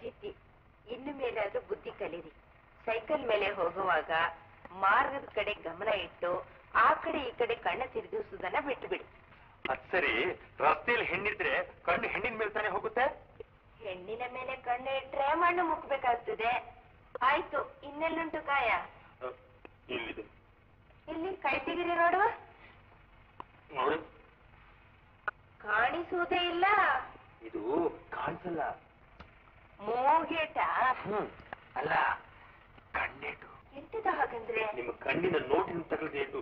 ಹೆತ್ತಿ ಇನ್ನು ಮೇಲಾದ್ರೂ ಬುದ್ಧಿ ಕಲೀರಿ ಸೈಕಲ್ ಮೇಲೆ ಹೋಗುವಾಗ ಮಾರ್ಗದ ಕಡೆ ಗಮನ ಇಟ್ಟು ಆ ಕಡೆ ಈ ಕಡೆ ಕಣ್ಣ ತಿರುಗಿಸುವುದನ್ನ ಬಿಟ್ಟು ಬಿಡಿ ಅದ್ ಸರಿ ರಸ್ತೆಯಲ್ಲಿ ಹೆಣ್ಣಿದ್ರೆ ಕಣ್ಣು ಹೆಣ್ಣಿನ ಮೇಲೆ ತಾನೇ ಹೋಗುತ್ತೆ ಹೆಣ್ಣಿನ ಮೇಲೆ ಕಣ್ಣು ಇಟ್ರೆ ಮಣ್ಣು ಮುಕ್ಬೇಕಾಗ್ತದೆ ಆಯ್ತು ಇನ್ನೆಲ್ಲುಂಟು ಕಾಯ ಅಹ್, ಇಲ್ಲಿದೆ ಇಲ್ಲಿ ಕೈ ತೆಗಿರಿ ನೋಡುವ ನೋಡಿ ಕಾಣಿಸುವುದೇ ಇಲ್ಲ ಇದು ಕಾಣಿಸಲ್ಲ ಮೋಗೇಟ ಹ್ಮ್ ಅಲ್ಲ ಕಣ್ಣೇಟು ಎಂತದ ಹಾಗಂದ್ರೆ ನಿಮ್ಮ ಕಣ್ಣಿನ ನೋಟಿನ ತಗಲ್ದೇಟು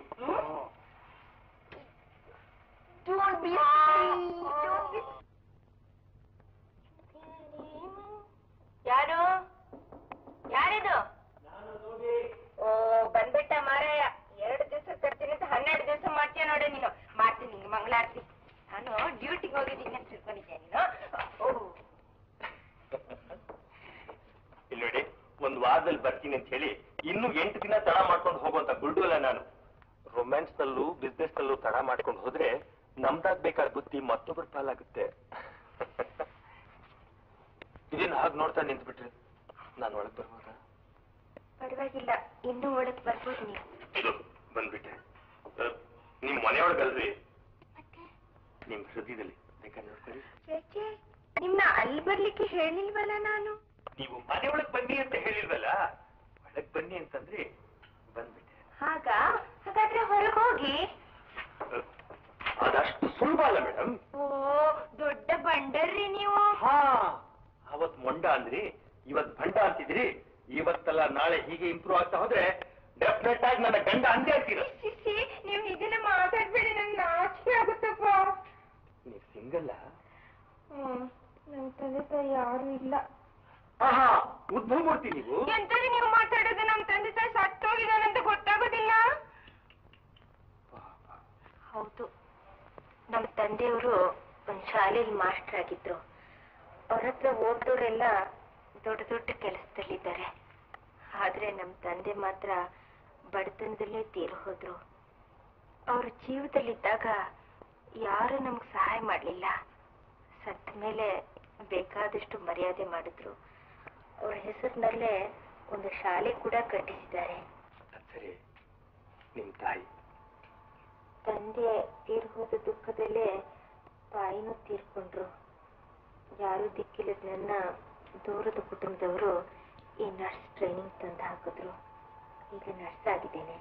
Don't be silly. Don't be- ಯಾರು ಯಾರಿದು ಓ ಬಂದ್ಬಿಟ್ಟ ಮಾರಾಯ ಎರಡು ದಿವಸ ತರ್ತೀನಿ ಅಂತ ಹನ್ನೆರಡು ದಿವಸ ಮಾಡ್ತೀಯ ನೋಡಿ ನೀನು ಮಾಡ್ತೀನಿ ನಿಂಗೆ ಮಂಗಳಾರತಿ ನಾನು ಡ್ಯೂಟಿಗೆ ಹೋಗಿದ್ದೀನಿ ಅಂತ ತಿಳ್ಕೊಂಡಿದ್ದೆ ನೀನು ಓ ಇಲ್ಲಿ ನೋಡಿ ಒಂದ್ ವಾರದಲ್ಲಿ ಬರ್ತೀನಿ ಅಂತ ಹೇಳಿ ಇನ್ನು ಎಂಟು ದಿನ ತಡ ಮಾಡ್ಕೊಂಡು ಹೋಗುವಂತ ಗುಲ್ಡಲ್ಲ ನಾನು ರೊಮ್ಯಾನ್ಸ್ ನಲ್ಲೂ ಬಿಸ್ನೆಸ್ ನಲ್ಲೂ ತಡ ಮಾಡ್ಕೊಂಡು ಹೋದ್ರೆ ನಮ್ದಾಗ್ಬೇಕಾದ ಬುದ್ಧಿ ಮತ್ತೊಬ್ಬರ ಪಾಲಾಗುತ್ತೆ ಇದೇನು ಹಾಗೆ ನೋಡ್ತಾ ನಿಂತ್ಬಿಟ್ರೆ ನಾನು ಒಳಗ್ ಬರ್ಬೋದಾ ಪರವಾಗಿಲ್ಲ ಇನ್ನೂ ಒಳಗೆ ಬರ್ಬೋದು ನೀವು ಇದು ಬಂದ್ಬಿಟ್ಟೆ ಅಹ್, ನಿಮ್ ಮನೆಯೊಳಗಲ್ರಿ ನಿಮ್ ಹೃದಯದಲ್ಲಿ ಬೇಕಾದ್ರೆ ನೋಡ್ಕೊಳ್ಳಿ ಯಾಕೆ ನಿಮ್ನ ಅಲ್ಲಿ ಬರ್ಲಿಕ್ಕೆ ಹೇಳಿಲ್ವಲ್ಲ ನಾನು ನೀವು ಮನೆಯೊಳಗ್ ಬನ್ನಿ ಅಂತ ಹೇಳಿಲ್ವಲ್ಲ ಒಳಗ್ ಬನ್ನಿ ಅಂತಂದ್ರೆ ಬಂದ್ಬಿಟ್ಟೆ ಹಾಗ ಹಾಗಾದ್ರೆ ಹೊರಗೆ ಹೋಗಿ ಅಹ್, ಅದಷ್ಟು ಸುಲಭ ಅಲ್ಲ ಮೇಡಮ್ ಓ ದೊಡ್ಡ ಬಂಡರ್ರಿ ನೀವು ಹಾ ಅವತ್ ಮೊಂಡ ಅಂದ್ರಿ ಇವತ್ ಭಂಡ ಅಂತಿದ್ರಿ ಇವತ್ತಲ್ಲ ನಾಳೆ ಹೀಗೆ ಇಂಪ್ರೂವ್ ಆಗ್ತಾ ಹೋದ್ರೆ ಡೆಫಿನೆಟ್ ಆಗಿ ನನ್ನ ಗಂಡ ಅಂದೇ ಆಗ್ತೀರ ಸಿಸಿ ನೀವು ಇದನ್ನ ಮಾತಾಡ್ಬೇಡಿ ನಂಗೆ ನಾಚಿಕೆ ಆಗುತ್ತಪ್ಪ ನೀವು ಸಿಂಗಲ್ಲ ಹ್ಮ್ ನಮ್ ತಂದೆ ತಾಯಿ ಯಾರು ಇಲ್ಲ ಆಹಾ ಉದ್ಭವ ಮೂರ್ತಿ ನೀವು ಎಂತది ನೀವು ಮಾತಾಡೋದು ನಮ್ ತಂದೆ ತಾಯಿ ಸತ್ತೋಗಿದಾನಂತ ಗೊತ್ತಾಗೋದಿಲ್ಲ ಹೌದು ನಮ್ ತಂದೆಯವರು ಒಂದ್ ಶಾಲೆಯಲ್ಲಿ ಮಾಸ್ಟರ್ ಆಗಿದ್ರು ಅವ್ರ ಹತ್ರ ಓದ್ದೋರೆಲ್ಲ ದೊಡ್ಡ ದೊಡ್ಡ ಕೆಲಸದಲ್ಲಿದ್ದಾರೆ ಆದ್ರೆ ನಮ್ ತಂದೆ ಮಾತ್ರ ಬಡತನದಲ್ಲೇ ತೀರು ಹೋದ್ರು ಅವ್ರ ಜೀವದಲ್ಲಿದ್ದಾಗ ಯಾರು ನಮ್ಗೆ ಸಹಾಯ ಮಾಡಲಿಲ್ಲ ಸತ್ತ ಮೇಲೆ ಬೇಕಾದಷ್ಟು ಮರ್ಯಾದೆ ಮಾಡಿದ್ರು ಅವ್ರ ಹೆಸರಿನಲ್ಲೇ ಒಂದು ಶಾಲೆ ಕೂಡ ಕಟ್ಟಿಸಿದ್ದಾರೆ ಅದ್ ಸರಿ ನಿಮ್ ತಾಯಿ ತಂದೆ ತೀರ್ ಹೋದ ದುಃಖದಲ್ಲೇ ತಾಯಿನೂ ತೀರ್ಕೊಂಡ್ರು ಯಾರು ದಿಕ್ಕಿಲ್ಲದ ನನ್ನ ದೂರದ ಕುಟುಂಬದವರು ಈ ನರ್ಸ್ ಟ್ರೈನಿಂಗ್ ತಂದು ಹಾಕಿದ್ರು ಈಗ ನರ್ಸ್ ಆಗಿದ್ದೇನೆ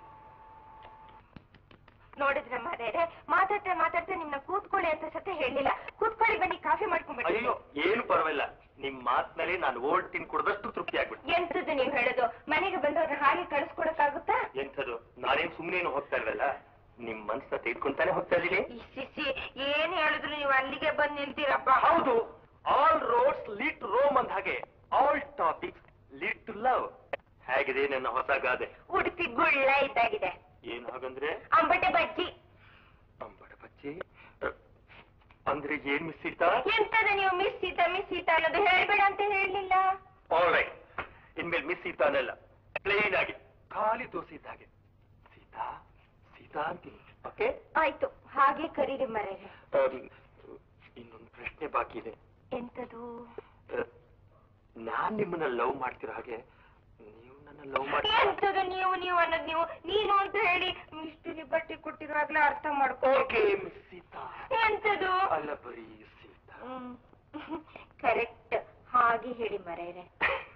ನೋಡಿದ್ರ ಮಾರೇರೆ ಮಾತಾಡ್ತಾ ಮಾತಾಡ್ತಾ ನಿಮ್ನ ಕೂತ್ಕೊಳ್ಳಿ ಅಂತ ಸತ ಹೇಳಿಲ್ಲ ಕೂತ್ಕೊಳ್ಳಿ ಬನ್ನಿ ಕಾಫಿ ಮಾಡ್ಕೊಂಡ್ಬಿಡಿ ಅಯ್ಯೋ ಏನು ಪರವಾಗಿಲ್ಲ ನಿಮ್ ಮಾತ್ನಲ್ಲಿ ನಾನು ಓಲ್ಡ್ ತಿನ್ ಕುಡ್ದಷ್ಟು ತೃಪ್ತಿ ಆಗ್ಬಿಟ್ಟು ಎಂತದ್ದು ನೀವ್ ಹೇಳೋದು ಮನೆಗೆ ಬಂದವ್ರನ್ನ ಹಾಗೆ ಕಳಿಸ್ಕೊಡಕ್ಕಾಗುತ್ತಾ ಎಂಥದ್ದು ನಾನೇನ್ ಸುಮ್ನೇನು ಹೋಗ್ತಾ ಇಲ್ವಲ್ಲ ನಿಮ್ ಮನ್ಸನ್ನ ತೆಗೆದ್ಕೊಂತಾನೆ ಹೋಗ್ತಾ ಇದೀನಿ ಸಿಸಿ ಏನ್ ಹೇಳಿದ್ರು ನೀವು ಅಲ್ಲಿಗೆ ಬಂದ್ ನಿಲ್ತೀರಪ್ಪ ಹೌದು all roads lead to Rome ಅಂದ ಹಾಗೆ all topics lead to love ಹೇಗಿದೆ ನನ್ನ ಹೊಸ ಗಾದೆ ಉಡುಪಿ ಗುಳ್ಳ ಇದ್ದಾಗಿದೆ ಏನು ಹಾಗಂದ್ರೆ ಅಂಬಟೆ ಬಜ್ಜಿ ಅಂಬಡ ಬಚ್ಚಿ ಅಹ್, ಅಂದ್ರೆ ಏನ್ ಮಿಸ್ ಸೀತಾ ಎಂತದ ನೀವು ಮಿಸ್ ಸೀತಾ ಮಿಸ್ ಸೀತಾ ಅನ್ನೋದು ಹೇಳ್ಬೇಡ ಅಂತ ಹೇಳಲಿಲ್ಲ ಆಲ್ ರೈಟ್ ಇನ್ಮೇಲೆ ಮಿಸ್ ಸೀತಾ ಅನ್ನಲ್ಲ ಪ್ಲೇನ್ ಆಗಿ ಖಾಲಿ ದೋಸೆ ಇದ್ದ ಹಾಗೆ ಸೀತಾ ಸೀತಾ ಅಂತೀನಿ ಓಕೆ ಆಯ್ತು ಹಾಗೆ ಕರೀರಿ ಮರೇರೆ ಇನ್ನೊಂದು ಪ್ರಶ್ನೆ ಬಾಕಿ ಇದೆ ಎಂತದು ಅಹ್, ನಾನ್ ನಿಮ್ಮನ್ನ ಲವ್ ಮಾಡ್ತಿರೋ ಹಾಗೆ ನೀವು ನನ್ನ ಲವ್ ಮಾಡಿ ಎಂತದು ನೀವು ನೀವು ಅನ್ನೋದು ನೀವು ನೀನು ಅಂತ ಹೇಳಿ ಇಷ್ಟು ಬಟ್ಟೆ ಕೊಟ್ಟಿರುವಾಗ್ಲೇ ಅರ್ಥ ಮಾಡ್ಕೋ ಓಕೆ ಮಿಸ್ ಸೀತಾ ಎಂತದು ಅಲ್ಲ ಬರೀ ಸೀತಾ ಕರೆಕ್ಟ್ ಹಾಗೆ ಹೇಳಿ ಮರೇರೆ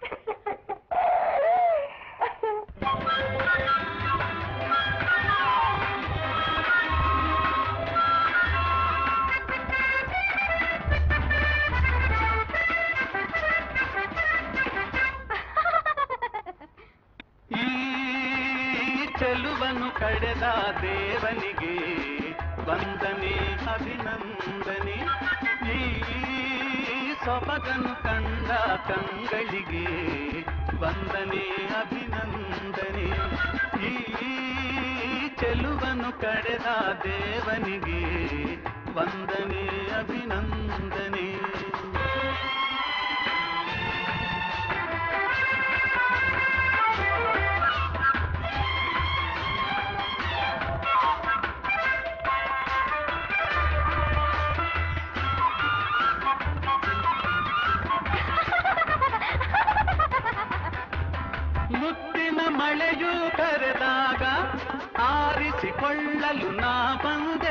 ಈ ಚೆಲುವನ್ನು ಕಡೆದ ದೇವನಿಗೆ ವಂದನೆ ಅಭಿನಂದನೆ ಈ ಸೊಬಗನು ಕಂಡ ಕಂಗಳಿಗೆ ವಂದನೆ ಅಭಿನಂದನೆ ಈ ಚೆಲುವನ್ನು ಕಡೆದ ದೇವನಿಗೆ ವಂದನೆ ಅಭಿನಂದನೆ ಮಳೆಯು ಕರೆದಾಗ ಆರಿಸಿಕೊಳ್ಳಲು ನಾ ಬಂದೆ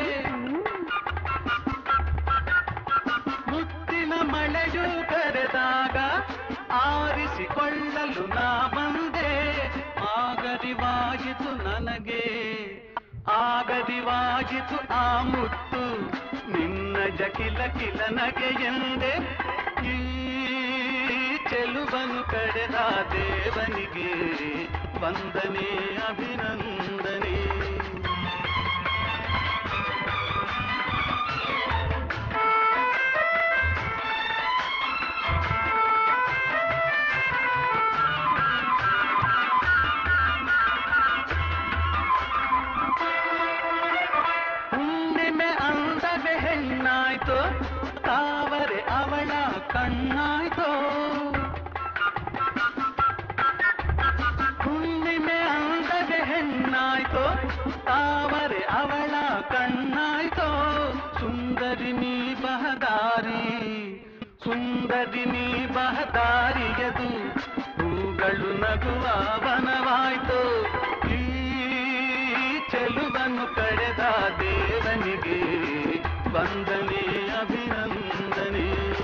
ಮುತ್ತಿನ ಮಳೆಯು ಕರೆದಾಗ ಆರಿಸಿಕೊಳ್ಳಲು ನಾ ಬಂದೆ ಆಗರಿವಾಯಿತು ನನಗೆ ಆಗರಿವಾಯಿತು ಆ ಮುತ್ತು ನಿನ್ನ ಜಕಿಲ ಕಿಲ ನಗೆ ಎಂದೆ ಈ ಚೆಲುವನು ಕಡೆದ ದೇವನಿಗೆ ವಂದನೆ ಅಭಿನಂದನೆ ಹುಣ್ಣಿಮೆ ಅಂದವೆ ಹೆಣ್ಣಾಯ್ತು ತಾವರೆ ಅವಳ ಕಣ್ಣಾಯ್ತು ಹುಣ್ಣಿಮೆ ಅಂದವೆ ಹೆಣ್ಣಾಯ್ತು ತಾವರೆ ಅವಳ ಕಣ್ಣಾಯ್ತು ಸುಂದರಿ ನೀ ಬಹದಾರಿ ಸುಂದರಿ ನೀ ಬಹದಾರಿಯದು ಹೂಗಳು ನಗುವ ವನವಾಯ್ತು ಈ ಚೆಲುವನು ಕಳೆದ ದೇವನಿಗೆ ವಂದನೆ ಅಭಿನಂದನೆ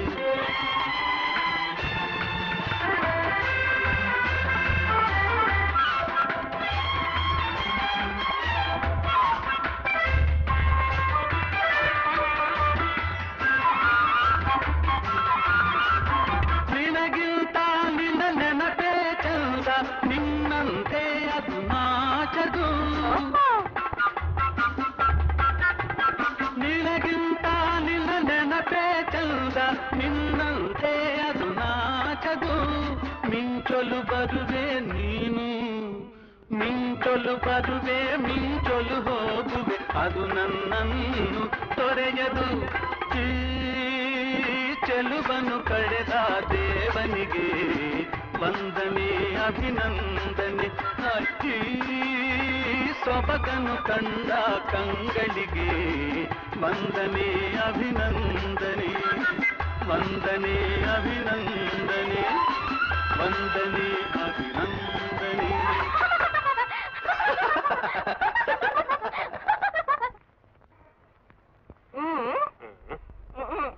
ನಿನಗಿಂತ ನಿನ್ನ ನೆನಪೇ ಚಂದ ನಿನ್ನಂತೆ ಅದು ನಾಚದು ನಿನಗಿಂತ ನಿನ್ನ ನೆನಪೇ ಚಂದ ನಿನ್ನಂತೆ ಅದು ನಾಚದು ಮಿಂಚೊಲು ಬರುವೆ ನೀನು ಮಿಂಚೊಲು ಬರುವೆ ಮಿಂಚೊಲು ಹೋಗುವೆ ಅದು ನನ್ನನ್ನು ತೊರೆಯದು ಈ ಚೆಲುವನು ಕಳೆದ ದೇವನಿಗೆ ವಂದನೆ ಅಭಿನಂದನೆ ಅಜ್ಜಿ ಸೊಬಗನು ಕಂಡ ಕಂಗಳಿಗೆ ವಂದನೆ ಅಭಿನಂದನೆ ವಂದನೆ ಅಭಿನಂದನೆ ವಂದನೆ ಅಭಿನಂದನೆ ಹ್ಮ್ ಹ್ಮ್.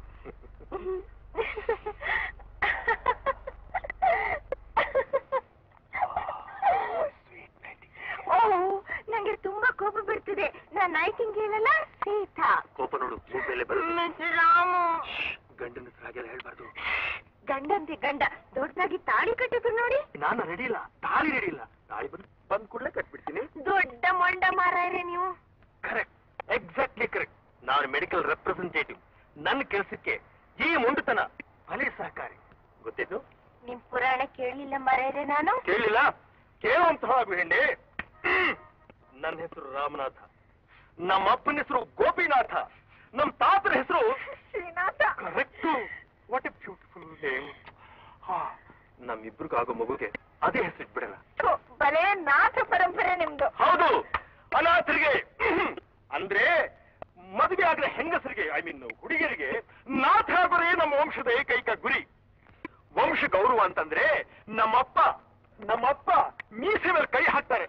ಓ ನಂಗೆ ತುಂಬಾ ಕೋಪ ಬರ್ತಿದೆ ನಾನ್ ನೈಟಿಂಗೇಲ್ ಅಲ್ಲ ಸೀತಾ ಕೋಪ ನೋಡು ಮೂಗ್ ಮೇಲೆ ಬರುತ್ತೆ ಮಿಸ್ಟರ್ ರಾಮು ಗಂಡನ ಹೆಸರು ಹಾಗೆಲ್ಲ ಹೇಳ್ಬಾರ್ದು ಗಂಡಂತೆ ಗಂಡ ದೊಡ್ಡದಾಗಿ ತಾಳಿ ಕಟ್ಟಿದ್ರು ನೋಡಿ ನಾನು ರೆಡಿ ಇಲ್ಲ ತಾಳಿ ರೆಡಿ ಇಲ್ಲ ತಾಳಿ ಬಂದು ಬಂದ್ ಕೂಡಲೇ ಕಟ್ಬಿಡ್ತೀನಿ ದೊಡ್ಡ ಮೊಂಡ ಮಾರಾಯ್ರೆ ನೀವು ಕರೆಕ್ಟ್ ಎಕ್ಸಾಕ್ಟ್ಲಿ ಕರೆಕ್ಟ್ ನಾನು ಮೆಡಿಕಲ್ ರೆಪ್ರೆಸೆಂಟೇಟಿವ್ ನನ್ನ ಕೆಲಸಕ್ಕೆ ಈ ಮುಂಡುತನ ಫಲಿ ಸಹಕಾರಿ ಗೊತ್ತಿದ್ದು ನಿಮ್ ಪುರಾಣ ಕೇಳಲಿಲ್ಲ ಮಾರಾಯ್ರೆ ನಾನು ಕೇಳಿಲ್ಲ ಕೇಳುವಂತಹ ಹೆಣ್ಣೆ ನನ್ನ ಹೆಸರು ರಾಮನಾಥ ನಮ್ಮ ಅಪ್ಪನ ಹೆಸರು ಗೋಪಿನಾಥ ನಮ್ಮ ತಾತನ ಹೆಸರು Srinatha correct what a beautiful name ನಮ್ಮಿಬ್ರಿಗಾಗೋ ಮಗುಗೆ ಅದೇ ಹೆಸರಿಟ್ಬಿಡಲ್ಲ ಥು, ಬಲೇ ನಾಥ ಪರಂಪರೆ ನಿಮ್ದು ಹೌದು ಅನಾಥರಿಗೆ ಅಂದ್ರೆ ಮದುವೆ ಆಗದ ಹೆಂಗಸರಿಗೆ ಐ ಮೀನ್ ಹುಡುಗಿಯರಿಗೆ ನಾಥ ಆಗೋದೇ ನಮ್ಮ ವಂಶದ ಏಕೈಕ ಗುರಿ ವಂಶ ಗೌರವ ಅಂತಂದ್ರೆ ನಮ್ಮಪ್ಪ ನಮ್ಮಪ್ಪ ಮೀಸೆ ಮೇಲೆ ಕೈ ಹಾಕ್ತಾರೆ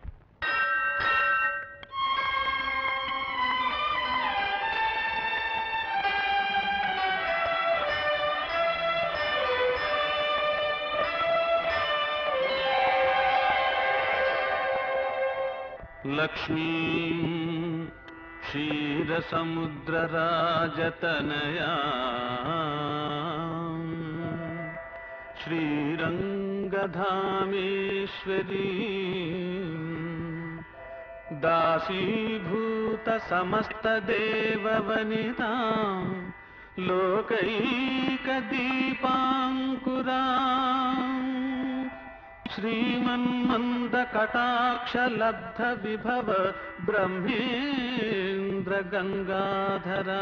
लक्ष्मी क्षीरसमुद्रराजतनया श्रीरङ्गधामेश्वरी दासीभूतसमस्तदेववनिता लोकैकदीपाङ्कुरा श्रीमन्मन्दकटाक्षलब्धविभव ब्रह्मेन्द्रगङ्गाधरा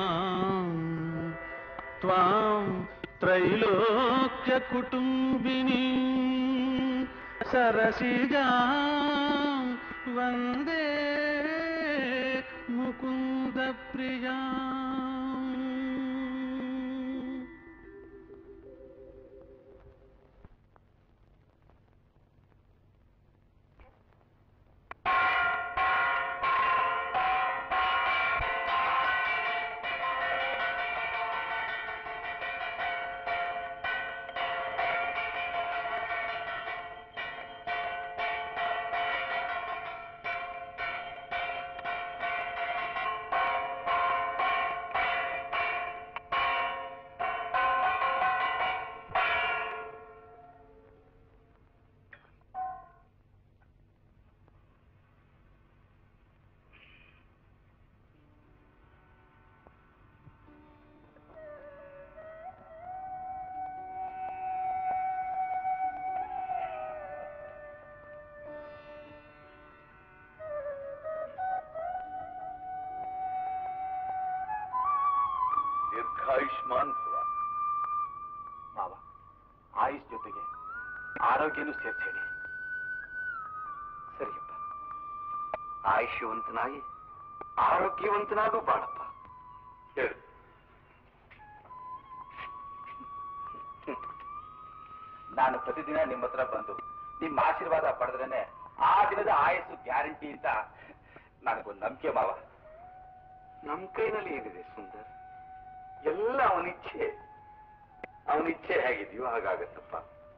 त्वां त्रैलोक्यकुटुम्बिनी सरसिजा वन्दे मुकुन्दप्रिया ಆಯುಷ್ಮಾನ್ ಭವ ಮಾವ ಆಯುಷ್ ಜೊತೆಗೆ ಆರೋಗ್ಯನೂ ಸೇರ್ಸಿ ಹೇಳಿ ಸರಿಯಪ್ಪ ಆಯುಷ್ಯವಂತನಾಗಿ ಆರೋಗ್ಯವಂತನಾಗೂ ಬಾಳಪ್ಪ ಹೇಳು ನಾನು ಪ್ರತಿದಿನ ನಿಮ್ಮ ಹತ್ರ ಬಂದು ನಿಮ್ಮ ಆಶೀರ್ವಾದ ಪಡೆದ್ರೇನೆ ಆ ದಿನದ ಆಯಸ್ಸು ಗ್ಯಾರಂಟಿ ಅಂತ ನನಗೊಂದು ನಂಬಿಕೆ ಮಾವ ನಮ್ ಕೈನಲ್ಲಿ ಏನಿದೆ ಸುಂದರ್ ಎಲ್ಲ ಅವನಿಚ್ಛೆ ಅವನಿಚ್ಛೆ ಹೇಗಿದೆಯೋ ಹಾಗಾಗತ್ತಪ್ಪ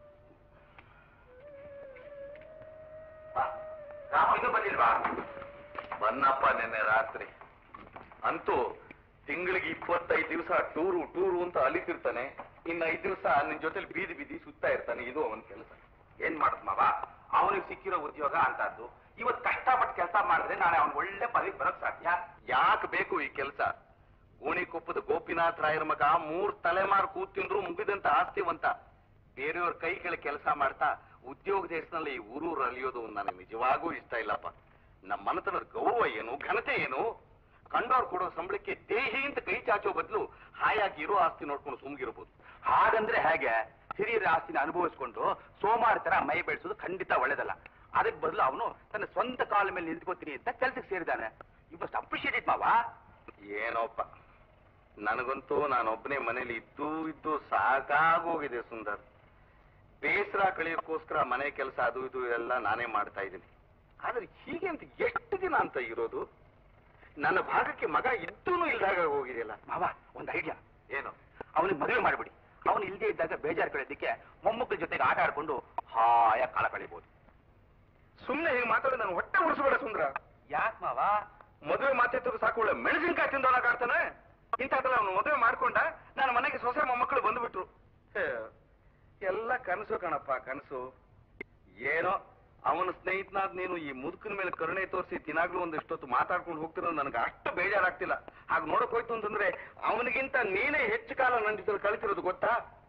ಇದು ಬಂದಿಲ್ವಾ ಬನ್ನಪ್ಪ ನಿನ್ನೆ ರಾತ್ರಿ ಅಂತೂ ತಿಂಗಳಿಗೆ ಇಪ್ಪತ್ತೈದು ದಿವಸ ಟೂರು ಟೂರು ಅಂತ ಅಲಿತಿರ್ತಾನೆ ಇನ್ನ ಐದು ದಿವಸ ನಿನ್ ಜೊತೆಲಿ ಬೀದಿ ಬೀದಿ ಸುತ್ತಾ ಇರ್ತಾನೆ ಇದು ಅವನ ಕೆಲಸ ಏನ್ ಮಾಡುದ್ ಮಾವ ಅವನಿಗೆ ಸಿಕ್ಕಿರೋ ಉದ್ಯೋಗ ಅಂತದ್ದು ಇವತ್ ಕಷ್ಟಪಟ್ಟು ಕೆಲಸ ಮಾಡಿದ್ರೆ ನಾಳೆ ಅವನ್ ಒಳ್ಳೆ ಪದವಿಗೆ ಬರೋಕ್ ಸಾಧ್ಯ ಯಾಕೆ ಬೇಕು ಈ ಕೆಲಸ ಗೋಣಿಕೊಪ್ಪದ ಗೋಪಿನಾಥ್ ರಾಯರ ಮಗ ಮೂರ್ ತಲೆಮಾರು ಕೂತಿಂದ್ರು ಮುಗಿದಂತ ಆಸ್ತಿವಂತ ಬೇರೆಯವ್ರ ಕೈ ಕೆಳಗೆ ಕೆಲಸ ಮಾಡ್ತಾ ಉದ್ಯೋಗ ದೇಶದಲ್ಲಿ ಈ ಊರೂರು ಅಲಿಯೋದು ನನಗೆ ನಿಜವಾಗೂ ಇಷ್ಟ ಇಲ್ಲಪ್ಪ ನಮ್ಮ ಮನತನದ ಗೌರವ ಏನು ಘನತೆ ಏನು ಕಂಡವ್ರು ಕೊಡೋ ಸಂಬಳಕ್ಕೆ ದೇಹಿ ಅಂತ ಕೈ ಚಾಚೋ ಬದಲು ಹಾಯಾಗಿ ಇರೋ ಆಸ್ತಿ ನೋಡ್ಕೊಂಡು ಸುಮ್ಗಿರ್ಬೋದು ಹಾಗಂದ್ರೆ ಹೇಗೆ ಹಿರಿಯರ ಆಸ್ತಿನ ಅನುಭವಿಸ್ಕೊಂಡು ಸೋಮಾರ ತರ ಮೈ ಬೆಳೆಸೋದು ಖಂಡಿತ ಒಳ್ಳೇದಲ್ಲ ಅದಕ್ಕೆ ಬದಲು ಅವನು ತನ್ನ ಸ್ವಂತ ಕಾಲ ಮೇಲೆ ನಿಂತ್ಕೋತೀನಿ ಅಂತ ಕೆಲ್ಸಕ್ಕೆ ಸೇರಿದಾನೆ ಇವಷ್ಟು ಅಪ್ರಿಷಿಯೇಟ್ ಮಾವ ಏನೋಪ್ಪ ನನಗಂತೂ ನಾನೊಬ್ಬನೇ ಮನೇಲಿ ಇದ್ದು ಇದ್ದು ಸಾಕಾಗೋಗಿದೆ ಸುಂದರ್ ಬೇಸರ ಕಳೆಯೋಕ್ಕೋಸ್ಕರ ಮನೆ ಕೆಲಸ ಅದು ಇದು ಎಲ್ಲ ನಾನೇ ಮಾಡ್ತಾ ಇದ್ದೀನಿ ಆದ್ರೆ ಹೀಗೆ ಅಂತ ಎಷ್ಟು ದಿನ ಅಂತ ಇರೋದು ನನ್ನ ಭಾಗಕ್ಕೆ ಮಗ ಇದ್ದೂನು ಇಲ್ದಾಗ ಹೋಗಿದೆಯಲ್ಲ ಮಾವ ಒಂದು ಐಡಿಯಾ ಏನು ಅವನಿಗೆ ಮದುವೆ ಮಾಡಿಬಿಡಿ ಅವನು ಇಲ್ಲದೆ ಇದ್ದಾಗ ಬೇಜಾರು ಕಳೆಯೋದಕ್ಕೆ ಮೊಮ್ಮಕ್ಕಳ ಜೊತೆಗೆ ಆಟ ಆಡ್ಕೊಂಡು ಹಾಯ ಕಾಲ ಕಳಿಬಹುದು ಸುಮ್ಮನೆ ಹೀಗೆ ಮಾತಾಡಿ ನಾನು ಹೊಟ್ಟೆ ಉಳಿಸ್ಬೇಡ ಸುಂದ್ರ ಯಾಕೆ ಮಾವ ಮದುವೆ ಮಾತಾಡ್ತಿದ್ರು ಸಾಕು ಒಳ್ಳೆ ಮೆಣಸಿನ್ಕಾಯಿ ತಿಂದವನಾಗ್ತಾನೆ ಇಂಥದ್ದೆಲ್ಲ ಅವನು ಮದುವೆ ಮಾಡ್ಕೊಂಡ ನನ್ನ ಮನೆಗೆ ಸೊಸೆ ಮೊಮ್ಮಕ್ಕಳು ಬಂದ್ಬಿಟ್ರು ಹೇ, ಎಲ್ಲ ಕನಸು ಕಣಪ್ಪ ಕನಸು ಏನೋ ಅವನ ಸ್ನೇಹಿತನಾದ ನೀನು ಈ ಮುದುಕನ ಮೇಲೆ ಕರುಣೆ ತೋರಿಸಿ ದಿನಾಗ್ಲೂ ಒಂದಿಷ್ಟೊತ್ತು ಮಾತಾಡ್ಕೊಂಡು ಹೋಗ್ತಿರೋದು ನನಗೆ ಅಷ್ಟು ಬೇಜಾರಾಗ್ತಿಲ್ಲ ಹಾಗ ನೋಡಕ್ ಹೋಯ್ತು ಅಂತಂದ್ರೆ ಅವನಿಗಿಂತ ನೀನೇ ಹೆಚ್ಚು ಕಾಲ ನನ್ನ ಜೊತೆ ಕಳಿತಿರೋದು ಗೊತ್ತಾ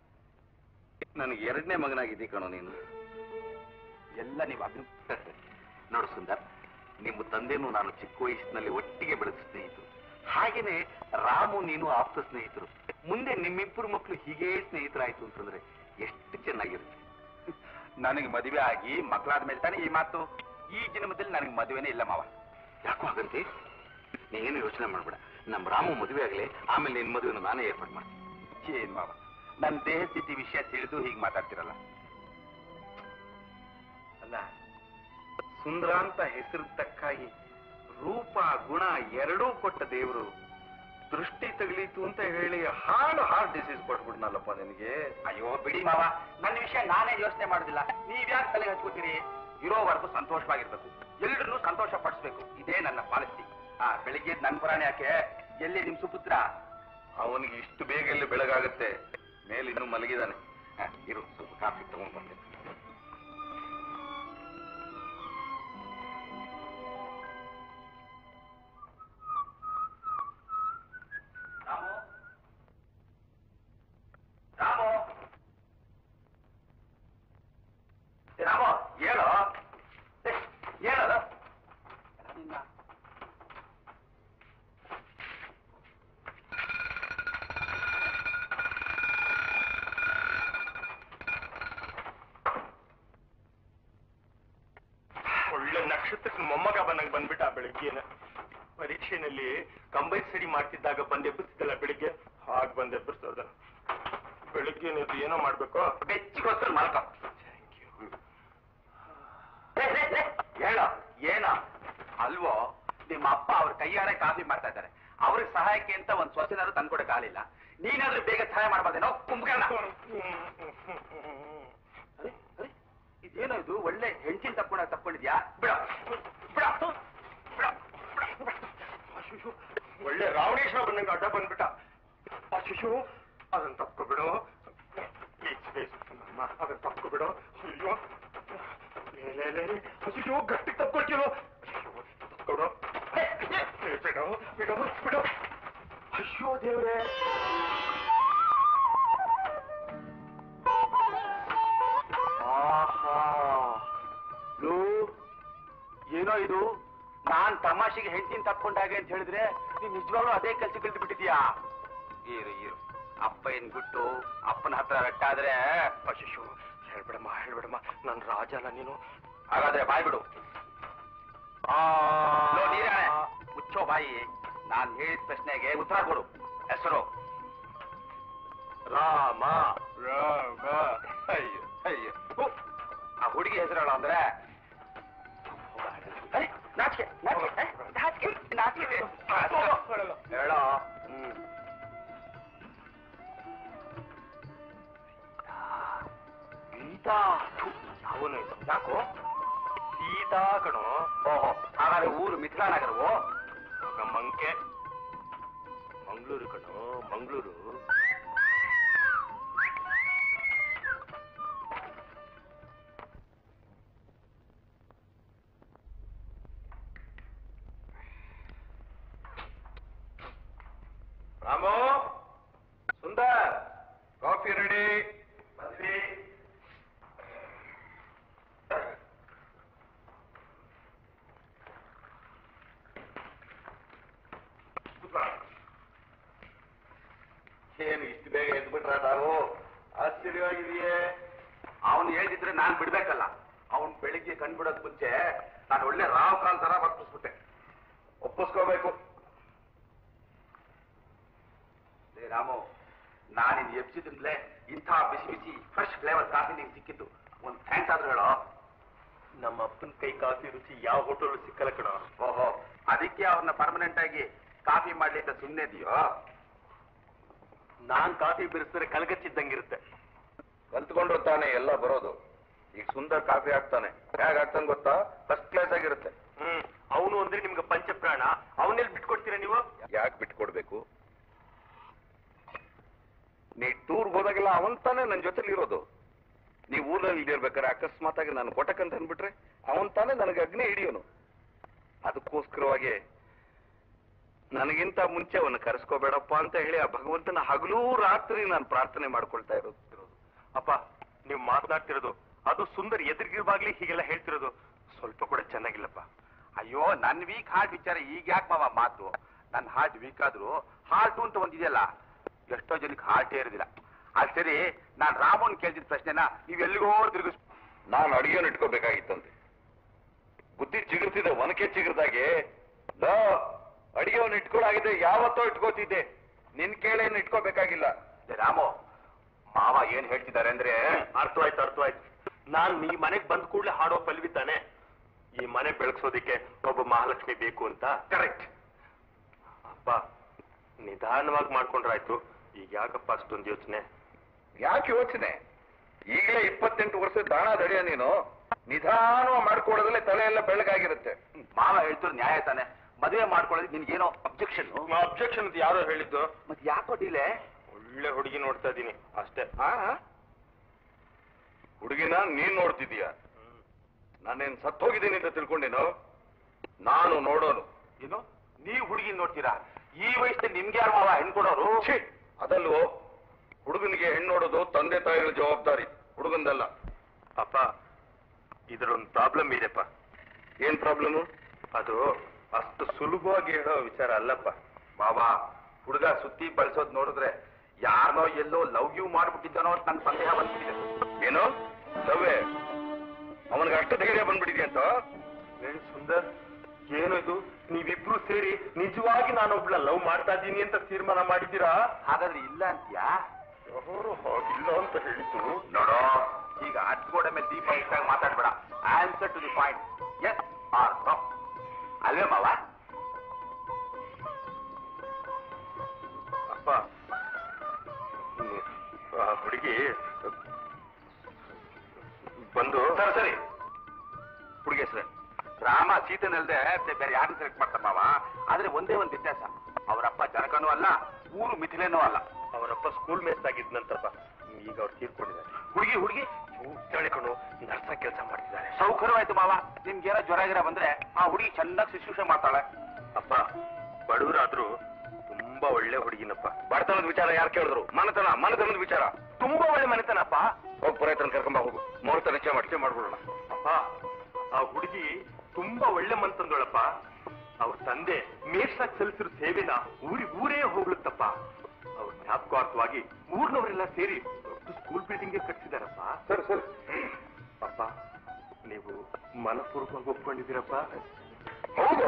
ನನಗೆ ಎರಡನೇ ಮಗನಾಗಿದ್ದೀ ಕಣೋ ನೀನು ಎಲ್ಲ ನೀವು ಅಭಿ ನೋಡು ಸುಂದರ್ ನಿಮ್ಮ ತಂದೆನೂ ನಾನು ಚಿಕ್ಕ ವಯಸ್ಸಿನಲ್ಲಿ ಒಟ್ಟಿಗೆ ಬೆಳೆದ ಸ್ನೇಹಿತರು ಹಾಗೇನೆ ರಾಮು ನೀನು ಆಪ್ತ ಸ್ನೇಹಿತರು ಮುಂದೆ ನಿಮ್ಮಿಬ್ಬರು ಮಕ್ಕಳು ಹೀಗೇ ಸ್ನೇಹಿತರಾಯ್ತು ಅಂತಂದ್ರೆ ಎಷ್ಟು ಚೆನ್ನಾಗಿರುತ್ತೆ ನನಗೆ ಮದುವೆ ಆಗಿ ಮಕ್ಕಳಾದ ಮೇಲೆ ತಾನೇ ಈ ಮಾತು ಈ ಜನ್ಮದಲ್ಲಿ ನನಗೆ ಮದುವೆನೇ ಇಲ್ಲ ಮಾವ ಯಾಕೋ ಹಾಗಂತೆ ನೀನೇನು ಯೋಚನೆ ಮಾಡ್ಬೇಡ ನಮ್ಮ ರಾಮು ಮದುವೆ ಆಗಲಿ ಆಮೇಲೆ ನಿನ್ ಮದುವೆನ ನಾನೇ ಏರ್ಪಾಡು ಮಾಡ್ತೀನಿ ಏನ್ ಮಾವ ನನ್ನ ದೇಹ ಸ್ಥಿತಿ ವಿಷಯ ತಿಳಿದು ಹೀಗೆ ಮಾತಾಡ್ತಿರಲ್ಲ ಅಲ್ಲ ಸುಂದರ ಅಂತ ಹೆಸರು ತಕ್ಕಾಗಿ ರೂಪ ಗುಣ ಎರಡೂ ಕೊಟ್ಟ ದೇವರು ದೃಷ್ಟಿ ತಗಲೀತು ಅಂತ ಹೇಳಿ ಹಾಳು ಹಾರ್ಟ್ ಡಿಸೀಸ್ ಕೊಟ್ಬಿಡ್ನಲ್ಲಪ್ಪ ನಿನಗೆ ಅಯ್ಯೋ ಬಿಡಿ ಮಾವ ನನ್ನ ವಿಷಯ ನಾನೇ ಯೋಚನೆ ಮಾಡುದಿಲ್ಲ ನೀವ್ಯಾಕೆ ತಲೆ ಹಚ್ಕೋತೀರಿ ಇರೋವರೆಗೂ ಸಂತೋಷವಾಗಿರ್ಬೇಕು ಎಲ್ರನ್ನೂ ಸಂತೋಷ ಪಡಿಸ್ಬೇಕು ಇದೇ ನನ್ನ ಪಾಲಿಸಿ ಆ ಬೆಳಿಗ್ಗೆ ನನ್ ಪುರಾಣ ಯಾಕೆ ಎಲ್ಲಿ ನಿಮ್ ಸುಪುತ್ರ ಅವನಿಗೆ ಇಷ್ಟು ಬೇಗ ಎಲ್ಲಿ ಬೆಳಗಾಗುತ್ತೆ ಮೇಲೆ ಇನ್ನೂ ಮಲಗಿದಾನೆ ಆ, ಇರು ಸ್ವಲ್ಪ ಕಾಫಿ ತಗೊಂಡ್ ಬರ್ತೇನೆ ರಾಮು ರಾಮು ಏ, ರಾಮು ಹೇಳು ಏ, ಹೇಳು ನಿನ್ನ ಒಳ್ಳೆ ನಕ್ಷತ್ರಕ್ಕೆ ಮೊಮ್ಮಗ ಬಂದಂಗೆ ಬಂದ್ಬಿಟ್ಟ ಬೆಳಿಗ್ಗೆನ ಪರೀಕ್ಷೆನಲ್ಲಿ ಕಂಬೈನ್ ಸ್ಟಡಿ ಮಾಡ್ತಿದ್ದಾಗ ಬಂದ್ ಎಬ್ಬಿಸ್ತಿದ್ದಲ್ಲ ಬೆಳಿಗ್ಗೆ ಹಾಗೆ ಬಂದ್ ಎಬ್ಬಿಸ್ತದ ಬೆಳಿಗ್ಗೆ ನೀವು ಏನೋ ಮಾಡ್ಬೇಕು ಬೆಚ್ಚಿಗೋಸ್ಕರ ಮಲ್ಕ ಹೇಳ ಏನ ಅಲ್ವೋ ನಿಮ್ಮ ಅಪ್ಪ ಅವ್ರ ಕೈಯಾರೆ ಕಾಫಿ ಮಾಡ್ತಾ ಇದ್ದಾರೆ ಅವ್ರಿಗೆ ಸಹಾಯಕ್ಕೆ ಅಂತ ಒಂದ್ ಸ್ವಚ್ಛನಾದ್ರು ತಂದ್ಕೊಡಕ್ ಆಗಿಲ್ಲ ನೀನಾದ್ರೂ ಬೇಗ ಸಹಾಯ ಮಾಡ್ಬೋದೇನೋ ಕುಂಭಕರ್ಣ ಅರೆ, ಅರೆ, ಇದೇನೋ ಇದು ಒಳ್ಳೆ ಹೆಂಚಿನ ತಪ್ಕೊಂಡ ತಪ್ಕೊಂಡಿದ್ಯಾ ಬಿಡ ಬಿಡ ಬಿಡ ಬಿಡ ಅಶ್ಶೋ, ಒಳ್ಳೆ ರಾವಣೇಶ್ವರ ಬಂದಂಗೆ ಅಡ್ಡ ಬಂದ್ಬಿಟ್ಟ ಅಶಿಶು ಅದನ್ನ ತಪ್ಕೊಬಿಡು ಪ್ಲೀಸ್ ಪ್ಲೀಸ್ ಅದನ್ನ ತಪ್ಕೊಬಿಡು ಅಯ್ಯೋ ಲೇ, ಲೇ, ಲೇ, ಲೇ. ಅಶಿಶು ಗಟ್ಟಿ ತಪ್ಕೊಳ್ತೀರೋ ತಪ್ಕೊಡು ಏ, ಏ, ಬಿಡು ಬಿಡು ಬಿಡು ಅಯ್ಯೋ ದೇವ್ರೆ ಆಹಾ. ಲೋ, ಏನೋ ಇದು ನಾನ್ ತಮಾಷೆಗೆ ಹೆಂಡತಿನ ತಪ್ಕೊಂಡಾಗೆ ಅಂತ ಹೇಳಿದ್ರೆ ನೀನ್ ನಿಜವಾಗ್ಲೂ ಅದೇ ಕೆಲಸ ಕಲ್ತು ಬಿಟ್ಟಿದ್ಯಾ ಇರು ಇರು ಅಪ್ಪ ಏನ್ ಬಿಟ್ಟು ಅಪ್ಪನ ಹತ್ರ ರಟ್ಟಾದ್ರೆ ಅಶಿಶು ಹೇಳ್ಬಿಡಮ್ಮ ಹೇಳ್ಬಿಡಮ್ಮ ನನ್ ರಾಜ ಅಲ್ಲ ನೀನು ಹಾಗಾದ್ರೆ ಬಾಯ್ ಬಿಡು ಲೋ, ನೀರಾಣೆ, ಮುಚ್ಚೋ ಬಾಯಿ ನಾನ್ ಹೇಳಿದ ಪ್ರಶ್ನೆಗೆ ಉತ್ತರ ಕೊಡು ಹೆಸರು ರಾಮ ರಾಮ ಅಯ್ಯೋ ಅಯ್ಯೋ ಹು, ಆ ಹುಡುಗಿ ಹೆಸರು ಹೇಳು ಅಂದ್ರೆ ಏ, ನಾಚಿಕೆ ನಾಚಿಕೆ ಏ, ನಾಚಿಕೆ ನಾಚಿಕೆ ಹೇಳೋ ಹ್ಮ್ ಸೀತಾ ಅವನು ಯಾಕೋ ಸೀತಾ ಕಣೋ ಓಹೋ ಹಾಗಾದ್ರೆ ಊರು ಮಿಥಿಲಾನಗರವು ಮಗ ಮಂಕೆ ಮಂಗಳೂರು ಕಣೋ ಮಂಗಳೂರು ರಾಮು ಸುಂದರ್ ಕಾಫಿ ರೆಡಿ ಬಂದ್ವಿ ಏನು ಇಷ್ಟು ಬೇಗ ಎದ್ಬಿಟ್ರ ನಾವು ಆಶ್ಚರ್ಯವಾಗಿದೆಯೇ ಅವನು ಹೇಳ್ದಿದ್ರೆ ನಾನ್ ಬಿಡ್ಬೇಕಲ್ಲ ಅವನ್ ಬೆಳಿಗ್ಗೆ ಕಂಡ್ಬಿಡೋದ್ ಮುಂಚೆ ನಾನು ಒಳ್ಳೆ ರಾವ್ ಕಾಲ್ ತರ ಬರ್ತಿಸ್ಬಿಟ್ಟೆ ಒಪ್ಪಿಸ್ಕೋಬೇಕು ಏ ರಾಮು ನಾನಿನ್ ಎಬ್ಸಿದ್ರಿಂದಲೇ ಇಂಥ ಬಿಸಿ ಬಿಸಿ ಫ್ರೆಶ್ ಫ್ಲೇವರ್ ಕಾಫಿ ನಿಂಗೆ ಸಿಕ್ಕಿದ್ದು ಒಂದು ಥ್ಯಾಂಕ್ಸ್ ಆದ್ರೂ ಹೇಳೋ ನಮ್ಮ ಅಪ್ಪನ ಕೈ ಕಾಫಿ ರುಚಿ ಯಾವ ಹೋಟೆಲ್ ಸಿಕ್ಕಲ್ಲ ಕಣೋ ಓಹೋ ಅದಕ್ಕೆ ಅವ್ರನ್ನ ಪರ್ಮನೆಂಟ್ ಆಗಿ ಕಾಫಿ ಮಾಡ್ಲಿ ಅಂತ ಸುಮ್ಮನೆ ಇದೆಯೋ ನಾನ್ ಕಾಫಿ ಬೆರೆಸಿದ್ರೆ ಕಲಗಚ್ಚಿದ್ದಂಗಿರುತ್ತೆ ಕಲ್ತ್ಕೊಂಡ್ರು ತಾನೇ ಎಲ್ಲ ಬರೋದು ಈಗ ಸುಂದರ್ ಕಾಫಿ ಹಾಕ್ತಾನೆ ಹೇಗೆ ಹಾಕ್ತಾನೆ ಗೊತ್ತಾ ಫಸ್ಟ್ ಕ್ಲಾಸ್ ಆಗಿರುತ್ತೆ ಹ್ಮ್ ಅವನು ಅಂದ್ರೆ ನಿಮ್ಗೆ ಪಂಚಪ್ರಾಣ ಅವನ್ನೆಲ್ಲಿ ಬಿಟ್ಕೊಡ್ತೀರಾ ನೀವು ಯಾಕೆ ಬಿಟ್ಕೊಡ್ಬೇಕು ನೀ ಟೂರ್ ಹೋದಾಗೆಲ್ಲ ಅವನ್ ತಾನೇ ನನ್ನ ಜೊತೆಲಿ ಇರೋದು ನೀ ಊರಲ್ಲಿ ಇರ್ಬೇಕಾದ್ರೆ ಅಕಸ್ಮಾತ್ ಆಗಿ ನಾನು ಕೊಟ್ಟಕಂತ ಅಂದ್ಬಿಟ್ರೆ ಅವನ್ ತಾನೇ ನನಗೆ ಅಗ್ನಿ ಹಿಡಿಯೋನು ಅದಕ್ಕೋಸ್ಕರವಾಗಿ ನನಗಿಂತ ಮುಂಚೆ ಅವನ್ನ ಕರೆಸ್ಕೋಬೇಡಪ್ಪ ಅಂತ ಹೇಳಿ ಆ ಭಗವಂತನ ಹಗಲೂ ರಾತ್ರಿ ನಾನು ಪ್ರಾರ್ಥನೆ ಮಾಡ್ಕೊಳ್ತಾ ಇರೋದು ಅಪ್ಪ ನೀವು ಮಾತನಾಡ್ತಿರೋದು ಅದು ಸುಂದರ್ ಎದುರಿಗಿರುವಾಗ್ಲೇ ಹೀಗೆಲ್ಲ ಹೇಳ್ತಿರೋದು ಸ್ವಲ್ಪ ಕೂಡ ಚೆನ್ನಾಗಿಲ್ಲಪ್ಪ ಅಯ್ಯೋ ನನ್ ವೀಕ್ ಹಾರ್ಟ್ ವಿಚಾರ ಈಗ ಯಾಕೆ ಮಾವ ಮಾತು ನನ್ನ ಹಾರ್ಟ್ ವೀಕ್ ಆದ್ರೂ ಹಾರ್ಟು ಅಂತ ಒಂದಿದೆಯಲ್ಲ ಎಷ್ಟೋ ಜನಕ್ಕೆ ಹಾರ್ಟೇ ಇರೋದಿಲ್ಲ ಅದು ಸರಿ ನಾನ್ ರಾಮನ್ ಕೇಳ್ತಿದ್ದ ಪ್ರಶ್ನೆನ ನೀವೆಲ್ಲಿಗೋ ತಿರುಗಿಸ್ ನಾನು ಅಡಿಗೆಯನ್ನು ಇಟ್ಕೋಬೇಕಾಗಿತ್ತಂತೆ ಬುದ್ಧಿ ಚಿಗುರ್ತಿದೆ ಒನಕೆ ಚಿಗುರ್ದಾಗೆ ಅಡಿಗೆವನ್ನು ಇಟ್ಕೊಳ್ಳಾಗಿದೆ ಯಾವತ್ತೋ ಇಟ್ಕೋತಿದ್ದೆ ನಿನ್ ಕೇಳೇನು ಇಟ್ಕೋಬೇಕಾಗಿಲ್ಲ ರಾಮು ಮಾವ ಏನ್ ಹೇಳ್ತಿದ್ದಾರೆ ಅಂದ್ರೆ ಅರ್ಥವಾಯ್ತು ಅರ್ಥವಾಯ್ತು ನಾನ್ ಈ ಮನೆಗ್ ಬಂದ ಕೂಡಲೇ ಹಾಡೋ ಪಲ್ವಿ ತಾನೆ ಈ ಮನೆ ಬೆಳಗ್ಸೋದಿಕ್ಕೆ ಒಬ್ಬ ಮಹಾಲಕ್ಷ್ಮಿ ಬೇಕು ಅಂತ ಕರೆಕ್ಟ್ ಅಪ್ಪ ನಿಧಾನವಾಗಿ ಮಾಡ್ಕೊಂಡ್ರಾಯ್ತು ಈಗ ಯಾಕಪ್ಪ ಅಷ್ಟೊಂದು ಯೋಚನೆ ಯಾಕೆ ಯೋಚನೆ ಈಗಲೇ ಇಪ್ಪತ್ತೆಂಟು ವರ್ಷ ದಾಣ ದಡಿಯ ನೀನು ನಿಧಾನ ಮಾಡ್ಕೊಳ್ಳೋದ್ರಲ್ಲೇ ತಲೆ ಎಲ್ಲ ಬೆಳಗಾಗಿರುತ್ತೆ ಮಾವ ಹೇಳ್ತಿರೋ ನ್ಯಾಯ ತಾನೆ ಮದುವೆ ಮಾಡ್ಕೊಳ್ಳೋದಕ್ಕೆ ನಿನ್ಗೇನೋ ಅಬ್ಜೆಕ್ಷನ್ ಅಬ್ಜೆಕ್ಷನ್ ಯಾರೋ ಹೇಳಿದ್ದು ಮತ್ತೆ ಯಾಕೆ ಕೊಟ್ಟಿಲ್ಲ ಒಳ್ಳೆ ಹುಡುಗಿ ನೋಡ್ತಾ ಇದ್ದೀನಿ ಅಷ್ಟೇ ಹುಡುಗಿನ ನೀನ್ ನೋಡ್ತಿದೀಯ ನಾನೇನ್ ಸತ್ತೋಗಿದ್ದೀನಿ ಅಂತ ತಿಳ್ಕೊಂಡೇನು ನಾನು ನೋಡೋನು ಏನು ನೀವ್ ಹುಡುಗಿ ನೋಡ್ತೀರಾ ಈ ವಯಸ್ಸಲ್ಲಿ ನಿಮ್ಗೆ ಯಾರು ಮಾವ ಹೆಣ್ ಕೊಡೋರು ಅದಲ್ವೋ ಹುಡುಗನಿಗೆ ಹೆಣ್ಣು ನೋಡೋದು ತಂದೆ ತಾಯಿಗಳ ಜವಾಬ್ದಾರಿ ಹುಡುಗಂದಲ್ಲ ಅಪ್ಪ ಇದರೊಂದು ಪ್ರಾಬ್ಲಮ್ ಇದೆಪ್ಪ ಏನ್ ಪ್ರಾಬ್ಲಮ್ ಅದು ಅಷ್ಟು ಸುಲಭವಾಗಿ ಹೇಳೋ ವಿಚಾರ ಅಲ್ಲಪ್ಪ ಬಾಬಾ ಹುಡುಗ ಸುತ್ತಿ ಬಳಸೋದ್ ನೋಡಿದ್ರೆ ಯಾರನೋ ಎಲ್ಲೋ ಲವ್ ಯು ಮಾಡ್ಬಿಟ್ಟಿದ್ದಾನೋ ಅಂತ ನನ್ ಸಂದೇಹ ಬಂದ್ಬಿಟ್ಟಿದೆ ಏನು ಲವ್ವೇ ಅವನಿಗೆ ಅಷ್ಟು ಧೈರ್ಯ ಬಂದ್ಬಿಟ್ಟಿದೆ ಅಂತ ಏನ್ ಸುಂದರ್ ಏನು ಇದು ನೀವಿಬ್ರು ಸೇರಿ ನಿಜವಾಗಿ ನಾನೊಬ್ಳ ಲವ್ ಮಾಡ್ತಾ ಇದ್ದೀನಿ ಅಂತ ತೀರ್ಮಾನ ಮಾಡಿದ್ದೀರಾ ಹಾಗಾದ್ರೆ ಇಲ್ಲ ಅಂತ್ಯಾ ಅವರು ಹಾಗಿಲ್ಲ ಅಂತ ಹೇಳಿತು ನೋಡೋ ಈಗ ಅಡ್ಗೋಡೆ ಮೇಲೆ ದೀಪ ಇಟ್ಟಾಗ ಮಾತಾಡ್ಬೇಡ answer to the point yes or no ಅಲ್ವೇ ಮಾವ ಅಪ್ಪ ಹ್ಮ್, ಆ ಹುಡುಗಿ ಬಂದು ಸರಿ ಸರಿ ಹುಡುಗಿ ಹೆಸರು ರಾಮ ಸೀತನಲ್ದೆ ಬೇರೆ ಯಾರನ್ನ ಸೆಲೆಕ್ಟ್ ಮಾಡ್ತಾರ ಮಾವ ಆದ್ರೆ ಒಂದೇ ಒಂದು ವ್ಯತ್ಯಾಸ ಅವರಪ್ಪ ಜನಕನೂ ಅಲ್ಲ ಊರು ಮಿಥಿಲೇನೂ ಅಲ್ಲ ಅವರಪ್ಪ ಸ್ಕೂಲ್ ಮೇಸ್ಟ್ ಆಗಿದ್ನಂತಪ್ಪ ಈಗ ಅವ್ರು ತೀರ್ಕೊಂಡಿದ್ದಾರೆ ಹುಡುಗಿ ಹುಡುಗಿ ತಿಳಿಕೊಂಡು ನರ್ಸ ಕೆಲಸ ಮಾಡ್ತಿದ್ದಾರೆ ಸೌಕರ್ಯವಾಯ್ತು ಮಾವ ನಿಮ್ಗೇನೋ ಜ್ವರ ಗಿರ ಬಂದ್ರೆ ಆ ಹುಡುಗಿ ಚೆನ್ನಾಗಿ ಶುಶ್ರೂಷೆ ಮಾಡ್ತಾಳೆ ಅಪ್ಪ ಬಡವರಾದ್ರೂ ತುಂಬಾ ಒಳ್ಳೆ ಹುಡುಗಿನಪ್ಪ ಬಡತನದ ವಿಚಾರ ಯಾರು ಕೇಳಿದ್ರು ಮನತನ ಮನತನದ ವಿಚಾರ ತುಂಬಾ ಒಳ್ಳೆ ಮನೆತನಪ್ಪ ಹೋಗಿ ಪುರೋಹಿತನ ಕರ್ಕೊಂಬ ಹೋಗು ಮುಹೂರ್ತ ನಿಶ್ಚಯ ಮಾಡಿ ಮಾಡ್ಬಿಡೋಣ ಅಪ್ಪ ಆ ಹುಡುಗಿ ತುಂಬಾ ಒಳ್ಳೆ ಮನ್ತಂದೋಳಪ್ಪ ಅವ್ರ ತಂದೆ ಮೇಷ್ಟಾಗಿ ಸಲ್ಲಿಸಿರೋ ಸೇವೆನ ಊರಿ ಊರೇ ಹೋಗ್ಲತ್ತಪ್ಪ ಅವ್ರ ಜ್ಞಾಪಕಾರ್ಥವಾಗಿ ಊರ್ನವರೆಲ್ಲ ಸೇರಿ ದೊಡ್ಡ ಸ್ಕೂಲ್ ಬಿಲ್ಡಿಂಗ್ ಕಟ್ಸಿದಾರಪ್ಪ ಸರ್ ಸರ್ ಅಪ್ಪ ನೀವು ಮನಪೂರ್ವಕವಾಗಿ ಒಪ್ಕೊಂಡಿದ್ದೀರಪ್ಪ ಹೌದಾ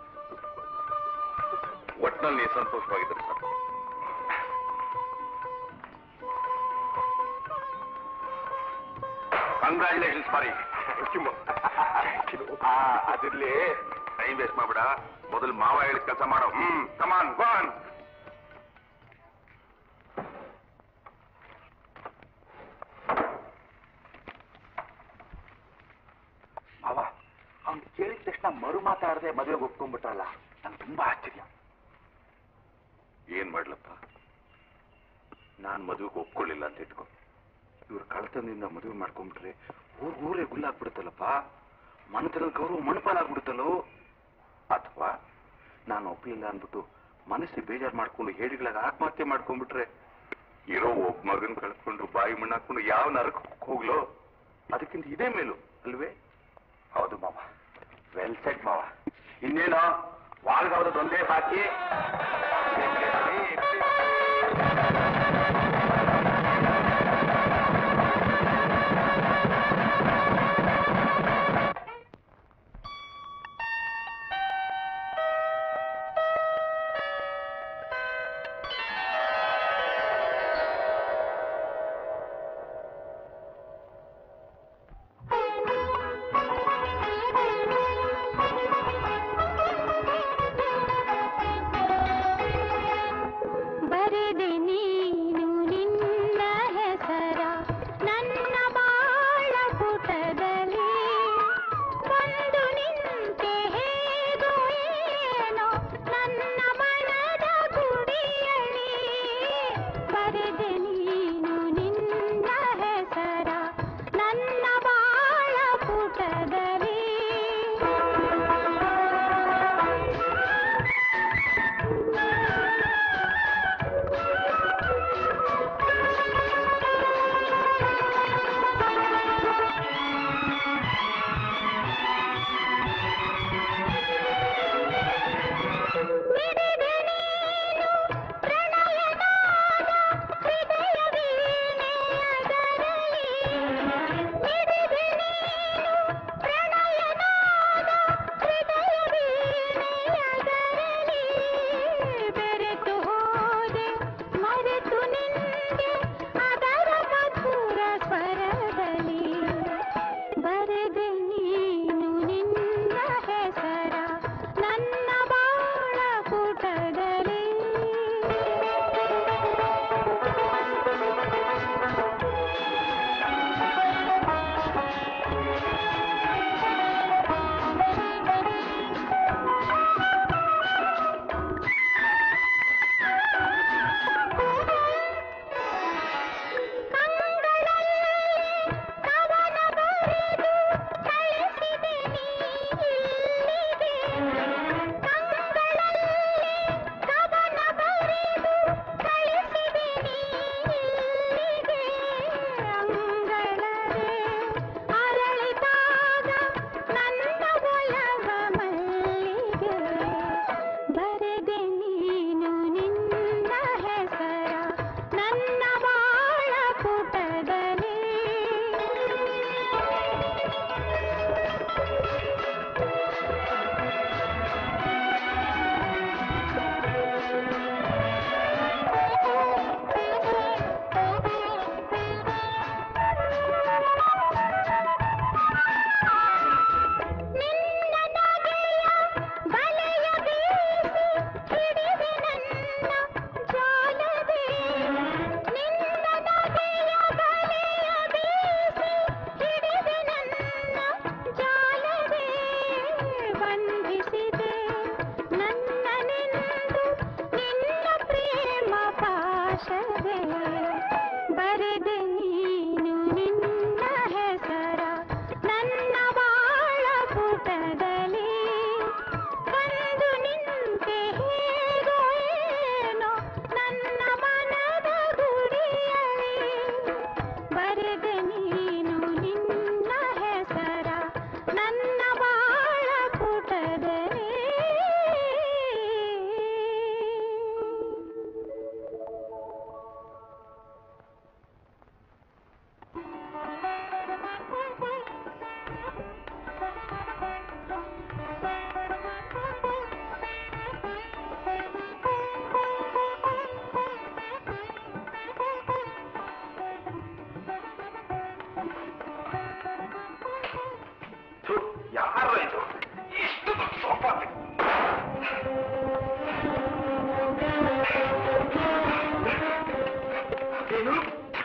ಒಟ್ನಲ್ಲಿ ಸಂತೋಷವಾಗಿದ್ದಾರೆ ಸರ್ ಕಂಗ್ರ್ಯಾಚುಲೇಷನ್ಸ್ ಮಾರಿ ಅದಿರ್ಲಿ ಟೈಮ್ ವೇಸ್ಟ್ ಮಾಡ್ಬೇಡ ಮೊದಲು ಮಾವ ಹೇಳಿ ಕೆಲಸ ಮಾಡೋ ಹ್ಮ್ ಕಮಾನ್ ಗಾನ್ ಮಾವ ಅವ್ನು ಕೇಳಿದ ತಕ್ಷಣ ಮರು ಮಾತಾಡದೆ ಮದುವೆಗೆ ಒಪ್ಕೊಂಡ್ಬಿಟ್ರಲ್ಲ ನಂಗೆ ತುಂಬಾ ಆಶ್ಚರ್ಯ ಏನ್ ಮಾಡ್ಲಪ್ಪ ನಾನ್ ಮದುವೆಗೆ ಒಪ್ಕೊಳ್ಳಿಲ್ಲ ಅಂತ ಇಟ್ಕೊ ಇವ್ರ ಕಳ್ತನದಿಂದ ಮದುವೆ ಮಾಡ್ಕೊಂಡ್ಬಿಟ್ರೆ ಊರ್ ಊರೇ ಗುಲ್ಲಾಗ್ಬಿಡುತ್ತಲ್ಲಪ್ಪ ಮನತನದ ಗೌರವ ಮಣಪಾಲಾಗ್ಬಿಡುತ್ತಲ್ಲೋ ಅಥವಾ ನಾನು ಒಪ್ಪಲಿಲ್ಲ ಅಂದ್ಬಿಟ್ಟು ಮನಸ್ಸಿಗೆ ಬೇಜಾರು ಮಾಡ್ಕೊಂಡು ಹೇಳಿಗಳಾಗ ಆತ್ಮಹತ್ಯೆ ಮಾಡ್ಕೊಂಡ್ಬಿಟ್ರೆ ಇರೋ ಒಬ್ಬ ಮಗನ್ ಕಳ್ಕೊಂಡು ಬಾಯಿ ಮಣ್ಣಾಕೊಂಡು ಯಾವ ನರಕಕ್ಕೆ ಹೋಗ್ಲೋ ಅದಕ್ಕಿಂತ ಇದೇ ಮೇಲು ಅಲ್ವೇ ಹೌದು ಮಾವ ವೆಲ್ ಸೆಟ್ ಮಾವ ಇನ್ನೇನೋ ವಾಲ್ಗಾವದೊಂದೇ ಬಾಕಿ Thank you.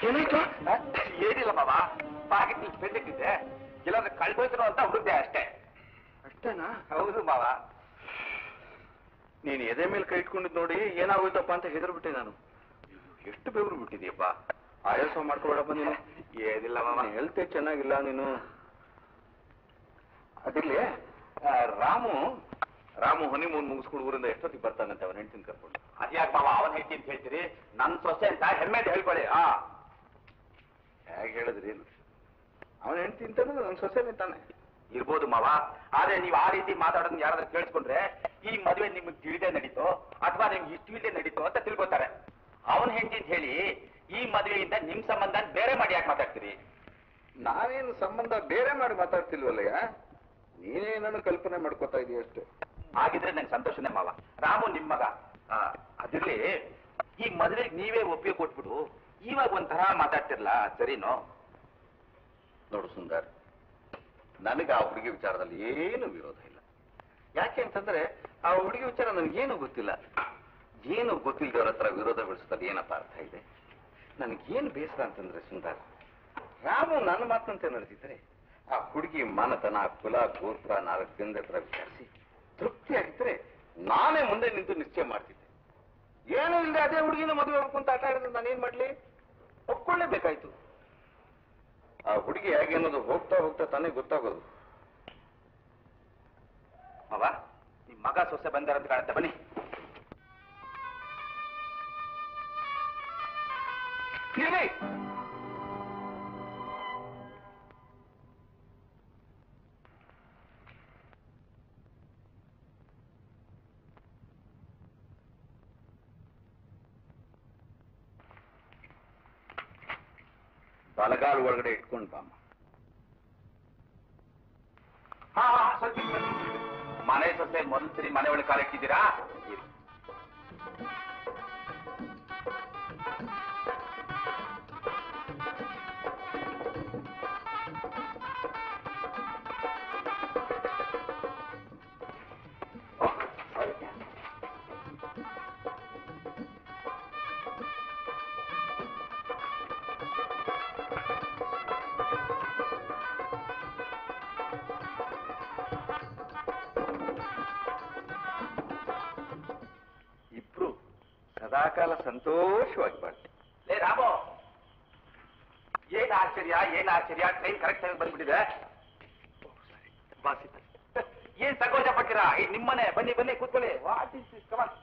ಏನಾಯ್ತು ಏನಿಲ್ಲ ಮಾವ ಪಾಕೆಟ್ ಪೆನ್ ಇಟ್ಟಿದ್ದೆ ಇಲ್ಲಾಂದ್ರೆ ಕಳ್ದೋಯ್ತನೋ ಅಂತ ಹುಡುಕ್ದೆ ಅಷ್ಟೇ ಅಷ್ಟೇನಾ ಹೌದು ಮಾವ ನೀನು ಎದೆ ಮೇಲೆ ಕೈ ಇಟ್ಕೊಂಡಿದ್ ನೋಡಿ ಏನಾಗೋಯ್ತಪ್ಪ ಅಂತ ಹೆದರ್ಬಿಟ್ಟೆ ನಾನು ಎಷ್ಟು ಬೆವರು ಬಿಟ್ಟಿದೀಯಪ್ಪ ಆಯಾಸ ಮಾಡ್ಕೊಬೇಡಪ್ಪ ನೀನು ಏನಿಲ್ಲ ಮಾವ ಹೆಲ್ತ್ ಚೆನ್ನಾಗಿಲ್ಲ ನೀನು ಅದಿರ್ಲಿ ಆ, ರಾಮು ರಾಮು ಹನಿಮೂನ್ ಮುಗಿಸ್ಕೊಂಡು ಊರಿಂದ ಎಷ್ಟೊತ್ತಿಗೆ ಬರ್ತಾನಂತೆ ಅವನ ಹೆಂಡತಿನ ಕರ್ಕೊಂಡು ಅದ್ಯಾಕ್ ಮಾವ ಅವನ್ ಹೇಳ್ತಿ ಅಂತ ಹೇಳ್ತೀರಿ ನನ್ ಸೊಸೆ ಅಂತ ಹೆಮ್ಮೆದ್ ಹೇಳ್ಕೊಳ್ಳಿ ಆ ಹೇಗೆ ಹೇಳಿದ್ರಿ ಅವನ ಹೆಂಡತಿ ಅಂತಂದ್ರೆ ನನ್ನ ಸೊಸೆನೇ ತಾನೆ ಇರ್ಬೋದು ಮಾವ ಆದ್ರೆ ನೀವು ಆ ರೀತಿ ಮಾತಾಡೋದನ್ನ ಯಾರಾದ್ರೂ ಕೇಳಿಸ್ಕೊಂಡ್ರೆ ಈ ಮದುವೆ ನಿಮ್ಗೆ ತಿಳಿದೇ ನಡೀತೋ ಅಥವಾ ನಿಮ್ಗೆ ಇಷ್ಟವಿಲ್ಲದೆ ನಡೀತೋ ಅಂತ ತಿಳ್ಕೊತಾರೆ ಅವನ್ ಹೆಂಡತಿ ಅಂತ ಹೇಳಿ ಈ ಮದುವೆಯಿಂದ ನಿಮ್ ಸಂಬಂಧ ಬೇರೆ ಮಾಡಿ ಯಾಕೆ ಮಾತಾಡ್ತೀರಿ ನಾನೇನು ಸಂಬಂಧ ಬೇರೆ ಮಾಡಿ ಮಾತಾಡ್ತಿಲ್ವಲ್ಲಯ್ಯ ನೀನೇ ನಾನು ಕಲ್ಪನೆ ಮಾಡ್ಕೋತಾ ಇದೀಯ ಅಷ್ಟೇ ಹಾಗಿದ್ರೆ ನಂಗೆ ಸಂತೋಷನೇ ಮಾವ ರಾಮು ನಿಮ್ ಮಗ ಆ, ಅದಿರ್ಲಿ ಈ ಮದುವೆಗೆ ನೀವೇ ಒಪ್ಪಿಗೆ ಕೊಟ್ಬಿಡು ಇವಾಗ ಒಂಥರ ಮಾತಾಡ್ತಿರ್ಲ ಸರಿನೋ ನೋಡು ಸುಂದರ್ ನನಗೆ ಆ ಹುಡುಗಿ ವಿಚಾರದಲ್ಲಿ ಏನು ವಿರೋಧ ಇಲ್ಲ ಯಾಕೆ ಅಂತಂದ್ರೆ ಆ ಹುಡುಗಿ ವಿಚಾರ ನನಗೇನು ಗೊತ್ತಿಲ್ಲ ಏನು ಗೊತ್ತಿಲ್ಲದವ್ರ ಹತ್ರ ವಿರೋಧ ಬೆಳೆಸೋದಲ್ಲಿ ಏನಪ್ಪ ಅರ್ಥ ಇದೆ ನನಗೇನು ಬೇಸರ ಅಂತಂದ್ರೆ ಸುಂದರ್ ರಾಮು ನನ್ನ ಮಾತಂತೆ ನಡೆದಿದ್ರೆ ಆ ಹುಡುಗಿ ಮನತನ ಕುಲ ಗೋತ್ರ ನಾಲ್ಕು ಜನದ ಹತ್ರ ವಿಚಾರಿಸಿ ತೃಪ್ತಿಯಾಗಿದ್ರೆ ನಾನೇ ಮುಂದೆ ನಿಂತು ನಿಶ್ಚಯ ಮಾಡ್ತಿದ್ದೆ ಏನು ಇಲ್ಲದೆ ಅದೇ ಹುಡುಗಿನ ಮದುವೆ ಆಗ್ಬೇಕು ಅಂತ ಆಟ ಆಡಿದ್ರೆ ನಾನೇನ್ ಮಾಡ್ಲಿ ಒಪ್ಕೊಳ್ಳೇಬೇಕಾಯ್ತು ಆ ಹುಡುಗಿ ಹೇಗೆ ಅನ್ನೋದು ಹೋಗ್ತಾ ಹೋಗ್ತಾ ತಾನೇ ಗೊತ್ತಾಗೋದು ಮಾವ ನಿಮ್ ಮಗ ಸೊಸೆ ಬಂದಾರಂತ ಕಾಣುತ್ತೆ ಬನ್ನಿ ಇರ್ಲಿ. ಬಲಗಾಲ್ ಒಳಗಡೆ ಇಟ್ಕೊಂಡು ಬಾಮ್ಮ ಹಾ ಹಾ, ಸ್ವಲ್ಪ ಇರಿ, ಸ್ವಲ್ಪ ಇರಿ. ಮನೆ ಸೊಸೆ ಮೊದಲು ಸರಿ ಮನೆ ಒಳಗೆ ಕಾಲ ಇಟ್ಟಿದ್ದೀರಾ ಇರಿ. ಓ, sorry. ಇಬ್ರು ಸದಾಕಾಲ ಸಂತೋಷವಾಗಿ ಬಾಳ್ತಿ ಲೇ ರಾಮು ಏನ್ ಆಶ್ಚರ್ಯ ಏನ್ ಆಶ್ಚರ್ಯ ಟ್ರೈನ್ ಕರೆಕ್ಟ್ ಆಗಿ ಬಂದ್ಬಿಟ್ಟಿದೆ ವಾಸಿ ಏನ್ ಸಂಕೋಚ ಪಡ್ತೀರಾ ಈ ನಿಮ್ಮನೆ ಬನ್ನಿ ಬನ್ನಿ ಕೂತ್ಕೊಳ್ಳಿ what is this come on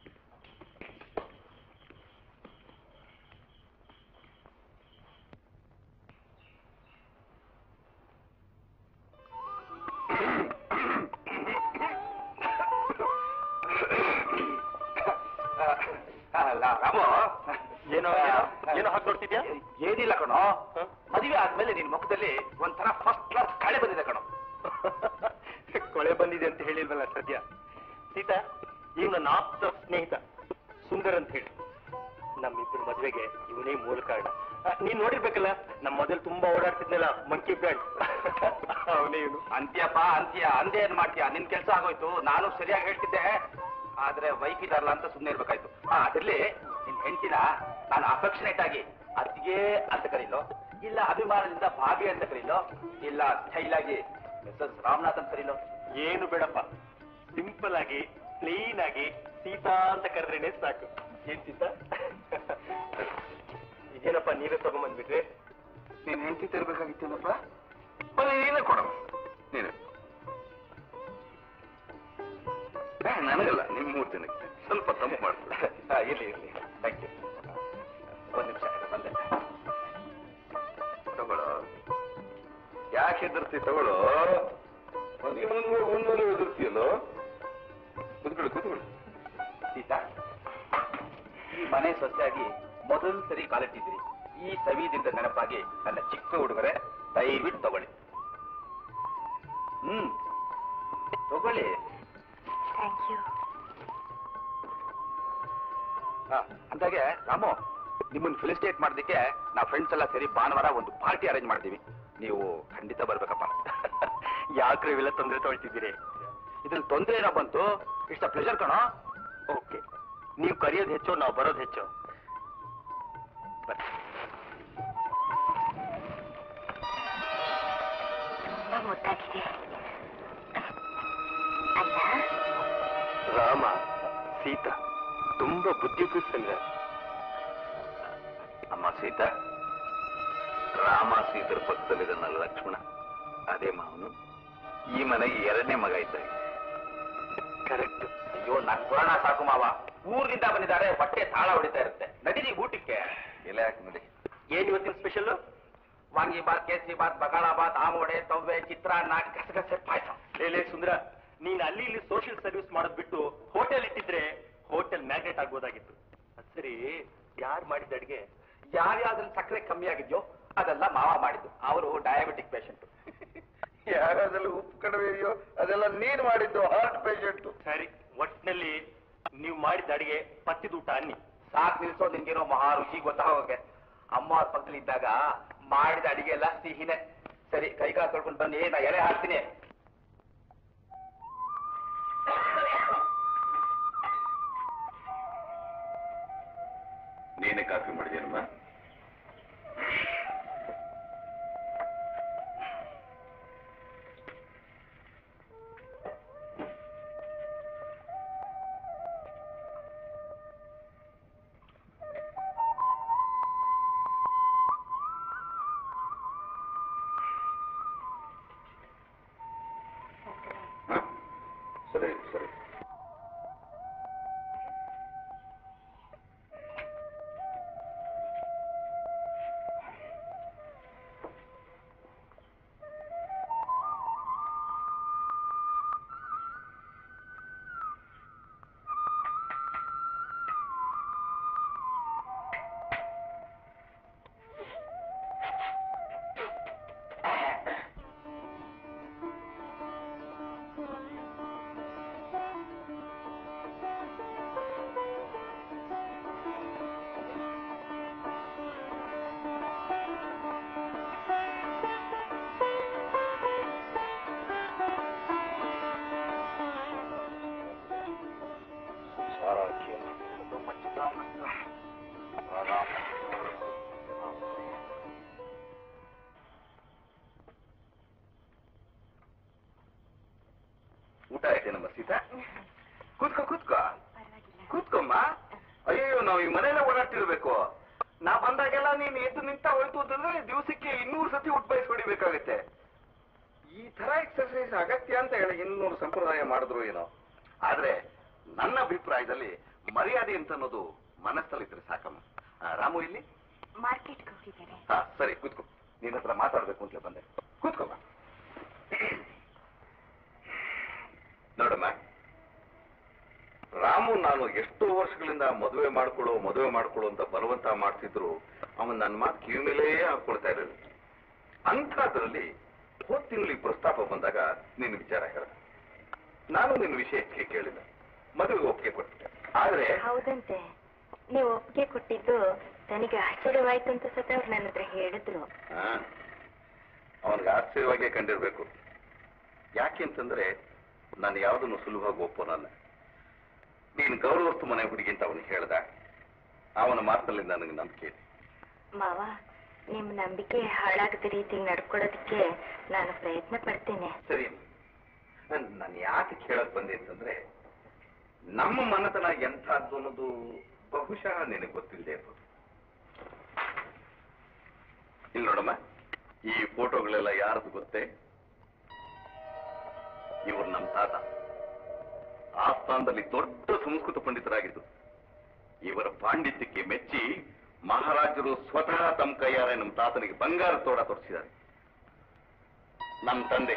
Ramu ಏನೋ ಏನೋ ಏನೋ ಹಾಕಿ ನೋಡ್ತಿದ್ಯಾ ಏನಿಲ್ಲ ಕಣೋ ಹ? ಮದುವೆ ಆದ್ಮೇಲೆ ನಿನ್ ಮುಖದಲ್ಲಿ ಒಂಥರ ಫಸ್ಟ್ ಕ್ಲಾಸ್ ಕಳೆ ಬಂದಿದೆ ಕಣೋ ಕೊಳೆ ಬಂದಿದೆ ಅಂತ ಹೇಳಿಲ್ವಲ್ಲ ಸದ್ಯ ಸೀತಾ ಈಗ ನನ್ನ ಆಪ್ತ ಸ್ನೇಹಿತ ಸುಂದರ್ ಅಂತ ಹೇಳಿ ನಮ್ಮಿಬ್ಬರ ಮದ್ವೆಗೆ ಇವನೇ ಮೂಲ ಕಾರಣ ಆ, ನೀನ್ ನೋಡಿರ್ಬೇಕಲ್ಲ ನಮ್ಮ ಮೊದಲು ತುಂಬಾ ಓಡಾಡ್ತಿದ್ನಲ್ಲ ಮಂಕಿ ಬ್ಯಾಂಡ್ ಅವನೇ ಇವನು ಅಂತ್ಯಪ್ಪ ಅಂತ್ಯ ಅಂದೇ ಏನ್ ಮಾಡ್ತೀಯ ನಿನ್ ಕೆಲಸ ಆಗೋಯ್ತು ನಾನು ಸರಿಯಾಗಿ ಹೇಳ್ತಿದ್ದೆ ಆದ್ರೆ ವೈಫ್ ಇದಾರಲ್ಲ ಅಂತ ಸುಮ್ಮನೆ ಇರ್ಬೇಕಾಯ್ತು ಹಾ ಅದ್ರಲ್ಲಿ ನಿನ್ ಹೆಂಡತಿನ ನಾನು ಅಫೆಕ್ಷನೇಟ್ ಆಗಿ ಅತ್ತಿಗೆ ಅಂತ ಕರೀಲೋ ಇಲ್ಲ ಅಭಿಮಾನದಿಂದ ಭಾವಿ ಅಂತ ಕರೀಲೋ ಇಲ್ಲ ಸ್ಟೈಲ್ ಆಗಿ ಮಿಸಸ್ ರಾಮನಾಥ್ ಅಂತ ಕರೀಲೋ ಏನು ಬೇಡಪ್ಪ ಸಿಂಪಲ್ ಆಗಿ ಕ್ಲೀನ್ ಆಗಿ ಸೀತಾ ಅಂತ ಕರೆದ್ರೇನೆ ಸಾಕು ಏನ್ ಸೀತಾ ಇದೇನಪ್ಪ ನೀವೇ ತಗೊಂಬಂದ್ಬಿಟ್ರಿ ನೀನ್ ಹೆಂಡತಿ ತರಬೇಕಾಗಿತ್ತೇನಪ್ಪ ಬನ್ನಿ ನೀನೇ ಕೊಡ ನೀನೆ ಏ, ನನಗಲ್ಲ ನಿಮ್ ಮೂರ್ ಜನಕ್ಕೆ ಸ್ವಲ್ಪ ತಂಪು ಮಾಡ್ಕೊಳ್ಳಿ ಹಾ, ಇರ್ಲಿ ಇರ್ಲಿ ಥ್ಯಾಂಕ್ ಯು ಒಂದ್ ನಿಮಿಷ ಬಂದೆ ತಗೊಳ್ಳೋ ಯಾಕೆ ಹೆದರ್ತಿ ತಗೊಳ್ಳೋ ಮದುವೆ ಮುಂದೆ ಮುಂದೆ ಹೆದರ್ತಿಯಲ್ಲೋ ಕುತ್ಕೊಳ್ಳಿ ಕುತ್ಕೊಳ್ಳಿ ಸೀತಾ ಈ ಮನೆ ಸೊಸೆಯಾಗಿ ಮೊದಲು ಸರಿ ಕಾಲಿಟ್ಟಿದ್ರಿ ಈ ಸವಿದಿಂದ ನೆನಪಾಗಿ ನನ್ನ ಚಿಕ್ಕ ಹುಡುಗರೆ ದಯವಿಟ್ಟು ತಗೊಳ್ಳಿ ಹ್ಮ್ ತಗೊಳ್ಳಿ ಥ್ಯಾಂಕ್ ಯು ಹಾ, ಅಂದಾಗೆ ರಾಮು ನಿಮ್ಮನ್ನ ಫೆಲಿಸಿಟೇಟ್ ಮಾಡೋದಕ್ಕೆ ನಾವು ಫ್ರೆಂಡ್ಸ್ ಎಲ್ಲ ಸೇರಿ ಭಾನುವಾರ ಒಂದು ಪಾರ್ಟಿ ಅರೇಂಜ್ ಮಾಡ್ತೀವಿ ನೀವು ಖಂಡಿತ ಬರ್ಬೇಕಪ್ಪ ಯಾಕ್ರೆ ಇವೆಲ್ಲ ತೊಂದರೆ ತೊಗೊಳ್ತಿದ್ದೀರಿ ಇದ್ರಲ್ಲಿ ತೊಂದರೆ ಏನೋ ಬಂತು ಇಟ್ಸ್ ಅ ಪ್ಲೆಜರ್ ಕಣೋ ಓಕೆ ನೀವು ಕರೆಯೋದು ಹೆಚ್ಚು ನಾವು ಬರೋದು ಹೆಚ್ಚು ಬನ್ನಿ. ಗೊತ್ತಾಗಿದೆ ಅಲ್ಲ ರಾಮ ಸೀತಾ ತುಂಬಾ ಬುದ್ಧಿಪೂರ್ತಿಸಿದ ಅಮ್ಮ ಸೀತಾ ರಾಮ ಸೀತರ ಪಕ್ಕದಲ್ಲಿದ್ದಾನಲ್ಲ ಲಕ್ಷ್ಮಣ ಅದೇ ಮಾವನು ಈ ಮನೆಗೆ ಎರಡನೇ ಮಗ ಇದ್ದಾಗ ಕರೆಕ್ಟ್ ಅಯ್ಯೋ ನನ್ ಪುರಾಣ ಸಾಕು ಮಾವ ಊರಿನಿಂದ ಬಂದಿದ್ದಾರೆ ಹೊಟ್ಟೆ ತಾಳ ಹೊಡಿತಾ ಇರುತ್ತೆ ನಡೀರಿ ಊಟಕ್ಕೆ ಎಲೆ ಹಾಕಿ ನೋಡಿ ಏನ್ ಇವತ್ತಿನ ಸ್ಪೆಷಲ್ ವಾಂಗಿ ಬಾತ್ ಕೇಸರಿ ಬಾತ್ ಬಗಾಳ ಬಾತ್ ಆಮೋಡೆ ತವ್ವೆ ಚಿತ್ರಾನ್ನ ಗಸಗಸೆ ಪಾಯಸ ಲೇ ಸುಂದರ ನೀನ್ ಅಲ್ಲಿ ಇಲ್ಲಿ ಸೋಷಿಯಲ್ ಸರ್ವಿಸ್ ಮಾಡೋದ್ ಬಿಟ್ಟು ಹೋಟೆಲ್ ಇಟ್ಟಿದ್ರೆ ಹೋಟೆಲ್ ಮ್ಯಾಗ್ನೆಟ್ ಆಗ್ಬೋದಾಗಿತ್ತು ಅದ್ ಸರಿ ಯಾರ್ ಮಾಡಿದ ಅಡ್ಗೆ ಯಾರ್ಯಾವ್ದ್ರಲ್ಲಿ ಸಕ್ಕರೆ ಕಮ್ಮಿ ಆಗಿದ್ಯೋ ಅದೆಲ್ಲ ಮಾವ ಮಾಡಿದ್ದು ಅವರು ಡಯಾಬಿಟಿಕ್ ಪೇಷಂಟ್ ಯಾವ್ಯಾವ್ದ್ರಲ್ಲಿ ಉಪ್ಪು ಕಡಿಮೆ ಇದೆಯೋ ಅದೆಲ್ಲ ನೀನ್ ಮಾಡಿದ್ದು ಹಾರ್ಟ್ ಪೇಷಂಟ್ ಸರಿ ಒಟ್ನಲ್ಲಿ ನೀವು ಮಾಡಿದ ಅಡಿಗೆ ಪತ್ತಿದ ಊಟ ಅನ್ನಿ ಸಾಕ್ ನಿಲ್ಸೋ ನಿನ್ಗೇನೋ ಮಹಾ ರುಚಿ ಗೊತ್ತಾಗೋಕೆ ಅಮ್ಮ ಅವ್ರ ಪಕ್ಕದಲ್ಲಿ ಇದ್ದಾಗ ಮಾಡಿದ ಅಡಿಗೆ ಎಲ್ಲ ಸಿಹಿನೇ ಸರಿ ಕೈ ಕಾಲು ತೊಳ್ಕೊಂಡು ಬನ್ನಿ ನಾ ಎಲೆ ಹಾಕ್ತೀನಿ ನೀನೇ ಕಾಫಿ ಮಾಡಿದೇನಮ್ಮ ಸರಿ ಸರಿ ಊಟ ಆಯ್ತೇನಮ್ಮ ಸೀತಾ ಕೂತ್ಕೋ ಕೂತ್ಕೋ ಕೂತ್ಕೊಮ್ಮ ಅಯ್ಯೋ ನಾವು ಈ ಮನೇಲೆ ಓಡಾಡ್ತಿರ್ಬೇಕು ನಾ ಬಂದಾಗೆಲ್ಲ ನೀನ್ ಎದ್ದು ನಿಂತ ಹೋಯ್ತು ಅಂತಂದ್ರೆ ದಿವಸಕ್ಕೆ ಇನ್ನೂರು ಸತಿ ಊಟ ಬಯಸ್ ಹೊಡಿಬೇಕಾಗತ್ತೆ ಈ ತರ ಎಕ್ಸರ್ಸೈಸ್ ಅಗತ್ಯ ಅಂತ ಹೇಳಿ ಇನ್ನೂರು ಸಂಪ್ರದಾಯ ಮಾಡಿದ್ರು ಏನೋ ಆದ್ರೆ ನನ್ನ ಅಭಿಪ್ರಾಯದಲ್ಲಿ ಮರ್ಯಾದೆ ಅಂತ ಅನ್ನೋದು ಮನಸ್ಸಲ್ಲಿದ್ರೆ ಸಾಕಮ್ಮ ಆ, ರಾಮು ಇಲ್ಲಿ ಮಾರ್ಕೆಟ್ಗೆ ಹೋಗಿದ್ದಾರೆ ಹಾ ಸರಿ ಕೂತ್ಕೋ ನಿನ್ನ ಹತ್ರ ಮಾತಾಡ್ಬೇಕು ಅಂತ ಬಂದೆ ಕೂತ್ಕೊಮ್ಮ ನೋಡಮ್ಮ ರಾಮು ನಾನು ಎಷ್ಟೋ ವರ್ಷಗಳಿಂದ ಮದುವೆ ಮಾಡ್ಕೊಳ್ಳೋ ಮದುವೆ ಮಾಡ್ಕೊಳ್ಳೋ ಅಂತ ಬಲವಂತ ಮಾಡ್ತಿದ್ರು ಅವನ್ ನನ್ನ ಮಾತು ಕಿವಿ ಮೇಲೇ ಹಾಕೊಳ್ತಾ ಇರಲಿಲ್ಲ ಅಂಥದ್ರಲ್ಲಿ ಹೋದ್ ತಿಂಗಳು ಈ ಪ್ರಸ್ತಾಪ ಬಂದಾಗ ನಿನ್ನ ವಿಚಾರ ಹೇಳ ನಾನು ನಿನ್ನ ವಿಷಯಕ್ಕೆ ಕೇಳಿಲ್ಲ ಮದುವೆಗೆ ಒಪ್ಪಿಗೆ ಕೊಟ್ಟೆ ಆದ್ರೆ ಹೌದಂತೆ ನೀವು ಒಪ್ಪಿಗೆ ಕೊಟ್ಟಿದ್ದು ನನಗೆ ಆಶ್ಚರ್ಯವಾಯ್ತು ಅಂತ ಸತ ಅವ್ರು ನನ್ನ ಹತ್ರ ಹೇಳಿದ್ರು ಅವನಿಗೆ ಆಶ್ಚರ್ಯವಾಗೇ ಕಂಡಿರ್ಬೇಕು ಯಾಕೆ ಅಂತಂದ್ರೆ ನಾನು ಯಾವುದನ್ನು ಸುಲಭವಾಗಿ ಒಪ್ಪೋನಲ್ಲ ನೀನು ಗೌರವಸ್ತು ಮನೆ ಹುಡುಗಿ ಅಂತ ಅವನಿಗೆ ಹೇಳ್ದ ಅವನ ಮಾತಿನಲ್ಲಿ ನನಗೆ ನಂಬಿಕೆ ಇದೆ ಮಾವ ನಿಮ್ ನಂಬಿಕೆ ಹಾಳಾಗದ ರೀತಿ ನಡ್ಕೊಳ್ಳೋದಕ್ಕೆ ನಾನು ಪ್ರಯತ್ನ ಪಡ್ತೇನೆ ಸರಿ ನಾನು ಯಾಕೆ ಕೇಳಕ್ ಬಂದೆ ಅಂತಂದ್ರೆ ನಮ್ಮ ಮನತನ ಎಂಥದ್ದು ಅನ್ನೋದು ಬಹುಶಃ ನಿನಗೆ ಗೊತ್ತಿಲ್ಲದೆ ಇರ್ಬೋದು ಇಲ್ಲಿ ನೋಡಮ್ಮ ಈ ಫೋಟೋಗಳೆಲ್ಲ ಯಾರದು ಗೊತ್ತೇ ಇವರು ನಮ್ಮ ತಾತ ಆಸ್ಥಾನದಲ್ಲಿ ದೊಡ್ಡ ಸಂಸ್ಕೃತ ಪಂಡಿತರಾಗಿದ್ದು ಇವರ ಪಾಂಡಿತ್ಯಕ್ಕೆ ಮೆಚ್ಚಿ ಮಹಾರಾಜರು ಸ್ವತಃ ತಮ್ಮ ಕೈಯಾರೆ ನಮ್ಮ ತಾತನಿಗೆ ಬಂಗಾರ ತೋಡ ತೋರಿಸಿದ್ದಾರೆ ನಮ್ಮ ತಂದೆ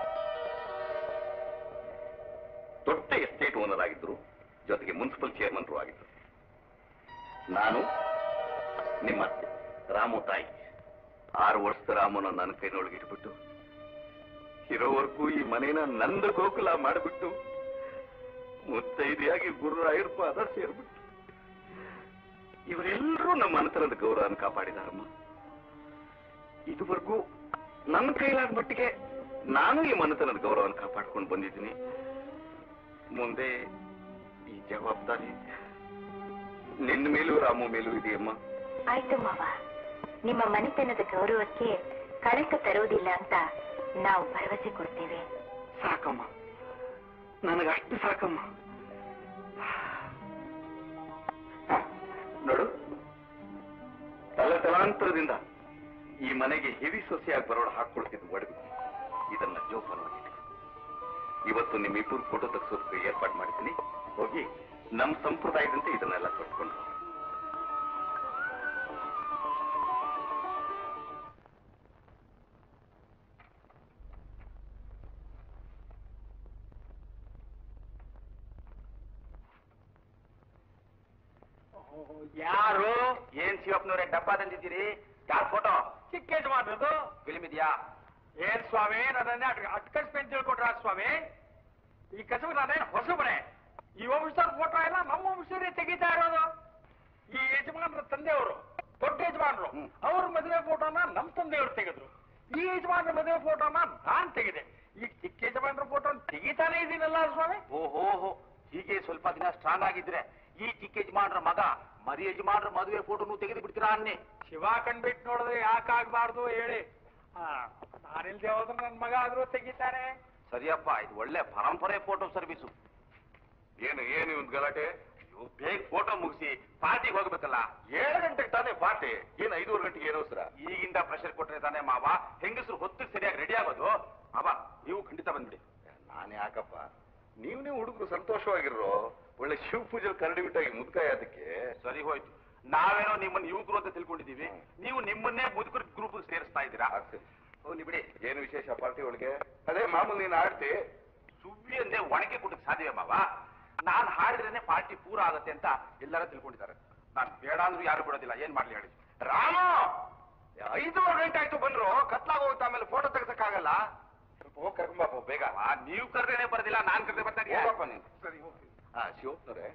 ದೊಡ್ಡ ಎಸ್ಟೇಟ್ ಓನರ್ ಆಗಿದ್ರು ಜೊತೆಗೆ ಮುನ್ಸಿಪಲ್ ಚೇರ್ಮನ್ರು ಆಗಿದ್ರು ನಾನು ನಿಮ್ಮ ಅತ್ತೆ ರಾಮು ತಾಯಿ ಆರು ವರ್ಷದ ರಾಮನ ನನ್ನ ಕೈನೊಳಗೆ ಇಟ್ಬಿಟ್ಟು ಇರೋವರೆಗೂ ಈ ಮನೇನ ನಂದ ಗೋಕುಲ ಮಾಡಿಬಿಟ್ಟು ಮುತ್ತೈದೆಯಾಗಿ ಗುರುರಾಯರ ಪಾದ ಸೇರ್ಬಿಟ್ಟು ಇವರೆಲ್ಲರೂ ನಮ್ಮ ಮನತನದ ಗೌರವನ ಕಾಪಾಡಿದಾರಮ್ಮ ಇದುವರೆಗೂ ನನ್ನ ಕೈಲಾದ ಮಟ್ಟಿಗೆ ನಾನು ಈ ಮನತನದ ಗೌರವನ ಕಾಪಾಡ್ಕೊಂಡು ಬಂದಿದ್ದೀನಿ ಮುಂದೆ ಈ ಜವಾಬ್ದಾರಿ ನಿನ್ನ ಮೇಲೂ ರಾಮು ಮೇಲೂ ಇದೆಯಮ್ಮ ಆಯ್ತು ಮಾವ ನಿಮ್ಮ ಮನೆತನದ ಗೌರವಕ್ಕೆ ಕಳಂಕ ತರುವುದಿಲ್ಲ ಅಂತ ನಾವು ಭರವಸೆ ಕೊಡ್ತೇವೆ ಸಾಕಮ್ಮ ನನಗಷ್ಟು ಸಾಕಮ್ಮ ಹ, ನೋಡು ತಲ ತಲಾಂತರದಿಂದ ಈ ಮನೆಗೆ ಹೆವಿ ಸೊಸೆಯಾಗಿ ಬರೋಳು ಹಾಕೊಳ್ತಿದ್ದು ಒಡವಿ ಇದನ್ನ ಜೋಪಾನವಾಗಿ ಇಟ್ಕೊ. ಇವತ್ತು ನಿಮ್ಮಿಬ್ಬರು ಫೋಟೋ ತೆಗೆಸೋದಕ್ಕೆ ಏರ್ಪಾಡು ಮಾಡಿದ್ದೀನಿ ಹೋಗಿ ನಮ್ಮ ಸಂಪ್ರದಾಯದಂತೆ ಇದನ್ನೆಲ್ಲ ಕಟ್ಕೊಂಡು ಬಾ. ಯಾರು ಏನ್ ಶಿವಪ್ಪನವ್ರೆ ಡಬ್ಬ ತಂದಿದ್ದೀರಿ ಯಾರ್ ಫೋಟೋ ಚಿಕ್ಕ ಯಜಮಾನ್ರದು ಫಿಲ್ಮ್ ಇದೆಯಾ ಏನ್ ಸ್ವಾಮಿ ನನ್ನನ್ನೇ ಅಟ್ ಅಟ್ಕಸ್ಬಿ ಅಂತ ತಿಳ್ಕೊಟ್ರ ಸ್ವಾಮಿ ಈ ಕಸಬು ನಾನೇನ್ ಹೊಸಬನೆ ಈ ವಂಶದವ್ರ ಫೋಟೋ ಎಲ್ಲ ನಮ್ಮ ವಂಶದವರೇ ತೆಗಿತಾ ಇರೋದು ಈ ಯಜಮಾನ್ರ ತಂದೆಯವರು ದೊಡ್ಡ ಯಜಮಾನ್ರು ಹ್ಮ್. ಅವ್ರ ಮದುವೆ ಫೋಟೋನ ನಮ್ಮ ತಂದೆಯವರು ತೆಗೆದ್ರು ಈ ಯಜಮಾನ್ರ ಮದುವೆ ಫೋಟೋನ ನಾನ್ ತೆಗೆದೆ ಈ ಚಿಕ್ಕ ಯಜಮಾನ್ರ ಫೋಟೋ ತೆಗಿತಾನೆ ಇದೀನಲ್ಲ ಸ್ವಾಮಿ ಓಹೋ ಹೋ ಹೀಗೆ ಸ್ವಲ್ಪ ದಿನ ಸ್ಟ್ರಾಂಗ್ ಆಗಿದ್ರೆ ಈ ಚಿಕ್ಕ ಯಜಮಾನ್ರ ಮಗ ಮರಿ ಯಜಮಾನ್ರ ಮದುವೆ ಫೋಟೋನು ತೆಗೆದು ಬಿಡ್ತೀರಾ ಅನ್ನಿ ಶಿವ ಕಣ್ಬಿಟ್ಟು ನೋಡಿದ್ರೆ ಯಾಕಾಗ್ಬಾರ್ದು ಹೇಳಿ ಆ, ನಾನಿಲ್ದೆ ಹೋದ್ರೆ ನನ್ ಮಗ ಆದ್ರೂ ತೆಗಿತಾನೆ ಸರಿಯಪ್ಪ ಇದು ಒಳ್ಳೆ ಪರಂಪರೆ ಫೋಟೋ ಸರ್ವಿಸು ಏನು ಏನು ಒಂದು ಗಲಾಟೆ ನೀವು ಬೇಗ ಫೋಟೋ ಮುಗಿಸಿ ಪಾರ್ಟಿಗೆ ಹೋಗ್ಬೇಕಲ್ಲ ಏಳು ಗಂಟೆಗೆ ತಾನೇ ಪಾರ್ಟಿ ಏನು ಐದೂವರೆ ಗಂಟೆಗೆ ಏನೋ ಸರ ಈಗಿಂದ ಪ್ರೆಷರ್ ಕೊಟ್ರೆ ತಾನೇ ಮಾವ ಹೆಂಗಸರು ಹೊತ್ತು ಸರಿಯಾಗಿ ರೆಡಿ ಆಗೋದು ಅವ ನೀವು ಖಂಡಿತ ಬಂದ್ಬಿಡಿ ನಾನು ಯಾಕಪ್ಪ ನೀವು ನೀವು ಹುಡುಗರು ಸಂತೋಷವಾಗಿರೋ ಒಳ್ಳೆ ಶಿವ ಪೂಜೆ ಕರಡಿ ಬಿಟ್ಟಾಗಿ ಮುದ್ಕಾಯ ಅದಕ್ಕೆ ಸರಿ ಹೋಯ್ತು ನಾವೇನೋ ನಿಮ್ಮನ್ನ ಯುವಕರು ಅಂತ ತಿಳ್ಕೊಂಡಿದೀವಿ ನೀವು ನಿಮ್ಮನ್ನೇ ಮುದುಕರ ಗ್ರೂಪ್ ಸೇರಿಸ್ತಾ ಇದ್ದೀರಾ ಆಗ್ತದೆ. ಹೋಗ್ಲಿ ಬಿಡಿ ಏನು ವಿಶೇಷ ಪಾರ್ಟಿ ಒಳಗೆ ಅದೇ ಮಾಮೂಲಿ ನೀನು ಆಡ್ತಿ ಸುವ್ವಿ ಅಂದೆ ಒಣಕೆ ಕೊಟ್ಟಕ್ಕೆ ಸಾಧ್ಯವೇ ಮಾವ ನಾನ್ ಹಾಡಿದ್ರೇನೆ ಪಾರ್ಟಿ ಪೂರ ಆಗತ್ತೆ ಅಂತ ಎಲ್ಲರೂ ತಿಳ್ಕೊಂಡಿದ್ದಾರೆ ನಾನ್ ಬೇಡ ಅಂದ್ರೂ ಯಾರು ಬಿಡೋದಿಲ್ಲ ಏನ್ ಮಾಡ್ಲಿ ಹೇಳಿ ರಾಮ ಐದೂವರೆ ಗಂಟೆ ಆಯ್ತು ಬಂದ್ರು ಕತ್ಲಾಗ ಹೋಗುತ್ತೆ ಆಮೇಲೆ ಫೋಟೋ ತೆಗ್ಸಕ್ಕಾಗಲ್ಲ ಸ್ವಲ್ಪ ಹೋಗಿ ಕರ್ಕೊಂಬಪ್ಪ ಬೇಗ ಆ, ನೀವು ಕರೆದೇನೆ ಬರೋದಿಲ್ಲ ನಾನ್ ಕರೆದೆ ಬರ್ತಾನೆ ಹೋಗಪ್ಪ ನೀನು ಸರಿ ಹೋಗಿ ಹಾ ಶಿವಪ್ನವ್ರೆ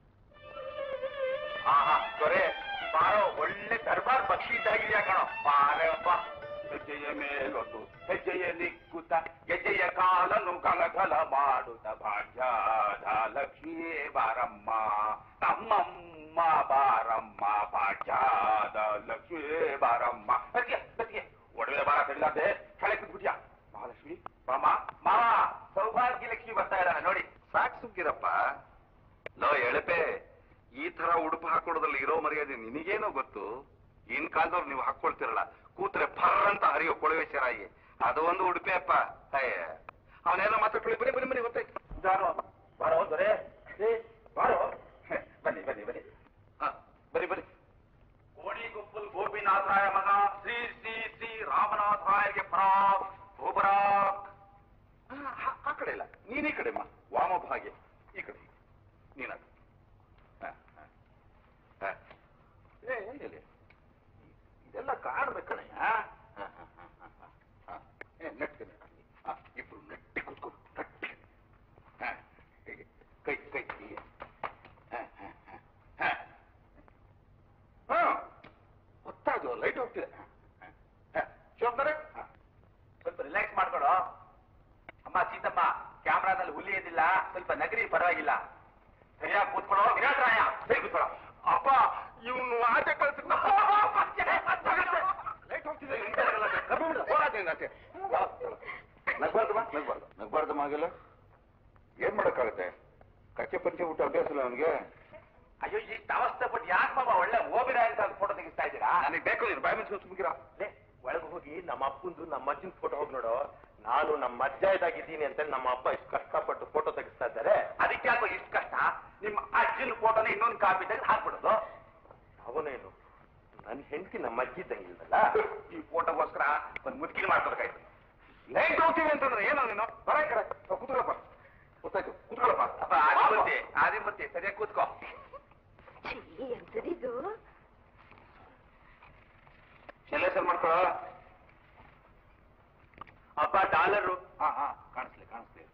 ಹಾ ಹಾ ದೊರೆ ಬಾರೋ ಒಳ್ಳೆ ದರ್ಬಾರ್ ಪಕ್ಷಿ ಇದ್ದಾಗಿದೆಯಾ ಕಣೋ ಬಾರಪ್ಪ ಹೆಜ್ಜೆಯ ಮೇಲೊಂದು ಹೆಜ್ಜೆಯ ನಿಕ್ಕುತ್ತ ಹೆಜ್ಜೆಯ ಕಾಲನ್ನು ಗಲಗಲ ಮಾಡುತ್ತ ಭಾಗ್ಯದ ಲಕ್ಷ್ಮಿಯೇ ಬಾರಮ್ಮ ನಮ್ಮಮ್ಮ ಬಾರಮ್ಮ ಭಾಗ್ಯದ ಲಕ್ಷ್ಮಿಯೇ ಬಾರಮ್ಮ ಬತ್ತಿಗೆ ಬತ್ತಿಗೆ ಒಡವೆ ಬಾರ ಕಡಿಲಾದೆ ಕೆಳಗೆ ಬಿಟ್ಬಿಟ್ಯಾ ಮಹಾಲಕ್ಷ್ಮಿ ಮಾಮ ಮಾಮ ಸೌಭಾಗ್ಯ ಲಕ್ಷ್ಮಿ ಬರ್ತಾ ಇದ್ದಾನೆ ನೋಡಿ ಸಾಕ್ ಸುಗ್ಗಿರಪ್ಪ ಲೋ ಎಳಪೆ ಈ ತರ ಉಡುಪು ಹಾಕೊಳ್ಳೋದ್ರಲ್ಲಿ ಇರೋ ಮರ್ಯಾದೆ ನಿನಗೇನೋ ಗೊತ್ತು ಇನ್ ಕಾಲದವ್ರು ನೀವು ಹಾಕೊಳ್ತಿರಲ್ಲ ಕೂತ್ರೆ ಫರ್ ಅಂತ ಹರಿಯೋ ಕೊಳವೆ ಸೇರಾಗಿ ಅದು ಒಂದು ಉಡುಪೆ ಅಪ್ಪ ಅಯ್ಯ ಅವನೇನೋ ಮಾತಾಡ್ಕೊಳ್ಳಿ ಬನ್ನಿ ಬನ್ನಿ ಬನ್ನಿ ಗೊತ್ತಾಯ್ತು ಬಾರೋ ಬಾರೋ ದೊರೆ ಏ, ಬಾರೋ ಹೆ, ಬನ್ನಿ ಬನ್ನಿ ಬನ್ನಿ ಹಾ ಬನ್ನಿ ಬನ್ನಿ ಕೋಡಿ ಗುಪ್ಪಲ್ ಗೋಪಿನಾಥರಾಯ ಮಗ ಶ್ರೀ ಶ್ರೀ ಶ್ರೀ ರಾಮನಾಥರಾಯಗೆ ಪರಾಕ್ ಭೂಪರಾಕ್ ಆ, ಆ- ಆ ಕಡೆ ಇಲ್ಲ ನೀನ್ ಈ ಕಡೆ ಮಾ ವಾಮಭಾಗ್ಯ ಈ ಕಡೆ ನೀನ ಏ ಎಲ್ಲಿ ಇದೆಲ್ಲ ಕಾಡ್ಬೇಕಣೆ ನೆಟ್ಗೆ ಇಬ್ರು ನೆಟ್ಟಿ ಕೂತ್ಕೊ ನೆಟ್ಟಿ ಹ, ಹೀಗೆ ಕೈ ಕೈ ಹೀಗೆ ಹ, ಹ, ಹ, ಹ. ಹ, ಹೊತ್ತಾಯ್ತು ಲೈಟ್ ಹೋಗ್ತಿದೆ ಹ, ಹ, ಹ. ಶಿವಪ್ಪನವ್ರೆ? ಹ. ಸ್ವಲ್ಪ ರಿಲ್ಯಾಕ್ಸ್ ಮಾಡ್ಕೊಳೋ ಅಮ್ಮ ಸೀತಮ್ಮ ಕ್ಯಾಮ್ರಾದಲ್ಲಿ ಹುಲಿ ಏನಿಲ್ಲ ಸ್ವಲ್ಪ ನಗರಿ ಪರವಾಗಿಲ್ಲ ಸರಿಯಾಗಿ ಕೂತ್ಕೊಳ್ಳೋ ವಿರಾಟರಾಯ ಸರಿ ಕೂತ್ಕೊಳ್ಳೋ ಅಪ್ಪ ಇವನು ಆಚೆ ಕಳ್ಸಿ ಲೈಟ್ ಹೋಗ್ತಿದೆ ನಗ್ಬಾರ್ದು ನಗ್ಬಾರ್ದು ನಗ್ಬಾರ್ದು ಮಾಗೆಲ್ಲ ಏನ್ ಮಾಡಕ್ಕಾಗತ್ತೆ ಕಚ್ಚೆ ಪಂಚೆ ಊಟ ಅಭ್ಯಾಸ ಇಲ್ಲ ಅವನಿಗೆ ಅಯ್ಯೋ ಇಷ್ಟು ಅವಸ್ಥೆ ಪಟ್ಟು ಯಾಕೆ ಮಾಮ ಒಳ್ಳೆ ಓಬಿರಾಯ ಅಂತ ಫೋಟೋ ತೆಗಿಸ್ತಾ ಇದ್ದೀರಾ ನನಗೆ ಬೇಕು ನೀನು ಬಾಯ್ ಮುಚ್ಕೊಂಡು ಸುಮ್ಕಿರ ಲೇ, ಒಳಗೆ ಹೋಗಿ ನಮ್ಮ ಅಪ್ಪಂದು ನಮ್ಮ ಅಜ್ಜನ ಫೋಟೋ ಹೋಗಿ ನೋಡು ನಾನು ನಮ್ಮ ಅಜ್ಜ ಇದಾಗಿದ್ದೀನಿ ಅಂತ ನಮ್ಮ ಅಪ್ಪ ಇಷ್ಟು ಕಷ್ಟಪಟ್ಟು ಫೋಟೋ ತೆಗಿಸ್ತಾ ಇದ್ದಾರೆ ಅದಕ್ಕೆ ಯಾಕೋ ಇಷ್ಟು ಕಷ್ಟ ನಿಮ್ಮ ಅಜ್ಜನ ಫೋಟೋನ ಇನ್ನೊಂದು ಕಾಪಿ ತೆಗೆದು ಹಾಕ್ಬಿಡೋದು ಅವನೇನು ನನ್ನ ಹೆಂಡತಿ ನಮ್ಮ ಅಜ್ಜಿ ತಂಗಿಲ್ದಲ್ಲ ಈ ಫೋಟೋಗೋಸ್ಕರ ಒಂದು ಮುದುಕಿನ ಮಾಡ್ಕೊಬೇಕಾಯ್ತು ಲೈಟ್ ಹೋಗ್ತೀವಿ ಅಂತಂದ್ರೆ ಏನೋ ನೀನು ಬರ ಕರ ಕೂತ್ಕೊಳ್ಳಪ್ಪ ಗೊತ್ತಾಯ್ತು ಕೂತ್ಕೊಳ್ಳಪ್ಪ ಅಪ್ಪ ಆದಿ ಬರ್ತಿ ಆದಿ ಬರ್ತಿ ಸರಿಯಾಗಿ ಕೂತ್ಕೋ ಛೀ ಎಂತದಿದು ಸೆಲೆಕ್ಷನ್ ಮಾಡ್ಕೊಳ್ಳೋ ಅಪ್ಪ ಡಾಲರು ಹಾ ಹಾ ಕಾಣಿಸ್ಲಿ ಕಾಣಿಸ್ಲಿ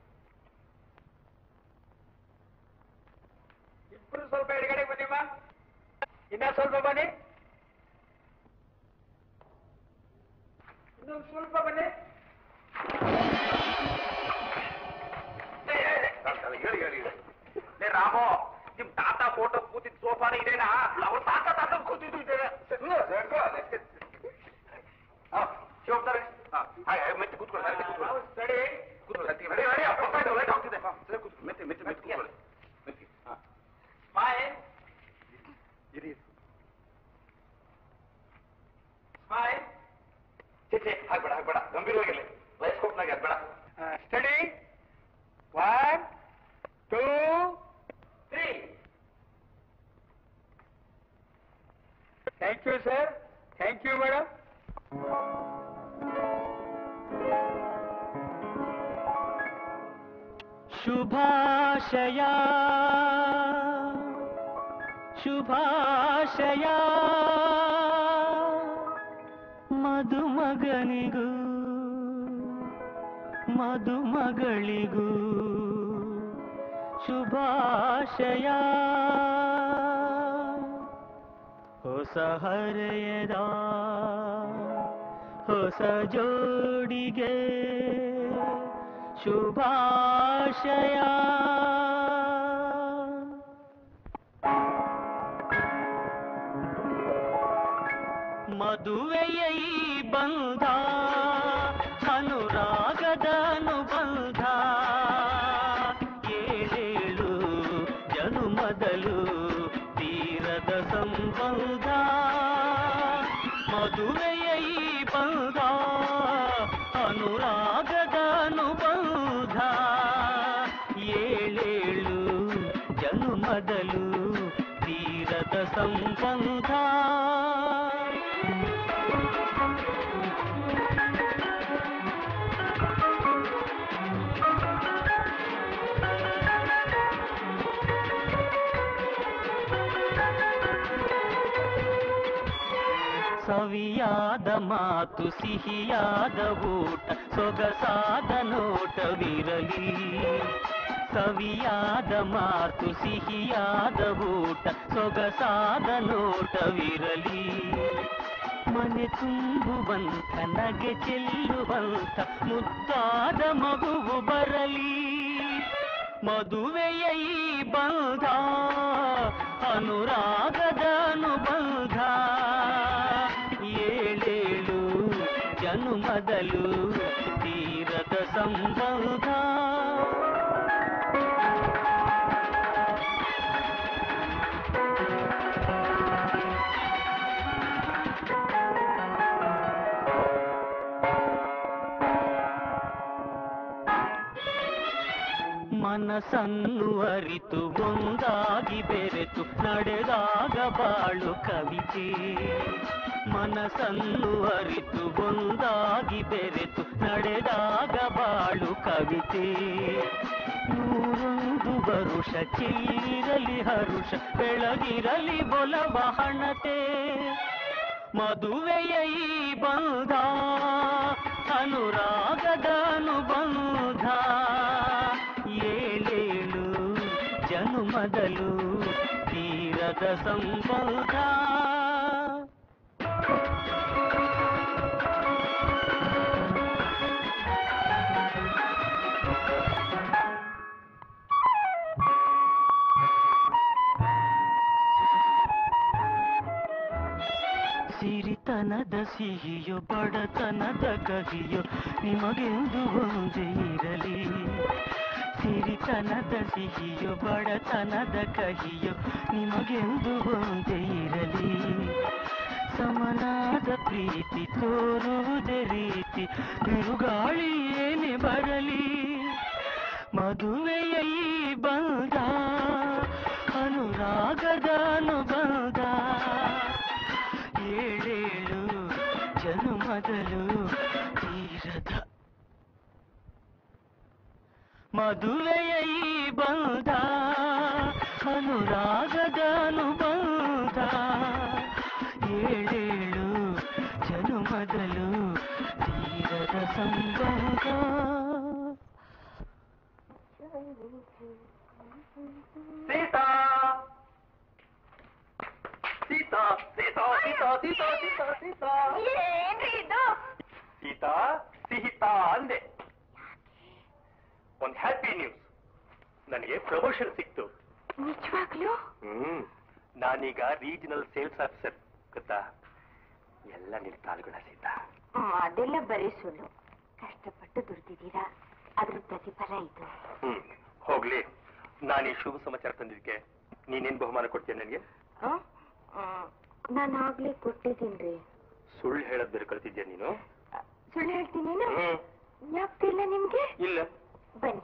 ಇಬ್ರು ಸ್ವಲ್ಪ ಎಡಗಡೆ ಬನ್ನಿ ಮಾ ಇನ್ನ ಸ್ವಲ್ಪ ಬನ್ನಿ ಇನ್ನೊಂದು ಸ್ವಲ್ಪ ಬನ್ನಿ ಹೇಳಿ ಹೇಳಿ ಹೇಳಿ ಲೇ ರಾಮು ನಿಮ್ ತಾತ ಫೋಟೋ ಕೂತಿದ್ ಸೋಫಾನ ಇದೇನಾ ಅವ್ರ ತಾತ ತಾತ ಕೂತಿದ್ದು ಇದೇನಾ ಶಿವಪ್ತಾರೆ ಮೆತ್ತಿ ಕೂತ್ಕೊಳ್ಳಿ ಮೆತ್ತಿ ಕೂತ್ಕೊಳ್ಳಿ ಶುಭಾಶಯ ಶುಭಾಶಯ ಮದುಮಗನಿಗೂ ಮದುಮಗಳಿಗೂ ಶುಭಾಶಯ ಹೊಸ ಹರೆಯದ ಹೊಸ ಜೋಡಿಗೆ ಶುಭಾಶಯ ಮದುವೆಯ ಈ ಬಂಧ ಅನುರಾಗದ ಅನುಬಂಧ ಏಳೇಳು ಜನುಮದಲು ತೀರದ ಸಂಬಂಧ ಮದುವೆಯ ಈ ಬಂಧ ಅನುರಾಗದ ಅನುಬಂಧ ಏಳೇಳು ಜನುಮದಲು ತೀರದ ಸಂಬಂಧ ಸವಿಯಾದ ಮಾತು ಸಿಹಿಯಾದ ಊಟ ಸೊಗಸಾದ ನೋಟವಿರಲಿ ಸವಿಯಾದ ಮಾತು ಸಿಹಿಯಾದ ಊಟ ಸೊಗಸಾದ ನೋಟವಿರಲಿ ಮನೆ ತುಂಬುವಂತ ನಗೆ ಚೆಲ್ಲುವಂತ ಮುದ್ದಾದ ಮಗುವು ಬರಲಿ ಮದುವೆಯ ಈ ಬಂಧ ಅನುರಾಗದ ಅನುಬಂಧ ಏಳೇಳು ಜನುಮದಲು ತೀರದ ಸಂಬಂಧ ಮನಸ್ಸನ್ನು ಅರಿತು ಒಂದಾಗಿ ಬೆರೆತು ನಡೆದಾಗ ಬಾಳು ಕವಿತೆ ಮನಸ್ಸನ್ನು ಅರಿತು ಒಂದಾಗಿ ಬೆರೆತು ನಡೆದಾಗ ಬಾಳು ಕವಿತೆ ನೂರೊಂದು ವರುಷ ಚೆಲ್ಲಿರಲಿ ಹರುಷ ಬೆಳಗಿರಲಿ ಬೊಲವ ಹಣತೆ ಮದುವೆಯ ಈ ಬಂಧ ಅನುರಾಗದ ಅನುಬಂಧ ಏಳೇಳು ಜನುಮದಲು ತೀರದ ಸಂಬಂಧ ಸಿರಿತನದ ಸಿಹಿಯೋ ಬಡತನದ ಕಹಿಯೋ ನಿಮಗೆಂದು ಒಂದೇ ಇರಲಿ ಸಿರಿತನದ ಸಿಹಿಯೋ ಬಡತನದ ಕಹಿಯೋ ನಿಮಗೆಂದು ಒಂದೇ ಇರಲಿ ಸಮನಾದ ಪ್ರೀತಿ ತೋರುವುದೇ ರೀತಿ ಬಿರುಗಾಳಿ ಏನೇ ಬರಲಿ ಮದುವೆಯ ಈ ಬಂಧ ಅನುರಾಗದ ಅನುಬಂಧ ಏಳೇಳು ಜನುಮದಲು ತೀರದ ಮದುವೆಯ ಈ ಬಂಧ ಅನುರಾಗದ ಅನುಬಂಧ ಏಳೇಳು ಜನುಮದಲು ತೀರದ ಸಂಬಂಧ ಸೀತಾ ಸೀತಾ ಸೀತಾ ಸೀತಾ ಸೀತಾ ಸೀತಾ ಸೀತಾ ಏನ್ರಿ ಇದು ಸೀತಾ ಸಿಹಿತಾ ಅಂದೆ ಒಂದ್ ಹ್ಯಾಪಿ ನ್ಯೂಸ್ ನನಗೆ ಪ್ರಮೋಷನ್ ಸಿಕ್ತು ನಿಜವಾಗ್ಲೂ ಹ್ಮ್ ನಾನೀಗ ರೀಜನಲ್ ಸೇಲ್ಸ್ ಆಫೀಸರ್ ಗೊತ್ತಾ ಎಲ್ಲ ನಿನ್ ಕಾಲ್ಗುಣ ಸೀತಾ ಅದೆಲ್ಲ ಬರೀ ಸುಳ್ಳು ಕಷ್ಟಪಟ್ಟು ದುಡ್ದಿದ್ದೀರಾ ಅದ್ರ ಪ್ರತಿಫಲ ಇದು ಹ್ಮ್ ಹೋಗ್ಲಿ ನಾನು ಈ ಶುಭ ಸಮಾಚಾರ ತಂದಿದ್ದಕ್ಕೆ ನೀನೇನ್ ಬಹುಮಾನ ಕೊಡ್ತೀಯ ನನಗೆ ನಾನು ಆಗ್ಲೇ ಕೊಟ್ಟಿದ್ದೀನ್ರಿ ಸುಳ್ಳು ಹೇಳೋದ್ ಬೇರೆ ಕಲ್ತಿದ್ಯಾ ನೀನು ಸುಳ್ಳು ಹೇಳ್ತೀನಿ ಹ್ಮ್ ಯಾಕ್ತಿಲ್ಲ ನಿಮ್ಗೆ ಇಲ್ಲ ಬನ್ನಿ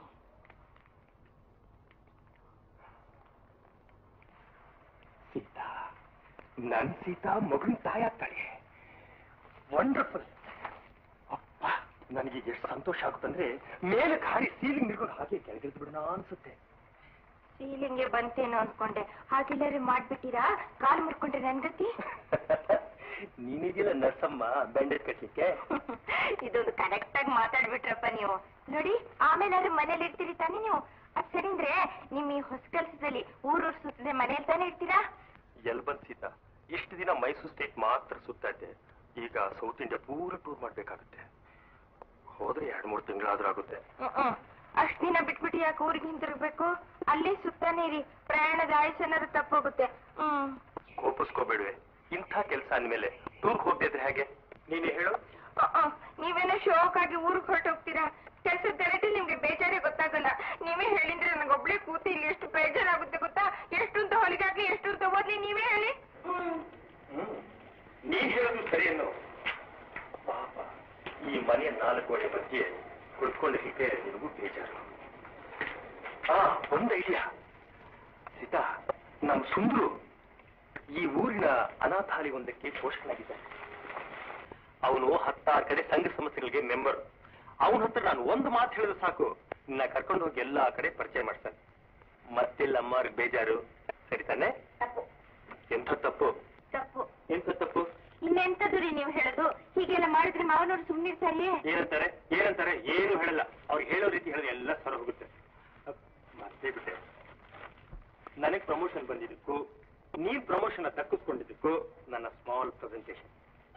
ಸೀತಾ ನನ್ ಸೀತಾ ಮಗನ್ ತಾಯಾಗ್ತಾಳೆ ವಂಡರ್ಫುಲ್ ಅಪ್ಪ ನನಗೆ ಎಷ್ಟು ಸಂತೋಷ ಆಗುತ್ತಂದ್ರೆ ಮೇಲೆ ಖಾಲಿ ಸೀಲಿಂಗ್ ನಿಲ್ಕೊಂಡು ಹಾಗೆ ಕೆಳಗಿಳಿದು ಬಿಡೋಣ ಅನ್ಸುತ್ತೆ ಸೀಲಿಂಗ್ಗೆ ಬಂತೇನೋ ಅನ್ಕೊಂಡೆ ಹಾಗೆಲ್ಲಾರು ಮಾಡ್ಬಿಟ್ಟಿರಾ ಕಾಲ್ ಮುರ್ಕೊಂಡ್ರೆ ನನ್ ಗತಿ ನೀನಿದೆಯಲ್ಲ ನರ್ಸಮ್ಮ ಬ್ಯಾಂಡೇಜ್ ಕಟ್ಲಿಕ್ಕೆ ಇದೊಂದು ಕರೆಕ್ಟ್ ಆಗಿ ಮಾತಾಡ್ಬಿಟ್ರಪ್ಪ ನೀವು ನೋಡಿ ಆಮೇಲೆ ಮನೇಲಿ ಇರ್ತೀರಿ ತಾನೇ ನೀವು ಅದ್ ಸರಿ ಅಂದ್ರೆ ನಿಮ್ ಈ ಹೊಸ ಕೆಲ್ಸದಲ್ಲಿ ಊರೂರ್ ಸುತ್ತದೆ ಮನೇಲಿ ತಾನೇ ಇರ್ತೀರಾ ಎಲ್ ಬಂದ್ ಸೀತಾ ಇಷ್ಟು ದಿನ ಮೈಸೂರು ಸ್ಟೇಟ್ ಮಾತ್ರ ಸುತ್ತಾ ಇದ್ದೆ ಈಗ ಸೌತ್ ಇಂಡಿಯಾ ಪೂರ ಟೂರ್ ಮಾಡ್ಬೇಕಾಗುತ್ತೆ ಹೋದ್ರೆ ಎರಡ್ ಮೂರು ತಿಂಗಳಾದ್ರೂ ಆಗುತ್ತೆ ಅಷ್ಟ್ ದಿನ ಬಿಟ್ಬಿಟ್ಟು ಯಾಕೆ ಊರಿಗೆ ಹಿಂತಿರ್ಬೇಕು ಅಲ್ಲಿ ಸುತ್ತಾನೆ ಇರಿ ಪ್ರಯಾಣದ ಆಯುಷನಾದ್ರು ತಪ್ಪೋಗುತ್ತೆ ಹ್ಮ್ ಕೋಪಿಸ್ಕೋಬೇಡ್ವೆ ಇಂಥ ಕೆಲಸ ಅಂದ್ಮೇಲೆ ಟೂರ್ ಹೋಗ್ತಿದ್ರೆ ಹೇಗೆ ನೀನೇ ಹೇಳು ಅ, ಅ, ನೀವೇನೋ ಶೋಕ್ ಆಗಿ ಊರಿಗೆ ಹೊರಟೋಗ್ತೀರಾ ಕೆಲ್ಸದ ದರಟಿ ನಿಮ್ಗೆ ಬೇಜಾರೇ ಗೊತ್ತಾಗಲ್ಲ ನೀವೇ ಹೇಳಿದ್ರೆ ನನಗೊಬ್ಳೆ ಕೂತಿ ಇಲ್ಲಿ ಎಷ್ಟು ಬೇಜಾರಾಗುತ್ತೆ ಗೊತ್ತಾ ಎಷ್ಟು ಅಂತ ಹೊಲಿಗಾಗ್ಲಿ ಎಷ್ಟು ಅಂತ ಓದ್ಲಿ ನೀವೇ ಹೇಳಿ ಹ್ಮ್ ಹ್ಮ್. ನೀನ್ ಹೇಳೋದು ಸರಿ ಅನ್ನೋ ಪಾಪ ಈ ಮನೆಯ ನಾಲ್ಕು ಗೋಡೆ ಮಧ್ಯೆ ಕುಳಿತುಕೊಂಡಿದ್ದಕ್ಕೆ ನಿನಗೂ ಬೇಜಾರು ಆ ಒಂದು ಐಡಿಯಾ ಸೀತಾ ನಮ್ ಸುಂದ್ರು ಈ ಊರಿನ ಅನಾಥಾಲಯವೊಂದಕ್ಕೆ ಪೋಷಕನಾಗಿದ್ದಾನೆ ಅವನು ಹತ್ತಾರು ಕಡೆ ಸಂಘ ಸಂಸ್ಥೆಗಳಿಗೆ ಮೆಂಬರ್ ಅವನ ಹತ್ರ ನಾನು ಒಂದು ಮಾತು ಹೇಳಿದ್ರೆ ಸಾಕು ನಿನ್ನ ಕರ್ಕೊಂಡು ಹೋಗಿ ಎಲ್ಲಾ ಕಡೆ ಪರಿಚಯ ಮಾಡ್ತಾನೆ ಮತ್ತೆಲ್ಲ ಅಮ್ಮವ್ರಿಗೆ ಬೇಜಾರು ಸರಿ ತಾನೆ ತಪ್ಪು ಎಂಥ ತಪ್ಪು ತಪ್ಪು ಎಂಥ ತಪ್ಪು ಇನ್ನೆಂತದು ರೀ ನೀವು ಹೇಳೋದು ಹೀಗೆಲ್ಲ ಮಾಡಿದ್ರೆ ಮಾವನವ್ರು ಸುಮ್ನಿರ್ತಾರಿಯೇ ಏನಂತಾರೆ ಏನಂತಾರೆ ಏನು ಹೇಳಲ್ಲ ಅವ್ರಿಗೆ ಹೇಳೋ ರೀತಿ ಹೇಳಿದ್ರೆ ಎಲ್ಲ ಸರ ಹೋಗುತ್ತೆ ಅಪ್, ಮತ್ತೆ ಬಿಟ್ಟೆ ನನಗೆ ಪ್ರಮೋಷನ್ ಬಂದಿದ್ದಕ್ಕೂ ನೀನ್ ಪ್ರಮೋಷನ್ ದಕ್ಕಿಸ್ಕೊಂಡಿದ್ದಕ್ಕೂ ನನ್ನ ಸ್ಮಾಲ್ ಪ್ರೆಸೆಂಟೇಷನ್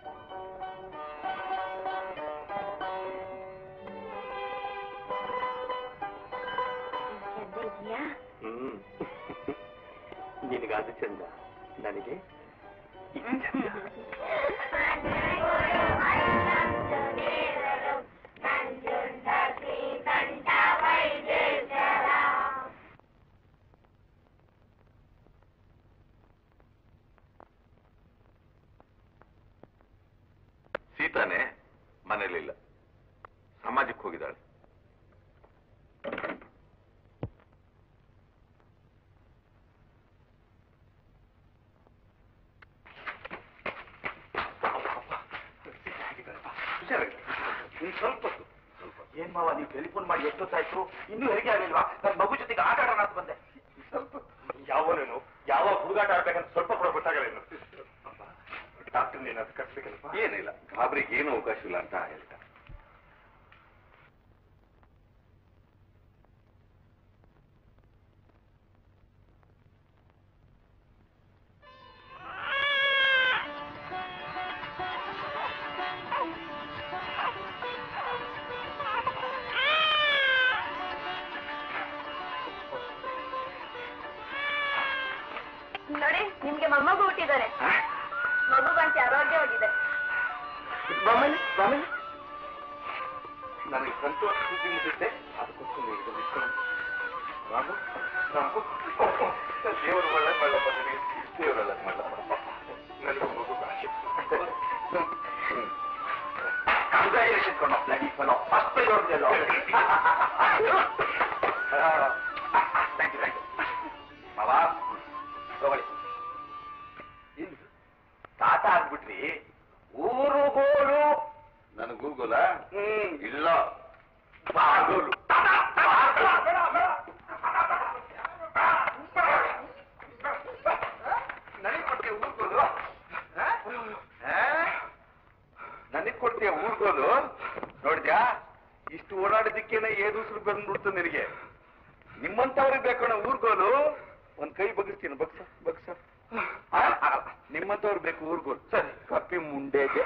ಚಂದ ಇದೆಯಾ ಹ್ಮ್ ನಿನಗಾದ ಚಂದ ನನಗೆ ಇದು ಚಂದ ಸೀತಾನೆ ಮನೇಲಿಲ್ಲ ಸಮಾಜಕ್ಕೆ ಹೋಗಿದ್ದಾಳೆ ಸ್ವಲ್ಪ ಹೊತ್ತು. ಏನ್ ಮಾವ ನೀವು ಟೆಲಿಫೋನ್ ಮಾಡಿ ಎಷ್ಟೊತ್ತಾಯ್ತು ಇನ್ನೂ ಹೆರಿಗೆ ಆಗಲಿಲ್ವಾ ನನ್ನ ಮಗು ಜೊತೆಗೆ ಆಟ ಆಡೋಣ ಅಂತ ಬಂದೆ ಯಾವನೇನು ಯಾವ ಹುಡುಗಾಟ ಆಡ್ಬೇಕಂತ ಸ್ವಲ್ಪ ಕೂಡ ಗೊತ್ತಾಗಲೇನು ಡಾಕ್ಟರ್ ಏನಾದ್ರು ಕರ್ಸ್ಬೇಕಲ್ಪ ಏನಿಲ್ಲ ಗಾಬರಿಗೆ ಏನು ಅವಕಾಶ ಇಲ್ಲ ಅಂತ ಹೇಳ್ತಾ ನೋಡಿ ನಿಮ್ಗೆ ಮೊಮ್ಮಗು ಹುಟ್ಟಿದ್ದಾರೆ ಮಗು ಬಂತು ಆರೋಗ್ಯವಾಗಿದೆ ಬಾಮಲ್ಲಿ ಬಾಮಲ್ಲಿ ನನಗೆ ಸಂತೋಷ ಸುದ್ದಿ ಮುಟ್ಟಿದ್ದೆ ಅದಕ್ಕೋಸ್ಕರ ನೀವು ಇದನ್ನ ಇಟ್ಕೊಂಡು ರಾಮು ರಾಮು ದೇವರು ಒಳ್ಳೆ ಮಾಡಪ್ಪ ನನಗೆ ದೇವರು ಒಳ್ಳೆ ಮಾಡಪ್ಪ ನನಗೆ ಮಗು ಭಾಷೆ ಕಂಗ್ರಾಚುಲೇಷನ್ ಕೊಡೋ ಬ್ಲಡಿ ಫಲೋ ಫಸ್ಟ್ ಪ್ರೈಸ್ ಹೊಡೆದಲ್ಲೋ ಥ್ಯಾಂಕ್ ಯು ಥ್ಯಾಂಕ್ ಯು ಮಾವ ತಗೊಳ್ಳಿ ತಾತ ಆಗ್ಬಿಟ್ರಿ ಊರು ಗೋಲು ನನ್ನ ಗೂಗಲ ಹ್ಮ್ ಇಲ್ಲ ಬಾಗೋಲು ನನಗೆ ಕೊಡ್ತೀಯ ಊರ್ಗೋಲು ನನಗೆ ಕೊಡ್ತೀಯ ಊರ್ಗೋಲು ನೋಡಿದ್ಯಾ ಇಷ್ಟು ಓಡಾಡಿದ್ದಕ್ಕೇನೆ ಏದುಸ್ರು ಬಂದ್ಬಿಡ್ತು ನಿನಗೆ ನಿಮ್ಮಂತವ್ರಿಗೆ ಬೇಕಣ ಊರ್ಗೋಲು ಒಂದ್ ಕೈ ಬಗ್ಸ್ತೀನಿ ಬಗ್ಸ ಬಗ್ಸ ಆ? ನಿಮ್ಮಂತವ್ರು ಬೇಕು ಊರ್ಗೋಲು ಸರಿ ಕಪ್ಪಿ ಮುಂಡೆಗೆ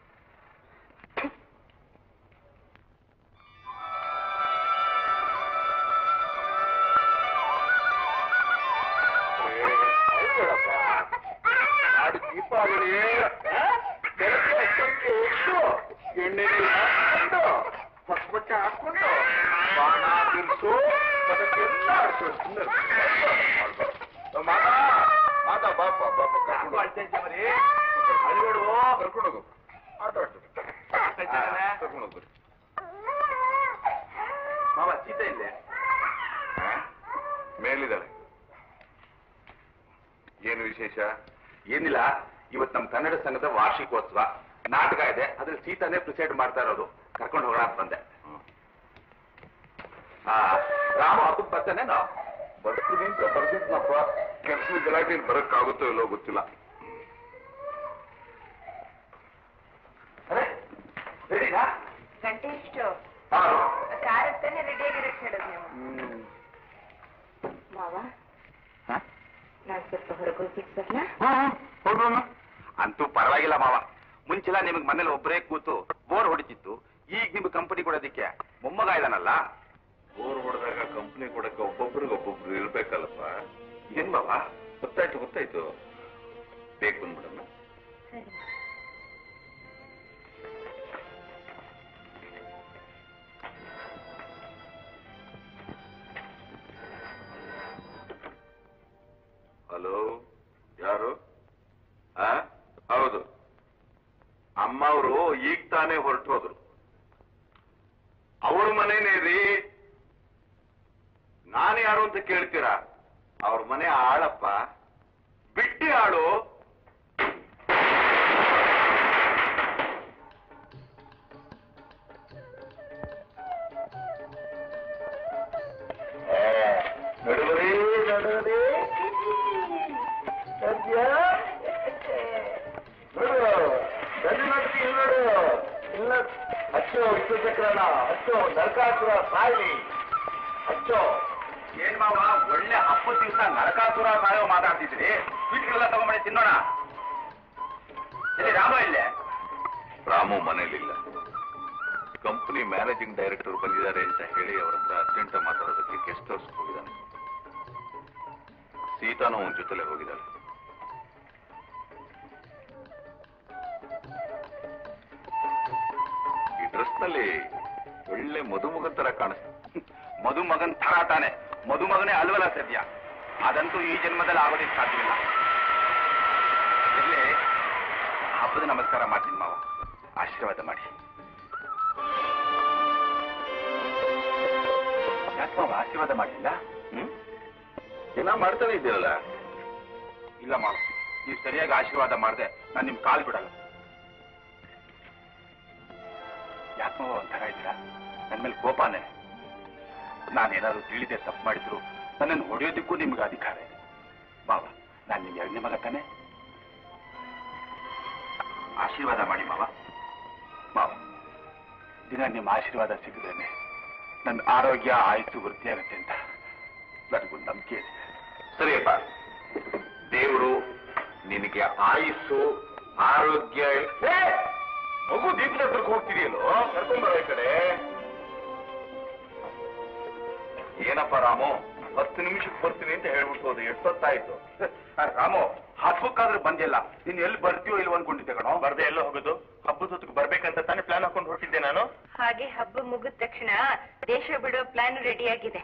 ನಾಡು ದೀಪಾವಳಿ ಬೆಳಗ್ಗೆ ಹತ್ತಕ್ಕೆ ಎದ್ದು ಎಣ್ಣೆ ನೀರು ಹಾಕೊಂಡು ಹೊಸ ಬಟ್ಟೆ ಹಾಕೊಂಡು ಬಾಣ ಬಿರ್ಸು ಅದಕ್ಕೆಲ್ಲ ಆಡ್ಸು ಮಾತಾ ಮಾತಾ ಬಾಪ ಬಾಪ ಕರ್ಕೊಂಡು ಹೋಗು. ಅಳಿಬೇಡು ಕರ್ಕೊಂಡು ಹೋಗು ಆಟ ಆಡ್ತು ಕರ್ಕೊಂಡು ಹೋಗ್ಬಿಡಿ ಮಾವ ಸೀತೆ ಇಲ್ಲೇ ಮೇಲಿದ್ದಾಳೆ ಏನು ವಿಶೇಷ ಏನಿಲ್ಲ ಇವತ್ತು ನಮ್ಮ ಕನ್ನಡ ಸಂಘದ ವಾರ್ಷಿಕೋತ್ಸವ ನಾಟಕ ಇದೆ ಅದ್ರಲ್ಲಿ ಸೀತಾನೇ ಪ್ರಿಸೈಡ್ ಮಾಡ್ತಾ ಇರೋದು ಕರ್ಕೊಂಡು ಹೋಗೋಣ ಅಂತ ಬಂದೆ ಆ ರಾಮ ಹಬ್ಬಕ್ಕೆ ಬರ್ತಾನೇನೋ ಬರ್ತೀನಿ ಅಂತ ಬರ್ತಿದ್ನಪ್ಪ ಕೆಲಸದ ಗಲಾಟೆ ಬರಕ್ಕಾಗುತ್ತೋ ಇಲ್ಲೋ ಗೊತ್ತಿಲ್ಲ ಅರೆ ರೆಡಿನಾ ಗಂಟೆ ಎಷ್ಟು ಹಾ ಕಾರ್ ಹತ್ತಾನೆ ರೆಡಿ ಆಗಿರಕ್ಕೆ ಹೇಳೋದು ನೀವು ಮಾವ ನಾನ್ ಸ್ವಲ್ಪ ಹೊರಗೆ ಹೋಗ್ಬಿಟ್ಟು ಬರ್ಲಾ ಹೋಗೋಣ ಅಂತೂ ಪರವಾಗಿಲ್ಲ ಮಾವ ಮುಂಚೆಲ್ಲ ನಿಮಗೆ ಮನೇಲಿ ಒಬ್ಬರೇ ಕೂತು ಬೋರ್ ಹೊಡಿತಿತ್ತು ಈಗ ನಿಮ್ಗೆ ಕಂಪನಿ ಕೊಡೋದಿಕ್ಕೆ ಮೊಮ್ಮಗ ಇದಾನಲ್ಲ ಬೋರ್ ಹೊಡೆದಾಗ ಕಂಪ್ನಿ ಕೊಡಕ್ಕೆ ಒಬ್ಬೊಬ್ರಿಗೆ ಒಬ್ಬೊಬ್ರು ಇರ್ಬೇಕಲ್ಲಪ್ಪ ಏನ್ ಮಾವ ಗೊತ್ತಾಯ್ತು ಗೊತ್ತಾಯ್ತು ಬೇಕು ಬಂದ್ಬಿಡಮ್ಮ ಸರಿ ಹಲೋ ಯಾರು ಆ ಹೌದು ಅಮ್ಮ ಅವರು ಈಗ ತಾನೇ ಹೊರಟು ಹೋದ್ರು ಅವ್ರ ಮನೇನೇ ರೀ ನಾನು ಯಾರು ಅಂತ ಕೇಳ್ತೀರಾ ಅವ್ರ ಮನೆ ಆಳಪ್ಪ ಬಿಟ್ಟಿ ಆಳು ನಡುವರೇ ನಡುವರೇ ಸದ್ಯ ನೋಡು ಗಂಡು ನೋಡ್ತಿ ಇಲ್ಲಿ ನೋಡು ಇಲ್ಲ ಹಚ್ಚು ವಿಷ್ಣು ಚಕ್ರನ ಹಚ್ಚು ನರಕಾಸುರ ಸಾಯಿ ಹಚ್ಚು ಏನ್ ಮಾವ ಒಳ್ಳೆ ಹಬ್ಬದ ದಿವಸ ನರಕಾಸುರ ಸಾಯೋ ಮಾತಾಡ್ತಿದ್ರಿ ಸ್ವೀಟ್ಗಳೆಲ್ಲ ತಗೊಂಬಂದು ತಿನ್ನೋಣ ಇಲ್ಲಿ ರಾಮ ಇಲ್ಲೇ ರಾಮು ಮನೇಲಿಲ್ಲ ಕಂಪನಿ ಮ್ಯಾನೇಜಿಂಗ್ ಡೈರೆಕ್ಟರ್ ಬಂದಿದ್ದಾರೆ ಅಂತ ಹೇಳಿ ಅವ್ರ ಹತ್ರ ಅರ್ಜೆಂಟ್ ಮಾತಾಡೋದಕ್ಕೆ ಗೆಸ್ಟ್ ಹೌಸ್ ಹೋಗಿದ್ದಾನೆ ಸೀತಾನು ಅವನ ಜೊತೆಲೆ ಹೋಗಿದ್ದಾಳೆ ಈ ಡ್ರೆಸ್ ನಲ್ಲಿ ಒಳ್ಳೆ ಮಧುಮಗನ್ ತರ ಕಾಣಿಸ್ತ ಮದುಮಗನ್ ಥರ ತಾನೆ ಮದುಮಗನೇ ಅಲ್ವಲ್ಲ ಸದ್ಯ ಅದಂತೂ ಈ ಜನ್ಮದಲ್ಲಿ ಆಗೋದಕ್ಕೆ ಸಾಧ್ಯವಿಲ್ಲ ಇರ್ಲಿ ಹಬ್ಬದ ನಮಸ್ಕಾರ ಮಾಡ್ತೀನಿ ಮಾವ ಆಶೀರ್ವಾದ ಮಾಡಿ ಯಾಕೆ ಮಾವ ಆಶೀರ್ವಾದ ಮಾಡಿಲ್ಲ ಹ್ಮ್ ಏನ ಮಾಡ್ತಾನೆ ಇದೆಯಲ್ಲ ಇಲ್ಲ ಮಾವ ನೀವು ಸರಿಯಾಗಿ ಆಶೀರ್ವಾದ ಮಾಡಿದೆ ನಾನು ನಿಮ್ ಕಾಲ್ ಬಿಡಲ್ಲ ಯಾಕೆ ಮಾವ ಒಂಥರ ಇದ್ದೀರಾ ನನ್ನ ಮೇಲೆ ಕೋಪಾನೆ ನಾನೇನಾದ್ರು ತಿಳಿದೆ ತಪ್ಪು ಮಾಡಿದ್ರು ನನ್ನನ್ನು ಹೊಡೆಯೋದಕ್ಕೂ ನಿಮ್ಗೆ ಅಧಿಕಾರ ಇದೆ ಮಾವ ನಾನು ನಿಮ್ ಎರಡನೇ ಮಗ ತಾನೆ ಆಶೀರ್ವಾದ ಮಾಡಿ ಮಾವ ಮಾವ ದಿನ ನಿಮ್ಮ ಆಶೀರ್ವಾದ ಸಿಗದೇನೆ ನನ್ನ ಆರೋಗ್ಯ ಆಯುಸ್ಸು ವೃದ್ಧಿಯಾಗುತ್ತೆ ಅಂತ ನನಗೊಂದು ನಂಬಿಕೆ ಇದೆ ಸರಿಯಪ್ಪ ದೇವರು ನಿನಗೆ ಆಯುಸ್ಸು ಆರೋಗ್ಯ ಏ! ಮಗು ದೀಪದ ಹತ್ರಕ್ಕೆ ಹೋಗ್ತಿದೆಯಲ್ಲೋ ಕರ್ಕೊಂಡ್ಬರೋ ಈ ಕಡೆ ಏನಪ್ಪ ರಾಮು ಹತ್ತು ನಿಮಿಷಕ್ಕೆ ಬರ್ತೀನಿ ಅಂತ ಹೇಳ್ಬಿಟ್ಟು ಹೋದೆ ಎಷ್ಟೊತ್ತಾಯ್ತು ರಾಮು ಹಬ್ಬಕ್ಕಾದ್ರೂ ಬಂದಿಲ್ಲ ನೀನ್ ಎಲ್ಲಿ ಬರ್ತೀಯೋ ಇಲ್ವೋ ಅನ್ಕೊಂಡಿದ್ದೆ ಕಣೋ ಬರ್ದೆ ಎಲ್ಲೋ ಹೋಗೋದು ಹಬ್ಬದ ಹೊತ್ತಿಗೆ ಬರ್ಬೇಕಂತ ತಾನೇ ಪ್ಲಾನ್ ಹಾಕೊಂಡು ಹೊರಟಿದ್ದೆ ನಾನು ಹಾಗೆ ಹಬ್ಬ ಮುಗಿದ ತಕ್ಷಣ ದೇಶ ಬಿಡೋ ಪ್ಲಾನ್ ರೆಡಿ ಆಗಿದೆ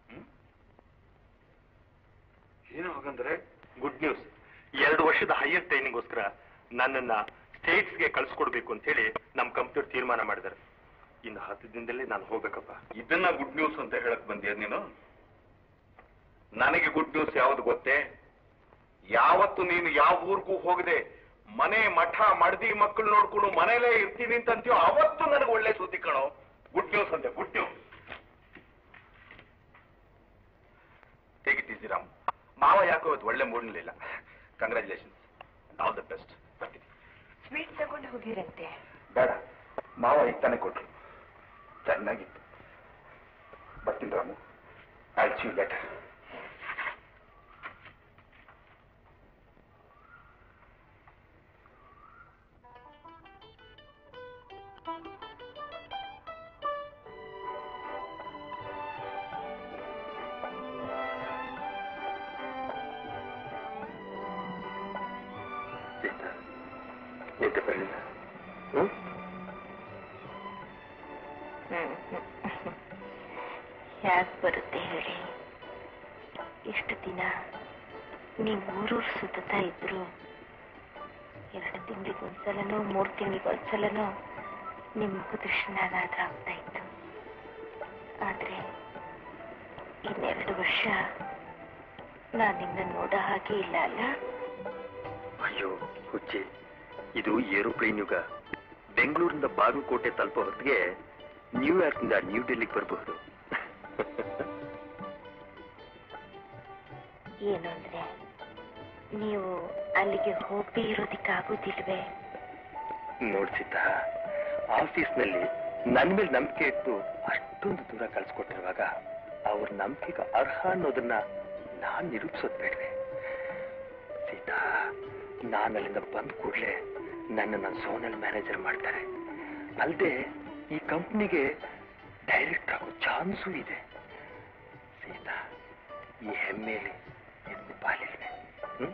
ಏನು ಹಾಗಂದ್ರೆ ಗುಡ್ ನ್ಯೂಸ್ ಎರಡು ವರ್ಷದ ಹೈಯರ್ ಟ್ರೈನಿಂಗ್ಗೋಸ್ಕರ ನನ್ನನ್ನ ಸ್ಟೇಟ್ಸ್ಗೆ ಕಳ್ಸಿಕೊಡ್ಬೇಕು ಅಂತ ಹೇಳಿ ನಮ್ಮ ಕಂಪ್ನಿಯವ್ರು ತೀರ್ಮಾನ ಮಾಡಿದ್ದಾರೆ ಇನ್ನು ಹತ್ತು ದಿನದಲ್ಲಿ ನಾನು ಹೋಗ್ಬೇಕಪ್ಪ ಇದನ್ನ ಗುಡ್ ನ್ಯೂಸ್ ಅಂತ ಹೇಳಕ್ ಬಂದಿಯ ನೀನು ನನಗೆ ಗುಡ್ ನ್ಯೂಸ್ ಯಾವ್ದು ಗೊತ್ತೇ ಯಾವತ್ತು ನೀನು ಯಾವ ಊರಿಗೂ ಹೋಗದೆ ಮನೆ ಮಠ ಮಡದಿ ಮಕ್ಕಳು ನೋಡ್ಕೊಂಡು ಮನೇಲೇ ಇರ್ತೀನಿ ಅಂತ ಅಂತೀಯೋ ಅವತ್ತು ನನಗೆ ಒಳ್ಳೆ ಸುದ್ದಿ ಕಣೋ ಗುಡ್ ನ್ಯೂಸ್ ಅಂತೆ good news take it easy Ram ಮಾವ ಯಾಕೋ ಇವತ್ತು ಒಳ್ಳೆ ಮೂಡ್ನಲ್ಲಿಲ್ಲ ಕಂಗ್ರ್ಯಾಚುಲೇಷನ್ಸ್ ಆಲ್ ದ ಬೆಸ್ಟ್ ಬರ್ತೀನಿ ಸ್ವೀಟ್ ತಗೊಂಡು ಹೋಗಿರಂತೆ ಬೇಡ ಮಾವ ಈಗ ತಾನೇ ಕೊಟ್ರು ಚೆನ್ನಾಗಿತ್ತು ಬರ್ತೀನಿ ರಾಮು ಐ ಚೂ ಲೆಟರ್ ನಿದ್ದೆ ಬರಲಿಲ್ಲ ಹ್ಮ್ ಯಾಕೆ ಬರುತ್ತೆ ಹೇಳಿ ಇಷ್ಟು ದಿನ ನೀವು ಊರೂರು ಸುತ್ತಾ ಇದ್ರು ಎರಡು ತಿಂಗಳಿಗೊಂದ್ಸಲನೋ ಮೂರು ತಿಂಗಳಿಗೊಂದ್ಸಲನೋ ನಿಮ್ಮ ಮುಖದೃಷ್ಟಿನಾದ್ರೂ ಆಗ್ತಾ ಇತ್ತು ಆದ್ರೆ ಇನ್ನೆರಡು ವರ್ಷ ನಾನು ನಿನ್ನ ನೋಡೋ ಹಾಗೆ ಇಲ್ಲ ಅಲ್ಲ ಅಯ್ಯೋ ಹುಚ್ಚಿ ಇದು ಏರೋಪ್ಲೇನ್ ಯುಗ ಬೆಂಗಳೂರಿಂದ ಬಾಗಲಕೋಟೆ ತಲುಪೋ ಹೊತ್ತಿಗೆ ನ್ಯೂಯಾರ್ಕ್ನಿಂದ ನ್ಯೂ ಡೆಲ್ಲಿಗೆ ಬರಬಹುದು ಏನು ಅಂದ್ರೆ ನೀವು ಅಲ್ಲಿಗೆ ಹೋಗದೆ ಇರೋದಕ್ಕಾಗೋದಿಲ್ವೇ ನೋಡ್ಸಿದ್ದ ಆಫೀಸ್ನಲ್ಲಿ ನನ್ ಮೇಲೆ ನಂಬಿಕೆ ಇಟ್ಟು ಅಷ್ಟೊಂದು ದೂರ ಕಳ್ಸಿಕೊಟ್ಟಿರುವಾಗ ಅವ್ರ ನಂಬಿಕೆಗೆ ಅರ್ಹ ಅನ್ನೋದನ್ನ ನಾನ್ ನಿರೂಪಿಸೋದ್ ಬೇಡ್ವೆ ಸೀತಾ ನಾನು ಅಲ್ಲಿಂದ ಬಂದ ಕೂಡಲೇ ನನ್ನ ಸೋನಲ್ ಮ್ಯಾನೇಜರ್ ಮಾಡ್ತಾರೆ ಅಲ್ಲದೆ ಈ ಕಂಪ್ನಿಗೆ ಡೈರೆಕ್ಟ್ ಆಗೋ ಚಾನ್ಸೂ ಇದೆ ಸೀತಾ ಈ ಹೆಮ್ಮೆಯಲ್ಲಿ ಎಂದು ಪಾಲಿಲ್ವೆ ಹ್ಮ್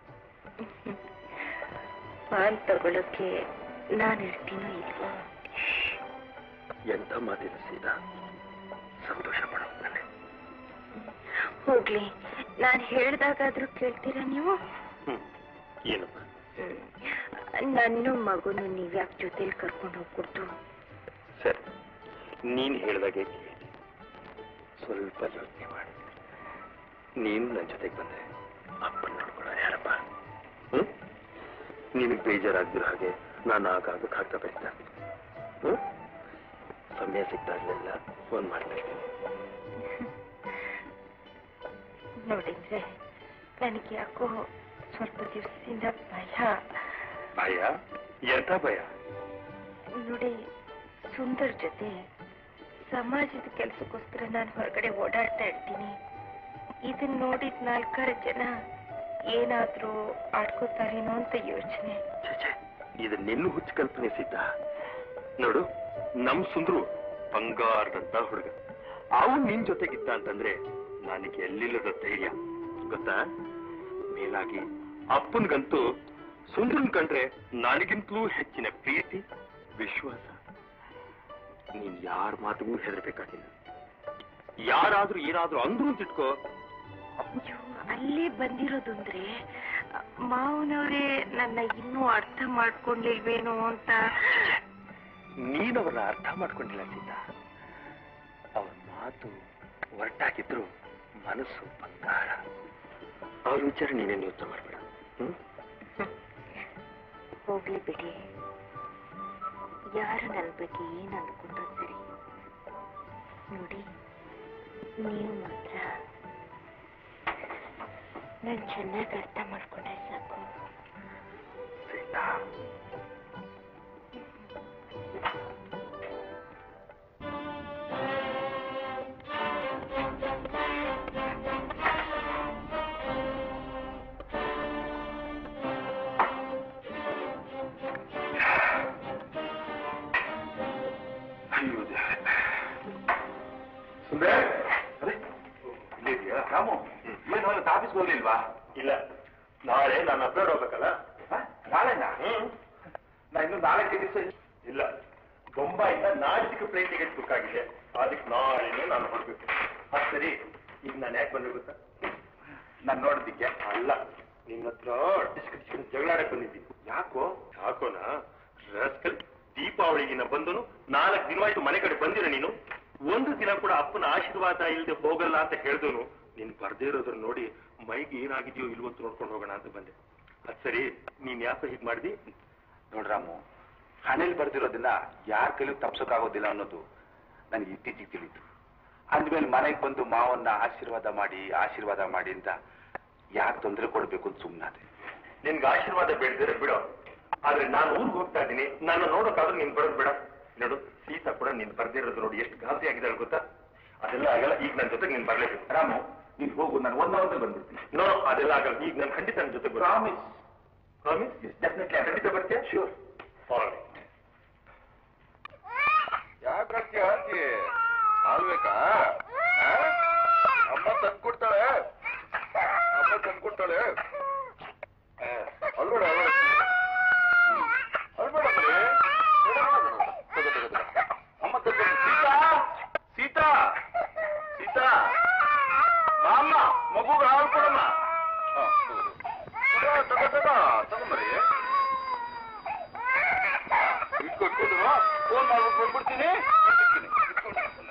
ಪಾಲ್ ತಗೊಳಕ್ಕೆ ನಾನು ಇರ್ತೀನೋ ಇಲ್ವೋ ಎಂಥ ಮಾತಿಲ್ಲ ಸೀತಾ ಸಂತೋಷ ಪಡೋ ನನಗೆ ಹೋಗ್ಲಿ ನಾನು ಹೇಳ್ದಾಗಾದ್ರೂ ಕೇಳ್ತೀರಾ ನೀವು ಹ್ಮ್ ಏನಪ್ಪ ಹ್ಮ್. ನನ್ನ ಮಗುನು ನೀವ್ಯಾಕೆ ಜೊತೆಲಿ ಕರ್ಕೊಂಡು ಹೋಗ್ಕೊಡ್ತು ಸರಿ ನೀನ್ ಹೇಳ್ದಾಗೆ ಕೇಳಿ ಸ್ವಲ್ಪ ಯೋಚನೆ ಮಾಡಿ ನೀನು ನನ್ನ ಜೊತೆಗೆ ಬಂದ್ರೆ ಅಪ್ಪನ ನೋಡ್ಕೊಳ್ಳೋರು ಯಾರಪ್ಪ ಹ್ಮ್ ನಿನಗೆ ಬೇಜಾರಾಗ್ದಿರೋ ಹಾಗೆ ನಾನು ಆಗಾಗ ಕಾಗ್ದ ಬರೀತಾ ಇರ್ತೀನಿ. ಹ್ಮ್ ಸಮಯ ಸಿಕ್ತಾಗ್ಲೆಲ್ಲ ಫೋನ್ ಮಾಡ್ತಾ ಇರ್ತೀನಿ ನೋಡಿದ್ರೆ ನನಗೆ ಯಾಕೋ ಸ್ವಲ್ಪ ದಿವಸದಿಂದ ಭಯ ಭಯ ಎಂಥ ಭಯ ನೋಡಿ ಸುಂದರ್ ಜೊತೆ ಸಮಾಜದ ಕೆಲಸಕ್ಕೋಸ್ಕರ ನಾನು ಹೊರಗಡೆ ಓಡಾಡ್ತಾ ಇರ್ತೀನಿ ಇದನ್ನ ನೋಡಿದ ನಾಲ್ಕಾರು ಜನ ಏನಾದ್ರೂ ಆಡ್ಕೋತಾರೇನೋ ಅಂತ ಯೋಚನೆ ಛೆ, ಛೆ, ಇದು ನಿನ್ನ ಹುಚ್ಚು ಕಲ್ಪನೆ ಸಿದ್ಧ ನೋಡು ನಮ್ ಸುಂದ್ರು ಬಂಗಾರದಂತ ಹುಡುಗ ಅವನ್ ನಿನ್ ಜೊತೆಗಿದ್ದ ಅಂತಂದ್ರೆ ನನಗೆ ಎಲ್ಲಿಲ್ಲದ ಧೈರ್ಯ ಗೊತ್ತಾ ಮೇಲಾಗಿ ಅಪ್ಪನ್ಗಂತೂ ಸುಂದ್ರನ್ ಕಂಡ್ರೆ ನನಗಿಂತಲೂ ಹೆಚ್ಚಿನ ಪ್ರೀತಿ ವಿಶ್ವಾಸ ನೀನ್ ಯಾರ ಮಾತಿಗೂ ಹೆದರ್ಬೇಕಾಗಿಲ್ಲ ಯಾರಾದ್ರೂ ಏನಾದ್ರೂ ಅಂದ್ರು ಅಂತ ಇಟ್ಕೋ ಅಯ್ಯೋ ಅಲ್ಲೇ ಬಂದಿರೋದು ಅಂದ್ರೆ ಮಾವನವರೇ ನನ್ನ ಇನ್ನೂ ಅರ್ಥ ಮಾಡ್ಕೊಂಡಿಲ್ವೇನೋ ಅಂತ ನೀನವ್ರನ್ನ ಅರ್ಥ ಮಾಡ್ಕೊಂಡಿಲ್ಲ ಸೀತಾ ಅವ್ರ ಮಾತು ಹೊರಟಾಗಿದ್ರು ಮನಸ್ಸು ಬಂಗಾರ ಅವ್ರ ವಿಚಾರ ನೀನೇನು ಯೋಚನೆ ಮಾಡ್ಬೇಡ ಹ್ಮ್ ಹೋಗ್ಲಿ ಬಿಡಿ ಯಾರು ನನ್ನ ಬಗ್ಗೆ ಏನ್ ಅನ್ಕೊಂಡ್ರು ಸರಿ ನೋಡಿ ನೀವು ಮಾತ್ರ ನಾನು ಚೆನ್ನಾಗಿ ಅರ್ಥ ಮಾಡ್ಕೊಂಡ್ರೆ ಸಾಕು ಸೀತಾ ಅಯ್ಯೋ ಸುಂದರ್ ಅರೆ ಇಲ್ಲಿದ್ಯಾ ರಾಮು ಏನು ಹೊರಗೆ ಆಫೀಸ್ಗೆ ಹೋಗ್ಲಿಲ್ವಾ ಇಲ್ಲ ನಾಳೆ ನಾನು ಅಪ್ಲೋಡ್ ಹೋಗ್ಬೇಕಲ್ಲ ಹ? ನಾಳೆನಾ ಹ್ಮ್ ನಾ ಇನ್ನು ನಾಲ್ಕು ದಿವಸ ಇಲ್ಲ ಬೊಂಬಾಯಿಂದ ನಾಡಿದ್ದಕ್ಕೆ ಪ್ಲೇನ್ ಟಿಕೆಟ್ ಬುಕ್ ಆಗಿದೆ ಅದಕ್ಕೆ ನಾಳೆನೇ ನಾನು ಹೊರಡ್ಬೇಕು ಅದು ಸರಿ ಈಗ ನಾನು ಯಾಕೆ ಬಂದೆ ಗೊತ್ತಾ ನಾನು ನೋಡೋದಿಕ್ಕೆ ಅಲ್ಲ ನಿನ್ನ ಹತ್ರ ಡಿಸ್ಕಷನ್ ಜಗಳಾಡಕ್ ಬಂದಿದ್ದೀನಿ ಯಾಕೋ ಯಾಕೋನಾ ರಸ್ಕಲ್ ದೀಪಾವಳಿಗೆ ನಾ ಬಂದನು ನಾಲ್ಕು ದಿನವಾಯ್ತು ಮನೆ ಕಡೆ ಬಂದಿರ ನೀನು ಒಂದು ದಿನ ಕೂಡ ಅಪ್ಪನ ಆಶೀರ್ವಾದ ಇಲ್ಲದೆ ಹೋಗಲ್ಲ ಅಂತ ಹೇಳ್ದನು ನೀನ್ ಬರ್ದೇ ಇರೋದ್ರ ನೋಡಿ ಮೈಗೆ ಏನಾಗಿದೆಯೋ ಇಲ್ವೋ ಅಂತ ನೋಡ್ಕೊಂಡು ಹೋಗೋಣ ಅಂತ ಬಂದೆ ಅದ್ ಸರಿ ನೀನ್ ಯಾಕೆ ಹೀಗ್ ಮಾಡ್ದಿ ನೋಡ್ರಾಮು ಹಣೆಯಲ್ಲಿ ಬರ್ದಿರೋದನ್ನ ಯಾರ ಕೈಲೂ ತಪ್ಸೋಕ್ಕಾಗೋದಿಲ್ಲ ಅನ್ನೋದು ನನಗೆ ಇತ್ತೀಚೆಗೆ ತಿಳಿತು ಅಂದ್ಮೇಲೆ ಮನೆಗೆ ಬಂದು ಮಾವನ್ನ ಆಶೀರ್ವಾದ ಮಾಡಿ ಆಶೀರ್ವಾದ ಮಾಡಿ ಅಂತ ಯಾಕೆ ತೊಂದರೆ ಕೊಡಬೇಕು ಅಂತ ಸುಮ್ಮನಾದೆ ನಿನ್ಗೆ ಆಶೀರ್ವಾದ ಬೇಡದಿರ ಬಿಡೋ ಆದ್ರೆ ನಾನು ಊರಿಗೆ ಹೋಗ್ತಾ ಇದ್ದೀನಿ ನಾನು ನೋಡೋಕ್ಕಾದ್ರೂ ನೀನ್ ಬರೋದು ಬೇಡ ನೋಡು ಸೀತಾ ಕೂಡ ನೀನ್ ಬರ್ದೇ ಇರೋದು ನೋಡಿ ಎಷ್ಟು ಗಾಬರಿ ಆಗಿದ್ದಾಳೆ ಗೊತ್ತಾ ಅದೆಲ್ಲ ಆಗಲ್ಲ ಈಗ ನನ್ನ ಜೊತೆಗೆ ನೀನ್ ಬರ್ಲೇಬೇಕು ರಾಮು ನೀನ್ ಹೋಗು ನಾನು ಒಂದ್ ಅವರ್ ಬಂದ್ಬಿಡ್ತೀನಿ ನೋ ಅದೆಲ್ಲ ಆಗಲ್ಲ ಈಗ ನಾನು ಖಂಡಿತ ನನ್ನ ಜೊತೆ ಪ್ರಾಮಿಸ್ ಪ್ರಾಮಿಸ್ ಡೆಫಿನೆಟ್ಲಿ ಖಂಡಿತ ಬರ್ತೀಯಾ ಶೂರ್ All right. ಯಾಕೆ ಕಟ್ಟಿ ಹಾಕಿ ಆಲ್ಬೇಕಾ ಅಮ್ಮ ತಂದ್ಕೊಡ್ತಾಳೆ ಅಮ್ಮ ತಂದ್ಕೊಡ್ತಾಳೆ ಆ, ಅಲ್ಬೇಡ ಅಲ್ಬೇಡ ಅಲ್ಬೇಡ ಮರಿ. ಬೇಡ, ಬೇಡ, ಬೇಡ. ತಗೋ, ತಗೋ, ತಗೋ. ಅಮ್ಮ ತಂದ್ಕೊಡ್ತಾಳೆ. ಸೀತಾ ಸೀತಾ ಸೀತಾ ಬಾಮ್ಮ ಮಗುಗ ಹಾಲು ಕೊಡಮ್ಮ ಆ, ತಗೋ, ತಗೋ ತಗೋ ತಗೋ ಮರಿ ಇಟ್ಕೊಟ್ಕೊಂಡು ಫೋನ್ ಮಾಡ್ಬಿಟ್ಟು ಬಂದ್ಬಿಡ್ತೀನಿ ಇಟ್ಬಿಡ್ತೀನಿ. ಇಟ್ಕೊಂಡು ಬಾ.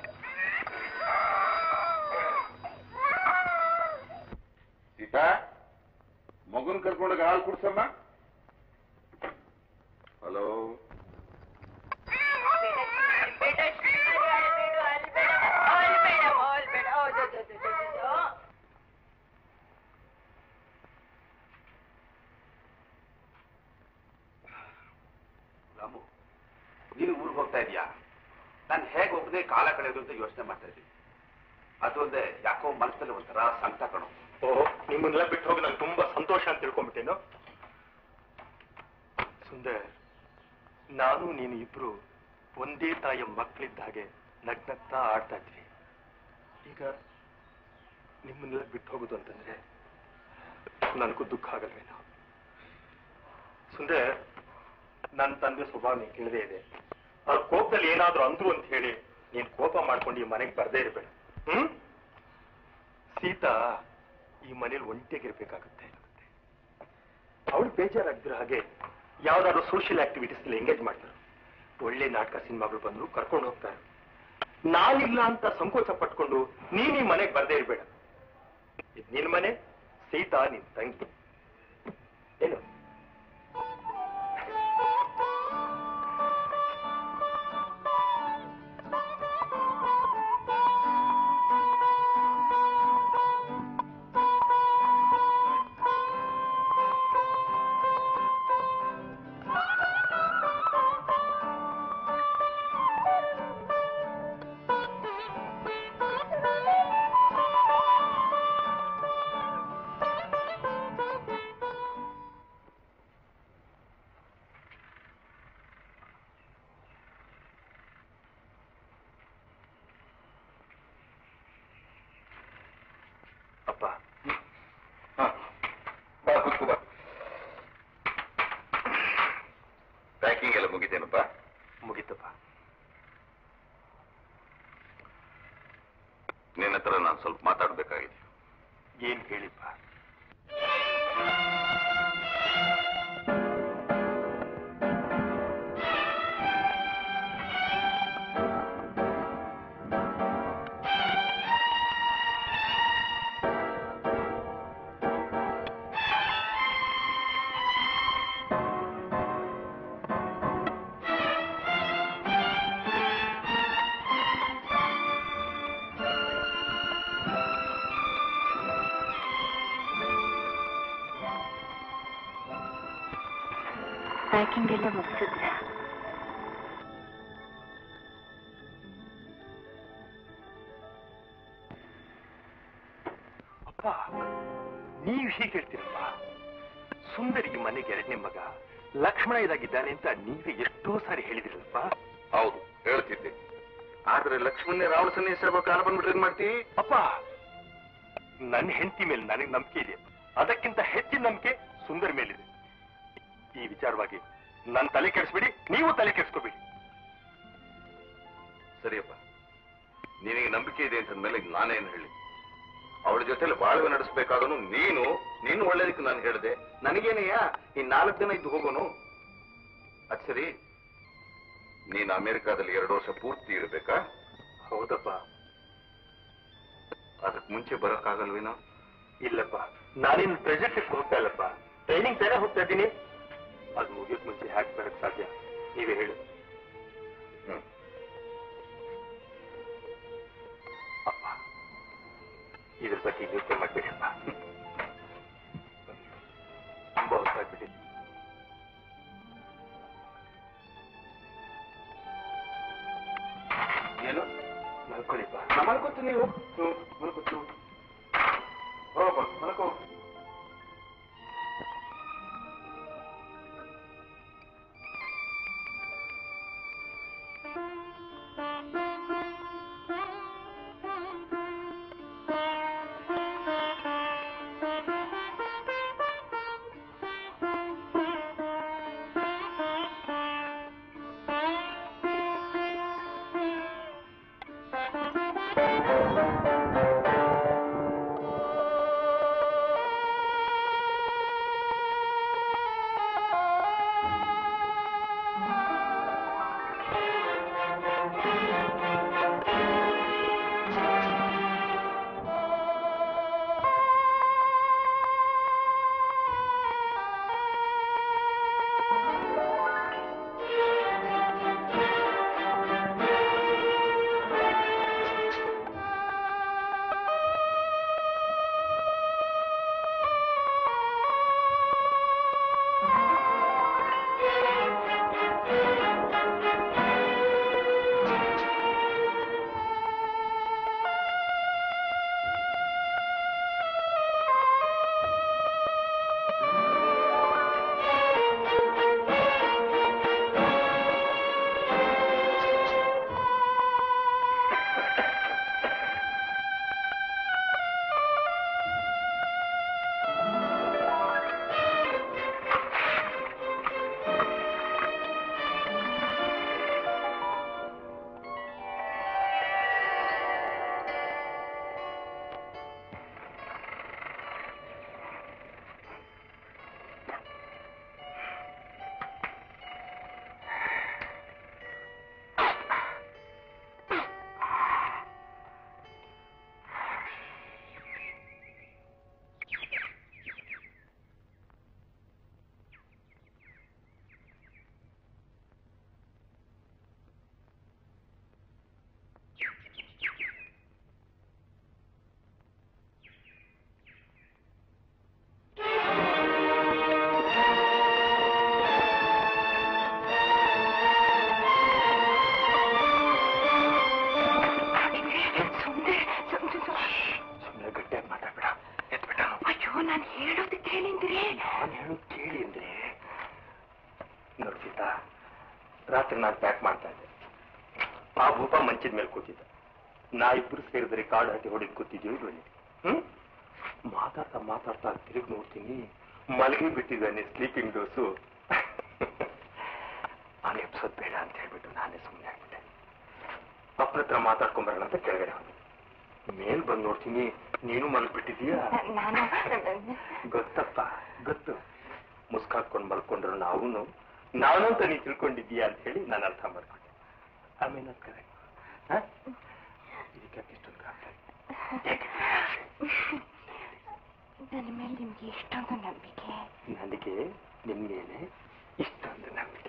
ಸೀತಾ ಮಗುನ್ ಕರ್ಕೊಂಡೋಗಿ ಹಾಲು ಕುಡ್ಸಮ್ಮ ಹಲೋ ನಾನು ಹೇಗೆ ಒಬ್ಬನೇ ಕಾಲ ಕಳೆಯೋದು ಅಂತ ಯೋಚನೆ ಮಾಡ್ತಾ ಇದ್ದೀನಿ ಅದು ಅಲ್ಲದೆ ಯಾಕೋ ಮನಸ್ಸಲ್ಲಿ ಒಂಥರ ಸಂಕಟ ಕಣೋ ಓಹೋ ನಿಮ್ಮನ್ನೆಲ್ಲ ಬಿಟ್ಟು ಹೋಗಿ ನಂಗೆ ತುಂಬಾ ಸಂತೋಷ ಅಂತ ತಿಳ್ಕೊಂಡ್ಬಿಟ್ಟೇನು ಸುಂದರ್ ನಾನು ನೀನು ಇಬ್ರು ಒಂದೇ ತಾಯಿಯ ಮಕ್ಕಳಿದ್ದ ಹಾಗೆ ನಗ್ನಗ್ತಾ ಆಡ್ತಾ ಇದ್ವಿ ಈಗ ನಿಮ್ಮನ್ನೆಲ್ಲ ಬಿಟ್ಟು ಹೋಗುದು ಅಂತಂದ್ರೆ ನನಗೂ ದುಃಖ ಆಗಲ್ವೇನೋ ಸುಂದರ್ ನನ್ನ ತಂದೆ ಸ್ವಭಾವ ನೀನು ತಿಳಿದೇ ಇದೆ ಅವ್ರ ಕೋಪದಲ್ಲಿ ಏನಾದ್ರೂ ಅಂದ್ರು ಅಂತ ಹೇಳಿ ನೀನ್ ಕೋಪ ಮಾಡ್ಕೊಂಡು ಈ ಮನೆಗೆ ಬರ್ದೇ ಇರಬೇಡ ಹ್ಮ್ ಸೀತಾ ಈ ಮನೇಲಿ ಒಂಟಿಯಾಗಿರ್ಬೇಕಾಗುತ್ತೆ ಅವಳು ಬೇಜಾರಾಗ್ದಿರೋ ಹಾಗೆ ಯಾವ್ದಾದ್ರು ಸೋಷಿಯಲ್ ಆಕ್ಟಿವಿಟೀಸ್ ಎಂಗೇಜ್ ಮಾಡ್ತಾರೆ ಒಳ್ಳೆ ನಾಟಕ ಸಿನಿಮಾಗಳು ಬಂದ್ರು ಕರ್ಕೊಂಡು ಹೋಗ್ತಾರೆ ನಾನಿಲ್ಲ ಅಂತ ಸಂಕೋಚ ಪಟ್ಕೊಂಡು ನೀನ್ ಈ ಮನೆಗೆ ಬರ್ದೇ ಇರ್ಬೇಡ ಇದ್ ನಿನ್ ಮನೆ ಸೀತಾ ನಿನ್ ತಂಗಿ ಏನು ಅಪ್ಪ ಹಾ. ಬಾ ಕೂತ್ಕೋ ಬಾ ಪ್ಯಾಕಿಂಗ್ ಎಲ್ಲ ಮುಗಿತೇನಪ್ಪ ಮುಗೀತಪ್ಪ ನಿನ್ನ ಹತ್ರ ನಾನು ಸ್ವಲ್ಪ ಮಾತಾಡ್ಬೇಕಾಗಿದೆ ಏನ್ ಹೇಳಿಪ್ಪ ಪ್ಯಾಕಿಂಗ್ ಎಲ್ಲ ಮುಗಿಸಿದ್ರ ಅಪ್ಪ ನೀವ್ ಹೀಗೆ ಹೇಳ್ತೀರಪ್ಪ ಸುಂದರಿ ಈ ಮನೆಗೆ ಎರಡನೇ ಮಗ ಲಕ್ಷ್ಮಣ ಇದಾಗಿದ್ದಾನೆ ಅಂತ ನೀವೇ ಎಷ್ಟೋ ಸಾರಿ ಹೇಳಿದಿರಲ್ಲಪ್ಪ ಹೌದು ಹೇಳ್ತಿದ್ದೆ ಆದ್ರೆ ಲಕ್ಷ್ಮಣನೇ ರಾವಣ ಸನ್ನಿಹಿಸಿರುವ ಕಾಲ ಬಂದ್ಬಿಟ್ರೆ ಏನ್ ಮಾಡ್ತಿ ಅಪ್ಪ ನನ್ನ ಹೆಂಡತಿ ಮೇಲೆ ನನಗೆ ನಂಬಿಕೆ ಇದೆ ಅದಕ್ಕಿಂತ ಹೆಚ್ಚಿನ ನಂಬಿಕೆ ಸುಂದರ್ ಮೇಲಿದೆ ಈ ವಿಚಾರವಾಗಿ ನನ್ನ ತಲೆ ಕೆಡಿಸ್ಬಿಡಿ ನೀವು ತಲೆ ಕೆಡಿಸ್ಕೋಬೇಡಿ ಸರಿಯಪ್ಪ ನಿನಗೆ ನಂಬಿಕೆ ಇದೆ ಅಂತ ಮೇಲೆ ನಾನೇನು ಹೇಳಿ ಅವಳ ಜೊತೆಲಿ ಬಾಳ್ವೆ ನಡೆಸಬೇಕಾದನು ನೀನು ನೀನು ಒಳ್ಳೇದಕ್ಕೆ ನಾನು ಹೇಳಿದೆ ನನಗೇನೆಯಾ ಈ ನಾಲ್ಕು ದಿನ ಇದ್ದು ಹೋಗೋನು ಅದ್ ಸರಿ ನೀನು ಅಮೆರಿಕಾದಲ್ಲಿ ಎರಡು ವರ್ಷ ಪೂರ್ತಿ ಇರಬೇಕಾ ಹೌದಪ್ಪ ಅದಕ್ಕೆ ಮುಂಚೆ ಬರೋಕ್ಕಾಗಲ್ವೇನೋ ಇಲ್ಲಪ್ಪ ನಾನಿನ್ ಪ್ರೆಸೆಂಟ್ ಹೋಗ್ತಾ ಇಲ್ಲಪ್ಪ ಟ್ರೈನಿಂಗ್ ತಾನೇ ಹೋಗ್ತಾ ಇದ್ದೀನಿ ಅದು ಮುಗಿಯೋಕ್ ಮುಂಚೆ ಹ್ಯಾಕ್ ಬರಕ್ ಸಾಧ್ಯ ನೀವೇ ಹೇಳಿ ಹ್ಮ್ ಅಪ್ಪ ಇದ್ರ ಬಗ್ಗೆ ಯೋಚನೆ ಮಾಡ್ಬೇಡಪ್ಪ ತುಂಬಾ ಹೊತ್ತಾಗ್ಬಿಟ್ಟಿದೆ ಏನು ಮಲ್ಕೊಳ್ಳಿಪ್ಪ ನಾ ಮಲ್ಕೋತೀನಿ ನೀವು ಮಲ್ಕೋತು ಹೋಗಪ್ಪ ಮಲ್ಕೋ ಆ ಮಾತ್ರ ನಾನು ಪ್ಯಾಕ್ ಮಾಡ್ತಾ ಇದ್ದೆ ಆ ಭೂಪ ಮಂಚದ ಮೇಲೆ ಕೂತಿದ್ದ ನಾ ಇಬ್ರು ಸೇರಿದ್ರೆ ಕಾಡು ಹಟ್ಟಿ ಹೊಡೆದು ಕೂತಿದ್ದೀವಿ ಇಲ್ಲಿ ಹ್ಮ್ ಮಾತಾಡ್ತಾ ಮಾತಾಡ್ತಾ ತಿರುಗಿ ನೋಡ್ತೀನಿ ಮಲಗಿ ಬಿಟ್ಟಿದ್ದಾನೆ ಸ್ಲೀಪಿಂಗ್ ಡೋಸು ನಾನು ಎಬ್ಸೋದ್ ಬೇಡ ಅಂತ ಹೇಳ್ಬಿಟ್ಟು ನಾನೇ ಸುಮ್ಮನೆ ಆಗ್ಬಿಟ್ಟೆ ಅಪ್ಪನ ಹತ್ರ ಮಾತಾಡ್ಕೊಂಬರೋಣ ಅಂತ ಕೆಳಗಡೆ ಹೋದೆ ಮೇಲ್ ಬಂದು ನೋಡ್ತೀನಿ ನೀನು ಮಲ್ಬಿಟ್ಟಿದೀಯಾ ನಾನು ಗೊತ್ತಪ್ಪ ಗೊತ್ತು ಮುಸ್ಕಾಕೊಂಡು ಮಲ್ಕೊಂಡ್ರು ನಾವುನು ನಾನು ಅಂತ ನೀ ತಿಳ್ಕೊಂಡಿದ್ದೀಯಾ ಅಂತ ಹೇಳಿ ನಾನು ಅರ್ಥ ಮಾಡ್ಕೊಂಡೆ ಆಮೇಲೆ ಕರೆ ಇದಕ್ಕೆ ಇಷ್ಟೊಂದು ಗಾಬರಿ? ಯಾಕೆ? ನನ್ನ ಮೇಲೆ ನಿಮ್ಗೆ ಇಷ್ಟೊಂದು ನಂಬಿಕೆ ನನಗೆ ನಿನ್ ಮೇಲೆ ಇಷ್ಟೊಂದು ನಂಬಿಕೆ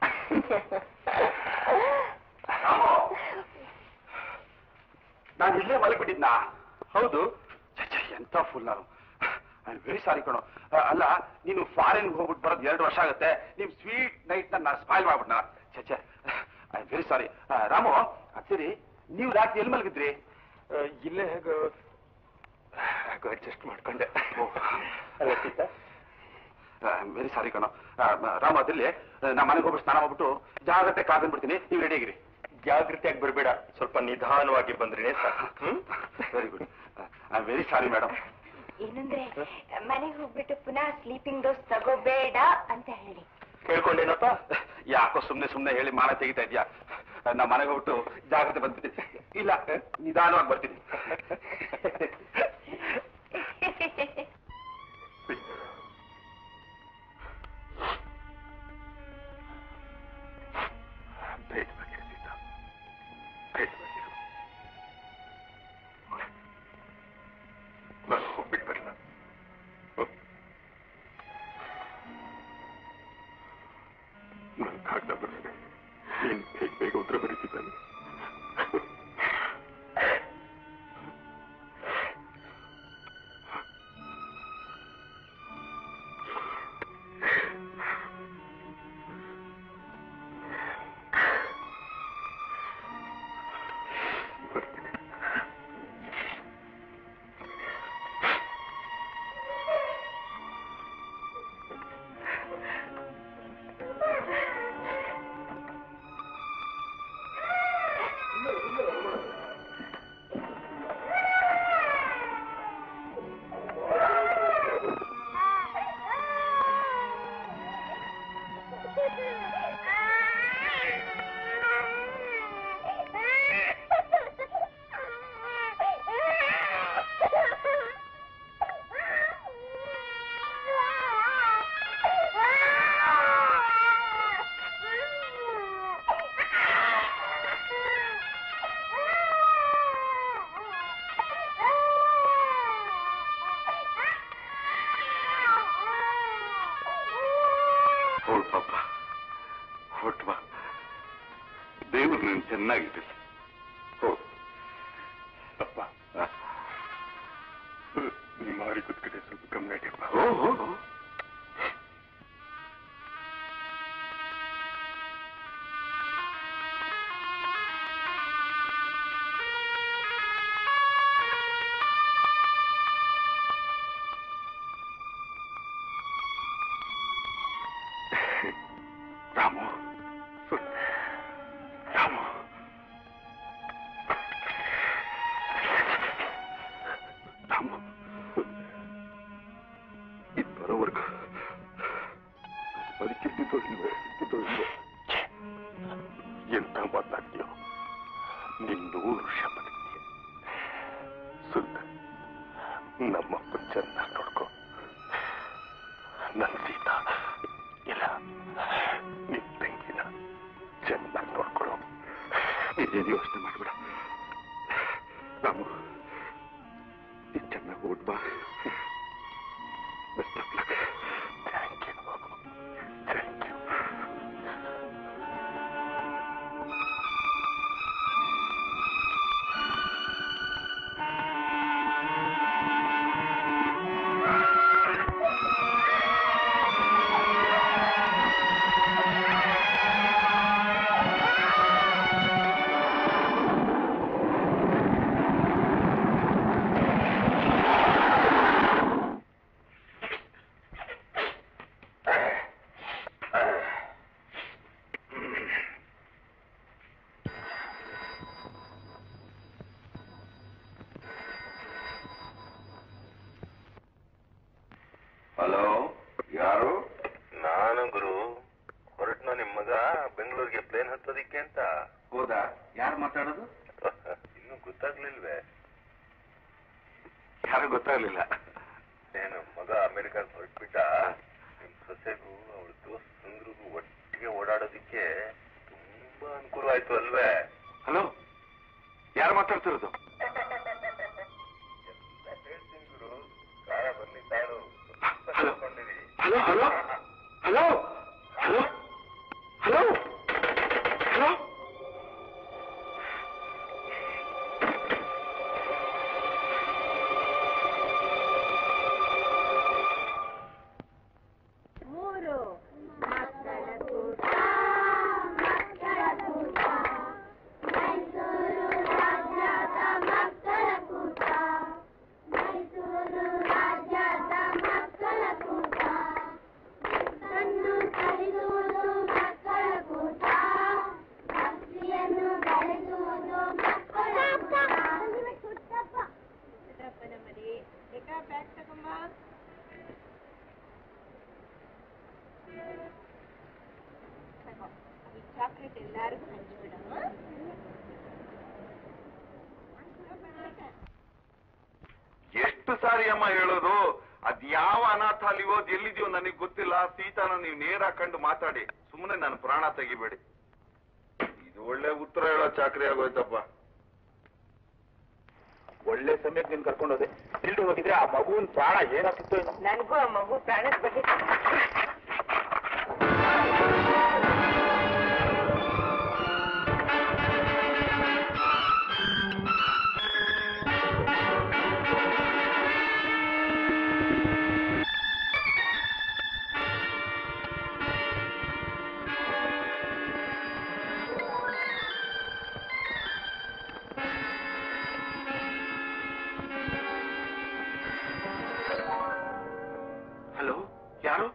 ನಾನು ಇಲ್ಲೇ ಮಲಗಿಬಿಟ್ಟಿದ್ನಾ ಹೌದು ಛೆ, ಎಂತ ಫುಲ್ ನಾನು ಐ ವೆರಿ ಸಾರಿ ಕಣೋ ಆ, ಅಲ್ಲ ನೀನು ಫಾರಿನ್ ಹೋಗ್ಬಿಟ್ಟು ಬರೋದು ಎರಡು ವರ್ಷ ಆಗುತ್ತೆ ನಿಮ್ ಸ್ವೀಟ್ ನೈಟ್ ನಾನು ಸ್ಪಾಯ್ಲ್ ಮಾಡ್ಬಿಟ್ನ ಛೆ ಐ ವೆರಿ ಸಾರಿ ರಾಮು ಅದ್ ಸರಿ ನೀವು ರಾತ್ರಿ ಎಲ್ಲಿ ಮಲಗಿದ್ರಿ ಆ, ಇಲ್ಲೇ ಹೇಗೋ ಹೇಗೋ ಅಡ್ಜಸ್ಟ್ ಮಾಡ್ಕೊಂಡೆ ಅಲ್ಲ ಸೀತಾ ವೆರಿ ಸಾರಿ ಕಣೋ ಆ, ರಾಮು ಅದಿಲ್ಲಿ ನಾ ಮನೆಗೆ ಹೋಗ್ಬಿಟ್ಟು ಸ್ನಾನ ಮಾಡ್ಬಿಟ್ಟು ಜಾಗ್ರತೆ ಕಾದು ಬಿಡ್ತೀನಿ ನೀವು ರೆಡಿ ಆಗಿರಿ ಜಾಗೃತಿಯಾಗಿ ಬರ್ಬೇಡ ಸ್ವಲ್ಪ ನಿಧಾನವಾಗಿ ಬಂದ್ರೆ ಸಾಕು hmm very good I very sorry madam ಏನಂದ್ರೆ ಮನೆಗೆ ಹೋಗ್ಬಿಟ್ಟು ಪುನಃ ಸ್ಲೀಪಿಂಗ್ ಡೋಸ್ ತಗೋಬೇಡ ಅಂತ ಹೇಳಿ ಕೇಳ್ಕೊಂಡೇನಪ್ಪ ಯಾಕೋ ಸುಮ್ನೆ ಸುಮ್ನೆ ಹೇಳಿ ಮಾನ ತೆಗಿತಾ ಇದ್ಯಾ ನಾ ಮನೆಗೆ ಹೋಗ್ಬಿಟ್ಟು ಜಾಗ್ರತೆ ಬಂದ್ಬಿಡ್ತೀನಿ ಇಲ್ಲ ನಿಧಾನವಾಗಿ ಬರ್ತೀನಿ ಬೇಡವಾಗಿರು ಸೀತಾ ಬೇಡವಾಗಿರು ನಾನು ಹೋಗ್ಬಿಟ್ಟು ಬರಲ್ಲ ನನ್ನ ಕಾಗದ ಬರೆದ್ರೆ ನೀನು ಹೇಗೆ ಬೇಗ ಉತ್ತರ ಬರೀತಿದ್ದಾನೆ ಹೊರಟಪ್ಪ ಹೊರಟು ಬಾ ದೇವರು ನೀನು ಚೆನ್ನಾಗಿದ್ದಿಲ್ಲ ಹೋಗು ಅಪ್ಪ ನಿಮ್ಮ ಮಾರಿ ಕೂತ್ಕಡೆ ಸ್ವಲ್ಪ ಗಮನ ಇಡಪ್ಪ ಹೋ ಹೋ ರಾಮು ರಾಮು ರಾಮು ಇದು ಬರೋವರೆಗೂ ಬದುಕಿರ್ತಿದ್ದೋ ಇಲ್ವೇ ಇರ್ತಿದ್ದೋ ಇಲ್ವೇ ಛೆ, ಎಂತ ಮಾತಾಡ್ತೀಯೋ ನಿನ್ ನೂರು ವರ್ಷ ಬದುಕ್ತೀಯ ಸುಂದರ್ ನಮ್ಮಪ್ಪ ಚೆನ್ನಾಗಿ ನೋಡ್ಕೊ ನನ್ನ ಸೀತಾ ಇಲ್ಲ ನಿನ್ ತಂಗಿನ ಚೆನ್ನಾಗಿ ನೋಡ್ಕೊಳ್ಳೋ ಇದೇನು ಯೋಚನೆ ಮಾಡಬೇಡ ರಾಮು ನೀನ್ ಚೆನ್ನಾಗಿ ಓಡ್ ಬಾ best of luck thank you thank you hello ಯಾರು ನಾನು ಗುರು ಹೊರಟ್ನ ನಿಮ್ ಮಗ ಬೆಂಗಳೂರಿಗೆ ಪ್ಲೇನ್ ಹತ್ತೋದಿಕ್ಕೆ ಅಂತ ಹೌದಾ ಯಾರು ಮಾತಾಡೋದು ಇನ್ನೂ ಗೊತ್ತಾಗ್ಲಿಲ್ವೇ ಯಾರು ಗೊತ್ತಾಗ್ಲಿಲ್ಲ ಏನು ಮಗ ಅಮೆರಿಕಾಗ್ ಹೊರಟ್ಬಿಟ್ಟ ನಿಮ್ ಸೊಸೆಗೂ ಅವಳ ದೋಸ್ತ್ ಸುಂದ್ರಿಗೂ ಒಟ್ಟಿಗೆ ಓಡಾಡೋದಿಕ್ಕೆ ತುಂಬಾ ಅನುಕೂಲ ಆಯ್ತು ಅಲ್ವೇ ಹಲೋ ಯಾರು ಮಾತಾಡ್ತಿರೋದು ಎಲ್ಲ ಹೇಳ್ತೀನಿ ಗುರು ಕಾಲ ಬರ್ಲಿ ತಾಳು ಹಲೋ ಕೊಂಡಿರಿ hello hello hello hello hello hello ಮೂರು ಮಕ್ಕಳ ಕೂಟ ಮಕ್ಕಳ ಕೂಟ ಮೈಸೂರು ರಾಜ್ಯದ ಮಕ್ಕಳ ಕೂಟ ಮೈಸೂರು ರಾಜ್ಯದ ಮಕ್ಕಳ ಕೂಟ ಕಣ್ಣು ಕಲಿಸುವುದು ಮಕ್ಕಳ ಕೂಟ ಭಕ್ತಿಯನ್ನು ಬೆಳೆಸುವುದು ಮಕ್ಕಳ ಕೂಟ ಪುಟ್ಟಪ್ಪನ ಮರಿ ಬೇಕಾ ಬ್ಯಾಗ್ ತಗೊಂಬ ತಗೋ. ಈ ಚಾಕ್ಲೇಟ್ ಎಲ್ಲರಿಗೂ ಹಂಚ್ಬಿಡಮ್ಮ ಎಷ್ಟು ಸಾರಿ ಅಮ್ಮ ಹೇಳೋದು ಅದ್ ಯಾವ ಅನಾಥಾಲಿಯೋ ಅದ್ ಎಲ್ಲಿದೆಯೋ ನನಗೆ ಗೊತ್ತಿಲ್ಲ ಸೀತಾನ ನೀವು ನೇರ ಕಂಡು ಮಾತಾಡಿ ಸುಮ್ಮನೆ ನನ್ನ ಪ್ರಾಣ ತೆಗಿಬೇಡಿ ಇದು ಒಳ್ಳೆ ಉತ್ತರ ಹೇಳೋ ಚಾಕ್ರಿ ಆಗೋಯ್ತಪ್ಪ ಒಳ್ಳೆ ಸಮಯಕ್ಕೆ ನೀನ್ ಕರ್ಕೊಂಡೋದೆ ಇಲ್ದು ಹೋಗಿದ್ರೆ ಆ ಮಗುವಿನ ಪ್ರಾಣ ಏನಾಗ್ತಿತ್ತು ಏನೋ ನನಗೂ ಆ ಮಗು ಪ್ರಾಣದ ಬಗ್ಗೆ ಹಲೋ ಯಾರು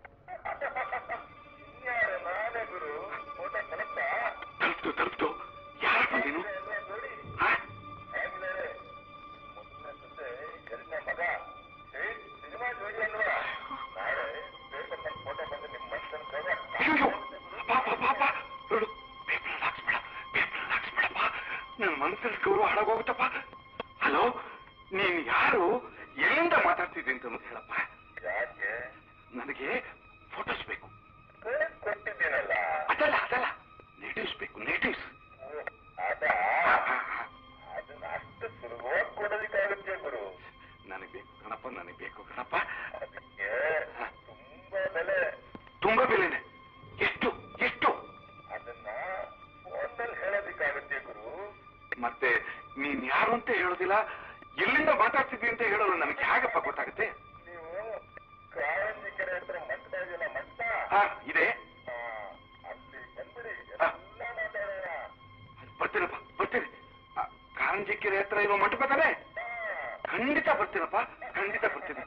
ನಾನೇ ಗುರು ಫೋಟೋ ಕಳಿಸ್ತಾ ತಲುಪ್ತು ತಲುಪ್ತು ಯಾರಪ್ಪ ನೀನು ಹಾ? ಆಮೇಲೆ ಮೊದಲನೇ ಸೊಸೆ ಎರಡನೇ ಮಗ ಏ ಸಿನಿಮಾ ಜೋಡಿ ಅಲ್ವಾ ನಾಳೆ ಪೇಪರ್ ಫೋಟೋ ಬಂದು ನಿಮ್ ಮನಸ್ಸನ್ನು ಅಯ್ಯೋ ಪಾಪ ಪಾಪ ನೋಡು ಪೇಪರ್ ಹಾಕ್ಸ್ಬೇಡ ಪೇಪರ್ ಹಾಕ್ಸ್ಬೇಡಪ್ಪ ನನ್ನ ಮನಸ್ಸಲ್ಲಿ ಗೌರವ ಹಾಳಾಗೋಗುತ್ತಪ್ಪ ಹಲೋ ನೀನ್ ಯಾರು ಎಲ್ಲಿಂದ ಮಾತಾಡ್ತಿದ್ದೆ ಅಂತ ಒಂದು ಹೇಳಪ್ಪ ಯಾಕೆ ನನಗೆ ಫೋಟೋಸ್ ಬೇಕು ಕೊಟ್ಟಿದ್ದೀನಲ್ಲ ಅದಲ್ಲ ಅದಲ್ಲ ನೇಟಿವ್ಸ್ ಬೇಕು ನೇಟಿವ್ಸ್ ಅದ ಅದನ್ನ ಅಷ್ಟು ಸುಲಭವಾಗಿ ಕೊಡೋದಕ್ಕಾಗುತ್ತೆ ಗುರು ನನಗೆ ಬೇಕು ಕಣಪ್ಪ ನನಗೆ ಬೇಕು ಕಣಪ್ಪ ಅದಕ್ಕೆ ತುಂಬಾ ಬೆಲೆ ತುಂಬಾ ಬೆಲೆನೆ ಎಷ್ಟು ಎಷ್ಟು ಅದನ್ನ ಫೋನಲ್ಲಿ ಹೇಳೋದಕ್ಕಾಗುತ್ತೆ ಗುರು ಮತ್ತೆ ನೀನ್ ಯಾರು ಅಂತ ಹೇಳೋದಿಲ್ಲ ಎಲ್ಲಿಂದ ಮಾತಾಡ್ತಿದ್ವಿ ಅಂತ ಹೇಳೋದು ನನಗೆ ಹೇಗಪ್ಪ ಗೊತ್ತಾಗುತ್ತೆ ನೀವು ಕಾರಂಜಿ ಕೆರೆ ಹತ್ರ ಮಟ್ಟ ಇದೆಯಲ್ಲ ಮಟ್ಟ ಹಾ ಇದೆ ಆ, ಅಲ್ಲಿ ಬಂದ್ಬಿಡಿ ಹಾ. ಎಲ್ಲ ಮಾತಾಡೋಣ ಬರ್ತೀನಪ್ಪ ಬರ್ತೀನಿ ಆ, ಕಾರಂಜಿ ಕೆರೆ ಹತ್ರ ಇರೋ ಮಂಟಪ ತಾನೆ ಖಂಡಿತ ಬರ್ತೀನಪ್ಪ ಖಂಡಿತ ಬರ್ತೀನಿ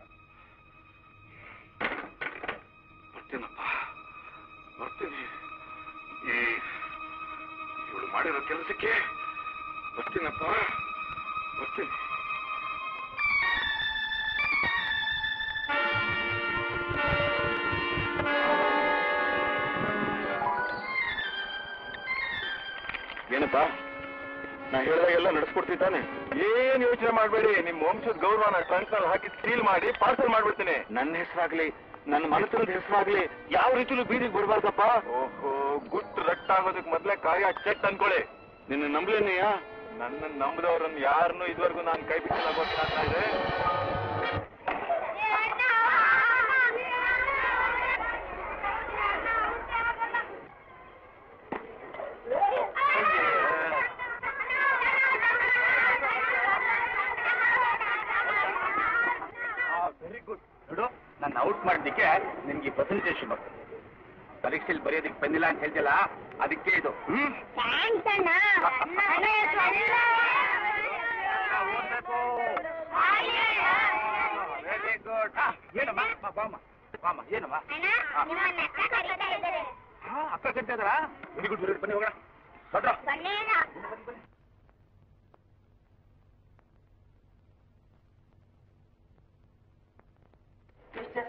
ಬರ್ತೀನಪ್ಪ ಬರ್ತೀನಿ ಈ ಇವಳು ಮಾಡಿರೋ ಕೆಲಸಕ್ಕೆ ಬರ್ತೀನಪ್ಪ ಬರ್ತೀನಿ ಏನಪ್ಪ ನಾ ಹೇಳಿದಾಗೆಲ್ಲ ನಡೆಸ್ಕೊಡ್ತಿದ್ದಾನೆ ಏನ್ ಯೋಚನೆ ಮಾಡಬೇಡಿ ನಿಮ್ ವಂಶದ ಗೌರವನ ಟ್ರಂಕ್ ನಲ್ಲಿ ಹಾಕಿ ಸೀಲ್ ಮಾಡಿ ಪಾರ್ಸಲ್ ಮಾಡ್ಬಿಡ್ತೀನಿ ನನ್ನ ಹೆಸರಾಗ್ಲಿ ನನ್ನ ಮನಸ್ಸಿನ ಹೆಸರಾಗ್ಲಿ ಯಾವ ರೀತಿಲೂ ಬೀದಿಗೆ ಬರಬಾರ್ದಪ್ಪ ಓಹೋ ಗುಟ್ಟು ರಕ್ತ ಆಗೋದಕ್ ಮೊದ್ಲೇ ಕಾರ್ಯ ಚೆಟ್ ಅನ್ಕೊಳ್ಳಿ ನಿನ್ನ ನಂಬ್ಲೇನೆಯಾ ನನ್ನ ನಂಬದವ್ರನ್ನ ಯಾರನ್ನೂ ಇದುವರೆಗೂ ನಾನು ಕೈ ಬಿಟ್ಟಿಲ್ಲ ಗೊತ್ತಾಗ್ತಾ ಇದೆ ವೆರಿ ಗುಡ್ ನೋಡು ನನ್ನ ಔಟ್ ಮಾಡಿದ್ದಕ್ಕೆ ನಿನ್ಗೆ ಪ್ರೆಸೆಂಟೇಷನ್ ಪರೀಕ್ಷೆಯಲ್ಲಿ ಬರೆಯೋದಕ್ಕೆ ಬಂದಿಲ್ಲ ಅಂತ ಹೇಳ್ತಿಲ್ಲ ಅದಕ್ಕೆ ಇದು ಹ್ಮ್ ವೆರಿ ಗುಡ್ ಏನಮ್ಮ ಬಾ, ಬಾಮ್ಮ ಬಾಮ್ಮ ಏನಮ್ಮ ಹಾ ಅಕ್ಕ ಕಟ್ತಾ ಇದಾರಾ ವೆರಿ ಗುಡ್ ವೆರಿ ಗುಡ್ ಬನ್ನಿ ಹೋಗೋಣ ದೊಡ್ಡ ಇಷ್ಟ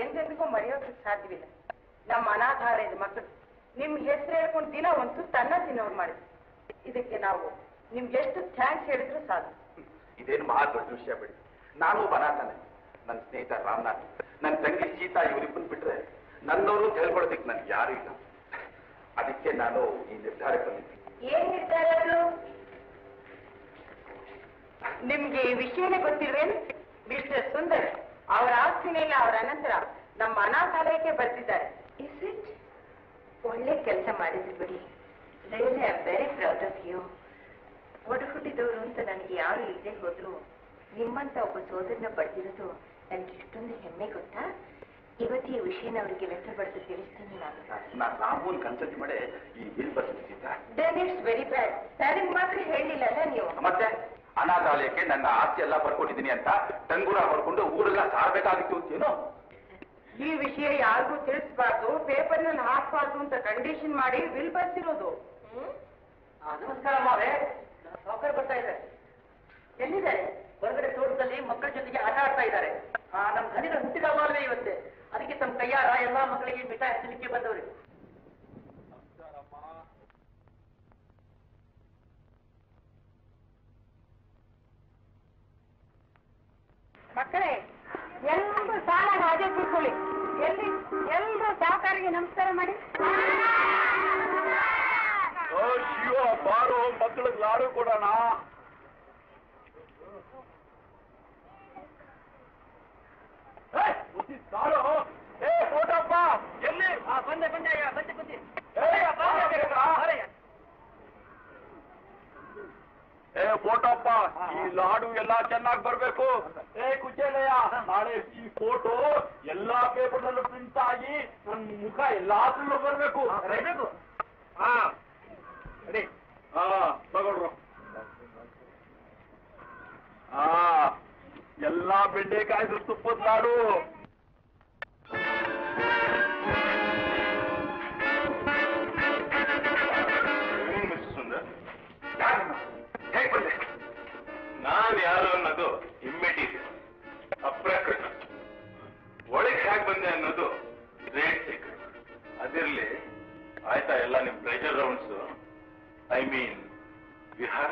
ಎಂದೆಂದಿಗೂ ಮರೆಯೋದಕ್ಕೆ ಸಾಧ್ಯವಿಲ್ಲ ನಮ್ಮ ಅನಾಥಾಲಯದ ಮಕ್ಕಳು ನಿಮ್ ಹೆಸರು ಹೇಳ್ಕೊಂಡು ದಿನ ಒಂದು ತುತ್ತು ಅನ್ನ ತಿನ್ನೋರು ಮಾಡಿದ್ರು ಇದಕ್ಕೆ ನಾವು ನಿಮ್ಗೆ ಎಷ್ಟು ಥ್ಯಾಂಕ್ಸ್ ಹೇಳಿದ್ರು ಸಾಕು ಇದೇನು ಮಹಾ ದೊಡ್ಡ ವಿಷಯ ಬಿಡಿ ನಾನು ಒಬ್ಬ ಅನಾಥನೆ ನನ್ನ ಸ್ನೇಹಿತ ರಾಮನಾಥ್ ನನ್ನ ತಂಗಿ ಸೀತಾ ಇವರಿಬ್ಬನ್ ಬಿಟ್ರೆ ನನ್ನವರು ಅಂತ ಹೇಳ್ಕೊಳೋದಕ್ಕೆ ನನ್ಗೆ ಯಾರು ಇಲ್ಲ ಅದಕ್ಕೆ ನಾನು ಈ ನಿರ್ಧಾರಕ್ಕೆ ಬಂದಿದ್ದೆ ಏನ್ ನಿರ್ಧಾರ ಅದು? ನಿಮ್ಗೆ ಈ ವಿಷಯನೇ ಗೊತ್ತಿಲ್ವೇನು ಮಿಸ್ಟರ್ ಸುಂದರ್ ಅವರ ಆಸ್ತಿನೆಲ್ಲ ಅವರ ಅನಂತರ ನಮ್ಮ ಅನಾಥಾಲಯಕ್ಕೆ ಬರ್ತಿದ್ದಾರೆ ಇಸ್ ಇಟ್ ಒಳ್ಳೆ ಕೆಲಸ ಮಾಡಿದ್ರಿ ಬಿಡಿ really I very proud of you ಒಡಹುಟ್ಟಿದವರು ಅಂತ ನನಗೆ ಯಾರು ಇಲ್ಲದೆ ಹೋದ್ರು ನಿಮ್ಮಂತ ಒಬ್ಬ ಸೋದರನ ಪಡೆದಿರೋದು ನನಗೆ ಇಷ್ಟೊಂದು ಹೆಮ್ಮೆ ಗೊತ್ತಾ ಇವತ್ತು ಈ ವಿಷಯನ ಅವರಿಗೆ ಲೆಟರ್ ಬರೆದು ತಿಳಿಸ್ತೀನಿ ನಾನು ನಾನು ರಾಮೂನ್ ಕನ್ಸಲ್ಟ್ ಮಾಡಿ ಈ ಬಿಲ್ ಬರ್ಸಿದ್ದ ದೆನ್ ಇಟ್ಸ್ ವೆರಿ ಬ್ಯಾಡ್ ನನಗೆ ಮಾತ್ರ ಹೇಳಿಲ್ಲಲ್ಲ ನೀವು ಮತ್ತೆ ಅನಾಥಾಲಯಕ್ಕೆ ನನ್ನ ಆಸ್ತಿ ಎಲ್ಲ ಬರ್ಕೊಟ್ಟಿದ್ದೀನಿ ಅಂತ ಟಂಗುರ ಹೊಡ್ಕೊಂಡು ಊರೆಲ್ಲ ಸಾರ್ಬೇಕಾಗಿತ್ತು ಅಂತೇನೋ ಈ ವಿಷಯ ಯಾರಿಗೂ ತಿಳಿಸ್ಬಾರ್ದು ಪೇಪರ್ನಲ್ಲಿ ಹಾಕ್ಬಾರ್ದು ಅಂತ ಕಂಡೀಷನ್ ಮಾಡಿ ಬಿಲ್ ಬರ್ಸಿರೋದು ನಮಸ್ಕಾರ ಮಾವೇ ಸಾವುಕಾರ ಬರ್ತಾ ಇದ್ದಾರೆ ಎಲ್ಲಿದ್ದಾರೆ ಹೊರಗಡೆ ತೋಟದಲ್ಲಿ ಮಕ್ಕಳ ಜೊತೆಗೆ ಆಟ ಆಡ್ತಾ ಇದ್ದಾರೆ ಆ, ನಮ್ಮ ಧನಿಗಳ ಹುಟ್ಟಿದ ಹಬ್ಬವೇ ಇವತ್ತೆ ಅದಕ್ಕೆ ತಮ್ಮ ಕೈಯಾರ ಎಲ್ಲಾ ಮಕ್ಕಳಿಗೆ ಮಿಠಾಯಿ ಹಚ್ಚಲಿಕ್ಕೆ ಬಂದವರು ಮಕ್ಕಳೇ ಎಲ್ಲರೂ ಸಾಲಾಗ ಹಾಗೆ ಕೂತ್ಕೊಳ್ಳಿ ಎಲ್ಲಿ ಎಲ್ಲರೂ ಸಾವುಕಾರಿಗೆ ನಮಸ್ಕಾರ ಮಾಡಿ ಶಿವ ಬಾರೋ ಮಕ್ಕಳಿಗೆ ಲಾಡು ಕೊಡೋಣ ಲಾಡು ಏ ಫೋಟಪ್ಪ ಎಲ್ಲಿ ಬಂದೆ ಬಂದೆ ಅಯ್ಯ, ಬಂದೆ ಬಂದೆ ಏ, ಬಾರಯ್ಯ. ಏ ಫೋಟೋಪ್ಪ ಈ ಲಾಡು ಎಲ್ಲಾ ಚೆನ್ನಾಗಿ ಬರ್ಬೇಕು ಏ ಕುಚೇಲಯ್ಯ ನಾಳೆ ಈ ಫೋಟೋ ಎಲ್ಲಾ ಪೇಪರ್ನಲ್ಲೂ ಪ್ರಿಂಟ್ ಆಗಿ ನನ್ ಮುಖ ಎಲ್ಲಾದ್ರಲ್ಲೂ ಬರ್ಬೇಕು ಬರ್ಬೇಕು. ಹಾ ರೆಡಿ ಹಾ ತಗೊಳ್ರು ಹಾ ಎಲ್ಲಾ ಬೆಂಡೆಕಾಯ್ದು ತುಪ್ಪದ ಲಾಡು ಸುಂದರ್ ಹೇಗೆ ಬಂದೆ ನಾನ್ ಯಾರು ಅನ್ನೋದು ಇಮ್ಮೆಟೀರಿಯಲ್ ಅಪ್ರಕೃತ ಒಳಗೆ ಹೇಗೆ ಬಂದೆ ಅನ್ನೋದು ಗ್ರೇಟ್ ಸೀಕ್ರೆಟ್ ಅದಿರ್ಲಿ ಆಯ್ತಾ ಎಲ್ಲ ನಿಮ್ ಪ್ರೆಷರ್ ರೌಂಡ್ಸ್ ಐ ಮೀನ್ ವಿಹಾರ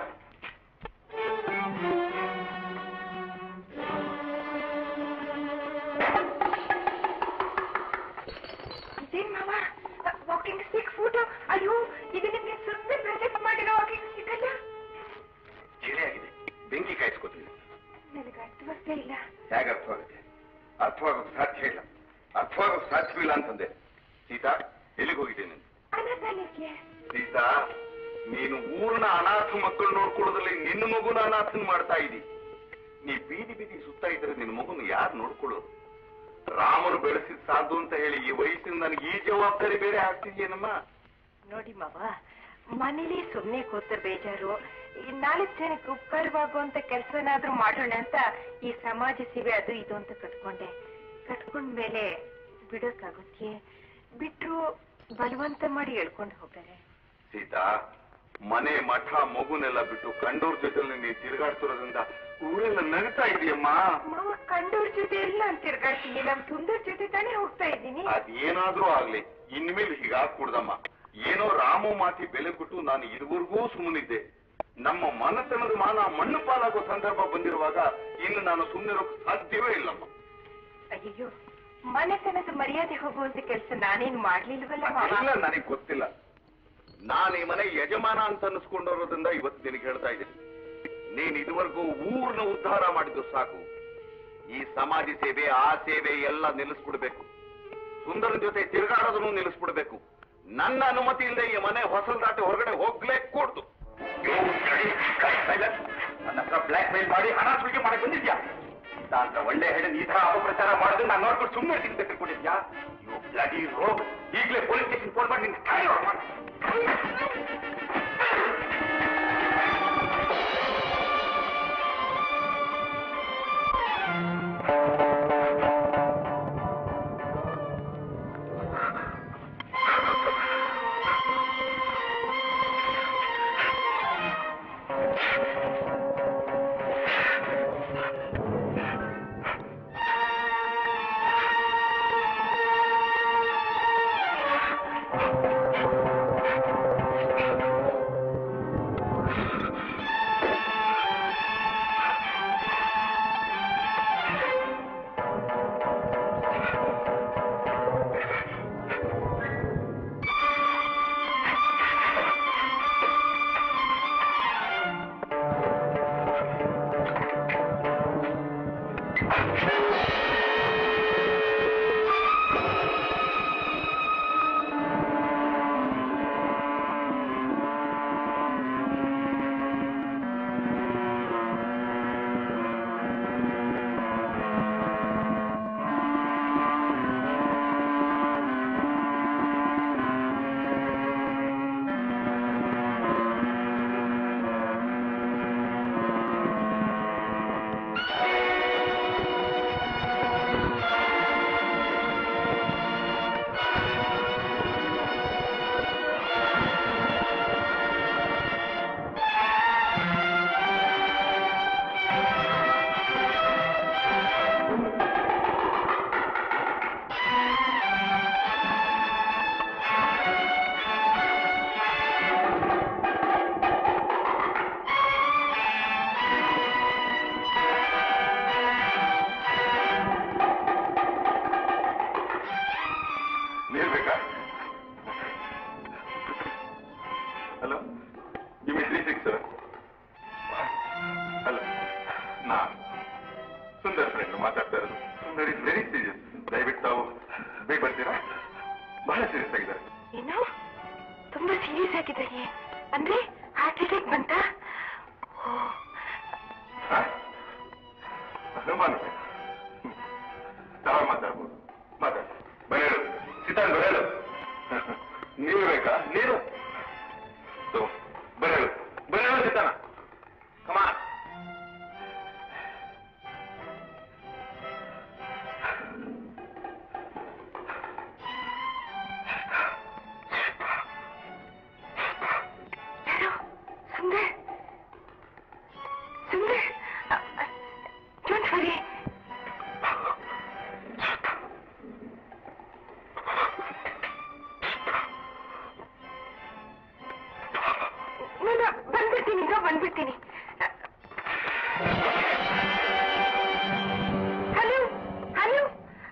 ಇದೇನ್ ಮಾವ ವಾಕಿಂಗ್ ಸ್ಟಿಕ್ ಫೋಟೋ ಅಯ್ಯೋ ಇದು ನಿಮ್ಗೆ ಸುಮ್ಮನೆ ಪ್ರೆಸೆಂಟ್ ಮಾಡಿರೋ ವಾಕಿಂಗ್ ಸ್ಟಿಕ್ ಅಲ್ಲ ಚಳಿಯಾಗಿದೆ ಬೆಂಕಿ ಕಾಯಿಸ್ಕೊತೀನಿ ನನಗೆ ಅರ್ಥವಾಗ್ತಾ ಇಲ್ಲ ಹೇಗೆ ಅರ್ಥವಾಗುತ್ತೆ ಅರ್ಥವಾಗೋಕೆ ಸಾಧ್ಯ ಇಲ್ಲ ಅರ್ಥವಾಗೋಕೆ ಸಾಧ್ಯವಿಲ್ಲ ಅಂತಂದೆ ಸೀತಾ ಎಲ್ಲಿಗೆ ಹೋಗಿದ್ದೇನೆ ಅನಾಥಾಲಯಕ್ಕೆ ಸೀತಾ ನೀನು ಊರ್ನ ಅನಾಥ ಮಕ್ಕಳು ನೋಡ್ಕೊಳ್ಳೋದ್ರಲ್ಲಿ ನಿನ್ನ ಮಗುನ ಅನಾಥನ್ ಮಾಡ್ತಾ ಇದ್ದಿ ನೀ ಬೀದಿ ಬೀದಿ ಸುತ್ತಾ ಇದ್ರೆ ನಿನ್ನ ಮಗುನ ಯಾರು ನೋಡ್ಕೊಳ್ಳೋದು ರಾಮರು ಬೆಳೆಸಿದ ಸಾಧು ಅಂತ ಹೇಳಿ ಈ ವಯಸ್ಸಿನ ನನಗೆ ಈ ಜವಾಬ್ದಾರಿ ಬೇರೆ ಆಗ್ತಿದ್ಯೇನಮ್ಮ ನೋಡಿ ಮಾವ ಮನೇಲಿ ಸುಮ್ನೆ ಕೂತ ಬೇಜಾರು ಈ ನಾಲ್ಕು ಜನಕ್ಕೆ ಉಪಕಾರವಾಗುವಂತ ಕೆಲಸನಾದ್ರೂ ಮಾಡೋಣ ಅಂತ ಈ ಸಮಾಜ ಸೇವೆ ಅದು ಇದು ಅಂತ ಕಟ್ಕೊಂಡೆ ಕಟ್ಕೊಂಡ್ಮೇಲೆ ಬಿಡೋಕ್ಕಾಗುತ್ತೆ ಬಿಟ್ರು ಬಲವಂತ ಮಾಡಿ ಎಳ್ಕೊಂಡು ಹೋಗ್ತಾರೆ ಸೀತಾ ಮನೆ ಮಠ ಮಗುನೆಲ್ಲ ಬಿಟ್ಟು ಕಂಡೋರ್ ಜೊತೆ ನೀನು ತಿರುಗಾಡ್ತಿರೋದ್ರಿಂದ ಊರೆಲ್ಲ ನಗ್ತಾ ಇದೆಯಮ್ಮ ಮಾವ ಕಂಡೋರ್ ಜೊತೆ ಎಲ್ಲ ಅಂತ ತಿರ್ಗಾಡ್ತೀನಿ ನಮ್ ಸುಂದರ್ ಜೊತೆ ತಾನೇ ಹೋಗ್ತಾ ಇದ್ದೀನಿ ಅದೇನಾದ್ರೂ ಆಗ್ಲಿ ಇನ್ಮೇಲೆ ಹೀಗಾಗ್ಕೂಡ್ದಮ್ಮ ಏನೋ ರಾಮು ಮಾತಿ ಬೆಲೆ ಕೊಟ್ಟು ನಾನು ಇದುವರೆಗೂ ಸುಮ್ಮನಿದ್ದೆ ನಮ್ಮ ಮನತನದ ಮಾನ ಮಣ್ಣು ಪಾಲಾಗೋ ಸಂದರ್ಭ ಬಂದಿರುವಾಗ ಇನ್ನು ನಾನು ಸುಮ್ಮನಿರೋಕ್ ಸಾಧ್ಯವೇ ಇಲ್ಲಮ್ಮ ಅಯ್ಯೋ ಮನೆತನದ ಮರ್ಯಾದೆ ಹೋಗುವಂತ ಕೆಲಸ ನಾನೇನ್ ಮಾಡ್ಲಿಲ್ವಲ್ಲ ಮಾವ ಇಲ್ಲ ನನಗೆ ಗೊತ್ತಿಲ್ಲ ನಾನು ಈ ಮನೆ ಯಜಮಾನ ಅಂತ ಅನ್ನಿಸ್ಕೊಂಡಿರೋದ್ರಿಂದ ಇವತ್ತು ನಿನಗೆ ಹೇಳ್ತಾ ಇದ್ದೀನಿ ನೀನ್ ಇದುವರೆಗೂ ಊರ್ನ ಉದ್ಧಾರ ಮಾಡಿದ್ದು ಸಾಕು ಈ ಸಮಾಜ ಸೇವೆ ಆ ಸೇವೆ ಎಲ್ಲ ನಿಲ್ಲಿಸ್ಬಿಡ್ಬೇಕು ಸುಂದರನ ಜೊತೆ ತಿರುಗಾಡೋದನ್ನು ನಿಲ್ಲಿಸ್ಬಿಡ್ಬೇಕು ನನ್ನ ಅನುಮತಿ ಇಲ್ಲದೆ ಈ ಮನೆ ಹೊಸಲು ದಾಟಿ ಹೊರಗಡೆ ಹೋಗ್ಲೇ ಕೂಡ್ದು ನನ್ನ ಹತ್ರ ಬ್ಲಾಕ್ ಮೇಲ್ ಮಾಡಿ ಹಣ ಸುಲಿಗೆ ಮಾಡಕ್ ಬಂದಿದ್ಯಾ ಇಂಥ ಅಂತ ಒಳ್ಳೆ ಹೆಣ್ಣು ಈ ತರ ಅಪಪ್ರಚಾರ ಮಾಡೋದು ನಾನು ನೋಡ್ಕೊಂಡು ಸುಮ್ಮನೆ ಇರ್ತೀನಿ ತಿಳ್ಕೊಂಡಿದ್ಯಾ ಯು ಬ್ಲಡಿ ರೋಗ್ ಈಗಲೇ ಪೊಲೀಸ್ ಸ್ಟೇಷನ್ ಫೋನ್ ಮಾಡಿ ನಿನ್ ಕಾಯಿ ಆ ಗಿಮಿ ತ್ರೀ ಸಿಕ್ಸ್ ಅಲ್ಲ ನಾನು ಸುಂದರ್ ಫ್ರೆಂಡ್ ಮಾತಾಡ್ತಾ ಇರೋದು ಸುಂದರ್ ಇಸ್ ವೆರಿ ಸೀರಿಯಸ್ ದಯವಿಟ್ಟು ತಾವು ಬೇಗ ಬರ್ತೀರಾ ಬಹಳ ಸೀರಿಯಸ್ ಆಗಿದ್ದಾರೆ ಏನು ತುಂಬಾ ಸೀರಿಯಸ್ ಆಗಿದ್ದಾರೆ ಅಂದ್ರೆ ಹಾರ್ಟ್ ಅಟ್ಯಾಕ್ ಬಂತಾ ಓ ಹ? ಅನುಮಾನ ತಾವು ಮಾತಾಡ್ಬೋದು ಮಾತಾಡಿ ಬರೇಳು ಸಿತಾನ್ ಬರೇಳು ನೀರು ಬೇಕಾ ನೀರು ತಗೋ, ಬರೇಳು ಬರೇಳು ಸಿತಾನ ಕಮಾನ್ ಯಾರು ಸುಂದರ್ ಸುಂದರ್ ಡೋಂಟ್ ವರಿ ನಾನು ಬಂದ್ಬಿಡ್ತೀನಿ ಈಗ ಬಂದ್ಬಿಡ್ತೀನಿ ಹಲೋ ಹಲೋ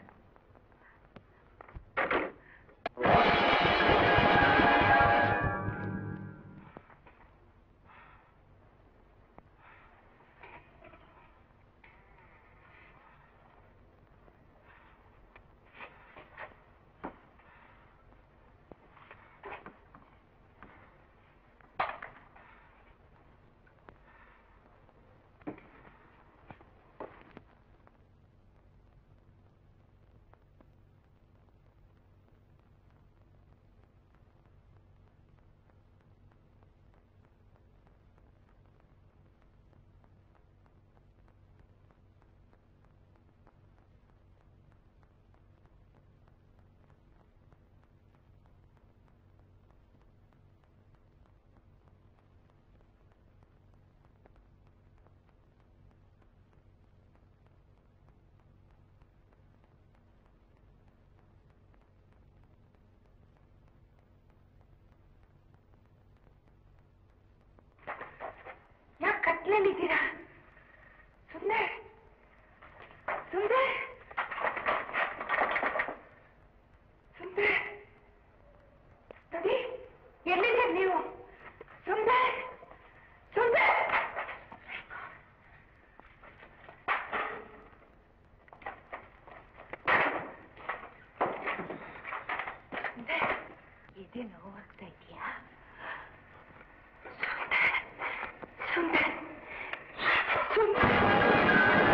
ಯಾಕೆ ಕತ್ಲಲ್ಲಿದ್ದೀರಾ ಸುಂದರ್ ಸುಂದರ್ ಸುಂದರ್ ನೋಡಿ ಎಲ್ಲಿದ್ದೀರಿ ನೀವು ಸುಂದರ್ ಸುಂದರ್ ಸುಂದರ್ ಇದೆ ನೋವಾಗ್ತಾ ಇದೆಯಾ ಸುಂದರ್ ಸುಂದರ್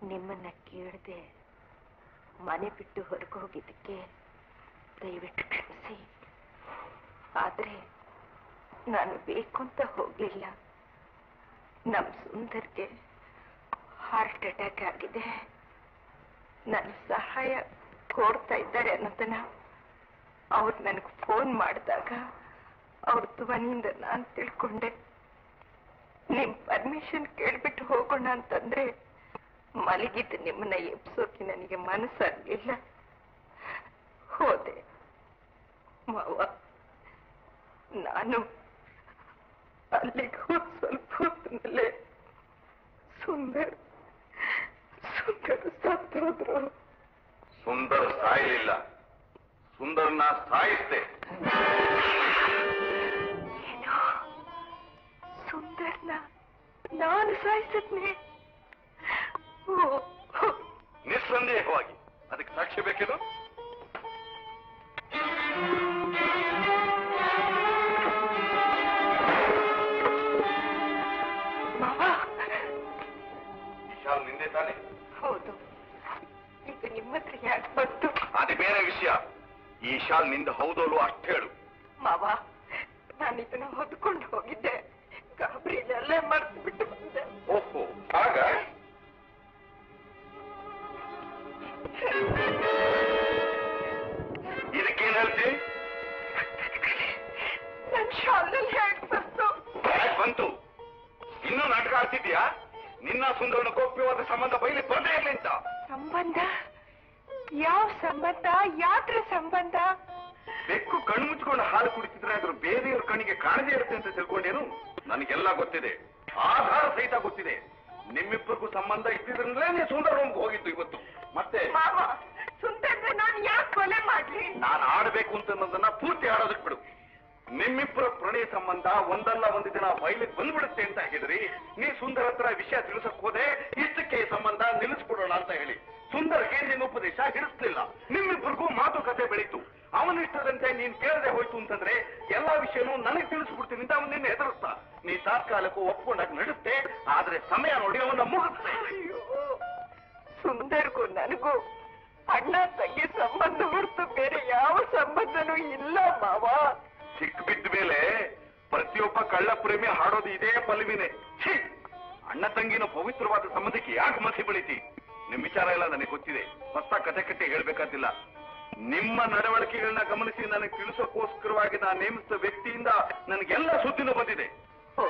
ನಿಮ್ಮನ್ನ ಕೇಳದೆ ಮನೆ ಬಿಟ್ಟು ಹೊರಗೆ ಹೋಗಿದ್ದಕ್ಕೆ ದಯವಿಟ್ಟು ಕ್ಷಮಿಸಿ ಆದ್ರೆ ನಾನು ಬೇಕು ಅಂತ ಹೋಗ್ಲಿಲ್ಲ ನಮ್ ಸುಂದರ್ಗೆ ಹಾರ್ಟ್ ಅಟ್ಯಾಕ್ ಆಗಿದೆ ನನ್ನ ಸಹಾಯ ಕೋರ್ತಾ ಇದ್ದಾರೆ ಅನ್ನೋದನ್ನ ಅವ್ರು ನನಗೆ ಫೋನ್ ಮಾಡಿದಾಗ ಅವ್ರ ಧ್ವನಿಯಿಂದ ನಾನು ತಿಳ್ಕೊಂಡೆ ನಿಮ್ ಪರ್ಮಿಷನ್ ಕೇಳ್ಬಿಟ್ಟು ಹೋಗೋಣ ಅಂತಂದ್ರೆ ಮಲಗಿದ್ದು ನಿಮ್ಮನ್ನ ಎಬ್ಸೋಕೆ ನನಗೆ ಮನಸ್ಸಾಗ್ಲಿಲ್ಲ ಹೋದೆ ಮಾವ ನಾನು ಅಲ್ಲಿಗೆ ಹೋದ್ ಸ್ವಲ್ಪ ಹೊತ್ತಿನಲ್ಲೇ ಸುಂದರ್ ಸುಂದರ್ ಸತ್ತೋದ್ರು ಸುಂದರ್ ಸಾಯಲಿಲ್ಲ ಸುಂದರ್ನ ಸಾಯಿಸ್ದೆ ಏನೋ ಸುಂದರ್ನ ನಾನು ಸಾಯಿಸಿದ್ನೆ ಓ ಓ, ನಿಸ್ಸಂದೇಹವಾಗಿ ಅದಕ್ಕೆ ಸಾಕ್ಷ್ಯ ಬೇಕಿದು ಮಾವ ವಿಶಾಲ್ ನಿಂದೆ ತಾನೆ ಹೌದು ಇದು ನಿಮ್ಮ ಹತ್ರ ಯಾಕೆ ಬಂತು ಅದು ಬೇರೆ ವಿಷಯ ಈ ಶಾಲ್ ನಿಂದ ಹೌದೋಲು ಅಷ್ಟು ಹೇಳು ಮಾವ ನಾನು ಇದನ್ನ ಹೊದ್ಕೊಂಡು ಹೋಗಿದ್ದೆ ಗಾಬರಿಲೆಲ್ಲ ಮರ್ತು ಬಿಟ್ಟು ಬಂದೆ ಓಹೋ ಆಗ ಇದಕ್ಕೇನ್ ಹೇಳ್ತಿ ನನ್ ಶಾಲಲ್ಲಿ ಹೇಗೆ ಬಂತು ಯಾಕ್ ಬಂತು ಇನ್ನೂ ನಾಟಕ ಆಡ್ತಿದ್ಯಾ ನಿನ್ನ ಸುಂದರನ ಗೋಪ್ಯವಾದ ಸಂಬಂಧ ಬಯಲಿ ಬರ್ದೇ ಇರ್ಲಿ ಅಂತ ಸಂಬಂಧ ಯಾವ ಸಂಬಂಧ ಯಾತ್ರ ಸಂಬಂಧ ಬೆಕ್ಕು ಕಣ್ಣು ಮುಚ್ಕೊಂಡು ಹಾಲು ಕುಡಿತಿದ್ರೆ ಅದ್ರ ಬೇರೆಯವ್ರ ಕಣ್ಣಿಗೆ ಕಾಣದೇ ಇರುತ್ತೆ ಅಂತ ತಿಳ್ಕೊಂಡೇನು ನನಗೆಲ್ಲ ಗೊತ್ತಿದೆ ಆಧಾರ ಸಹಿತ ಗೊತ್ತಿದೆ ನಿಮ್ಮಿಬ್ಬರಿಗೂ ಸಂಬಂಧ ಇದ್ದಿದ್ರಿಂದಲೇ ನೀವು ಸುಂದರ ರೂಮ್ಗೆ ಹೋಗಿದ್ದು ಇವತ್ತು ಮತ್ತೆ ಮಾವ ಸುಂದರ್ನ ನಾನು ಯಾಕೆ ಕೊಲೆ ಮಾಡ್ಲಿ ನಾನು ಆಡಬೇಕು ಅಂತ ಅನ್ನೋದನ್ನ ಪೂರ್ತಿ ಆಡೋದಕ್ಕೆ ಬಿಡು ನಿಮ್ಮಿಬ್ಬರ ಪ್ರಣಯ ಸಂಬಂಧ ಒಂದಲ್ಲ ಒಂದು ದಿನ ಬಯಲಿಗೆ ಬಂದ್ಬಿಡುತ್ತೆ ಅಂತ ಹೇಳಿದ್ರಿ ನೀ ಸುಂದರ ಹತ್ರ ವಿಷಯ ತಿಳಿಸಕ್ ಹೋದೆ ಇಷ್ಟಕ್ಕೆ ಈ ಸಂಬಂಧ ನಿಲ್ಲಿಸ್ಬಿಡೋಣ ಅಂತ ಹೇಳಿ ಸುಂದರ್ಗೆ ನಿನ್ನ ಉಪದೇಶ ಹಿಡಿಸ್ಲಿಲ್ಲ ನಿಮ್ಮಿಬ್ಬರಿಗೂ ಮಾತುಕತೆ ಬೆಳೀತು ಅವನಿಷ್ಟದಂತೆ ನೀನ್ ಕೇಳದೆ ಹೋಯ್ತು ಅಂತಂದ್ರೆ ಎಲ್ಲಾ ವಿಷಯನೂ ನನಗೆ ತಿಳಿಸ್ಬಿಡ್ತೀನಿ ಅಂತ ಅವನ್ ನಿನ್ನ ಹೆದರ್ಸ್ತಾ ನೀ ತಾತ್ಕಾಲಕ್ಕೂ ಒಪ್ಕೊಂಡಾಗ ನಡುತ್ತೆ ಆದ್ರೆ ಸಮಯ ನೋಡಿ ಅವನ ಮುಗಿಸ್ತೆ ಅಯ್ಯೋ ಸುಂದರ್ಗೂ ನನಗೂ ಅಣ್ಣ ತಂಗಿ ಸಂಬಂಧ ಹೊರತು ಬೇರೆ ಯಾವ ಸಂಬಂಧನೂ ಇಲ್ಲ ಮಾವ ಸಿಕ್ ಬಿದ್ದ ಮೇಲೆ ಪ್ರತಿಯೊಬ್ಬ ಕಳ್ಳ ಪ್ರೇಮಿ ಹಾಡೋದು ಇದೇ ಪಲ್ವಿನೇ ಛೀ ಅಣ್ಣ ತಂಗಿನ ಪವಿತ್ರವಾದ ಸಂಬಂಧಕ್ಕೆ ಯಾಕೆ ಮಸಿ ಬೆಳಿತಿ ನಿಮ್ ವಿಚಾರ ಎಲ್ಲ ನನಗೆ ಗೊತ್ತಿದೆ ಹೊಸ ಕತೆ ಕತೆ ಹೇಳ್ಬೇಕಾದಿಲ್ಲ ನಿಮ್ಮ ನಡವಳಿಕೆಗಳನ್ನ ಗಮನಿಸಿ ನನಗೆ ತಿಳಿಸೋಕೋಸ್ಕರವಾಗಿ ನಾನು ನೇಮಿಸಿದ ವ್ಯಕ್ತಿಯಿಂದ ನನಗೆಲ್ಲ ಸುದ್ದಿನೂ ಬಂದಿದೆ ಓ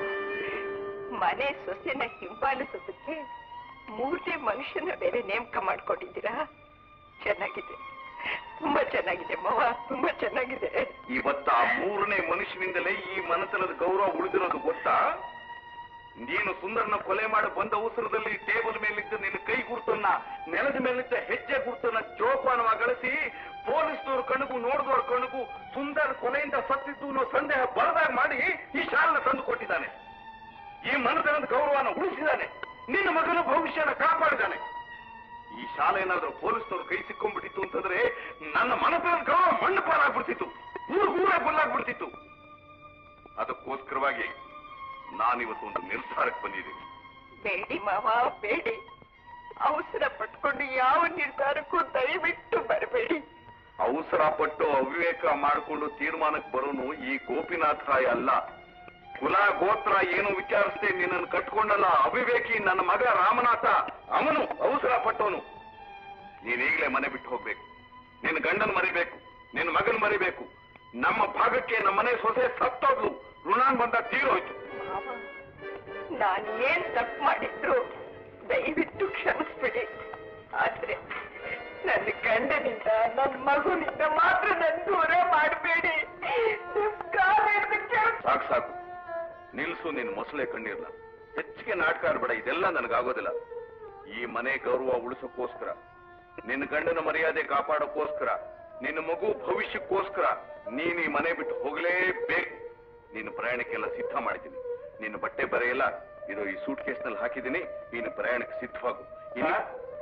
ಮನೆ ಸೊಸೆನ ಹಿಂಬಾಲಿಸೋದಕ್ಕೆ ಮೂರನೇ ಮನುಷ್ಯನ ಬೇರೆ ನೇಮಕ ಮಾಡ್ಕೊಂಡಿದ್ದೀರಾ ಚೆನ್ನಾಗಿದೆ ತುಂಬಾ ಚೆನ್ನಾಗಿದೆ ಮಾವ ತುಂಬಾ ಚೆನ್ನಾಗಿದೆ ಇವತ್ತ ಆ ಮೂರನೇ ಮನುಷ್ಯನಿಂದಲೇ ಈ ಮನತನದ ಗೌರವ ಉಳಿದಿರೋದು ಗೊತ್ತಾ ನೀನು ಸುಂದರನ ಕೊಲೆ ಮಾಡಿ ಬಂದ ಅವಸರದಲ್ಲಿ ಟೇಬಲ್ ಮೇಲಿದ್ದ ನಿನ್ನ ಕೈ ಗುರುತನ್ನ ನೆಲದ ಮೇಲಿದ್ದ ಹೆಜ್ಜೆ ಗುರುತನ್ನ ಜೋಪಾನವಾಗಿ ಗಳಿಸಿ ಪೊಲೀಸ್ನವ್ರ ಕಣ್ಣಿಗೂ ನೋಡಿದವ್ರ ಕಣ್ಣಿಗೂ ಸುಂದರ್ ಕೊಲೆಯಿಂದ ಸತ್ತಿದ್ದು ಅನ್ನೋ ಸಂದೇಹ ಬರದಾಗ ಮಾಡಿ ಈ ಶಾಲನ ತಂದು ಕೊಟ್ಟಿದ್ದಾನೆ ಈ ಮನತನದ ಗೌರವನ ಉಳಿಸಿದ್ದಾನೆ ನಿನ್ನ ಮಗನ ಭವಿಷ್ಯನ ಕಾಪಾಡಿದ್ದಾನೆ ಈ ಶಾಲೆ ಏನಾದ್ರೂ ಪೊಲೀಸ್ನವ್ರ ಕೈ ಸಿಕ್ಕೊಂಡ್ಬಿಟ್ಟಿತ್ತು ಅಂತಂದ್ರೆ ನನ್ನ ಮನತನದ ಗೌರವ ಮಣ್ಣು ಪಾಲಾಗ್ಬಿಡ್ತಿತ್ತು ಊರ್ ಊರೇ ಬಲ್ಲಾಗ್ಬಿಡ್ತಿತ್ತು ಅದಕ್ಕೋಸ್ಕರವಾಗಿ ನಾನಿವತ್ತು ಒಂದು ನಿರ್ಧಾರಕ್ಕೆ ಬಂದಿದ್ದೀನಿ ಬೇಡಿ ಮಾವ ಬೇಡಿ ಅವಸರ ಪಟ್ಕೊಂಡು ಯಾವ ನಿರ್ಧಾರಕ್ಕೂ ದಯವಿಟ್ಟು ಬರಬೇಡಿ ಅವಸರ ಪಟ್ಟು ಅವಿವೇಕ ಮಾಡಿಕೊಂಡು ತೀರ್ಮಾನಕ್ಕೆ ಬರೋನು ಈ ಗೋಪಿನಾಥ ರಾಯ ಅಲ್ಲ ಕುಲ ಗೋತ್ರ ಏನು ವಿಚಾರಿಸದೆ ನಿನ್ನನ್ನು ಕಟ್ಕೊಂಡಲ್ಲ ಅವಿವೇಕಿ ನನ್ನ ಮಗ ರಾಮನಾಥ ಅವನು ಅವಸರ ಪಟ್ಟವನು ನೀನೀಗಲೇ ಮನೆ ಬಿಟ್ಟು ಹೋಗ್ಬೇಕು ನಿನ್ನ ಗಂಡನ್ ಮರಿಬೇಕು ನಿನ್ನ ಮಗನ್ ಮರಿಬೇಕು ನಮ್ಮ ಭಾಗಕ್ಕೆ ನಮ್ಮನೆ ಸೊಸೆ ಸತ್ತೋದ್ಲು ಋಣಾನ್ ಬಂದ ತೀರೋಯ್ತು ಮಾವ ನಾನು ಏನ್ ತಪ್ಪು ಮಾಡಿದ್ರು ದಯವಿಟ್ಟು ಕ್ಷಮಿಸ್ಬಿಡಿ ಆದ್ರೆ ನನ್ನ ಗಂಡನಿಂದ ನನ್ನ ಮಗುನಿಂದ ಮಾತ್ರ ನನ್ ದೂರ ಮಾಡಬೇಡಿ ನಿಮ್ ಕಾಲ ಹಿಡ್ದು ಕೇಳ್- ಸಾಕು ಸಾಕು ನಿಲ್ಸು ನಿನ್ ಮೊಸಳೆ ಕಣ್ಣೀರ್ನ ಹೆಚ್ಚಿಗೆ ನಾಟಕ ಆಡ್ಬೇಡ ಇದೆಲ್ಲ ನನಗಾಗೋದಿಲ್ಲ ಈ ಮನೆ ಗೌರವ ಉಳಿಸೋಕ್ಕೋಸ್ಕರ ನಿನ್ನ ಗಂಡನ ಮರ್ಯಾದೆ ಕಾಪಾಡೋಕ್ಕೋಸ್ಕರ ನಿನ್ನ ಮಗು ಭವಿಷ್ಯಕ್ಕೋಸ್ಕರ ನೀನ್ ಈ ಮನೆ ಬಿಟ್ಟು ಹೋಗಲೇಬೇಕು ನಿನ್ನ ಪ್ರಯಾಣಕ್ಕೆಲ್ಲ ಸಿದ್ಧ ಮಾಡಿದ್ದೀನಿ ನಿನ್ನ ಬಟ್ಟೆ ಬರೆಯಲ್ಲ ಇದು ಈ ಸೂಟ್ ಕೇಸ್ನಲ್ಲಿ ಹಾಕಿದ್ದೀನಿ ನೀನು ಪ್ರಯಾಣಕ್ಕೆ ಸಿದ್ಧವಾಗು ಇನ್ನು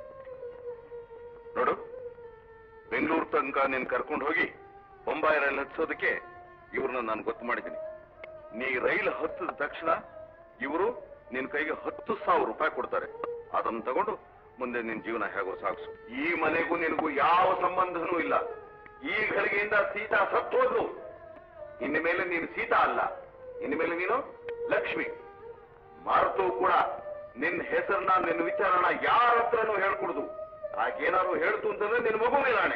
ನೋಡು ಬೆಂಗಳೂರು ತನಕ ನೀನ್ ಕರ್ಕೊಂಡು ಹೋಗಿ ಬೊಂಬಾಯಿ ರೈಲ್ ಹತ್ಸೋದಕ್ಕೆ ಇವ್ರನ್ನ ನಾನು ಗೊತ್ತು ಮಾಡಿದ್ದೀನಿ ನೀ ರೈಲು ಹತ್ತಿದ ತಕ್ಷಣ ಇವರು ನಿನ್ ಕೈಗೆ ಹತ್ತು ಸಾವಿರ ರೂಪಾಯಿ ಕೊಡ್ತಾರೆ ಅದನ್ನ ತಗೊಂಡು ಮುಂದೆ ನಿನ್ ಜೀವನ ಹೇಗೋ ಸಾಗಿಸು ಈ ಮನೆಗೂ ನಿನಗೂ ಯಾವ ಸಂಬಂಧನೂ ಇಲ್ಲ ಈ ಘಳಿಗೆಯಿಂದ ಸೀತಾ ಸತ್ತೋದ್ಲು ಇನ್ನು ಮೇಲೆ ನೀನು ಸೀತಾ ಅಲ್ಲ ಇನ್ನು ಮೇಲೆ ನೀನು ಲಕ್ಷ್ಮಿ ಮಾರುತು ಕೂಡ ನಿನ್ನ ಹೆಸರನ್ನ ನಿನ್ನ ವಿಚಾರನ ಯಾರ ಹತ್ರನೂ ಹೇಳ್ಕೊಡುದು ಹಾಗೇನಾದ್ರು ಹೇಳ್ತು ಅಂತಂದ್ರೆ ನಿನ್ನ ಮಗು ಮೇಲಾಣೆ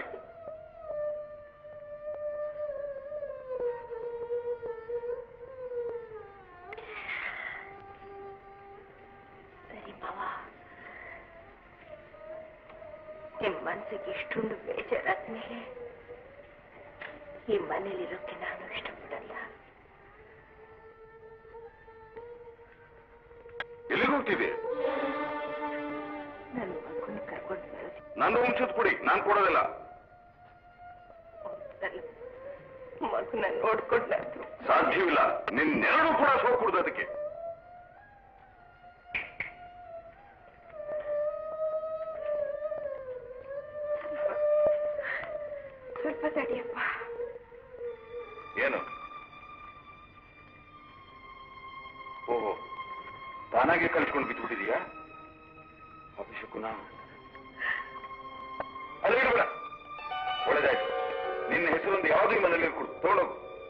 ಸರಿ ಮಾವ ನಿಮ್ ಮನ್ಸಿಗೆ ಇಷ್ಟೊಂದು ಬೇಜಾರಾದ್ಮೇಲೆ ಈ ಮನೇಲಿರೋಕೆ ನಾನು ಇಷ್ಟಪಡಲ್ಲ ಎಲ್ಲಿಗೆ ಹೋಗ್ತಿದೆ ನನ್ನ ಮಗುನ ಕರ್ಕೊಂಡು ಬರೋದು ನನ್ನ ವಂಶದ ಕುಡಿ ನಾನ್ ಕೊಡೋದಿಲ್ಲ ಹೋಗ್ತಲ್ಲ ಮಗುನ ನೋಡ್ಕೊಂಡಾದ್ರು ಸಾಧ್ಯವಿಲ್ಲ ನಿನ್ನೆರಡು ಕೂಡ ಸೋಕೂಡ್ದು ಅದಕ್ಕೆ ಸ್ವಲ್ಪ ತಡಿಯಪ್ಪ ಏನು ಓಹೋ ತಾನಾಗೆ ಕಲ್ಸ್ಕೊಂಡು ಬಿದ್ದುಬಿಟ್ಟಿದೀಯಾ ಅಭಿಷೇಕುನ ಅಲ್ಲ ಇಡಬೇಡ ಒಳ್ಳೇದಾಯ್ತು ನಿನ್ನ ಹೆಸರೊಂದು ಯಾವುದೂ ಈ ಮನೇಲಿ ಕೊಡು ತಗೊಂಡೋಗು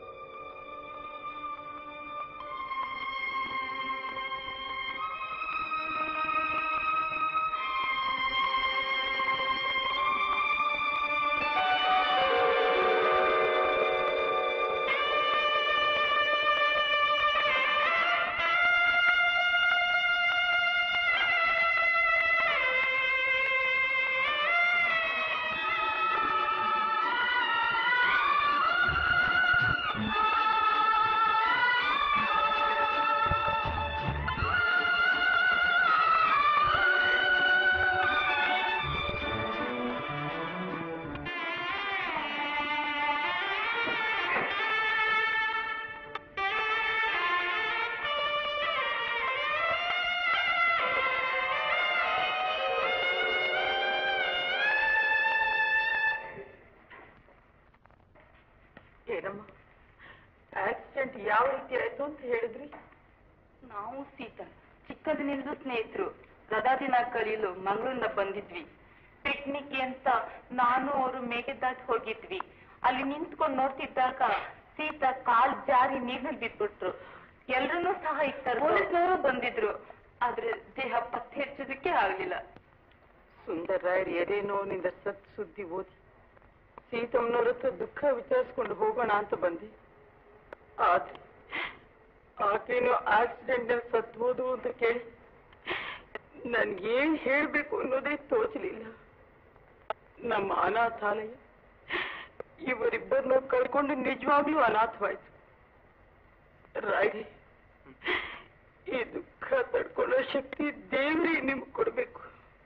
ಏನಮ್ಮ ಆಕ್ಸಿಡೆಂಟ್ ಯಾವ ರೀತಿ ಆಯ್ತು ಅಂತ ಹೇಳಿದ್ರಿ ನಾವು ಸೀತಾ ಚಿಕ್ಕದಿನಿಂದ ಸ್ನೇಹಿತರು ರಜಾ ದಿನ ಕಳೆಯಲು ಮಂಗಳೂರಿಂದ ಬಂದಿದ್ವಿ ಪಿಕ್ನಿಕ್ ಅಂತ ನಾನು ಅವರು ಮೇಘದಾಟ್ ಹೋಗಿದ್ವಿ ಅಲ್ಲಿ ನಿಂತ್ಕೊಂಡು ನೋಡ್ತಿದ್ದಾಗ ಸೀತಾ ಕಾಲ್ ಜಾರಿ ನೀರಿನಲ್ಲಿ ಬಿದ್ಬಿಟ್ರು ಎಲ್ರನ್ನೂ ಸಹ ಇಟ್ಟಾರೆ ಪೊಲೀಸ್ನವರು ಬಂದಿದ್ರು ಆದ್ರೆ ದೇಹ ಪತ್ತೆ ಹಚ್ಚೋದಕ್ಕೆ ಆಗ್ಲಿಲ್ಲ ಸುಂದರ ರಾಯರ್ ಎದೆ ನೋವಿನಿಂದ ಸತ್ ಸುದ್ದಿ ಓದಿ ಸೀತಮ್ಮನವ್ರ ಹತ್ರ ದುಃಖ ವಿಚಾರಿಸ್ಕೊಂಡು ಹೋಗೋಣ ಅಂತ ಬಂದೆ ಆದ್ರೆ ಆಕೆನು ಆಕ್ಸಿಡೆಂಟ್ ನಲ್ಲಿ ಸತ್ ಹೋದು ಅಂತ ಕೇಳಿ ನನ್ಗೇನ್ ಹೇಳ್ಬೇಕು ಅನ್ನೋದೇ ತೋಚಲಿಲ್ಲ ನಮ್ಮ ಅನಾಥಾಲಯ ಇವರಿಬ್ಬರನ್ನು ಕಳ್ಕೊಂಡು ನಿಜವಾಗ್ಲೂ ಅನಾಥವಾಯ್ತು ರಾಯ್ರಿ ಈ ದುಃಖ ತಡ್ಕೊಳ್ಳೋ ಶಕ್ತಿ ದೇವರೇ ನಿಮ್ಗೆ ಕೊಡ್ಬೇಕು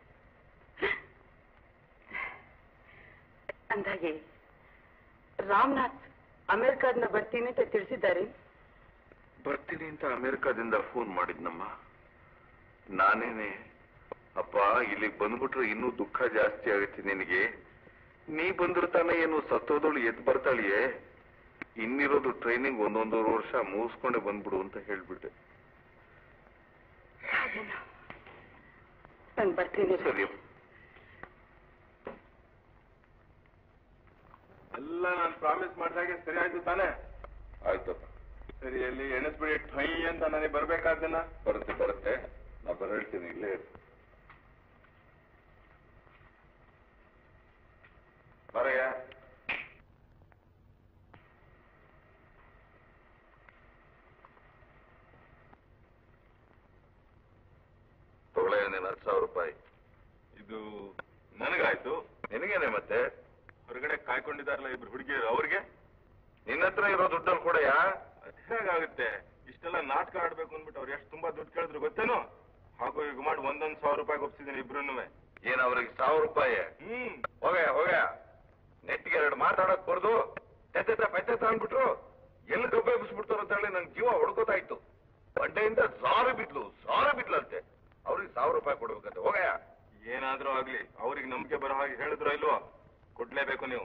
ಅಂದಾಗೆ ರಾಮನಾಥ್ ಅಮೆರಿಕಾದಿಂದ ಬರ್ತೀನಿ ಅಂತ ತಿಳಿಸಿದ್ದಾರೆ ಬರ್ತೀನಿ ಅಂತ ಅಮೆರಿಕಾದಿಂದ ಫೋನ್ ಮಾಡಿದ್ನಮ್ಮ ನಾನೇನೆ ಅಪ್ಪ ಇಲ್ಲಿಗೆ ಬಂದ್ಬಿಟ್ರೆ ಇನ್ನೂ ದುಃಖ ಜಾಸ್ತಿ ಆಗುತ್ತೆ ನಿನಗೆ ನೀ ಬಂದ್ರೆ ತಾನೇ ಏನು ಸತ್ತೋದಳು ಎದ್ದು ಬರ್ತಾಳಿಯೇ ಇನ್ನಿರೋದು ಟ್ರೈನಿಂಗ್ ಒಂದೊಂದೂವರೆ ವರ್ಷ ಮುಗಿಸ್ಕೊಂಡೆ ಬಂದ್ಬಿಡು ಅಂತ ಹೇಳ್ಬಿಟ್ಟೆ ನಾನು ಬರ್ತೀನಿ ಸರಿ ಎಲ್ಲ ನಾನು ಪ್ರಾಮಿಸ್ ಮಾಡಿದಾಗೆ ಸರಿ ಆಯ್ತು ತಾನೇ ಆಯ್ತಪ್ಪ ಸರಿ ಅಲ್ಲಿ ಎಣಿಸ್ಬಿಡಿ ಠೈ ಅಂತ ನನಗೆ ಬರ್ಬೇಕಾದ್ದನ್ನ ಬರುತ್ತೆ ಬರುತ್ತೆ ನಾ ಬರ ಹೇಳ್ತೀನಿ ಇಲ್ಲೇ ಇರು. ಬರಯ್ಯ ತಗೊಳ್ಳೆಯ ನೀನು ಹತ್ತು ಸಾವಿರ ರೂಪಾಯಿ ಇದು ನನಗಾಯ್ತು ನಿನಗೇನೆ ಮತ್ತೆ ಹೊರಗಡೆ ಕಾಯ್ಕೊಂಡಿದಾರಲ್ಲ ಇಬ್ರು ಹುಡುಗಿಯರು ಅವ್ರಿಗೆ ನಿನ್ನ ಹತ್ರ ಇರೋ ದುಡ್ಡನ್ನು ಕೊಡೆಯಾ ಅದ್ ಹೇಗಾಗುತ್ತೆ ಇಷ್ಟೆಲ್ಲ ನಾಟಕ ಆಡ್ಬೇಕು ಅಂದ್ಬಿಟ್ಟು ಅವ್ರು ಎಷ್ಟು ತುಂಬಾ ದುಡ್ಡು ಕೇಳಿದ್ರು ಗೊತ್ತೇನು ಹಾಗೂ ಈಗ ಮಾಡಿ ಒಂದೊಂದ್ ಸಾವಿರ ರೂಪಾಯಿ ಒಪ್ಸಿದ್ದೀನಿ ಇಬ್ರುನುವೆ ಏನ್ ಅವ್ರಿಗೆ ಸಾವಿರ ರೂಪಾಯಿ ಹ್ಮ್ ಹೋಗಯ್ಯ ಹೋಗಯ್ಯ ನೆಟ್ಟಿಗೆ ಎರಡು ಮಾತಾಡಕ್ ಬರ್ದು ತೆತ್ತ ಪೆತ್ತ ಅಂದ್ಬಿಟ್ರು ಎಲ್ಲಿ ಗಬ್ಬೆ ಎಬ್ಬಿಸ್ಬಿಡ್ತಾರ ಅಂತ ಹೇಳಿ ನನ್ ಜೀವ ಹೊಡ್ಕೋತಾ ಇತ್ತು ಬಂಡೆಯಿಂದ ಸಾರು ಬಿದ್ಲು ಸಾರು ಬಿದ್ಲಂತೆ ಅವ್ರಿಗೆ ಸಾವಿರ ರೂಪಾಯಿ ಕೊಡ್ಬೇಕಂತೆ ಹೋಗಯ್ಯ ಏನಾದ್ರೂ ಆಗ್ಲಿ ಅವ್ರಿಗೆ ನಂಬಿಕೆ ಬರೋ ಹಾಗೆ ಹೇಳಿದ್ರು ಇಲ್ವೋ ಕೊಡ್ಲೇಬೇಕು ನೀವು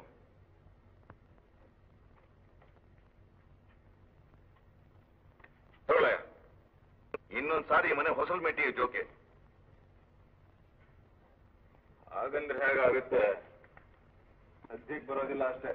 ತಗೊಳ್ಳಯ್ಯ ಇನ್ನೊಂದ್ ಸಾರಿ ಈ ಮನೆ ಹೊಸಲ್ ಮೆಟ್ಟಿಗೆ ಜೋಕೆ ಹಾಗಂದ್ರೆ ಹೇಗಾಗುತ್ತೆ ಸದ್ಯಕ್ಕೆ ಬರೋದಿಲ್ಲ ಅಷ್ಟೇ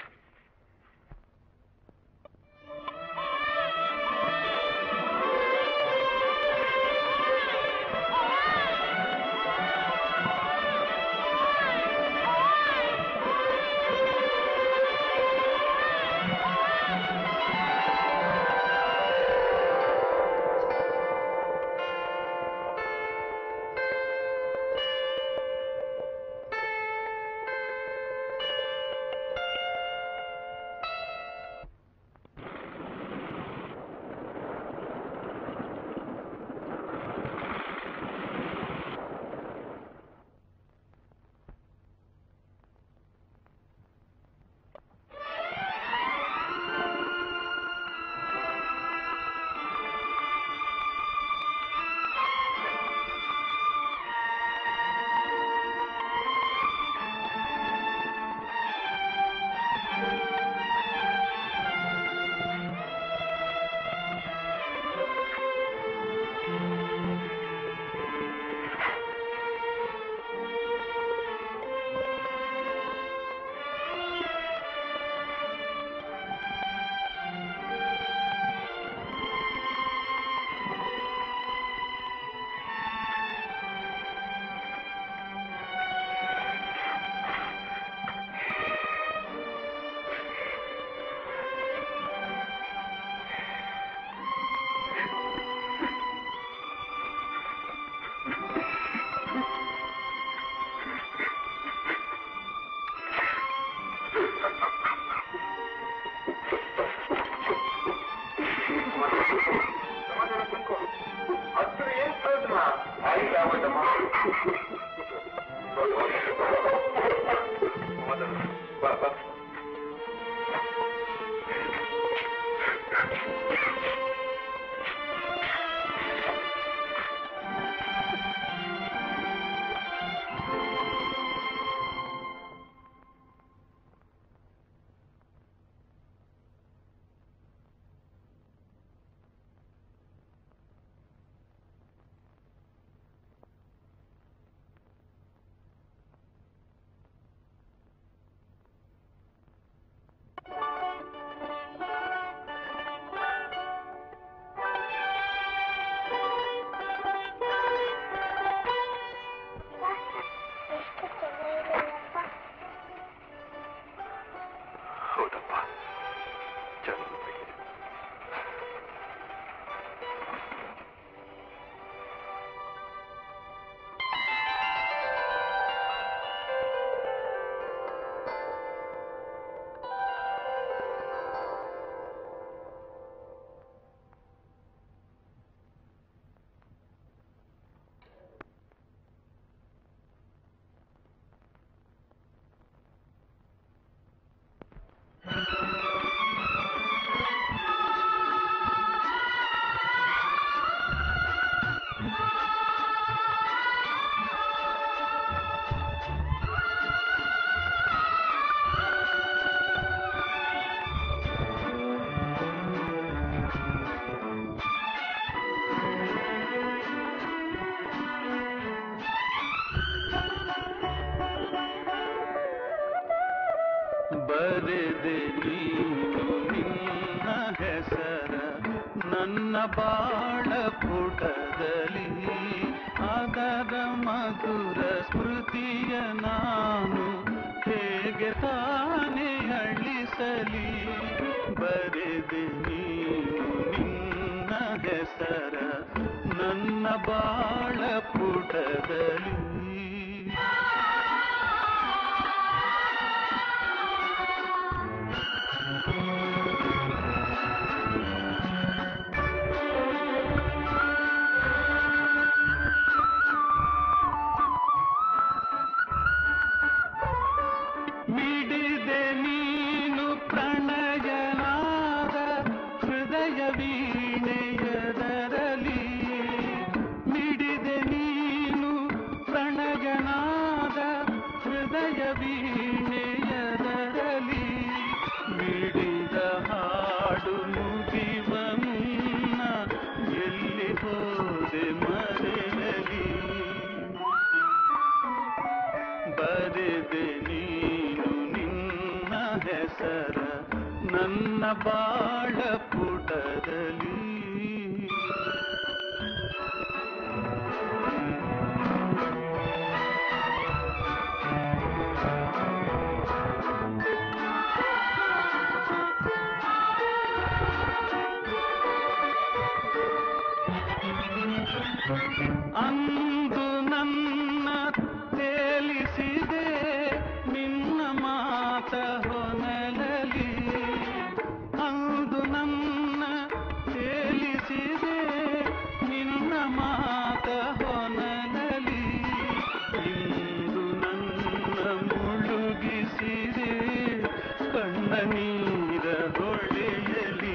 ಹೌದಪ್ಪ ಚೆನ್ನಾಗಿದೆ ಬರೆದೆ ನೀನು ನಿನ್ನ ಹೆಸರ ನನ್ನ ಬಾಳ ಪುಟದಲ್ಲಿ ಅದರ ಮಧುರ ಸ್ಮೃತಿಯ ನಾನು ಹೇಗೆ ತಾನೇ ಅಳಿಸಲಿ ಬರೆದೆ ನೀನು ನಿನ್ನ ಹೆಸರ ನನ್ನ ಬಾಳ ಪುಟದಲ್ಲಿ ಮಿಡಿದೆ ನೀನು ಪ್ರಣಯನಾದ ಹೃದಯ ವೀಣೆಯದರಲಿ ಮಿಡಿದೆ ನೀನು ಪ್ರಣಯ ಬಾಳ ಪುಟದಲ್ಲಿ ಅಂದು ನನ್ನ ತೇಲಿಸಿದೆ ನಿನ್ನ ಮಾತ ಹೊನಲಲಿ ಅಂದು ನನ್ನ ತೇಲಿಸಿದೆ ನಿನ್ನ ಮಾತ ಹೊನಲಲಿ ಇಂದು ನನ್ನ ಮುಳುಗಿಸಿದೆ ಕಣ್ಣ ನೀರ ಹೊಳೆಯಲಿ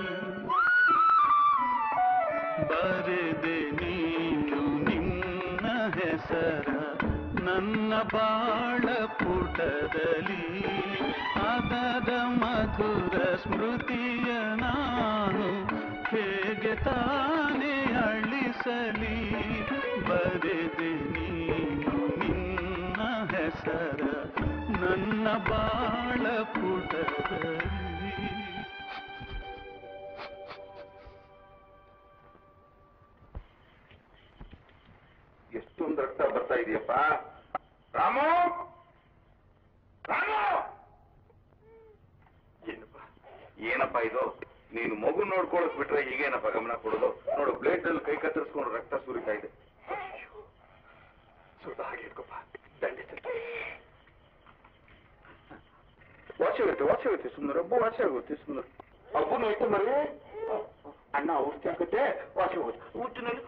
ಬರೆದೆ ನೀನು ನಿನ್ನ ಹೆಸರ ನನ್ನ ಬಾಳ ಪುಟದಲ್ಲಿ ಅದರ ಮಧುರ ಸ್ಮೃತಿಯ ನಾನು ಹೇಗೆ ತಾನೇ ಅಳಿಸಲಿ ಬರೆದೆ ನೀನು ನಿನ್ನ ಹೆಸರ ನನ್ನ ಬಾಳ ಪುಟದಲ್ಲಿ ಎಷ್ಟೊಂದು ರಕ್ತ ಬರ್ತಾ ಇದೆಯಪ್ಪ ರಾಮು ರಾಮು ಏನಪ್ಪ ಏನಪ್ಪ ಇದು ನೀನು ಮಗು ನೋಡ್ಕೊಳಕ್ ಬಿಟ್ರೆ ಈಗೇನಪ್ಪ ಗಮನ ಕೊಡೋದು ನೋಡು ಬ್ಲೇಡ್ ಅಲ್ಲಿ ಕೈ ಕತ್ತರಿಸ್ಕೊಂಡು ರಕ್ತ ಸುರಿತಾ ಇದೆ ಸ್ವಲ್ಪ ಹಾಗೆ ಇಟ್ಕೊಪ್ಪ ದಂಡಿಸಿ ವಾಸಿ ಆಗುತ್ತೆ ವಾಸಿ ಆಗುತ್ತೆ ಸುಂದರ ಹಬ್ಬ ವಾಸಿ ಆಗುತ್ತೆ ಸುಂದರ ಹಬ್ಬನು ಐತೆ ಮರಿ ಅಣ್ಣ ಔಷಧಿ ಆಗುತ್ತೆ ವಾಸಿ ಹೋಗುತ್ತೆ ಊಟಿನಲ್ಲಿ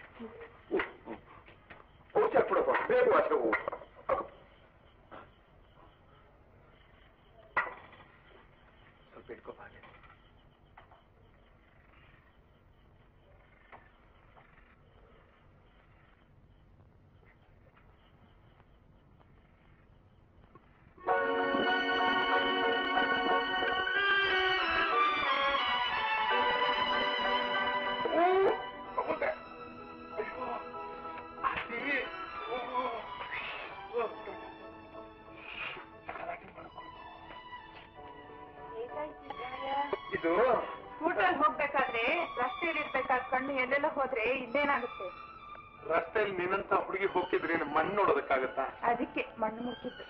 ಔಷಧಿ ಹಾಕ್ಬಿಡಪ್ಪ ಬೇಗ ವಾಸಿ ಹೋಗು ಸ್ವಲ್ಪ ಇಟ್ಕೊಪ್ಪ ಹಾಗೆ ಹೋಗುತ್ತೆ ಅಯ್ಯೋ ಅಲ್ಲಿ ಇದು ಸ್ಕೂಟರ್ ಹೋಗ್ಬೇಕಾದ್ರೆ ರಸ್ತೆಯಲ್ಲಿ ಇರ್ಬೇಕಾದ್ ಕಣ್ಣು ಎಲ್ಲೆಲ್ಲ ಹೋದ್ರೆ ಇಲ್ಲೇನಾಗುತ್ತೆ ರಸ್ತೆಯಲ್ಲಿ ನಿನ್ನಂತ ಹುಡುಗಿ ಹೋಗ್ತಿದ್ರೆ ಮಣ್ಣು ನೋಡೋದಕ್ಕಾಗತ್ತಾ ಅದಕ್ಕೆ ಮಣ್ಣು ಮುಚ್ಚಿದ್ದು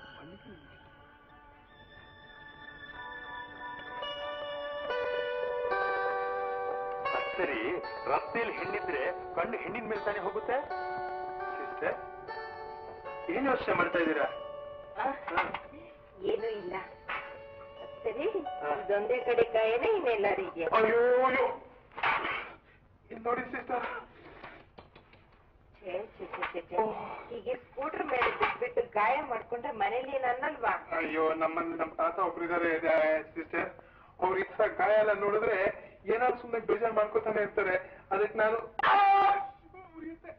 ಅದ್ ಸರಿ ರಸ್ತೆಯಲ್ಲಿ ಹೆಣ್ಣಿದ್ರೆ ಕಣ್ಣು ಹೆಣ್ಣಿನ ಮೇಲೆ ತಾನೇ ಹೋಗುತ್ತೆ ಸಿಸ್ಟರ್ ಏನ್ ಯೋಚನೆ ಮಾಡ್ತಾ ಇದ್ದೀರಾ ಏನೂ ಇಲ್ಲ ಸರಿ ಇದೊಂದೇ ಕಡೆ ಕಾಯನೇ ಇನ್ನೆಲ್ಲಾರು ಇದೆಯಾ ಅಯ್ಯೋ ಅಯ್ಯೋ ಇಲ್ಲಿ ನೋಡಿ ಸಿಸ್ಟರ್ ಛೇ, ಛೇ, ಛೇ, ಛೇ, ಛೇ. ಹೀಗೆ ಸ್ಕೂಟರ್ ಮೇಲೆ ಬಿಟ್ಬಿಟ್ಟು ಗಾಯ ಮಾಡ್ಕೊಂಡ್ರೆ ಮನೇಲಿ ಏನ್ ಅನ್ನಲ್ವಾ ಅಯ್ಯೋ ನಮ್ಮಲ್ಲಿ ನಮ್ಮ ತಾತ ಒಬ್ರಿದ್ದಾರೆ ಸಿಸ್ಟರ್ ಅವ್ರ ಇಷ್ಟ ಗಾಯ ಎಲ್ಲ ನೋಡಿದ್ರೆ ಏನಾದ್ರು ಸುಮ್ಮನೆ ಬೇಜಾರ್ ಮಾಡ್ಕೊತಾನೆ ಇರ್ತಾರೆ ಅದಕ್ಕೆ ನಾನು ಆ! ಉರಿಯುತ್ತೆ.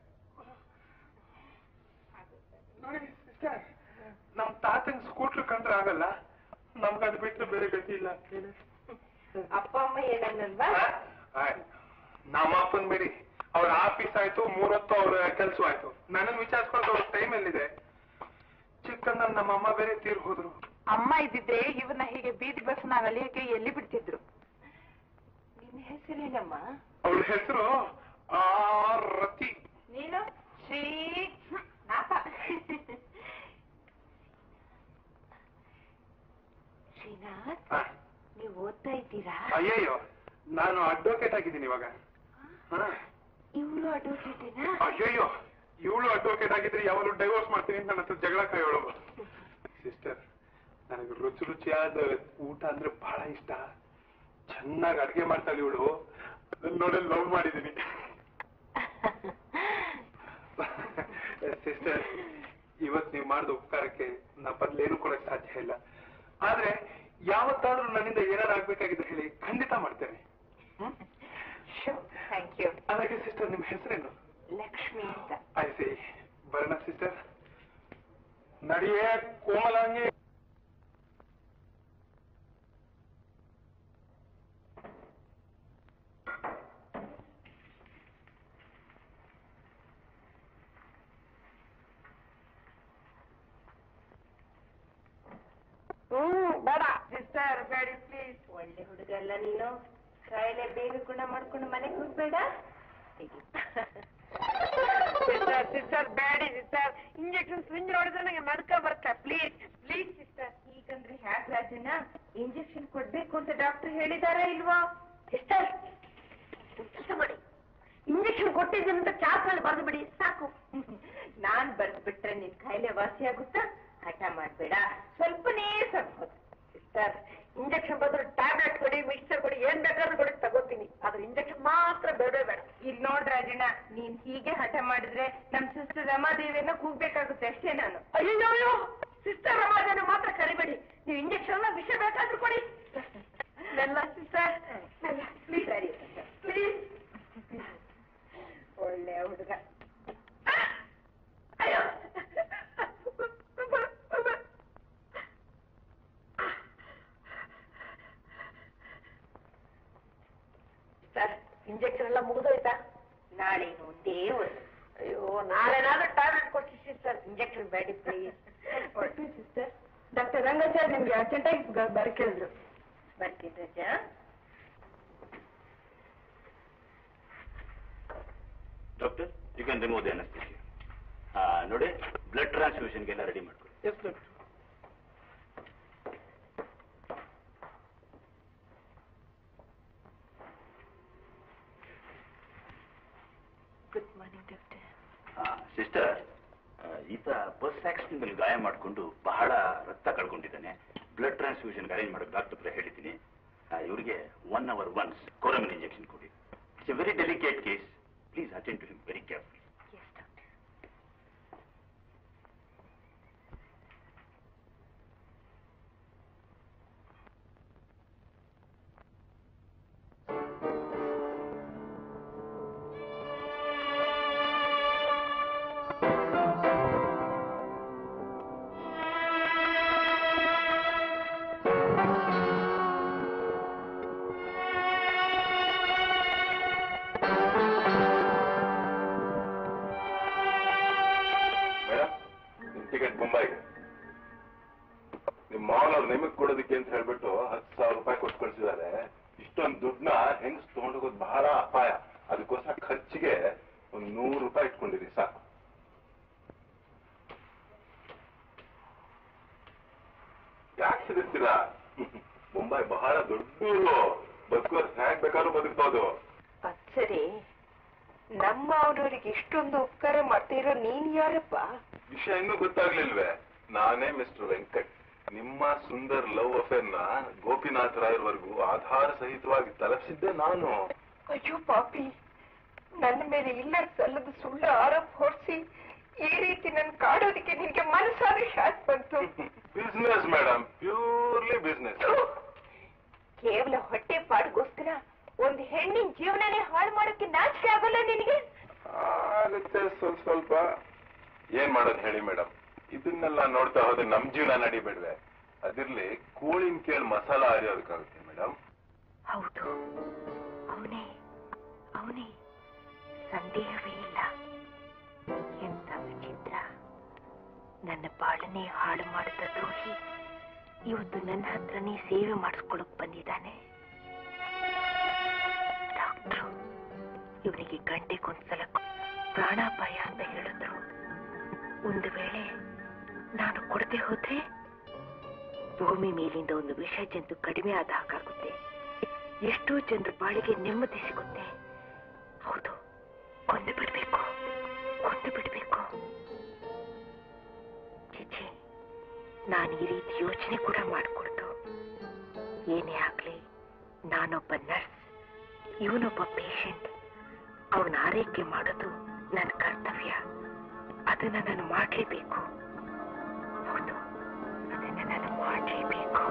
ನೋಡಿ ಸಿಸ್ಟರ್ ನಮ್ ತಾತಂಗ್ ಸ್ಕೂಟರ್ ಕಂಡ್ರೆ ಆಗಲ್ಲ ನಮ್ಗೆ ಅದು ಬಿಟ್ರೆ ಬೇರೆ ಗತಿ ಇಲ್ಲ ಅಪ್ಪ ಅಮ್ಮ ಏನನ್ನಲ್ವಾ ನಮ್ಮ ಅಪ್ಪನ್ ಬಿಡಿ ಅವ್ರ ಆಫೀಸ್ ಆಯ್ತು ಮೂರೊತ್ತು ಅವ್ರ ಕೆಲ್ಸ ಆಯ್ತು ನನ್ನನ್ನು ವಿಚಾರಿಸ್ಕೊಂಡು ಅವ್ರ ಟೈಮ್ ಎಲ್ಲಿದೆ ಚಿಕ್ಕಂದಲ್ಲಿ ನಮ್ಮ ಅಮ್ಮ ಬೇರೆ ತೀರ್ ಹೋದ್ರು ಅಮ್ಮ ಇದ್ದಿದ್ರೆ ಇವ್ರನ್ನ ಹೀಗೆ ಬೀದಿ ಬಸ್ ನಾವ್ ಅಲಿಯಕ್ಕೆ ಎಲ್ಲಿ ಬಿಡ್ತಿದ್ರು ನಿನ್ನ ಹೆಸರೇನಮ್ಮ ಅವಳ ಹೆಸರು ರತಿ ನೀನು ಶ್ರೀ ನಾಥ ಶ್ರೀನಾಥ್ ನೀವು ಓದ್ತಾ ಇದ್ದೀರಾ ಅಯ್ಯಯ್ಯೋ ನಾನು ಅಡ್ವೊಕೇಟ್ ಆಗಿದ್ದೀನಿ ಇವಾಗ ಹಾ. ಇವ್ರು ಅಡ್ವೊಕೇಟೇನಾ ಅಯ್ಯಯ್ಯೋ ಇವಳು ಅಡ್ವೊಕೇಟ್ ಆಗಿದ್ರೆ ಯಾವಾಗಲೂ ಡೈವೋರ್ಸ್ ಮಾಡ್ತೀನಿ ಅಂತ ನನ್ನ ಹತ್ರ ಜಗಳ ಕಾಯೋಳು ಸಿಸ್ಟರ್ ನನಗೆ ರುಚಿ ರುಚಿಯಾದ ಊಟ ಅಂದ್ರೆ ಬಹಳ ಇಷ್ಟ ಚೆನ್ನಾಗಿ ಅಡ್ಗೆ ಮಾಡ್ತಾಳೆ ಇವಳು ನೋಡಿ ಲವ್ ಮಾಡಿದ್ದೀನಿ ಸಿಸ್ಟರ್ ಇವತ್ ನೀವು ಮಾಡಿದ ಉಪಕಾರಕ್ಕೆ ನಾ ಬದ್ಲೇನು ಕೊಡಕ್ ಸಾಧ್ಯ ಇಲ್ಲ ಆದ್ರೆ ಯಾವತ್ತಾದ್ರೂ ನನ್ನಿಂದ ಏನಾರು ಆಗ್ಬೇಕಾಗಿದ್ರೆ ಹೇಳಿ ಖಂಡಿತ ಮಾಡ್ತೇನೆ ಥ್ಯಾಂಕ್ ಯು ಅದಕ್ಕೆ ಸಿಸ್ಟರ್ ನಿಮ್ ಹೆಸರೇನು ಲಕ್ಷ್ಮಿ ಅಂತ ಐಸಿ ಬರೋಣ ಸಿಸ್ಟರ್ ನಡಿಯೇ ಕೋಮಲಾಂಗಿ ಹ್ಮ್ ಬೇಡ ಸಿಸ್ಟರ್ ಸಿಸ್ಟರ್ ಬೇಡಿ ಪ್ಲೀಸ್ ಒಳ್ಳೆ ಹುಡುಗ ಅಲ್ಲ ನೀನು ಕಾಯಿಲೆ ಬೇಗ ಗುಣ ಮಾಡ್ಕೊಂಡು ಮನೆಗೆ ಹೋಗ್ಬೇಡ ಸಿಸ್ಟರ್ ಸಿಸ್ಟರ್ ಬೇಡಿ ಸಿಸ್ಟರ್ ಇಂಜೆಕ್ಷನ್ ಸ್ವಿಂಜ್ ನೋಡಿದ್ರೆ ನಂಗೆ ನಡ್ಕ ಬರ್ತಾ ಪ್ಲೀಸ್ ಪ್ಲೀಸ್ ಸಿಸ್ಟರ್ ಈಗಂದ್ರೆ ಹ್ಯಾಕ್ ರಾಜನ ಇಂಜೆಕ್ಷನ್ ಕೊಡ್ಬೇಕು ಅಂತ ಡಾಕ್ಟರ್ ಹೇಳಿದಾರಾ ಇಲ್ವಾ ಸಿಸ್ಟರ್ ಕೆಲಸ ಮಾಡಿ ಇಂಜೆಕ್ಷನ್ ಕೊಟ್ಟಿದ್ದೀನಿ ಅಂತ ಚಾರ್ಟ್ನಲ್ಲಿ ಬರೆದು ಬಿಡಿ ಸಾಕು ನಾನ್ ಬರೆದು ಬಿಟ್ರೆ ನಿನ್ ಕಾಯಿಲೆ ವಾಸಿ ಆಗುತ್ತಾ ಹಠ ಮಾಡ್ಬೇಡ ಸ್ವಲ್ಪನೇ ಸ್ವಲ್ಪ ಸಿಸ್ಟರ್ ಇಂಜೆಕ್ಷನ್ ಬದಲು ಟ್ಯಾಬ್ಲೆಟ್ ಕೊಡಿ ಮಿಕ್ಸರ್ ಕೊಡಿ ಏನ್ ಬೇಕಾದ್ರೂ ಕೊಡಿ ತಗೋತೀನಿ ಆದ್ರೆ ಇಂಜೆಕ್ಷನ್ ಮಾತ್ರ ಬೇಡ ಬೇಡ ಇಲ್ಲಿ ನೋಡ್ ರಾಜಣ್ಣ ನೀನ್ ಹೀಗೆ ಹಠ ಮಾಡಿದ್ರೆ ನಮ್ ಸಿಸ್ಟರ್ ರಮಾದೇವಿಯನ್ನ ಕೂಗ್ಬೇಕಾಗುತ್ತೆ ಅಷ್ಟೇ ನಾನು ಅಯ್ಯೋ ಸಿಸ್ಟರ್ ರಮಾದೇವಿ ಮಾತ್ರ ಕರಿಬೇಡಿ ನೀವು ಇಂಜೆಕ್ಷನ್ ವಿಷಯ ಬೇಕಾದ್ರೂ ಕೊಡಿ ಎಲ್ಲ ಸಿಸ್ಟರ್ ಪ್ಲೀಸ್ ಸರಿ ಪ್ಲೀಸ್ ಒಳ್ಳೆ ಹುಡುಗ ಅಯ್ಯೋ ಸರ್ ಇಂಜೆಕ್ಷನ್ ಎಲ್ಲ ಮುಗಿದೋಯ್ತಾ ನಾಳೆ ಒಂದೇ ಒಂದು ಅಯ್ಯೋ ನಾಳೆನಾದ್ರೂ ಟ್ಯಾಬ್ಲೆಟ್ ಕೊಡ್ತೀವಿ ಸರ್ ಇಂಜೆಕ್ಷನ್ ಬೇಡಿ ಪ್ಲೀಸ್ ಕೊಡ್ತೀವಿ ಸಿಸ್ಟರ್ ಡಾಕ್ಟರ್ ರಂಗಾಚಾರ್ಯ ನಿಮ್ಗೆ ಅರ್ಜೆಂಟಾಗಿ ಬರ್ಕೇಳಿದ್ರು ಬರ್ತೀನಿ ರಜಾ doctor you can remove the anaesthesia ನೋಡಿ ಬ್ಲಡ್ ಟ್ರಾನ್ಸ್ಫ್ಯೂಷನ್ಗೆಲ್ಲ ರೆಡಿ ಮಾಡ್ಕೊಳ್ಳಿ yes doctor good morning doctor sister ಈತ ಬಸ್ ಆಕ್ಸಿಡೆಂಟ್ ಅಲ್ಲಿ ಗಾಯ ಮಾಡಿಕೊಂಡು ಬಹಳ ರಕ್ತ ಕಳ್ಕೊಂಡಿದ್ದಾನೆ ಬ್ಲಡ್ ಟ್ರಾನ್ಸ್ಫ್ಯೂಷನ್ ಅರೇಂಜ್ ಮಾಡೋಕೆ ಡಾಕ್ಟರ್ ಹತ್ರ ಹೇಳಿದ್ದೀನಿ ಇವರಿಗೆ one hour once Coramine injection ಕೊಡಿ it's a very delicate case please attend to him very careful yes doctor madam ನಿಮ್ ಟಿಕೆಟ್ ಮುಂಬೈಗೆ ನಿಮ್ ಮಾವನವ್ರು ನಿಮಗ್ ಕೊಡೋದಕ್ಕೆ ಅಂತ ಹೇಳ್ಬಿಟ್ಟು ಹತ್ತು ಸಾವಿರ ರೂಪಾಯಿ ಕೊಟ್ಟು ಕಳ್ಸಿದ್ದಾರೆ ಇಷ್ಟೊಂದು ದುಡ್ಡನ್ನ ಹೆಂಗ್ ತಗೊಂಡೋಗೋದು ಬಹಳ ಅಪಾಯ ಅದಕ್ಕೋಸ್ಕರ ಖರ್ಚಿಗೆ ಒಂದ್ ನೂರು ರೂಪಾಯಿ ಇಟ್ಕೊಂಡಿರಿ ಸಾಕು ಯಾಕೆ ಹೆದರ್ತೀರಾ ಮುಂಬೈ ಬಹಳ ದೊಡ್ಡ ಊರು ಬದುಕೋರ್ ಹೇಗ್ ಬೇಕಾದ್ರೂ ಬದುಕ್ಬೋದು ಅದ್ ಸರಿ ನಮ್ಮ ಅವನವರಿಗೆ ಇಷ್ಟೊಂದು ಉಪಕಾರ ಮಾಡ್ತಿರೋ ನೀನ್ ಯಾರಪ್ಪ ವಿಷಯ ಇನ್ನೂ ಗೊತ್ತಾಗ್ಲಿಲ್ವೇ ನಾನೇ ಮಿಸ್ಟರ್ ವೆಂಕಟ್ ನಿಮ್ಮ ಸುಂದರ್ ಲವ್ ಅಫೇರ್ ನ ಗೋಪಿನಾಥ್ ರಾಯರ್ವರೆಗೂ ಆಧಾರ ಸಹಿತವಾಗಿ ತಲುಪಿಸಿದ್ದೆ ನಾನು ಅಯ್ಯೋ ಪಾಪಿ ನನ್ನ ಮೇಲೆ ಇಲ್ಲ ಸಲ್ಲದ ಸುಳ್ಳು ಆರೋಪ ಹೊರಿಸಿ ಈ ರೀತಿ ನನ್ ಕಾಡೋದಕ್ಕೆ ನಿನ್ಗೆ ಮನಸ್ಸಾದ್ರೆ ಶಾಕ್ ಬಂತು ಬಿಸ್ನೆಸ್ ಮೇಡಮ್ ಪ್ಯೂರ್ಲಿ ಬಿಸ್ನೆಸ್ ಕೇವಲ ಹೊಟ್ಟೆ ಪಾಡ್ಗೋಸ್ಕರ ಒಂದು ಹೆಣ್ಣಿನ ಜೀವನನೇ ಹಾಳು ಮಾಡೋಕೆ ನಾಚಿಕೆ ಆಗಲ್ಲ ನಿನಗೆ ಆಗುತ್ತೆ ಸ್ವಲ್ಪ ಸ್ವಲ್ಪ ಏನ್ ಮಾಡೋದು ಹೇಳಿ ಮೇಡಮ್ ಇದನ್ನೆಲ್ಲ ನೋಡ್ತಾ ಹೋದ್ರೆ ನಮ್ ಜೀವನ ನಡಿಬೇಡ್ವೆ ಅದಿರ್ಲಿ ಕೋಳಿನ ಕೇಳಿ ಮಸಾಲ ಅರಿಯೋದಕ್ಕಾಗುತ್ತೆ ಮೇಡಮ್ ಹೌದು ಅವನೇ ಅವನೇ ಸಂದೇಹವೇ ಇಲ್ಲ ಎಂತ ವಿಚಿತ್ರ ನನ್ನ ಬಾಳನೆ ಹಾಳು ಮಾಡಿದ ದ್ರೋಹಿ ಇವತ್ತು ನನ್ನ ಹತ್ರನೇ ಸೇವೆ ಮಾಡಿಸ್ಕೊಳಕ್ ಬಂದಿದ್ದಾನೆ ಡಾಕ್ಟ್ರು ಇವನಿಗೆ ಗಂಟೆಗೊಂದ್ಸಲ ಪ್ರಾಣಾಪಾಯ ಅಂತ ಹೇಳಿದ್ರು ಒಂದು ವೇಳೆ ನಾನು ಕೊಡದೆ ಹೋದ್ರೆ ಭೂಮಿ ಮೇಲಿಂದ ಒಂದು ವಿಷ ಜಂತು ಕಡಿಮೆ ಆದ ಹಾಗಾಗುತ್ತೆ ಎಷ್ಟೋ ಜನರ ಬಾಳಿಗೆ ನೆಮ್ಮದಿ ಸಿಗುತ್ತೆ ಹೌದು ಕೊಂದು ಬಿಡ್ಬೇಕು ಕೊಂದು ಬಿಡ್ಬೇಕು ಚಿಚಿ ನಾನು ಈ ರೀತಿ ಯೋಚನೆ ಕೂಡ ಮಾಡಿಕೊಡ್ತು ಏನೇ ಆಗ್ಲಿ ನಾನೊಬ್ಬ ನರ್ಸ್ ಇವನೊಬ್ಬ ಪೇಷಂಟ್ ಅವನ ಆರೈಕೆ ಮಾಡೋದು ನನ್ನ ಕರ್ತವ್ಯ ಅದನ್ನ ನಾನು ಮಾಡಲೇಬೇಕು ಹೌದು ಅದನ್ನ ನಾನು ಮಾಡಲೇಬೇಕು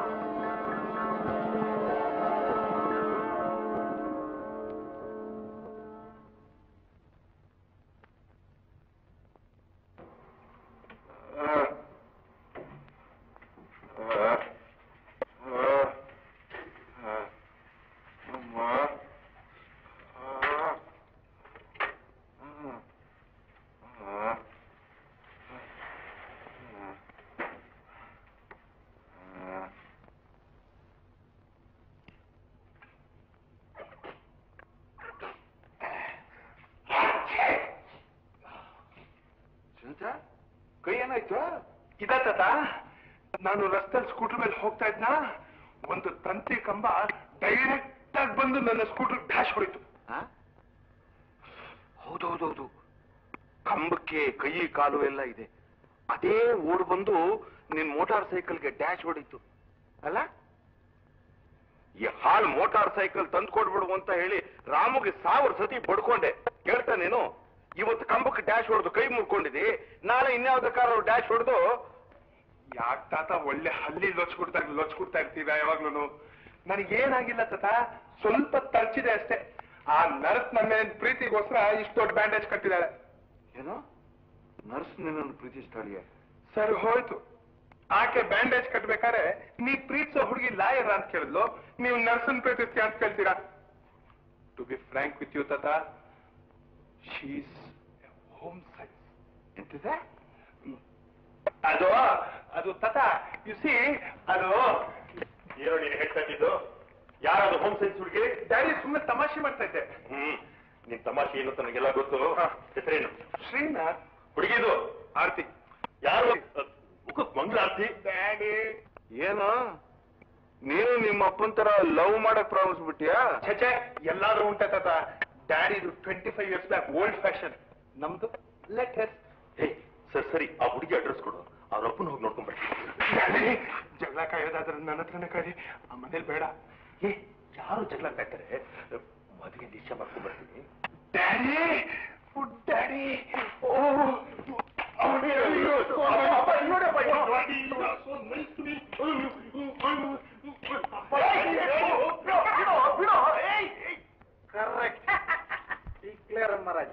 ರಾಜ ಕೈ ಏನಾಯ್ತು ಇದ ತಾತ ನಾನು ರಸ್ತೆಲ್ ಸ್ಕೂಟರ್ ಮೇಲೆ ಹೋಗ್ತಾ ಇದ್ನ ಒಂದು ತಂತಿ ಕಂಬ ಡೈರೆಕ್ಟ್ ಆಗಿ ಬಂದು ನನ್ನ ಸ್ಕೂಟರ್ ಡ್ಯಾಶ್ ಹೊಡಿತು ಹೌದೌದೌದು ಕಂಬಕ್ಕೆ ಕೈ ಕಾಲು ಎಲ್ಲ ಇದೆ ಅದೇ ಓಡ್ ಬಂದು ನಿನ್ ಮೋಟಾರ್ ಸೈಕಲ್ಗೆ ಡ್ಯಾಶ್ ಹೊಡಿತು ಅಲ್ಲ ಈ ಹಾಲ್ ಮೋಟಾರ್ ಸೈಕಲ್ ತಂದು ಕೊಡ್ಬಿಡು ಅಂತ ಹೇಳಿ ರಾಮುಗೆ ಸಾವಿರ ಸತಿ ಬಡ್ಕೊಂಡೆ ಕೇಳ್ತಾ ನೀನು ಇವತ್ತು ಕಂಬಕ್ಕೆ ಡ್ಯಾಶ್ ಹೊಡೆದು ಕೈ ಮುರ್ಕೊಂಡಿದಿ ನಾಳೆ ಇನ್ಯಾವ್ದ ಕಾರ್ ಡ್ಯಾಶ್ ಹೊಡೆದು ಯಾಕ್ ತಾತ ಒಳ್ಳೆ ಹಲ್ಲಿ ಲೊಚ್ಕೊಡ್ತಾ ಲೊಚ್ಕೊಡ್ತಾ ಇರ್ತೀರಾ ಯಾವಾಗ್ಲೂ ನನಗೇನಾಗಿಲ್ಲ ತಾತ ಸ್ವಲ್ಪ ತರ್ಚಿದೆ ಅಷ್ಟೇ ಆ ನರ್ಸ್ ನನ್ನ ಮೇಲಿನ ಪ್ರೀತಿಗೋಸ್ಕರ ಇಷ್ಟು ದೊಡ್ಡ ಬ್ಯಾಂಡೇಜ್ ಕಟ್ಟಿದ್ದಾಳೆ ಏನೋ ನರ್ಸ್ ನಿನ್ನನ್ನು ಪ್ರೀತಿಸ್ತಾಳಿಯೇ ಸರಿ ಹೋಯ್ತು ಆಕೆ ಬ್ಯಾಂಡೇಜ್ ಕಟ್ಬೇಕಾದ್ರೆ ನೀ ಪ್ರೀತಿಸೋ ಹುಡುಗಿ ಲಾಯರ್ ಅಂತ ಕೇಳಿದ್ಲು ನೀವು ನರ್ಸನ್ ಪ್ರೀತಿಸ್ತೀಯ ಅಂತ ಕೇಳ್ತೀರಾ to be frank with you ತಾತ ಶೀಸ್ ಹೋಮ್ ಸೈನ್ಸ್ ಎಂತಿದೆ ಅದು ಅದು ತತ ಯು ಸಿ ಅದು ಏನೋ ನೀನು ಹೇಳ್ತಾ ಇದ್ದು ಯಾರದು ಹೋಮ್ ಸೈನ್ಸ್ ಹುಡುಗಿ ಡ್ಯಾಡಿ ಸುಮ್ಮನೆ ತಮಾಷೆ ಮಾಡ್ತಾ ಇದ್ದೆ ಹ್ಮ್ ನಿನ್ ತಮಾಷೆ ಏನು ಅಂತ ನನಗೆಲ್ಲ ಗೊತ್ತು ಹೆಸರೇನು ಶ್ರೀನಾಥ್ ಹುಡುಗಿದು ಆರ್ತಿ ಯಾರು ಮುಖಕ್ ಮಂಗಳಾರ್ತಿ ಡ್ಯಾಡಿ ಏನು ನೀನು ನಿಮ್ಮ ಅಪ್ಪನ ತರ ಲವ್ ಮಾಡಕ್ ಪ್ರಾಮಿಸ್ ಬಿಟ್ಟಿಯಾ ಛೆ ಎಲ್ಲಾದ್ರೂ ಉಂಟೆ ತಾತ ಡ್ಯಾಡಿದು twenty five years back old fashion ನಮ್ದು ಲೇಟೆಸ್ಟ್ ಹೇ ಸರ್ ಸರಿ ಆ ಹುಡುಗಿ ಅಡ್ರೆಸ್ ಕೊಡು ಅವ್ರ ಅಪ್ಪನ ಹೋಗಿ ನೋಡ್ಕೊಂಡ್ ಡ್ಯಾಡಿ ಜಗಳ ಕಾಯೋದಾದ್ರೆ ನನ್ನ ಹತ್ರನೇ ಕರಿ ಆ ಮನೇಲಿ ಬೇಡ ಏ ಯಾರು ಜಗಳ ಕಾಯ್ತಾರೆ ಮದುವೆ ನಿಶ್ಚಯ ಮಾಡ್ಕೊಂಡ್ ಬರ್ತೀನಿ daddy food daddy oh correct clear ಅಮ್ಮ ರಾಜ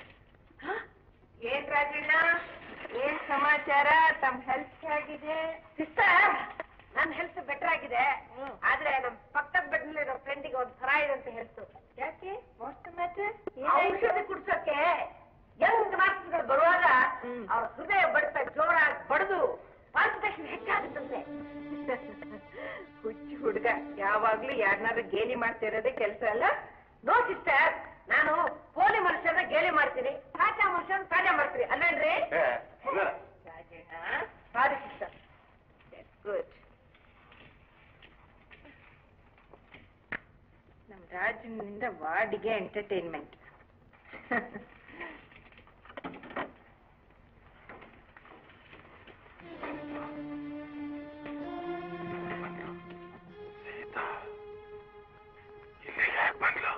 ಏನ್ ರಾಜಣ್ಣ ಏನ್ ಸಮಾಚಾರ ತಮ್ಮ ಹೆಲ್ತ್ ಹೇಗಿದೆ ಸಿಸ್ಟರ್ ನನ್ ಹೆಲ್ತ್ ಬೆಟರ್ ಆಗಿದೆ ಆದ್ರೆ ನಮ್ ಪಕ್ಕದ ಬೆಡ್ನಲ್ಲಿರೋ ಫ್ರೆಂಡಿಗೆ ಒಂದ್ ಥರ ಇದಂತ ಹೆಲ್ತ್ ಯಾಕೆ ಮೋಸ್ಟ್ ಮ್ಯಾಟರ್ ಔಷಧಿ ಕುಡ್ಸೋಕೆ ಯಂಗ್ ಮಾರ್ಕ್ಸ್ಗಳು ಬರುವಾಗ ಅವ್ರ ಹೃದಯ ಬಡಿತ ಜೋರಾಗಿ ಬಡಿದು ಪಾಲ್ಪಿಟೇಷನ್ ಹೆಚ್ಚಾಗುತ್ತಂತೆ ಹುಚ್ಚು ಹುಡುಗ ಯಾವಾಗ್ಲೂ ಯಾರನ್ನಾದ್ರೂ ಗೇಲಿ ಮಾಡ್ತಾ ಇರೋದೇ ಕೆಲಸ ಅಲ್ಲ ನೋ ಸಿಸ್ಟರ್ ನಾನು ಪೋಲಿ ಮನುಷ್ಯನ ಗೇಲಿ ಮಾಡ್ತೀನಿ ತಾಜಾ ಮನುಷ್ಯನ ತಾಜಾ ಮಾಡ್ತೀನಿ ಅಲ್ಲೇನ್ರಿ ರಾಜಣ್ಣ ಸಾರಿ ಸಿಸ್ಟರ್ ಗುಡ್ ನಮ್ ರಾಜನಿಂದ ವಾರ್ಡಿಗೆ ಎಂಟರ್ಟೈನ್ಮೆಂಟ್ ಇಲ್ಲಿ ಯಾಕೆ ಬಂದ್ಲು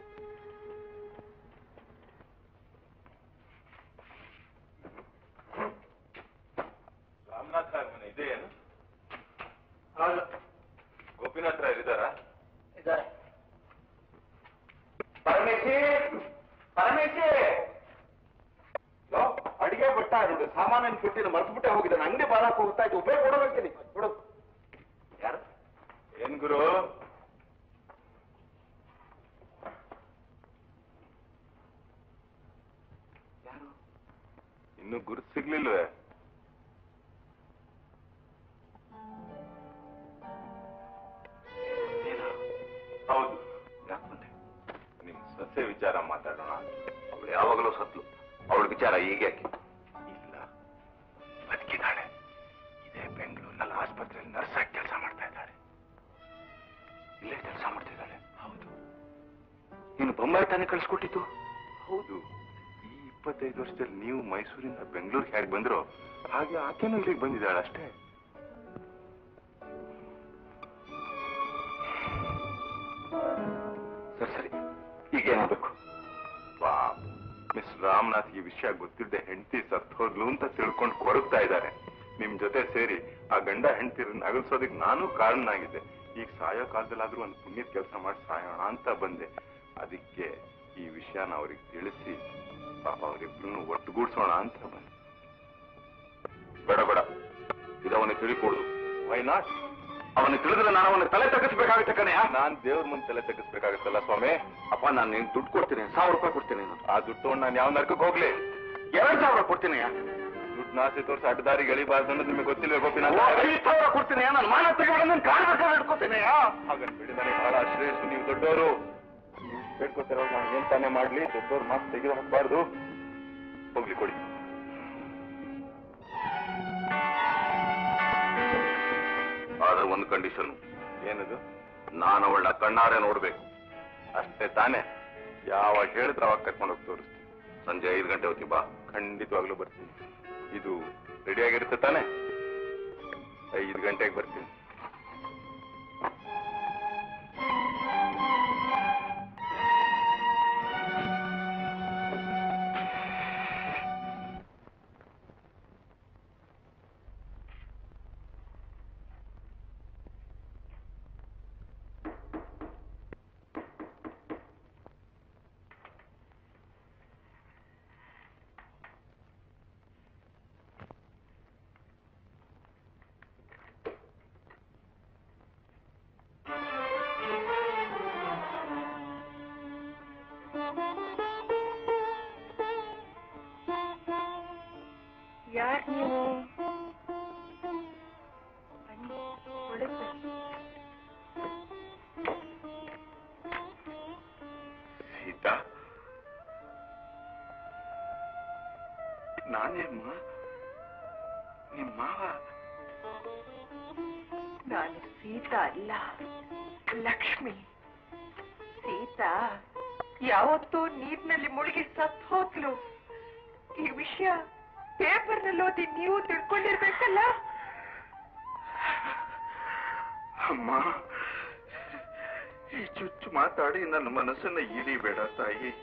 ರಾಮನಾಥ್ ರಾವ್ ಮನೆ ಇದೆ ಏನು ಗೋಪಿನಾಥ್ ರಾವ್ ಇದ್ದಾರಾ ಇದ್ದಾರೆ ಪರಮೇಶಿ ಪರಮೇಶಿ ಅಡಿಗೆ ಬಟ್ಟ ನೋಡಿ ಸಾಮಾನ್ಯ ಕೊಟ್ಟಿನ ಮರ್ತ್ಬಿಟ್ಟೆ ಹೋಗಿದ್ದಾನೆ ಅಂಗಡಿ ಬಾಳಕ್ ಹೋಗ್ತಾ ಇತ್ತು ಉಪಯೋಗ ಕೊಡೋಗ್ತೀನಿ ಕೊಡು ಯಾರು ಏನ್ ಗುರು ಯಾರು ಇನ್ನು ಗುರುತು ಸಿಗ್ಲಿಲ್ವೇ ನೀನಾ? ಹೌದು ಯಾಕೆ ಬಂದೆ ನಿಮ್ ಸಸ್ಯ ವಿಚಾರ ಮಾತಾಡೋಣ ಅವಳು ಯಾವಾಗಲೂ ಸತ್ಲು ಅವಳ ವಿಚಾರ ಈಗ ಯಾಕೆ ಇಲ್ಲ ಬದುಕಿದ್ದಾಳೆ ಇದೇ ಬೆಂಗಳೂರಿನಲ್ಲಿ ಆಸ್ಪತ್ರೆಯಲ್ಲಿ ನರ್ಸ್ ಆಗಿ ಕೆಲಸ ಮಾಡ್ತಾ ಇದ್ದಾಳೆ ಇಲ್ಲೇ ಕೆಲಸ ಮಾಡ್ತಿದ್ದಾಳೆ ಹೌದು ನೀನು ಬೊಂಬಾಯಿ ತಾನೇ ಕಳಿಸ್ಕೊಟ್ಟಿದ್ದು ಹೌದು ಈ ಇಪ್ಪತ್ತೈದು ವರ್ಷದಲ್ಲಿ ನೀವು ಮೈಸೂರಿಂದ ಬೆಂಗಳೂರಿಗೆ ಹೇಗೆ ಬಂದ್ರೋ ಹಾಗೆ ಆಕೆನೂ ಇಲ್ಲಿಗೆ ಬಂದಿದ್ದಾಳೆ ಅಷ್ಟೇ ಸರಿ ಸರಿ ಈಗೇನಾಗಬೇಕು ಮಿಸ್ ರಾಮನಾಥ್ ಈ ವಿಷಯ ಗೊತ್ತಿದ್ದೆ ಹೆಂಡತಿ ಸತ್ ಹೋದ್ಲು ಅಂತ ತಿಳ್ಕೊಂಡು ಕೊರಗ್ತಾ ಇದ್ದಾರೆ ನಿಮ್ ಜೊತೆ ಸೇರಿ ಆ ಗಂಡ ಹೆಂಡತಿರನ್ನ ಅಗಲ್ಸೋದಕ್ಕೆ ನಾನು ಕಾರಣನಾಗಿದ್ದೆ ಈಗ ಸಾಯೋ ಕಾಲದಲ್ಲಾದ್ರೂ ಒಂದು ಪುಣ್ಯದ ಕೆಲಸ ಮಾಡಿ ಸಾಯೋಣ ಅಂತ ಬಂದೆ ಅದಕ್ಕೆ ಈ ವಿಷಯನ ಅವ್ರಿಗೆ ತಿಳಿಸಿ ಪಾಪ ಅವರಿಬ್ರು ಒಟ್ಟುಗೂಡ್ಸೋಣ ಅಂತ ಬಂದೆ ಬೇಡ ಬೇಡ ಇದವನಿಗೆ ತಿಳಿಕೊಡುದು ವೈ ನಾಟ್ ಅವನಿಗೆ ತಿಳಿದ್ರೆ ನಾನು ಅವನ ತಲೆ ತಗ್ಗಿಸ್ಬೇಕಾಗುತ್ತೆ ಕಣೆ ನಾನ್ ದೇವ್ರ ಮುಂದೆ ತಲೆ ತಗ್ಗಿಸ್ಬೇಕಾಗತ್ತಲ್ಲ ಸ್ವಾಮಿ ಅಪ್ಪ ನಾನು ನಿನ್ ದುಡ್ಡು ಕೊಡ್ತೀನಿ ಸಾವಿರ ರೂಪಾಯಿ ಕೊಡ್ತೀನಿ ಆ ದುಡ್ಡು ತಗೊಂಡು ನಾನು ಯಾವ ನರ್ಕಕ್ಕೆ ಹೋಗ್ಲಿ ಎರಡ್ ಸಾವಿರ ಕೊಡ್ತೀನಿ ದುಡ್ಡು ನಾಸಿ ತೋರಿಸಿ ಅಡ್ಡದಾರಿಗೆ ಎಳಿಬಾರ್ದು ಅನ್ನೋದು ನಿಮಗೆ ಗೊತ್ತಿಲ್ಲ ಗೋಪಿನಾಥ ಐದು ಸಾವಿರ ಕೊಡ್ತೀನಿ ನಾನು ಮಾನ ತೆಗೆದು ಕಾಣ್ಬೇಕಾದ್ರೆ ಇಟ್ಕೋತೀನಿ ಹಾಗನ್ ಬಿಡಿ ನನಗೆ ಬಹಳ ಶ್ರೇಯಸ್ಸು ನೀವು ದೊಡ್ಡವರು ಬೇಡ್ಕೋತಿರೋ ನಾನು ಏನ್ ತಾನೇ ಮಾಡ್ಲಿ ದೊಡ್ಡವ್ರ ಮಾತು ತೆಗೆದು ಹಾಕ್ಬಾರ್ದು ಹೋಗ್ಲಿ ಕೊಡಿ ಒಂದು ಕಂಡೀಷನ್ ಏನದು ನಾನು ಅವಳ ಕಣ್ಣಾರೆ ನೋಡ್ಬೇಕು ಅಷ್ಟೇ ತಾನೇ ಯಾವಾಗ ಹೇಳಿದ್ರೆ ಅವಾಗ ಕರ್ಕೊಂಡು ಹೋಗಿ ತೋರಿಸ್ತೀನಿ ಸಂಜೆ ಐದು ಗಂಟೆ ಹೊತ್ತಿ ಬಾ ಖಂಡಿತವಾಗ್ಲೂ ಬರ್ತೀನಿ ಇದು ರೆಡಿ ಆಗಿರುತ್ತೆ ತಾನೇ ಐದು ಗಂಟೆಗೆ ಬರ್ತೀನಿ ಯಾರ್ ನೀವು ಬನ್ನಿ ಒಳಗ್ ಬನ್ನಿ ಸೀತಾ ನಾನೇ ಅಮ್ಮ ನಿಮ್ಮ ಮಾವ ನಾನು ಸೀತಾ ಅಲ್ಲ ಲಕ್ಷ್ಮಿ ಸೀತಾ ಯಾವತ್ತೂ ನೀರಿನಲ್ಲಿ ಮುಳುಗಿ ಸತ್ ಹೋದ್ಲು ಈ ವಿಷಯ ಪೇಪರ್ನಲ್ಲಿ ಓದಿ ನೀವು ತಿಳ್ಕೊಂಡಿರ್ಬೇಕಲ್ಲ ಅಮ್ಮ ಈ ಚುಚ್ಚು ಮಾತಾಡಿ ನನ್ನ ಮನಸ್ಸನ್ನ ಇಳಿಬೇಡ ತಾಯಿ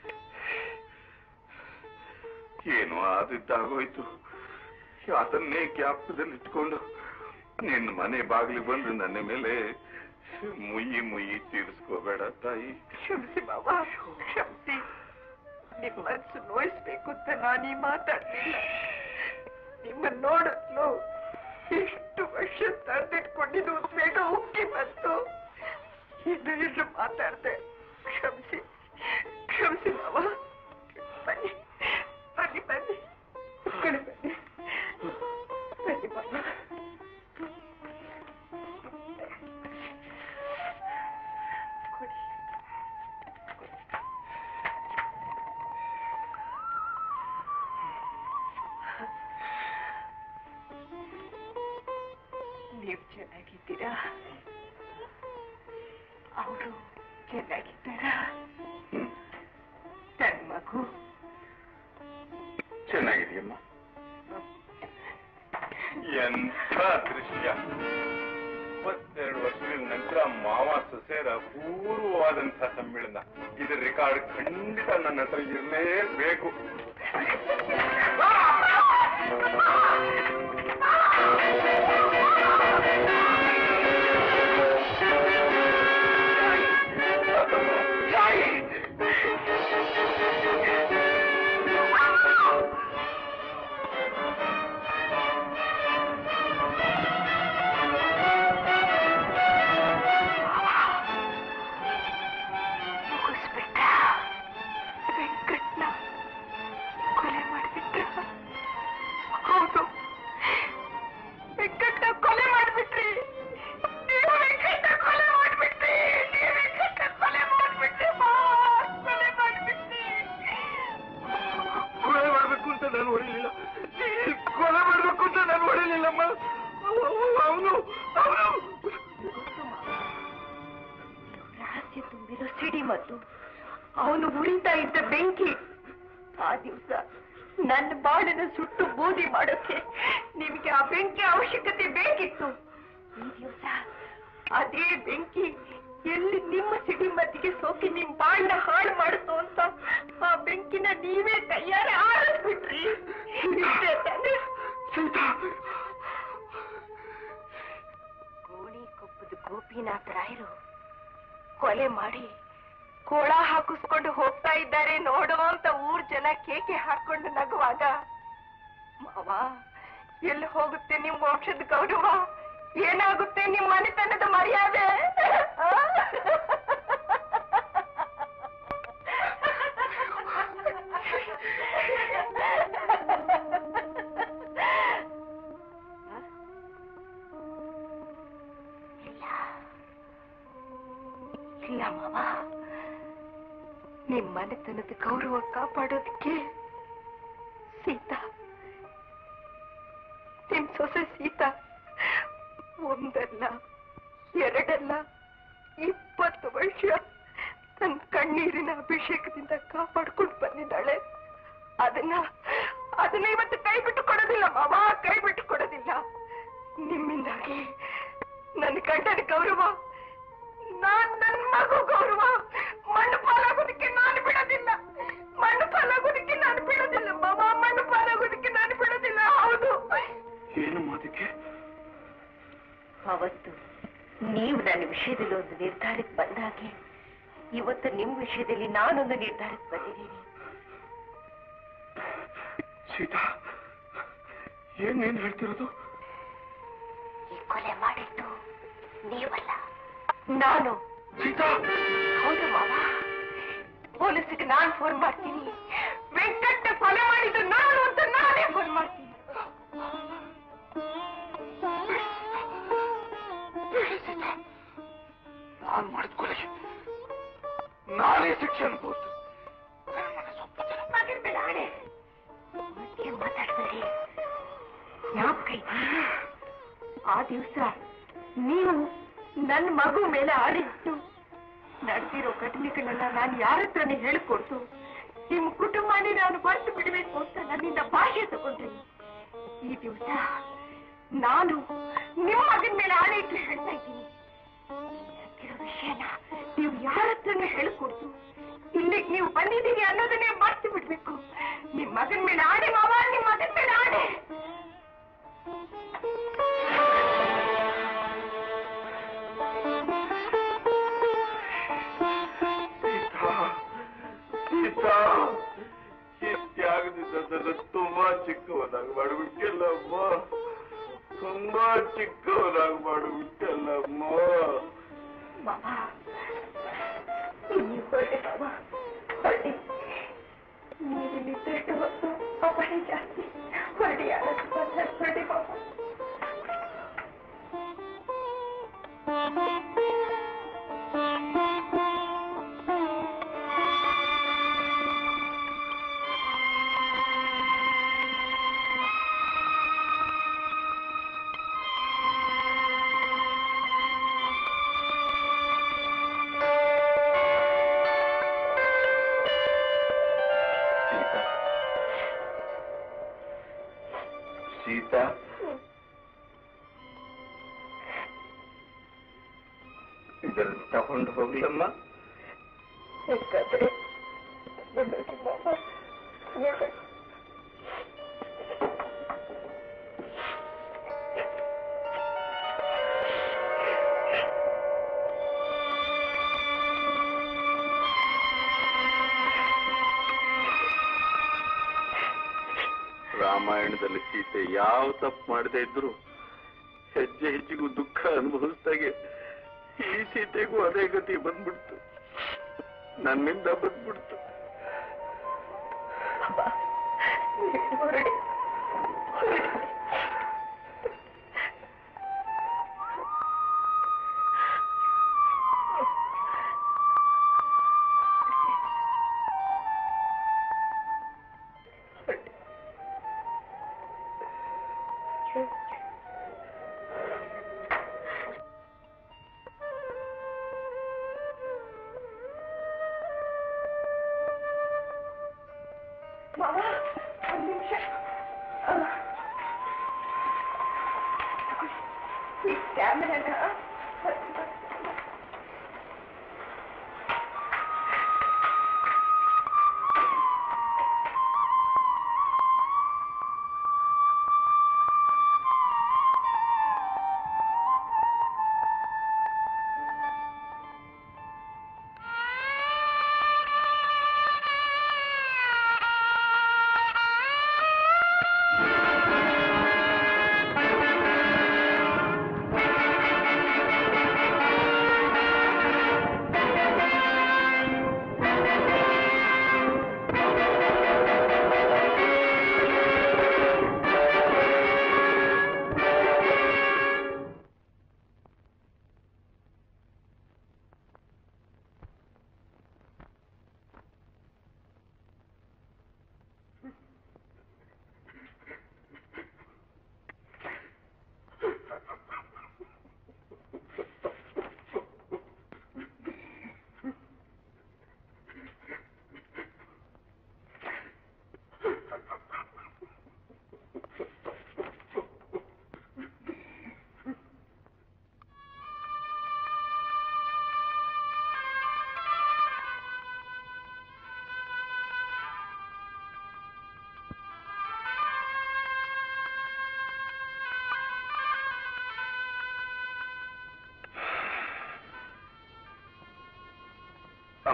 ಏನು ಆದಿದ್ದಾಗೋಯ್ತು ಅದನ್ನೇ ಜ್ಞಾಪಕದಲ್ಲಿ ಇಟ್ಕೊಂಡು ನಿನ್ನ ಮನೆ ಬಾಗಿಲು ಬಂದು ನನ್ನ ಮೇಲೆ ಮುಯ್ಯಿ ಮುಯ್ಯಿ ತೀರಿಸ್ಕೋಬೇಡ ತಾಯಿ ಕ್ಷಮಿಸಿ ಬಾಬಾ ಕ್ಷಮಿಸಿ ನಿಮ್ಮ ಮನಸ್ಸು ನೋಯಿಸ್ಬೇಕು ಅಂತ ನಾನೀ ಮಾತಾಡ್ಲಿಲ್ಲ ನಿಮ್ಮನ್ನ ನೋಡಲು ಎಷ್ಟು ವರ್ಷ ತಂದಿಟ್ಕೊಂಡಿದ್ದು ಉದ್ವೇಗ ಉಕ್ಕಿ ಬಂತು ಇನ್ನು ಇನ್ನು ಮಾತಾಡ್ದೆ ಕ್ಷಮಿಸಿ ಕ್ಷಮಿಸಿ ಬಾಬಾ ಬನ್ನಿ ಬನ್ನಿ ಬನ್ನಿ ಕುತ್ಕೊಳ್ಳಿ ಬನ್ನಿ ಬನ್ನಿ ಬಾಬಾ ಕೊಡಿ ನೀವು ಚೆನ್ನಾಗಿದ್ದೀರಾ ಅವರು ಚೆನ್ನಾಗಿದ್ದಾರಾ ನನ್ನ ಮಗು ಚೆನ್ನಾಗಿದೆಯಮ್ಮ ಎಂಥ ದೃಶ್ಯ ಇಪ್ಪತ್ತೆರಡು ವರ್ಷಗಳ ನಂತರ ಮಾವ ಸೊಸೆಯರ ಪೂರ್ವವಾದಂಥ ಸಮ್ಮೇಳನ ಇದರ ರೆಕಾರ್ಡ್ ಖಂಡಿತ ನನ್ನ ಹತ್ರ ಇರಲೇಬೇಕು ಮುಗಿಸ್ಬಿಟ್ಟ ವೆಂಕಟ್ನ ಕೊಲೆ ಮಾಡಿಬಿಟ್ಟ ಹೌದು ವೆಂಕಟ್ನ ಕೊಲೆ ಮಾಡಿಬಿಟ್ರಿ ನೀವು ವೆಂಕಟ್ನ ಕೊಲೆ ಮಾಡಿಬಿಟ್ರಿ ನೀವು ವೆಂಕಟ್ನ ಕೊಲೆ ಮಾಡಿಬಿಟ್ರಿ ಕೊಲೆ ಮಾಡಿಬಿಟ್ರಿ ಕೊಲೆ ಮಾಡ್ಬೇಕು ಅಂತ ನಾನು ಹೊಡಿಲಿಲ್ಲ ಕೊಲೆ ಮಾಡ್ಬೇಕು ಅಂತ ನಾನು ಹೊಡಿಲಿಲ್ಲಮ್ಮ ಅವನು ಅವನು ರಹಸ್ಯ ತುಂಬಿರೋ ಸಿಡಿ ಮತ್ತು ಅವನು ಉರಿತಾ ಇದ್ದ ಬೆಂಕಿ ಆ ದಿವಸ ನನ್ನ ಬಾಳನ್ನು ಸುಟ್ಟು ಬೂದಿ ಮಾಡೋಕೆ ನಿಮಗೆ ಆ ಬೆಂಕಿ ಅವಶ್ಯಕತೆ ಬೇಕಿತ್ತು ಈ ದಿವಸ ಅದೇ ಬೆಂಕಿ ಎಲ್ಲಿ ನಿಮ್ಮ ಸಿಡಿಮದ್ದಿಗೆ ಸೋಕಿ ನಿಮ್ ಬಾಳನ್ನ ಹಾಳು ಮಾಡುತ್ತೋ ಅಂತ ಆ ಬೆಂಕಿನ ನೀವೇ ಕೈಯಾರೆ ಆರಿಸ್ಬಿಟ್ರಿ ಇಷ್ಟೇ ತಾನೇ? ಗೋಣಿ ಕೊಪ್ಪದ ಗೋಪಿನಾಥ ರಾಯರು ಕೊಲೆ ಮಾಡಿ ಕೋಳ ಹಾಕಿಸ್ಕೊಂಡು ಹೋಗ್ತಾ ಇದ್ದಾರೆ ನೋಡು ಅಂತ ಊರ್ ಜನ ಕೇಕೆ ಹಾಕೊಂಡು ನಗುವಾಗ ಮಾವ ಎಲ್ಲಿ ಹೋಗುತ್ತೆ ನಿಮ್ ವಂಶದ ಗೌರವ ಏನಾಗುತ್ತೆ ನಿಮ್ ಮನೆತನದ ಮರ್ಯಾದೆ ಆ? ಇಲ್ಲ ಮಾವ ನಿಮ್ ಮನೆತನದ ಗೌರವ ಕಾಪಾಡೋದಕ್ಕೆ ಸೀತಾ ನಿಮ್ ಸೊಸೆ ಸೀತಾ ಒಂದಲ್ಲ ಎರಡಲ್ಲ ಇಪ್ಪತ್ತು ವರ್ಷ ತನ್ನ ಕಣ್ಣೀರಿನ ಅಭಿಷೇಕದಿಂದ ಕಾಪಾಡ್ಕೊಂಡು ಬಂದಿದ್ದಾಳೆ ಅದನ್ನ ಅದನ್ನ ಇವತ್ತು ಕೈ ಬಿಟ್ಟು ಕೊಡೋದಿಲ್ಲ ಮಾವ ಕೈ ಬಿಟ್ಟು ಕೊಡೋದಿಲ್ಲ ನಿಮ್ಮಿಂದಾಗಿ ನನ್ನ ಗಂಡನ ಗೌರವ ನಾನ್ ನನ್ನ ಮಗು ಗೌರವ ಮಣ್ಣು ಪಾಲಾಗೋದಕ್ಕೆ ನಾನು ಬಿಡೋದಿಲ್ಲ ಮಣ್ಣು ಪಾಲಾಗೋದಕ್ಕೆ ನಾನು ಬಿಡೋದಿಲ್ಲ ಮಾವ ಮಣ್ಣು ಪಾಲಾಗೋದಕ್ಕೆ ನಾನು ಬಿಡೋದಿಲ್ಲ ಹೌದು ಏನು ಮಾತಿಗೆ ಅವತ್ತು ನೀವು ನನ್ನ ವಿಷಯದಲ್ಲಿ ಒಂದು ನಿರ್ಧಾರಕ್ಕೆ ಬಂದಾಗೆ ಇವತ್ತು ನಿಮ್ಮ ವಿಷಯದಲ್ಲಿ ನಾನೊಂದು ನಿರ್ಧಾರಕ್ಕೆ ಬಂದಿದ್ದೀನಿ ಸೀತಾ ಏನೇನ್ ಹೇಳ್ತಿರೋದು ಈ ಕೊಲೆ ಮಾಡಿದ್ದು ನೀವಲ್ಲ ನಾನು ಸೀತಾ ಹೌದು ಮಾವ ಪೊಲೀಸಿಗೆ ನಾನು ಫೋನ್ ಮಾಡ್ತೀನಿ ವೆಂಕಟ್ನ ಕೊಲೆ ಮಾಡಿದ್ದು ನಾನು ಅಂತ ನಾನೇ ಫೋನ್ ಮಾಡ್ತೀನಿ ನಾನ್ ಮಾಡಿದ ಕೊಲೆಗೆ ನಾನೇ ಶಿಕ್ಷೆ ಅನುಭವಿಸ್ತು ಮಗನ್ ಮೇಲೆ ಆಣೆ ಮತ್ತೆ ಮಾತಾಡ್ಬೇಡಿ ಜ್ಞಾಪಕ ಇದೆಯಾ? ಆ ದಿವಸ ನೀವು ನನ್ನ ಮಗು ಮೇಲೆ ಆಡಿದ್ದು ನಡೆದಿರೋ ಘಟನೆಗಳನ್ನ ನಾನು ಯಾರ ಹತ್ರನೇ ಹೇಳಿಕೊಡ್ತು ನಿಮ್ಮ ಕುಟುಂಬನೇ ನಾನು ಮರೆತು ಬಿಡಬೇಕು ಅಂತ ನನ್ನಿಂದ ಭಾಷೆ ತಗೊಂಡ್ರಿ ಈ ದಿವಸ ನಾನು ನಿಮ್ಮ ಮಗನ ಮೇಲೆ ಆಣೆ ಇಟ್ಟು ಹೇಳ್ತಾ ಇದ್ದೀನಿ ನಡೆದಿರೋ ವಿಷಯನ ನೀವು ಯಾರ ಹತ್ರನೇ ಹೇಳಿಕೊಡ್ತು ಇಲ್ಲಿಗೆ ನೀವು ಬಂದಿದ್ದೀರಿ ಅನ್ನೋದನ್ನೇ ಮರ್ತು ಬಿಡ್ಬೇಕು ನಿಮ್ ಮಗನ ಮೇಲೆ ಆಣೆ ಮಾವ ನಿಮ್ ಮಗನ ಮೇಲೆ ಆಣೆ ಸೀತಾ ಸೀತಾ ಈ ತ್ಯಾಗದಿಂದ ನನ್ನ ತುಂಬಾ ಚಿಕ್ಕವನಾಗಿ ಮಾಡಿಬಿಟ್ಟಲ್ಲಮ್ಮ ತುಂಬಾ ಚಿಕ್ಕವನಾಗಿ ಮಾಡಿಬಿಟ್ಟಲ್ಲಮ್ಮ ಮಾವ ನೀವು ಹೊರಡಿ ಮಾವ ಹೊರಡಿ ನೀವಿಲ್ಲಿದ್ದಷ್ಟು ಹೊತ್ತು ಅಪಾಯ ಜಾಸ್ತಿ ಹೊರಡಿ ಯಾರನ್ನು ಬಂದ್ರೆ ಹೊರಡಿ ಮಾವ ಸೀತಾ ಸೀತಾ ಇದನ್ನು ತಗೊಂಡು ಹೋಗ್ಲಮ್ಮ ಬೇಕಾದ್ರೆ ಹೊರಡಿ ಮಾವ ಹೊರಡಿ ರಾಮಾಯಣದಲ್ಲಿ ಸೀತೆ ಯಾವ ತಪ್ಪು ಮಾಡದೇ ಇದ್ರು ಹೆಜ್ಜೆ ಹೆಜ್ಜೆಗೂ ದುಃಖ ಅನುಭವಿಸ್ದಾಗೆ ಈ ಸೀತೆಗೂ ಅದೇ ಗತಿ ಬಂದ್ಬಿಡ್ತು ನನ್ನಿಂದ ಬಂದ್ಬಿಡ್ತು ಹೊರಡಿ ಮಾವ ಒಂದು ನಿಮಿಷ ಈ ಕ್ಯಾಮೆರಾನ ಸೀತಾ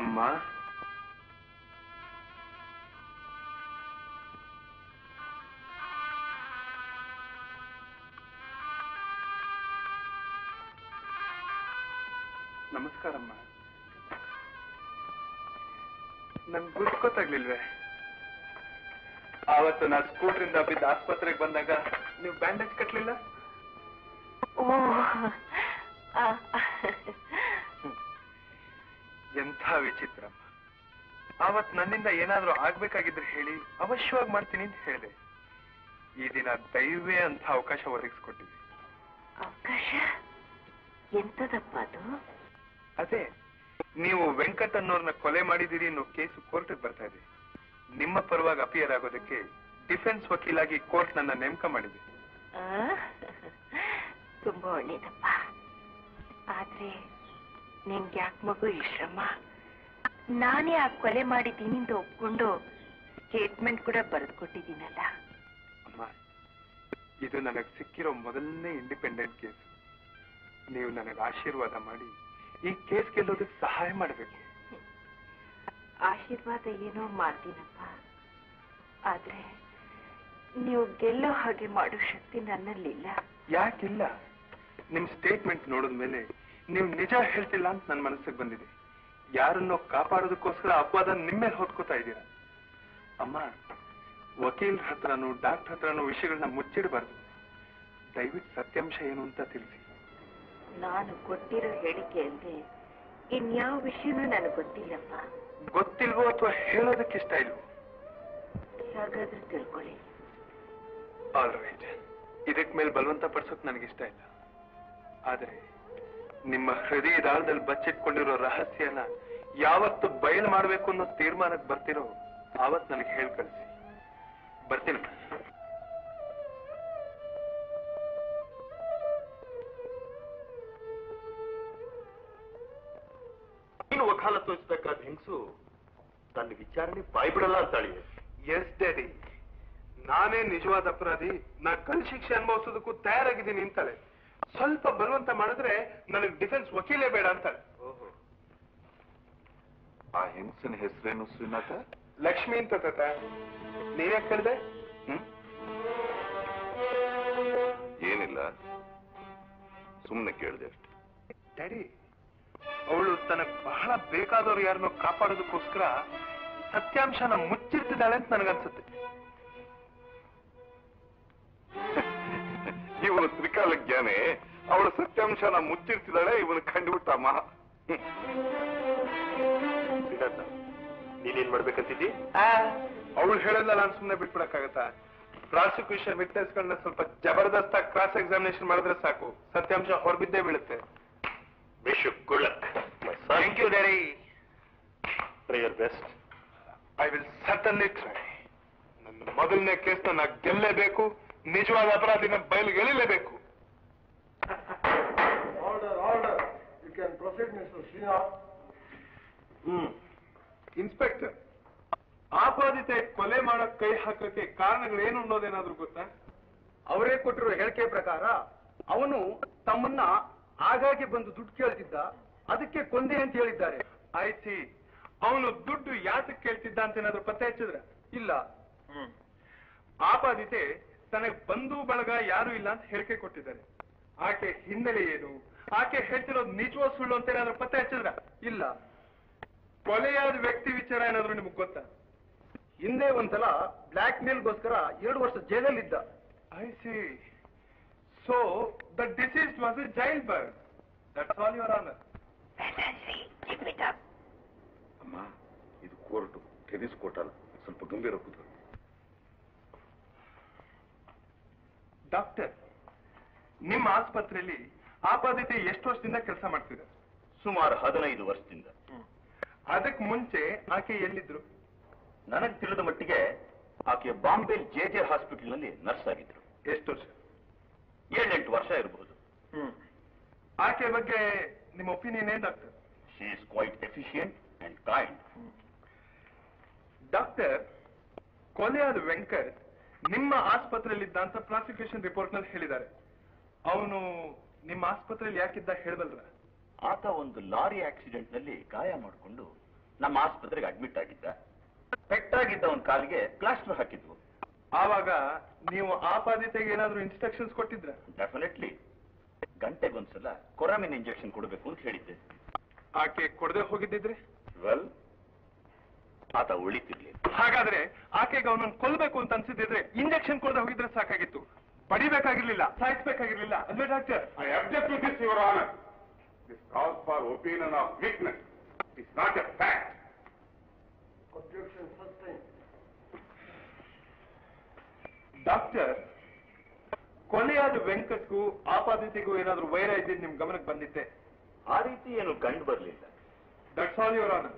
ಅಮ್ಮ ನಮಸ್ಕಾರಮ್ಮ ನನ್ ಗುರ್ಕೋತಾಗ್ಲಿಲ್ವೇ ಆವತ್ತು ನಾ ಸ್ಕೂಟ್ರಿಂದ ಬಿದ್ದು ಆಸ್ಪತ್ರೆಗೆ ಬಂದಾಗ ನೀವು ಬ್ಯಾಂಡೇಜ್ ಕಟ್ಲಿಲ್ಲ ಓ ಆ, ಎಂಥ ವಿಚಿತ್ರಮ್ಮ ಆವತ್ ನನ್ನಿಂದ ಏನಾದ್ರೂ ಆಗ್ಬೇಕಾಗಿದ್ರೆ ಹೇಳಿ ಅವಶ್ಯವಾಗಿ ಮಾಡ್ತೀನಿ ಅಂತ ಹೇಳಿದೆ ಈ ದಿನ ದೈವೇ ಅಂತ ಅವಕಾಶ ಒದಗಿಸ್ಕೊಟ್ಟಿದೆ ಅವಕಾಶ ಎಂತದಪ್ಪ ಅದು ಅದೇ ನೀವು ವೆಂಕಟ್ ಅನ್ನೋರ್ನ ಕೊಲೆ ಮಾಡಿದಿರಿ ಅನ್ನೋ ಕೇಸು ಕೋರ್ಟ್ಗೆ ಬರ್ತಾ ಇದೆ ನಿಮ್ಮ ಪರವಾಗಿ ಅಪಿಯರ್ ಆಗೋದಕ್ಕೆ ಡಿಫೆನ್ಸ್ ವಕೀಲಾಗಿ ಕೋರ್ಟ್ ನನ್ನ ನೇಮಕ ಮಾಡಿದೆ ಆ? ತುಂಬಾ ಒಳ್ಳೇದಪ್ಪ ಆದ್ರೆ ನಿಂಗೆ ಯಾಕೆ ಮಗು ಈ ಶ್ರಮ ನಾನೇ ಆ ಕೊಲೆ ಮಾಡಿದ್ದೀನಿ ಅಂತ ಒಪ್ಕೊಂಡು ಸ್ಟೇಟ್ಮೆಂಟ್ ಕೂಡ ಬರೆದು ಕೊಟ್ಟಿದ್ದೀನಲ್ಲ ಅಮ್ಮ ಇದು ನನಗೆ ಸಿಕ್ಕಿರೋ ಮೊದಲನೇ ಇಂಡಿಪೆಂಡೆಂಟ್ ಕೇಸ್ ನೀವು ನನಗೆ ಆಶೀರ್ವಾದ ಮಾಡಿ ಈ ಕೇಸ್ ಗೆಲ್ಲೋದಕ್ಕೆ ಸಹಾಯ ಮಾಡಬೇಕು ಆಶೀರ್ವಾದ ಏನೋ ಮಾಡ್ತೀನಪ್ಪ ಆದ್ರೆ ನೀವು ಗೆಲ್ಲೋ ಹಾಗೆ ಮಾಡೋ ಶಕ್ತಿ ನನ್ನಲ್ಲಿಲ್ಲ ಯಾಕಿಲ್ಲ ನಿಮ್ ಸ್ಟೇಟ್ಮೆಂಟ್ ನೋಡಿದ್ಮೇಲೆ ನೀವು ನಿಜ ಹೇಳ್ತಿಲ್ಲ ಅಂತ ನನ್ನ ಮನಸ್ಸಿಗೆ ಬಂದಿದೆ ಯಾರನ್ನೋ ಕಾಪಾಡೋದಕ್ಕೋಸ್ಕರ ಅಪವಾದ ನಿಮ್ಮೇಲೆ ಹೊತ್ಕೋತಾ ಇದ್ದೀರಾ ಅಮ್ಮ ವಕೀಲರ ಹತ್ರನೂ ಡಾಕ್ಟರ್ ಹತ್ರನೂ ವಿಷಯಗಳನ್ನ ಮುಚ್ಚಿಡಬಾರ್ದು ದಯವಿಟ್ಟು ಸತ್ಯಾಂಶ ಏನು ಅಂತ ತಿಳಿಸಿ ನಾನು ಕೊಟ್ಟಿರೋ ಹೇಳಿಕೆ ಅಲ್ಲದೆ ಇನ್ಯಾವ ವಿಷಯನೂ ನನಗೆ ಗೊತ್ತಿಲ್ಲಪ್ಪ ಗೊತ್ತಿಲ್ವೋ ಅಥವಾ ಹೇಳೋದಕ್ಕೆ ಇಷ್ಟ ಇಲ್ವೋ ಹಾಗಾದ್ರೆ ತಿಳ್ಕೊಳ್ಳಿ ಆಲ್ ರೈಟ್ ಇದಕ್ ಮೇಲೆ ಬಲವಂತ ಪಡಿಸೋಕ್ ನನಗಿಷ್ಟ ಇಲ್ಲ ಆದ್ರೆ ನಿಮ್ಮ ಹೃದಯದ ಆಳದಲ್ಲಿ ಬಚ್ಚಿಟ್ಕೊಂಡಿರೋ ರಹಸ್ಯನ ಯಾವತ್ತು ಬಯಲು ಮಾಡ್ಬೇಕು ಅನ್ನೋ ತೀರ್ಮಾನಕ್ಕೆ ಬರ್ತಿರೋ ಆವತ್ ನನಗೆ ಹೇಳಿ ಕಳಿಸಿ ಬರ್ತೀನಿ ನೀನು ವಕಾಲತ್ತು ವಹಿಸ್ಬೇಕಾದ ಹೆಂಗಸು ತನ್ನ ವಿಚಾರಣೆ ಬಾಯ್ ಬಿಡಲ್ಲ ಅಂತಾಳಿ ಎಸ್ ಡ್ಯಾಡಿ ನಾನೇ ನಿಜವಾದ ಅಪರಾಧಿ ನಾ ಕಲ್ ಶಿಕ್ಷೆ ಅನುಭವಿಸೋದಕ್ಕೂ ತಯಾರಾಗಿದ್ದೀನಿ ಅಂತಾಳೆ ಸ್ವಲ್ಪ ಬಲವಂತ ಮಾಡಿದ್ರೆ ನನಗೆ ಡಿಫೆನ್ಸ್ ವಕೀಲೇ ಬೇಡ ಅಂತಾಳೆ ಆ ಹೆಂಗಸನ ಹೆಸರೇನು ಶ್ರೀನಾಥ ಲಕ್ಷ್ಮಿ ಅಂತ ತಾತ ನೀವ್ಯಾಕೆ ಕೇಳಿದೆ ಹ್ಮ್ ಏನಿಲ್ಲ ಸುಮ್ಮನೆ ಕೇಳಿದೆ ಅಷ್ಟೆ ಡ್ಯಾಡಿ ಅವಳು ತನಗ್ ಬಹಳ ಬೇಕಾದವ್ರು ಯಾರನ್ನೋ ಕಾಪಾಡೋದಕ್ಕೋಸ್ಕರ ಸತ್ಯಾಂಶನ ಮುಚ್ಚಿರ್ತಿದ್ದಾಳೆ ಅಂತ ನನಗನ್ಸುತ್ತೆ ಇವನು ತ್ರಿಕಾಲ ಜ್ಞಾನಿ ಅವಳ ಸತ್ಯಾಂಶನ ಮುಚ್ಚಿರ್ತಿದ್ದಾಳೆ ಇವನು ಕಂಡುಬಿಟ್ಟಮ್ಮ ಶ್ರೀನಾಥ ನೀನೇನ್ ಮಾಡ್ಬೇಕಂತಿದ್ದಿ ಅವಳು ಹೇಳೋದಲ್ಲ ನಾನು ಸುಮ್ಮನೆ ಬಿಟ್ಬಿಡಕ್ಕಾಗತ್ತಾ ಪ್ರಾಸಿಕ್ಯೂಷನ್ ವಿಟ್ನೆಸ್ಗಳನ್ನ ಸ್ವಲ್ಪ ಜಬರ್ದಸ್ತ್ ಕ್ರಾಸ್ ಎಕ್ಸಾಮಿನೇಷನ್ ಮಾಡಿದ್ರೆ ಸಾಕು ಸತ್ಯಾಂಶ ಹೊರಬಿದ್ದೇ ಬೀಳುತ್ತೆ wish you good luck thank you daddy try your best I will certainly try ನನ್ನ ಮೊದಲನೇ ಕೇಸ್ನ ನಾ ಗೆಲ್ಲೇಬೇಕು ನಿಜವಾದ ಅಪರಾಧಿನ ಬಯಲು ಎಳಿಲೇಬೇಕು ಹ್ಮ್ ಇನ್ಸ್ಪೆಕ್ಟರ್ ಆಪಾದಿತೆ ಕೊಲೆ ಮಾಡಕ್ ಕೈ ಹಾಕಕ್ಕೆ ಕಾರಣಗಳೇನು ಅನ್ನೋದೇನಾದ್ರೂ ಗೊತ್ತಾ ಅವರೇ ಕೊಟ್ಟಿರೋ ಹೇಳಿಕೆ ಪ್ರಕಾರ ಅವನು ತಮ್ಮನ್ನ ಆಗಾಗ್ಗೆ ಬಂದು ದುಡ್ಡು ಕೇಳ್ತಿದ್ದ ಅದಕ್ಕೆ ಕೊಂದೆ ಅಂತ ಹೇಳಿದ್ದಾರೆ ಆಯ್ತಿ ಅವನು ದುಡ್ಡು ಯಾತಕ್ಕೆ ಕೇಳ್ತಿದ್ದ ಅಂತ ಏನಾದ್ರೂ ಪತ್ತೆ ಹಚ್ಚಿದ್ರ ಇಲ್ಲ ಆಪಾದಿತೆ ತನಗೆ ಬಂಧು ಬಳಗ ಯಾರು ಇಲ್ಲ ಅಂತ ಹೇಳಿಕೆ ಕೊಟ್ಟಿದ್ದಾರೆ ಆಕೆ ಹಿನ್ನೆಲೆ ಏನು ಆಕೆ ಹೇಳ್ತಿರೋದು ನಿಜವೋ ಸುಳ್ಳು ಅಂತ ಏನಾದ್ರೂ ಪತ್ತೆ ಹಚ್ಚಿದ್ರ ಇಲ್ಲ ಕೊಲೆಯಾದ ವ್ಯಕ್ತಿ ವಿಚಾರ ಏನಾದ್ರೂ ನಿಮ್ಗೆ ಗೊತ್ತಾ ಹಿಂದೆ ಒಂದ್ಸಲ ಬ್ಲಾಕ್ ಮೇಲ್ಗೋಸ್ಕರ ಎರಡು ವರ್ಷ ಜೈಲಲ್ಲಿದ್ದ I see so the deceased was a jail bird that's all your honour ಅಮ್ಮ ಇದು ಕೋರ್ಟು ಟೆನಿಸ್ ಕೋರ್ಟ್ ಅಲ್ಲ ಸ್ವಲ್ಪ ಗಂಭೀರ ಕೂತು ಡಾಕ್ಟರ್ ನಿಮ್ಮ ಆಸ್ಪತ್ರೆಯಲ್ಲಿ ಆಪಾದಿತೆ ಎಷ್ಟು ವರ್ಷದಿಂದ ಕೆಲಸ ಮಾಡ್ತಿದ್ದಾರೆ ಸುಮಾರು ಹದಿನೈದು ವರ್ಷದಿಂದ ಅದಕ್ ಮುಂಚೆ ಆಕೆ ಎಲ್ಲಿದ್ರು ನನಗೆ ತಿಳಿದ ಮಟ್ಟಿಗೆ ಆಕೆ ಬಾಂಬೆ ಜೆ ಜೆ ಹಾಸ್ಪಿಟಲ್ ನಲ್ಲಿ ನರ್ಸ್ ಆಗಿದ್ರು ಎಷ್ಟು ವರ್ಷ ಏಳೆಂಟು ವರ್ಷ ಇರಬಹುದು ಆಕೆ ಬಗ್ಗೆ ನಿಮ್ಮ ಒಪಿನಿಯನ್ ಏನ್ doctor she is quite efficient and kind doctor ಕೊಲೆಯಾದ ವೆಂಕಟ್ ನಿಮ್ಮ ಆಸ್ಪತ್ರೆಯಲ್ಲಿದ್ದ ಅಂತ ಪ್ರಾಸಿಕ್ಯೂಷನ್ ರಿಪೋರ್ಟ್ ನಲ್ಲಿ ಹೇಳಿದ್ದಾರೆ ಅವನು ನಿಮ್ಮ ಆಸ್ಪತ್ರೆಯಲ್ಲಿ ಯಾಕಿದ್ದ ಹೇಳಬಲ್ರ ಆತ ಒಂದು ಲಾರಿ ಆಕ್ಸಿಡೆಂಟ್ ನಲ್ಲಿ ಗಾಯ ಮಾಡಿಕೊಂಡು ನಮ್ಮ ಆಸ್ಪತ್ರೆಗೆ ಅಡ್ಮಿಟ್ ಆಗಿದ್ದ ಪೆಟ್ಟಾಗಿದ್ದ ಅವನ ಕಾಲಿಗೆ ಪ್ಲಾಸ್ಟರ್ ಹಾಕಿದ್ವು ಆವಾಗ ನೀವು ಆಪಾದಿತೆಗೆ ಏನಾದ್ರೂ ಇನ್ಸ್ಟ್ರಕ್ಷನ್ಸ್ ಕೊಟ್ಟಿದ್ರ ಡೆಫಿನೆಟ್ಲಿ ಗಂಟೆಗೊಂದ್ಸಲ ಕೊರಾಮಿನ್ ಇಂಜೆಕ್ಷನ್ ಕೊಡಬೇಕು ಅಂತ ಹೇಳಿದ್ದೆ ಆಕೆ ಕೊಡದೆ ಹೋಗಿದ್ದಿದ್ರೆ ವೆಲ್ ಆತ ಉಳಿತಿರ್ಲಿ ಹಾಗಾದ್ರೆ ಆಕೆಗೆ ಅವನನ್ನು ಕೊಲ್ಬೇಕು ಅಂತ ಅನ್ಸಿದ್ರೆ ಇಂಜೆಕ್ಷನ್ ಕೊಡದೆ ಹೋಗಿದ್ರೆ ಸಾಕಾಗಿತ್ತು ಪಡಿಬೇಕಾಗಿರ್ಲಿಲ್ಲ ಸಾಯಿಸ್ಬೇಕಾಗಿರ್ಲಿಲ್ಲ ಅಲ್ವೇ doctor I object to this, Your Honor. This calls for opinion of weakness. It is not a fact. Doctor ಕೊಲೆಯಾದ ವೆಂಕಟ್ಗೂ ಆಪಾದಿತೆಗೂ ಏನಾದ್ರೂ ವೈರ ಇದ್ದಿದ್ದು ನಿಮ್ ಗಮನಕ್ಕೆ ಬಂದಿತ್ತೆ ಆ ರೀತಿ ಏನು ಕಂಡು ಬರಲಿಲ್ಲ that's all your honour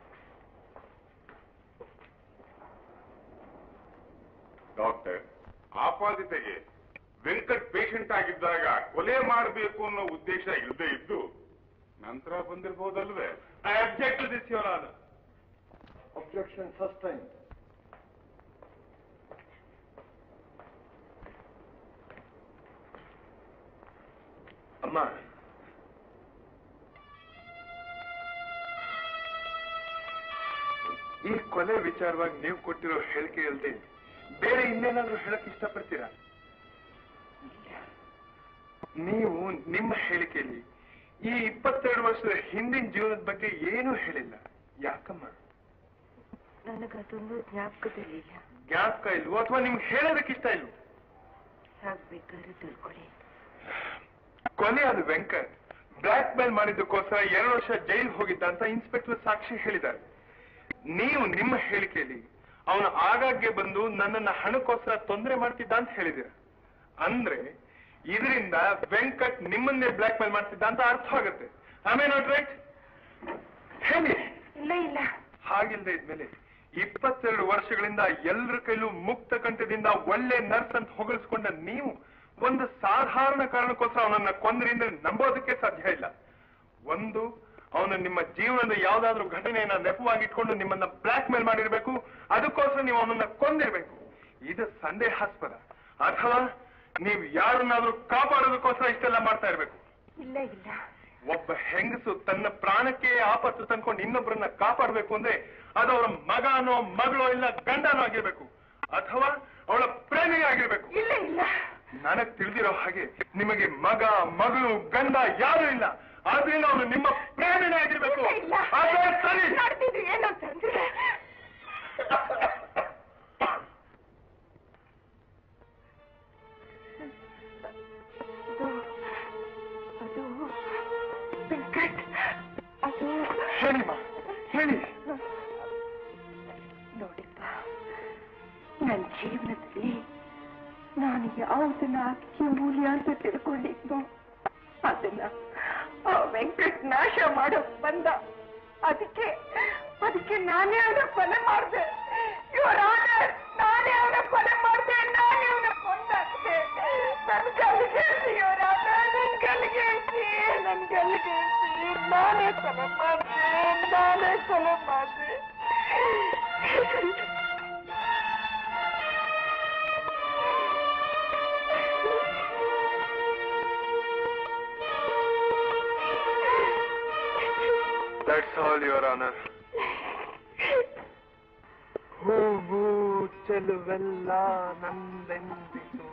doctor ಆಪಾದಿತೆಗೆ ವೆಂಕಟ್ ಪೇಷಂಟ್ ಆಗಿದ್ದಾಗ ಕೊಲೆ ಮಾಡಬೇಕು ಅನ್ನೋ ಉದ್ದೇಶ ಇಲ್ಲದೆ ಇದ್ದು ನಂತರ ಬಂದಿರಬಹುದಲ್ವೇ I object to this your honour Objection sustained. ಅಮ್ಮ ಈ ಕೊಲೆ ವಿಚಾರವಾಗಿ ನೀವು ಕೊಟ್ಟಿರೋ ಹೇಳಿಕೆ ಅಲ್ಲದೆ ಬೇರೆ ಇನ್ನೇನಾದ್ರೂ ಹೇಳಕ್ ಇಷ್ಟಪಡ್ತೀರಾ ನೀವು ನಿಮ್ಮ ಹೇಳಿಕೆಯಲ್ಲಿ ಈ ಇಪ್ಪತ್ತೆರಡು ವರ್ಷದ ಹಿಂದಿನ ಜೀವನದ ಬಗ್ಗೆ ಏನೂ ಹೇಳಿಲ್ಲ ಯಾಕಮ್ಮ ನನಗದೊಂದು ಜ್ಞಾಪಕದಲ್ಲಿಲ್ಲ ಜ್ಞಾಪಕ ಇಲ್ವೋ ಅಥವಾ ನಿಮ್ಗೆ ಹೇಳೋದಕ್ಕೆ ಇಷ್ಟ ಇಲ್ವೋ ಆಗ್ಬೇಕಾದ್ರೆ ತಿಳ್ಕೊಳ್ಳಿ ಕೊಲೆ ಆದ ವೆಂಕಟ್ ಬ್ಲಾಕ್ ಮೇಲ್ ಮಾಡಿದ್ದಕ್ಕೋಸ್ಕರ ಎರಡು ವರ್ಷ ಜೈಲ್ ಹೋಗಿದ್ದ ಅಂತ ಇನ್ಸ್ಪೆಕ್ಟರ್ ಸಾಕ್ಷಿ ಹೇಳಿದ್ದಾರೆ ನೀವು ನಿಮ್ಮ ಹೇಳಿಕೆಯಲ್ಲಿ ಅವನು ಆಗಾಗ್ಗೆ ಬಂದು ನನ್ನನ್ನ ಹಣಕ್ಕೋಸ್ಕರ ತೊಂದರೆ ಮಾಡ್ತಿದ್ದ ಅಂತ ಹೇಳಿದಿರ ಅಂದ್ರೆ ಇದರಿಂದ ವೆಂಕಟ್ ನಿಮ್ಮನ್ನೇ ಬ್ಲಾಕ್ ಮೇಲ್ ಮಾಡ್ತಿದ್ದ ಅಂತ ಅರ್ಥ ಆಗುತ್ತೆ ಐ ನಾಟ್ ರೈಟ್ ಹೇಳಿ ಇಲ್ಲ ಇಲ್ಲ ಹಾಗಿಲ್ದೆ ಇದ್ಮೇಲೆ ಇಪ್ಪತ್ತೆರಡು ವರ್ಷಗಳಿಂದ ಎಲ್ಲರ ಕೈಲೂ ಮುಕ್ತ ಕಂಠದಿಂದ ಒಳ್ಳೆ ನರ್ಸ್ ಅಂತ ಹೊಗಳಿಸ್ಕೊಂಡ ನೀವು ಒಂದು ಸಾಧಾರಣ ಕಾರಣಕ್ಕೋಸ್ಕರ ಅವನನ್ನ ಕೊಂದ್ರಿಂದ ನಂಬೋದಕ್ಕೆ ಸಾಧ್ಯ ಇಲ್ಲ ಒಂದು ಅವನು ನಿಮ್ಮ ಜೀವನದ ಯಾವ್ದಾದ್ರೂ ಘಟನೆಯನ್ನ ನೆಪವಾಗಿಟ್ಕೊಂಡು ನಿಮ್ಮನ್ನ ಬ್ಲಾಕ್ ಮೇಲ್ ಮಾಡಿರ್ಬೇಕು ಅದಕ್ಕೋಸ್ಕರ ನೀವು ಅವನನ್ನ ಕೊಂದಿರ್ಬೇಕು ಇದು ಸಂದೇಹಾಸ್ಪದ ಅಥವಾ ನೀವು ಯಾರನ್ನಾದ್ರೂ ಕಾಪಾಡೋದಕ್ಕೋಸ್ಕರ ಇಷ್ಟೆಲ್ಲ ಮಾಡ್ತಾ ಇರ್ಬೇಕು ಇಲ್ಲ ಇಲ್ಲ ಒಬ್ಬ ಹೆಂಗಸು ತನ್ನ ಪ್ರಾಣಕ್ಕೆ ಆಪತ್ತು ತಂದ್ಕೊಂಡು ಇನ್ನೊಬ್ಬರನ್ನ ಕಾಪಾಡಬೇಕು ಅಂದ್ರೆ ಅದು ಅವರ ಮಗನೋ ಮಗಳೋ ಇಲ್ಲ ಗಂಡನೋ ಆಗಿರ್ಬೇಕು ಅಥವಾ ಅವಳ ಪ್ರೇಮಿ ಆಗಿರ್ಬೇಕು ಇಲ್ಲ ಇಲ್ಲ ನನಗ್ ತಿಳಿದಿರೋ ಹಾಗೆ ನಿಮಗೆ ಮಗ ಮಗಳು ಗಂಡ ಯಾರು ಇಲ್ಲ ಆದ್ರಿಂದ ಅವನು ನಿಮ್ಮ ಪ್ರೇಮಿನೇ ಆಗಿರ್ಬೇಕು ಇಲ್ಲ ಅದೇ ಸರಿ ಮಾಡ್ತಿದ್ರು ಏನಂತಂದ್ರೆ ಅದು ಅದು ವೆಂಕಟ್ ಅದು ಹೇಳಿಮ್ಮ ಹೇಳಿ ನೋಡಿಪ್ಪ ನನ್ನ ಜೀವನದಲ್ಲಿ ನಾನು ಯಾವುದನ್ನ ಅತ್ಯಮೂಲ್ಯ ಅಂತ ತಿಳ್ಕೊಂಡಿದ್ನೋ ಅದನ್ನ ಆ ವೆಂಕಟ್ ನಾಶ ಮಾಡೋಕ್ ಬಂದ ಅದಕ್ಕೆ ಅದಕ್ಕೆ ನಾನೇ ಅವನ ಕೊಲೆ ಮಾಡಿದೆ ಇವರ ನಾನೇ ಅವನ ಕೊಲೆ ಮಾಡಿದೆ ನಾನೇ ಅವನ ಕೊಂದಾಕ್ದೆ ನನ್ ಕಲ್ಲಿಗೆ ಇವರ ನನ್ ಕಲ್ಲಿಗೆ ನನ್ ಕಲ್ಲಿಗೆ ನಾನೇ ಕೊಲೆ ಮಾಡಿದೆ ನಾನೇ ಕೊಲೆ ಮಾಡಿದೆ ದಟ್ಸ್ ಆಲ್ ಯುವರ್ ಆನರ್ ಹೂವು ಚೆಲುವೆಲ್ಲ ನಂದೆಂದಿತು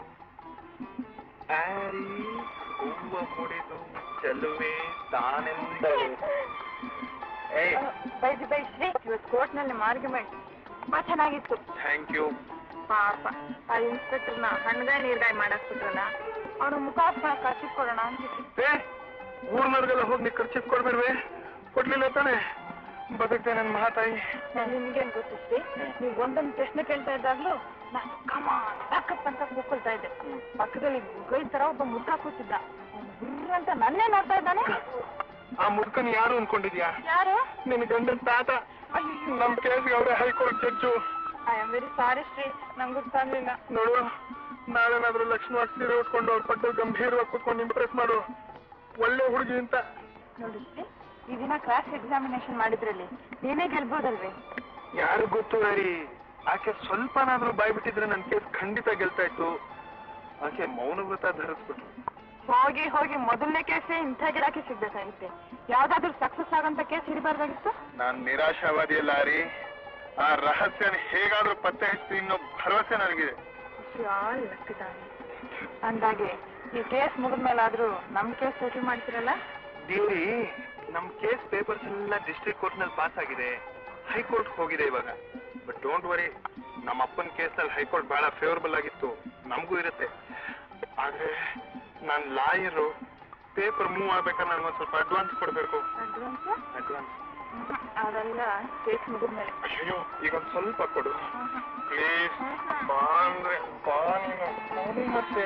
ಆರಿ ಹೂವ ಮುಡಿದು ಚೆಲುವೆ ತಾನೆಂದಳು ಏಯ್ ಬೈದಿ ಬೈ ಶ್ರೀ ಇವತ್ತು ಕೋರ್ಟ್ನಲ್ಲಿ ಆರ್ಗ್ಯುಮೆಂಟ್ ತುಂಬಾ ಚೆನ್ನಾಗಿತ್ತು ಥ್ಯಾಂಕ್ ಯು ಪಾಪ ಆ ಇನ್ಸ್ಪೆಕ್ಟರ್ನ ಹಣ್ಗಾಯ ನೀರ್ಗಾಯ ಮಾಡಕ್ ಬಿಟ್ರಲ್ಲ ಅವನ ಮುಖ ಕಚ್ಚಿಕೊಡೋಣ ಅಂತಿತ್ತು ಏ ಊರ್ನವ್ರಿಗೆಲ್ಲ ಹೋಗಿ ನೀ ಖರ್ಚಿಗೆ ಕೊಡ್ಬೇಡ್ವೆ ಕೊಡ್ಲಿಲ್ಲ ತಾನೆ ಬದುಕ್ತೆ ನನ್ನ ಮಹಾತಾಯಿ ನಿಮ್ಗೇನ್ ಗೊತ್ತಿಸ್ತಿ ನೀವು ಒಂದೊಂದು ಪ್ರಶ್ನೆ ಕೇಳ್ತಾ ಇದ್ದಾಗ್ಲೂ ನಾನು ಕಮ ಸಾಕಪ್ಪ ಅಂತ ಕೂಕೊಳ್ತಾ ಇದ್ದೆ ಪಕ್ಕದಲ್ಲಿ ಗುಗೈ ತರ ಒಬ್ಬ ಮುಖ ಕೂತಿದ್ದ ಅವ್ನು ಗುರ್ರ್ ಅಂತ ನನ್ನೇ ನೋಡ್ತಾ ಇದ್ದಾನೆ ಆ ಮುದುಕನ್ ಯಾರು ಅನ್ಕೊಂಡಿದ್ಯಾ ಯಾರು ನಿನ್ ಗಂಡನ್ ತಾತ ನಮ್ ಕೇಸ್ಗೆ ಅವರೇ high court judge I am very sorry Shri ನಂಗೆ ಗೊತ್ತಾಗ್ಲಿಲ್ಲ ನೋಡು ನಾವೇನಾದ್ರೂ ಲಕ್ಷ್ಮಣ ಸೀರೆ ಉಟ್ಕೊಂಡು ಅವ್ರ ಪಕ್ಕ ಗಂಭೀರವಾಗಿ ಕೂತ್ಕೊಂಡು ಇಂಪ್ರೆಸ್ ಮಾಡು ಒಳ್ಳೆ ಹುಡುಗಿ ಅಂತ ನೋಡಿ ಶ್ರೀ ಈ ದಿನ ಕ್ಲಾಸ್ ಎಕ್ಸಾಮಿನೇಷನ್ ಮಾಡಿದ್ರಲ್ಲಿ ನೀನೇ ಗೆಲ್ಬೋದಲ್ವೇ ಯಾರು ಗೊತ್ತು ಹರಿ ಆಕೆ ಸ್ವಲ್ಪನಾದ್ರೂ ಬಾಯ್ ಬಿಟ್ಟಿದ್ರೆ ನನ್ ಕೇಸ್ ಖಂಡಿತ ಗೆಲ್ತಾ ಇತ್ತು ಆಕೆ ಮೌನ ವ್ರತ ಧರಿಸ್ಬಿಟ್ರು ಹೋಗಿ ಹೋಗಿ ಮೊದಲನೇ ಕೇಸೇ ಇಂಥ ಗಿರಾಕಿ ಸಿಗ್ಬೇಕಾಗಿತ್ತೆ ಯಾವ್ದಾದ್ರು ಸಕ್ಸಸ್ ಆಗಂತ ಕೇಸ್ ಹಿಡಿಬಾರ್ದಾಗಿತ್ತು ನಾನ್ ನಿರಾಶಾವಾದಿ ಅಲ್ಲ ರೀ ಆ ರಹಸ್ಯನ ಹೇಗಾದ್ರೂ ಪತ್ತೆ ಹಚ್ಚಿ ಇನ್ನೂ ಭರವಸೆ ನನಗಿದೆ ಲಕ್ಕಿದಾನೆ ಅಂದಾಗೆ ಈ ಕೇಸ್ ಮುಗಿದ್ಮೇಲಾದ್ರೂ ನಮ್ ಕೇಸ್ ಸೆಟಲ್ ಮಾಡ್ತೀರಲ್ಲ ಇಲ್ಲಿ ನಮ್ ಕೇಸ್ ಪೇಪರ್ಸ್ ಎಲ್ಲ ಡಿಸ್ಟ್ರಿಕ್ಟ್ ಕೋರ್ಟ್ ನಲ್ಲಿ ಪಾಸ್ ಆಗಿದೆ ಹೈಕೋರ್ಟ್ ಹೋಗಿದೆ ಇವಾಗ ಬಟ್ ಡೋಂಟ್ ವರಿ ನಮ್ಮ ಅಪ್ಪನ ಕೇಸ್ ನಲ್ಲಿ ಹೈಕೋರ್ಟ್ ಬಹಳ ಫೇವರಬಲ್ ಆಗಿತ್ತು ನಮಗೂ ಇರುತ್ತೆ ಆದ್ರೆ ನಾನ್ ಲಾಯರು ಪೇಪರ್ ಮೂವ್ ಆಗ್ಬೇಕಾದ್ರೆ ನನ್ಗೆ ಒಂದ್ ಸ್ವಲ್ಪ ಅಡ್ವಾನ್ಸ್ ಕೊಡ್ಬೇಕು ಅಡ್ವಾನ್ಸ್ ಅಡ್ವಾನ್ಸ್ ಅದೆಲ್ಲ ಕೇಸ್ ಮುಗಿದ್ಮೇಲೆ ಅಯ್ಯೋ ಈಗ ಒಂದ್ ಸ್ವಲ್ಪ ಕೊಡು ಪ್ಲೀಸ್ ಬಾ ಅಂದ್ರೆ ಬಾ ನೀನು ಕೊಡು ಮತ್ತೆ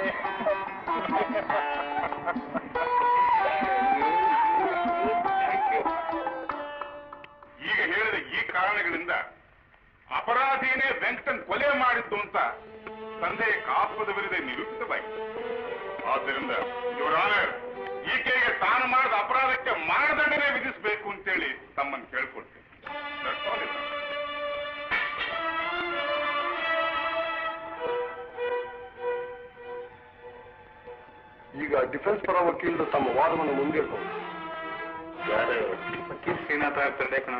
ಈಗ ಹೇಳಿದ ಈ ಕಾರಣಗಳಿಂದ ಅಪರಾಧಿನೇ ವೆಂಕಟನ್ ಕೊಲೆ ಮಾಡಿದ್ದು ಅಂತ ತಂದೆ ಕಾಪದ ವಿರುದ್ಧ ನಿರೂಪಿತವಾಯಿತು ಆದ್ದರಿಂದ ಇವರ ಈಕೆಗೆ ತಾನು ಮಾಡಿದ ಅಪರಾಧಕ್ಕೆ ಮರಣದಂಡನೆ ವಿಧಿಸಬೇಕು ಅಂತೇಳಿ ತಮ್ಮನ್ನು ಕೇಳ್ಕೊಳ್ತೇನೆ That's all it is. ಈಗ ಡಿಫೆನ್ಸ್ ಪರ ವಕೀಲರು ತಮ್ಮ ವಾದವನ್ನು ಮುಂದಿರಬಹುದು ವಕೀಲ್ ಶ್ರೀನಾಥ ಇರ್ತಾರೆ ಕಣ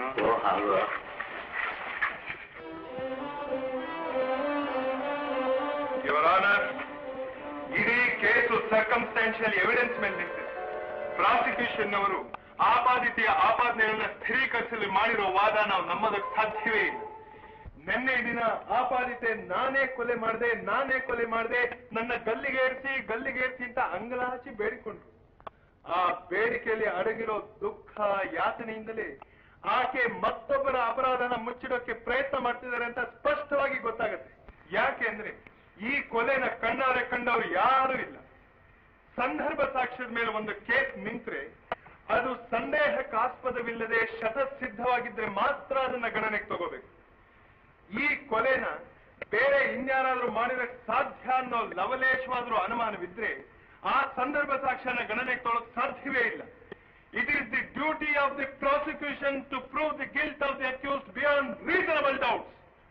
ಯುವರ್ ಆನರ್ ಇಡೀ ಕೇಸು ಸರ್ಕಮ್ಸ್ಟಾನ್ಷಿಯಲ್ ಎವಿಡೆನ್ಸ್ ಮೇಲೆ ನಿಂತಿದೆ ಪ್ರಾಸಿಕ್ಯೂಷನ್ ಅವರು ಆಪಾದಿತೆಯ ಆಪಾದನೆಗಳನ್ನ ಸ್ಥಿರೀಕರಿಸಲು ಮಾಡಿರೋ ವಾದ ನಾವು ನಂಬೋದಕ್ಕೆ ಸಾಧ್ಯವೇ ಇಲ್ಲ ನಿನ್ನೆ ದಿನ ಆಪಾದಿತೆ ನಾನೇ ಕೊಲೆ ಮಾಡಿದೆ ನಾನೇ ಕೊಲೆ ಮಾಡಿದೆ ನನ್ನ ಗಲ್ಲಿಗೇರಿಸಿ ಗಲ್ಲಿಗೇರಿಸಿ ಅಂತ ಅಂಗಲಾಚಿ ಬೇಡಿಕೊಂಡ್ರು ಆ ಬೇಡಿಕೆಯಲ್ಲಿ ಅಡಗಿರೋ ದುಃಖ ಯಾತನೆಯಿಂದಲೇ ಆಕೆ ಮತ್ತೊಬ್ಬರ ಅಪರಾಧನ ಮುಚ್ಚಿಡೋಕೆ ಪ್ರಯತ್ನ ಮಾಡ್ತಿದ್ದಾರೆ ಅಂತ ಸ್ಪಷ್ಟವಾಗಿ ಗೊತ್ತಾಗುತ್ತೆ ಯಾಕೆ ಅಂದ್ರೆ ಈ ಕೊಲೆನ ಕಣ್ಣಾರೆ ಕಂಡವರು ಯಾರೂ ಇಲ್ಲ ಸಂದರ್ಭ ಸಾಕ್ಷ್ಯದ ಮೇಲೆ ಒಂದು ಕೇಸ್ ನಿಂತ್ರೆ ಅದು ಸಂದೇಹಕ್ಕಾಸ್ಪದವಿಲ್ಲದೆ ಶತಸಿದ್ಧವಾಗಿದ್ರೆ ಮಾತ್ರ ಅದನ್ನ ಗಣನೆಗೆ ತಗೋಬೇಕು ಈ ಕೊಲೆನ ಬೇರೆ ಇನ್ಯಾರಾದ್ರೂ ಮಾಡಿದಕ್ಕೆ ಸಾಧ್ಯ ಅನ್ನೋ ಲವಲೇಶವಾದ್ರೂ ಅನುಮಾನವಿದ್ರೆ ಆ ಸಂದರ್ಭ ಸಾಕ್ಷ್ಯನ ಗಣನೆಗೆ ತೊಳಕ್ ಸಾಧ್ಯವೇ ಇಲ್ಲ it is the duty of the prosecution to prove the guilt of the accused beyond reasonable doubts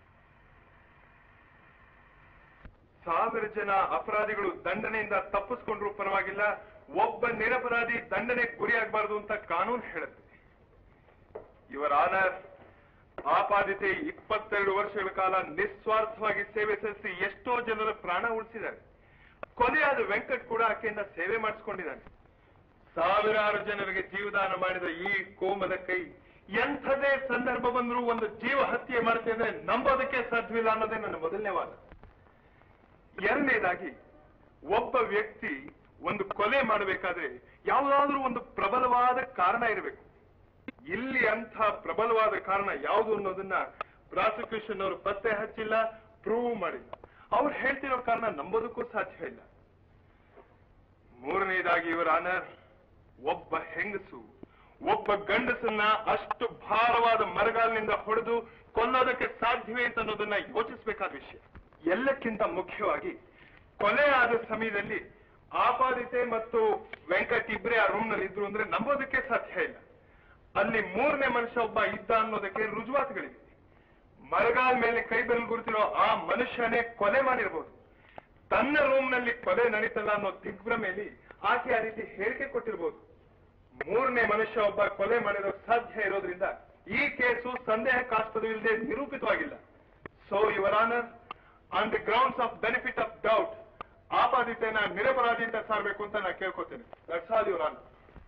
ಸಾವಿರ ಜನ ಅಪರಾಧಿಗಳು ದಂಡನೆಯಿಂದ ತಪ್ಪಿಸ್ಕೊಂಡ್ರು ಪರವಾಗಿಲ್ಲ ಒಬ್ಬ ನಿರಪರಾಧಿ ದಂಡನೆ ಗುರಿಯಾಗಬಾರದು ಅಂತ ಕಾನೂನು ಹೇಳುತ್ತೆ ಇವರ ಆನರ್ ಆಪಾದಿತೆ ಇಪ್ಪತ್ತೆರಡು ವರ್ಷಗಳ ಕಾಲ ನಿಸ್ವಾರ್ಥವಾಗಿ ಸೇವೆ ಸಲ್ಲಿಸಿ ಎಷ್ಟೋ ಜನರ ಪ್ರಾಣ ಉಳಿಸಿದ್ದಾರೆ ಕೊನೆಯಾದ ವೆಂಕಟ್ ಕೂಡ ಆಕೆಯಿಂದ ಸೇವೆ ಮಾಡಿಸ್ಕೊಂಡಿದ್ದಾನೆ ಸಾವಿರಾರು ಜನರಿಗೆ ಜೀವದಾನ ಮಾಡಿದ ಈ ಕೋಮದ ಕೈ ಎಂಥದೇ ಸಂದರ್ಭ ಬಂದರೂ ಒಂದು ಜೀವ ಹತ್ಯೆ ಮಾಡುತ್ತೆ ಅಂದ್ರೆ ನಂಬೋದಕ್ಕೆ ಸಾಧ್ಯವಿಲ್ಲ ಅನ್ನೋದೇ ನನ್ನ ಮೊದಲನೇ ವಾದ ಎರಡನೇದಾಗಿ ಒಬ್ಬ ವ್ಯಕ್ತಿ ಒಂದು ಕೊಲೆ ಮಾಡಬೇಕಾದ್ರೆ ಯಾವುದಾದ್ರೂ ಒಂದು ಪ್ರಬಲವಾದ ಕಾರಣ ಇರಬೇಕು ಇಲ್ಲಿ ಅಂಥ ಪ್ರಬಲವಾದ ಕಾರಣ ಯಾವುದು ಅನ್ನೋದನ್ನ ಪ್ರಾಸಿಕ್ಯೂಷನ್ ಅವರು ಪತ್ತೆ ಹಚ್ಚಿಲ್ಲ ಪ್ರೂವ್ ಮಾಡಿಲ್ಲ ಅವ್ರು ಹೇಳ್ತಿರೋ ಕಾರಣ ನಂಬೋದಕ್ಕೂ ಸಾಧ್ಯ ಇಲ್ಲ ಮೂರನೇದಾಗಿ ಇವರ ಆನರ್ ಒಬ್ಬ ಹೆಂಗಸು ಒಬ್ಬ ಗಂಡಸನ್ನ ಅಷ್ಟು ಭಾರವಾದ ಮರಗಾಲಿನಿಂದ ಹೊಡೆದು ಕೊಲ್ಲೋದಕ್ಕೆ ಸಾಧ್ಯವೇ ಅಂತ ಅನ್ನೋದನ್ನ ಯೋಚಿಸಬೇಕಾದ ವಿಷಯ ಎಲ್ಲಕ್ಕಿಂತ ಮುಖ್ಯವಾಗಿ ಕೊಲೆ ಆದ ಸಮಯದಲ್ಲಿ ಆಪಾದಿತೆ ಮತ್ತು ವೆಂಕಟ್ ಇಬ್ರೇ ಆ ರೂಮ್ ನಲ್ಲಿ ಇದ್ರು ಅಂದ್ರೆ ನಂಬೋದಕ್ಕೆ ಸಾಧ್ಯ ಇಲ್ಲ ಅಲ್ಲಿ ಮೂರನೇ ಮನುಷ್ಯ ಒಬ್ಬ ಇದ್ದ ಅನ್ನೋದಕ್ಕೆ ರುಜುವಾತುಗಳಿವೆ ಮರಗಾಲ್ ಮೇಲೆ ಕೈ ಬೆರಳು ಗುರುತಿರೋ ಆ ಮನುಷ್ಯನೇ ಕೊಲೆ ಮಾಡಿರ್ಬೋದು ತನ್ನ ರೂಮ್ ನಲ್ಲಿ ಕೊಲೆ ನಡೀತಲ್ಲ ಅನ್ನೋ ದಿಗ್ಭ್ರಮೆಯಲ್ಲಿ ಆಕೆ ಆ ರೀತಿ ಹೇಳಿಕೆ ಕೊಟ್ಟಿರ್ಬೋದು ಮೂರನೇ ಮನುಷ್ಯ ಒಬ್ಬ ಕೊಲೆ ಮಾಡಿರೋಕ್ ಸಾಧ್ಯ ಇರೋದ್ರಿಂದ ಈ ಕೇಸು ಸಂದೇಹಕ್ಕಾಸ್ಪದವಿಲ್ಲದೆ ನಿರೂಪಿತವಾಗಿಲ್ಲ so your honour on the grounds of benefit of doubt ಆಪಾದಿತೆನ ನಿರಪರಾಧಿ ಅಂತ ಸಾರ್ಬೇಕು ಅಂತ ನಾನು ಕೇಳ್ಕೊತೇನೆ ದಟ್ಸ್ ಆಲ್ ಯುವರ್ ಆನರ್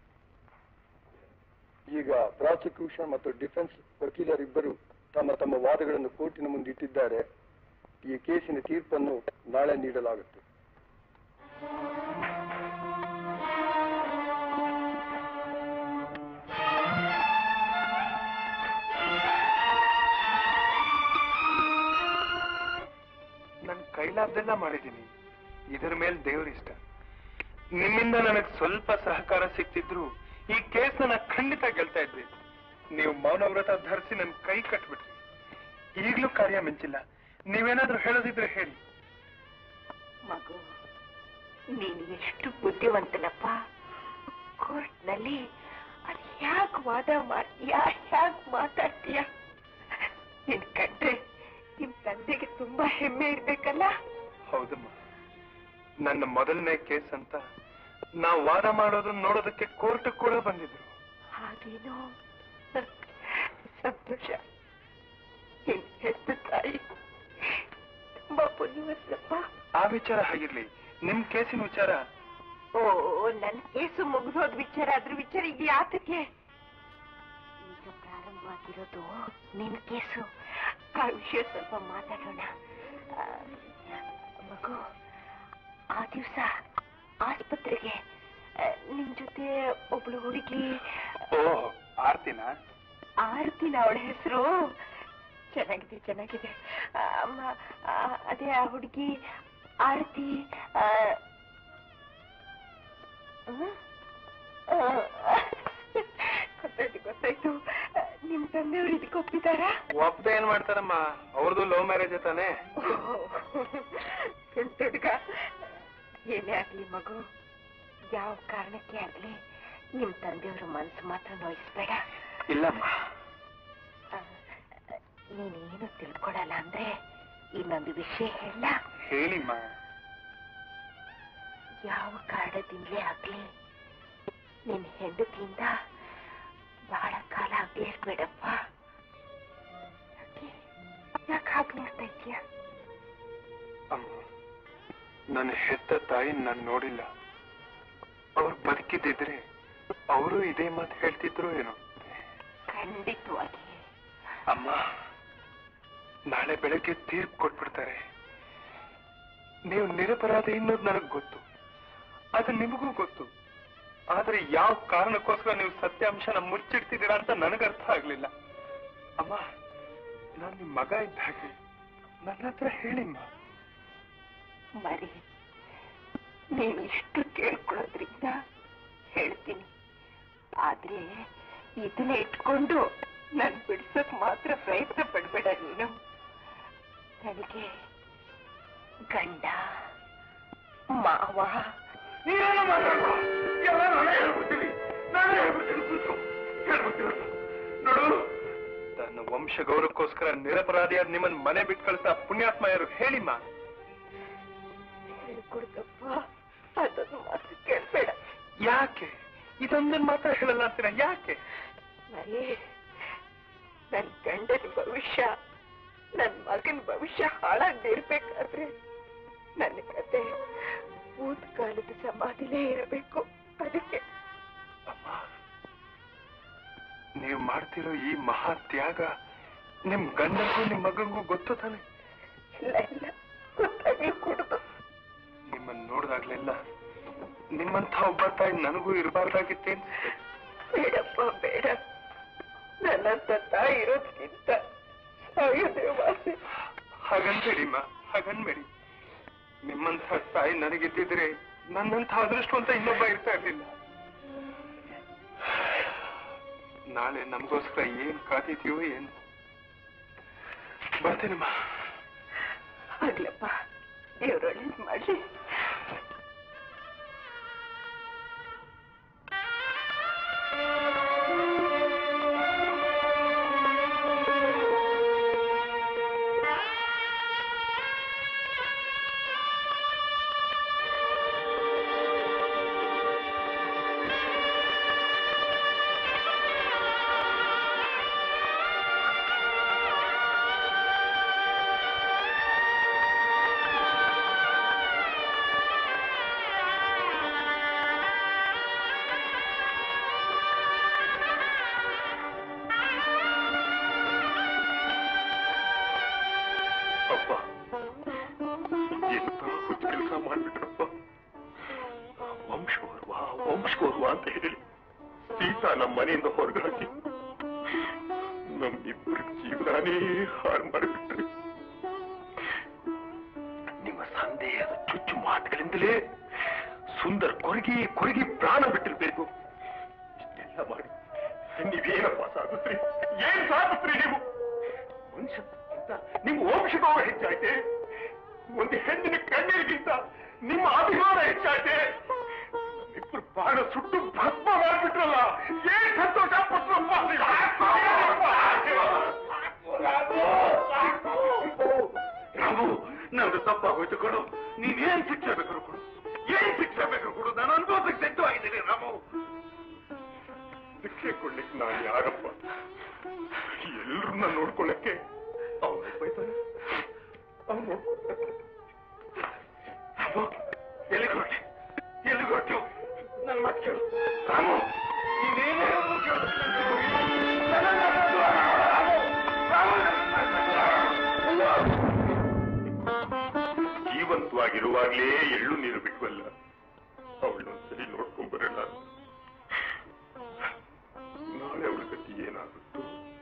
ಈಗ ಪ್ರಾಸಿಕ್ಯೂಷನ್ ಮತ್ತು ಡಿಫೆನ್ಸ್ ವಕೀಲರಿಬ್ಬರು ತಮ್ಮ ತಮ್ಮ ವಾದಗಳನ್ನು ಕೋರ್ಟಿನ ಮುಂದೆ ಇಟ್ಟಿದ್ದಾರೆ ಈ ಕೇಸಿನ ತೀರ್ಪನ್ನು ನಾಳೆ ನೀಡಲಾಗುತ್ತೆ ನನ್ನ ಕೈಲಾದ್ದೆಲ್ಲ ಮಾಡಿದ್ದೀನಿ ಇದರ ಮೇಲೆ ದೇವ್ರ ಇಷ್ಟ ನಿಮ್ಮಿಂದ ನನಗೆ ಸ್ವಲ್ಪ ಸಹಕಾರ ಸಿಕ್ತಿದ್ರು ಈ ಕೇಸ್ ನಾನು ಖಂಡಿತ ಗೆಲ್ತಾ ಇದ್ವಿ ನೀವು ಮೌನವ್ರತ ಧರಿಸಿ ನನ್ನ ಕೈ ಕಟ್ಬಿಟ್ರಿ ಈಗ್ಲೂ ಕಾರ್ಯ ಮಿಂಚಿಲ್ಲ ನೀವೇನಾದ್ರೂ ಹೇಳೋದಿದ್ರೆ ಹೇಳಿ ಮಗು ನೀನು ಎಷ್ಟು ಬುದ್ಧಿವಂತನಪ್ಪ ಕೋರ್ಟ್ನಲ್ಲಿ ಅದು ಹ್ಯಾಕ್ ವಾದ ಮಾಡ್ತೀಯಾ ಹ್ಯಾಕ್ ಮಾತಾಡ್ತೀಯ ನಿನ್ ಕಂಡ್ರೆ ನಿಮ್ ತಂದೆಗೆ ತುಂಬಾ ಹೆಮ್ಮೆ ಇರ್ಬೇಕಲ್ಲ ಹೌದಮ್ಮ ನನ್ನ ಮೊದಲನೇ ಕೇಸ್ ಅಂತ ನಾವು ವಾದ ಮಾಡೋದನ್ನ ನೋಡೋದಕ್ಕೆ ಕೋರ್ಟ್ ಕೂಡ ಬಂದಿದ್ರು ಹಾಗೇನೋ ಸಂತೋಷ ನಿನ್ ಹೆತ್ತ ತಾಯಿ ತುಂಬಾ ಪುಣ್ಯವಂತಪ್ಪ ಆ ವಿಚಾರ ಹಾಗಿರ್ಲಿ ನಿಮ್ ಕೇಸಿನ ವಿಚಾರ ಓ ನನ್ ಕೇಸು ಮುಗಿದೋದ್ ವಿಚಾರ ಅದ್ರ ವಿಚಾರ ಈಗ ಯಾತಕ್ಕೆ ಈಗ ಪ್ರಾರಂಭವಾಗಿರೋದು ನಿನ್ ಕೇಸು ಆ ವಿಷಯ ಸ್ವಲ್ಪ ಮಾತಾಡೋಣ ಆ, ಮಗು ಆ ದಿವಸ ಆಸ್ಪತ್ರೆಗೆ ಆ, ನಿನ್ ಜೊತೆ ಒಬ್ಳು ಹುಡುಗಿ ಓ ಆರ್ತಿನ ಆರ್ತಿನ ಅವಳ ಹೆಸರು ಚೆನ್ನಾಗಿದೆ ಚೆನ್ನಾಗಿದೆ ಆ, ಅಮ್ಮ ಆ, ಅದೇ ಆ ಹುಡುಗಿ ಆರತಿ ಆ, ಹ್ಮ್? ಆ, ಗೊತ್ತಾಯ್ತು ಗೊತ್ತಾಯ್ತು ಆ, ನಿಮ್ ತಂದೆಯವರು ಇದಕ್ಕೆ ಒಪ್ಪಿದಾರಾ ಒಬ್ಬ ಏನ್ ಮಾಡ್ತಾರಮ್ಮ ಅವ್ರದ್ದು ಲವ್ ಮ್ಯಾರೇಜ್ ತಾನೆ ಹುಡುಗ ಏನೇ ಆಗ್ಲಿ ಮಗು ಯಾವ ಕಾರಣಕ್ಕೆ ಆಗ್ಲಿ ನಿಮ್ ತಂದೆಯವ್ರ ಮನ್ಸು ಮಾತ್ರ ನೋಯಿಸ್ಬೇಡ ಇಲ್ಲಮ್ಮ ಆ, ನೀನೇನು ತಿಳ್ಕೊಳಲ್ಲ ಅಂದ್ರೆ ಇನ್ನೊಂದು ವಿಷಯ ಹೇಳ ಹೇಳಿಮ್ಮ ಯಾವ ಕಾರಣದಿಂದಲೇ ಆಗ್ಲಿ ನಿನ್ ಹೆಂಡತಿಯಿಂದ ಬಹಳ ಕಾಲ ಆಗ್ಲೇ ಇರ್ಬೇಡಪ್ಪ ಯಾಕೆ ಆಗ್ಲೇ ಇರ್ತಾ ಇದೀಯ ಅಮ್ಮ ನನ್ನ ಹೆತ್ತ ತಾಯಿ ನಾನು ನೋಡಿಲ್ಲ ಅವ್ರು ಬದುಕಿದ್ದಿದ್ರೆ ಅವರು ಇದೇ ಮಾತು ಹೇಳ್ತಿದ್ರು ಏನೋ ಖಂಡಿತವಾಗಿ ಅಮ್ಮ ನಾಳೆ ಬೆಳಗ್ಗೆ ತೀರ್ಪು ಕೊಟ್ಬಿಡ್ತಾರೆ ನೀವು ನಿರಪರಾಧಿ ಅನ್ನೋದು ನನಗೆ ಗೊತ್ತು ಅದು ನಿಮಗೂ ಗೊತ್ತು ಆದ್ರೆ ಯಾವ ಕಾರಣಕ್ಕೋಸ್ಕರ ನೀವು ಸತ್ಯಾಂಶನ ಮುಚ್ಚಿಡ್ತಿದ್ದೀರಾ ಅಂತ ನನಗೆ ಅರ್ಥ ಆಗ್ಲಿಲ್ಲ ಅಮ್ಮ ನಾನು ನಿಮ್ ಮಗ ಇದ್ದ ಹಾಗೆ ನನ್ನ ಹತ್ರ ಹೇಳಿಮ್ಮ ಮರಿ ನೀನ್ ಇಷ್ಟು ಕೇಳ್ಕೊಳ್ಳೋದ್ರಿಂದ ಹೇಳ್ತೀನಿ ಆದ್ರೆ ಇದನ್ನ ಇಟ್ಕೊಂಡು ನನ್ ಬಿಡ್ಸಕ್ ಮಾತ್ರ ಪ್ರಯತ್ನ ಪಡ್ಬೇಡ ನೀನು ನನಗೆ ಗಂಡ ಮಾವ ನೀನೇನು ಮಾತಾಡ್ಬೇಡ ಎಲ್ಲ ನಾನೇ ಹೇಳ್ಬಿಡ್ತೀನಿ ನಾನೇ ಹೇಳ್ಬಿಡ್ತೀನಿ ಕೂತ್ಕೋ ಹೇಳ್ಬಿಡ್ತೀನಿ ನೋಡು ತನ್ನ ವಂಶ ಗೌರವಕ್ಕೋಸ್ಕರ ನಿರಪರಾಧಿಯಾದ ನಿಮ್ಮನ್ನ ಮನೆ ಬಿಟ್ಟು ಕಳಿಸ ಪುಣ್ಯಾತ್ಮ ಯಾರು ಹೇಳಿಮ್ಮ ಹೇಳ್ಕೊಡ್ತಪ್ಪ ಅದನ್ನು ಮಾತ್ರ ಕೇಳ್ಬೇಡ ಯಾಕೆ ಇದೊಂದನ್ ಮಾತ್ರ ಹೇಳಲ್ಲ ಅಂತೀರ ಯಾಕೆ ಮರಿ ನನ್ ಗಂಡನ ಭವಿಷ್ಯ ನನ್ ಮಗನ ಭವಿಷ್ಯ ಹಾಳಾಗದೆ ಇರ್ಬೇಕಾದ್ರೆ ನನ್ನ ಕತೆ ಭೂತಕಾಲದ ಸಮಾಧಿಲೇ ಇರಬೇಕು ಅದಕ್ಕೆ ನೀವು ಮಾಡ್ತಿರೋ ಈ ಮಹಾ ತ್ಯಾಗ ನಿಮ್ ಗಂಡನಿಗೂ ನಿಮ್ ಮಗಂಗೂ ಗೊತ್ತು ತಾನೆ ಇಲ್ಲ ಇಲ್ಲ ಗೊತ್ತಾಗ್ಲಿ ಕೊಡುದು ನಿಮ್ಮನ್ನ ನೋಡಿದಾಗ್ಲೆಲ್ಲ ನಿಮ್ಮಂಥ ಒಬ್ಬ ತಾಯಿ ನನಗೂ ಇರಬಾರ್ದಾಗಿತ್ತೆ ಅನ್ಸುತ್ತೆ ಬೇಡಪ್ಪ ಬೇಡ ನನ್ನಂತ ತಾಯಿ ಇರೋದ್ಕಿಂತ ಸಾಯೋದೇ ವಾಸಿ ಹಾಗನ್ಬೇಡಿಮ್ಮ ಹಾಗನ್ಬೇಡಿ ನಿಮ್ಮಂಥ ತಾಯಿ ನನಗಿದ್ದಿದ್ರೆ ನನ್ನಂಥ ಅದೃಷ್ಟವಂತ ಇನ್ನೊಬ್ಬ ಇರ್ತಾ ಇರ್ಲಿಲ್ಲ ನಾಳೆ ನಮಗೋಸ್ಕರ ಏನ್ ಕಾದಿದೆಯೋ ಏನು ಬರ್ತೀನಮ್ಮ ಆಗ್ಲಪ್ಪ ದೇವ್ರೊಳ್ಳೇದ್ ಮಾಡ್ಲಿ ಅಪ್ಪ ಎಂತ ಹುಚ್ಚ ಕೆಲಸ ಮಾಡ್ಬಿಟ್ರಪ್ಪ ವಂಶೋರ್ವ ವಂಶೋರ್ವ ಅಂತ ಹೇಳಿ ಸೀತಾ ನಮ್ಮ ಮನೆಯಿಂದ ಹೊರಗೆ ಹಾಕಿ ನಮ್ಮಿಬ್ಬರ ಜೀವನಾನೇ ಹಾಳು ಮಾಡಿಬಿಟ್ರಿ ನಿಮ್ಮ ಸಂದೇಹದ ಚುಚ್ಚು ಮಾತುಗಳಿಂದಲೇ ಸುಂದರ್ ಕೊರಗಿ ಕೊರಗಿ ಪ್ರಾಣ ಬಿಟ್ಟಿರ್ಬೇಕು ಇಷ್ಟೆಲ್ಲ ಮಾಡಿ ನೀವೇನಪ್ಪ ಸಾಧಿಸ್ರಿ ಏನ್ ಸಾಧಿಸ್ರಿ ನೀವು ಮನುಷ್ಯಕ್ಕಿಂತ ನಿಮ್ಮ ವಂಶಗೌರವ ಹೆಚ್ಚಾಯ್ತೆ ಒಂದು ಹೆಣ್ಣಿನ ಕಣ್ಣೀರಿಗಿಂತ ನಿಮ್ಮ ಅಭಿಮಾನ ಹೆಚ್ಚಾಯ್ತೆ ಇಬ್ಬರು ಬಾಳ ಸುಟ್ಟು ಭಸ್ಮ ಮಾಡ್ಬಿಟ್ರಲ್ಲ ಏನ್ ಸಂತೋಷ ಪಟ್ರಪ್ಪ ರಾಮು ನಂದು ತಪ್ಪಾಗೋಯ್ತು ಕೊಡು ನೀನೇನ್ ಶಿಕ್ಷೆ ಬೇಕಾದ್ರು ಕೊಡು ಏನ್ ಶಿಕ್ಷೆ ಬೇಕಾದ್ರು ಕೊಡು ನಾನು ಅನ್ಭವಿಸ್ತೀನಿ ಹೇಳ್ಕೊಡ್ಲಿಕ್ಕೆ ನಾನು ಯಾರಪ್ಪ ಎಲ್ರನ್ನ ನೋಡ್ಕೊಳ್ಳಕ್ಕೆ ಅವನು ಬೈತಾನೆ ಅವನು ಎಲ್ಲಿ ಕೊಟ್ಟೆ ಎಲ್ಲಿ ಕೊಟ್ಟು ನನ್ನ ಮಾತು ಕೇಳು ರಾಮು ನೀನೇನು ಹೇಳಿದ್ರು ಕೇಳು. ಜೀವಂತವಾಗಿರುವಾಗ್ಲೇ ಎಳ್ಳು ನೀರು ಬಿಟ್ವಲ್ಲ ಅವಳನ್ನೊಂದ್ಸರಿ ನೋಡ್ಕೊಂಬರಲ್ಲ ನಾಳೆ ಅವಳ ಗತಿ ಏನಾಗುತ್ತೋ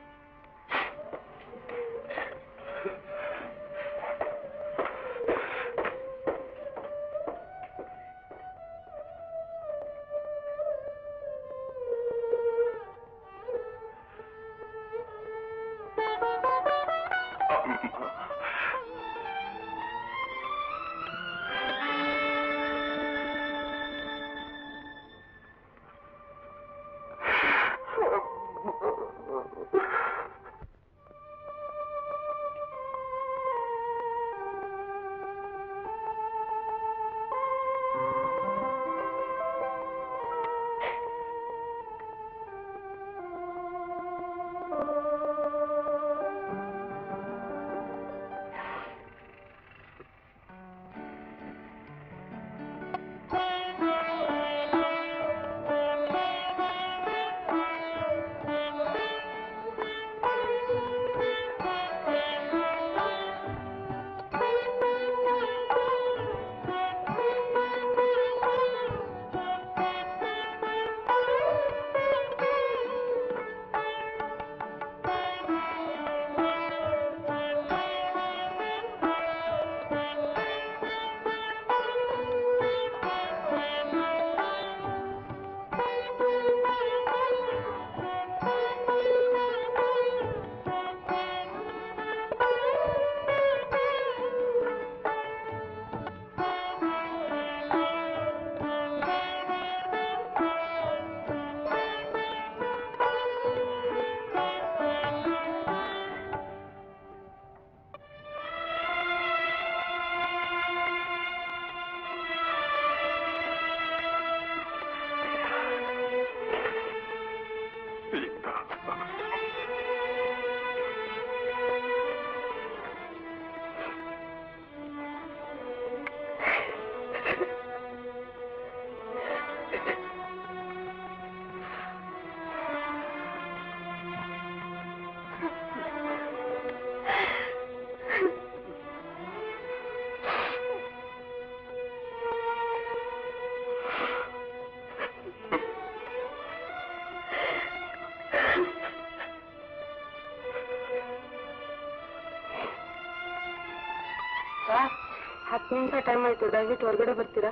ಹತ್ತು ನಿಮಿಷ ಟೈಮ್ ಆಯ್ತು ದಯವಿಟ್ಟು ಹೊರಗಡೆ ಬರ್ತೀರಾ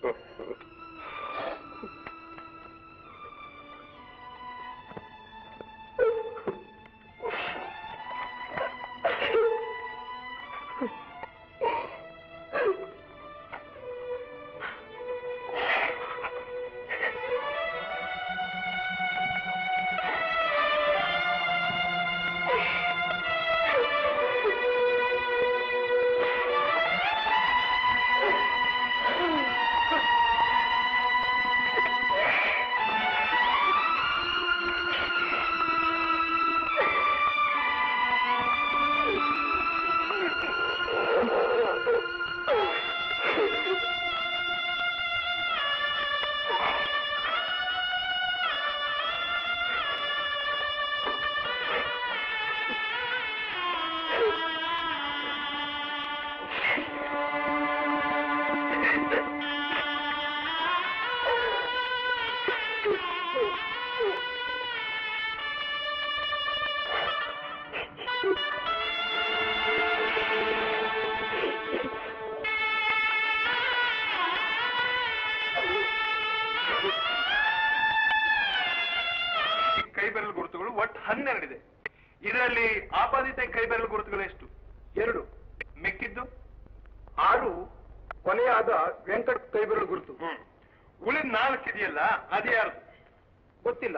ಈ ಕೈ ಬೆರಳು ಗುರುತುಗಳು ಒಟ್ಟು ಹನ್ನೆರಡಿದೆ ಇದರಲ್ಲಿ ಆಪಾದಿತ ಕೈ ಬೆರಳು ಗುರುತುಗಳು ಎಷ್ಟು ಎರಡು ಮಿಕ್ಕಿದ್ದು ಆರು ಕೊನೆಯಾದ ವೆಂಕಟ್ ಕೈ ಬೆರಳು ಗುರುತು ಉಳಿದ ನಾಲ್ಕು ಇದೆಯಲ್ಲ ಅದು ಯಾರ್ದು ಗೊತ್ತಿಲ್ಲ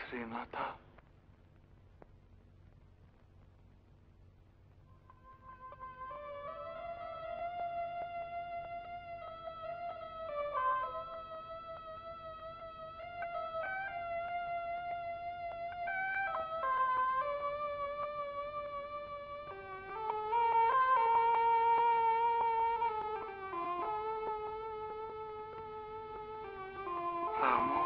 ಶ್ರೀನಾಥ ರಾಮು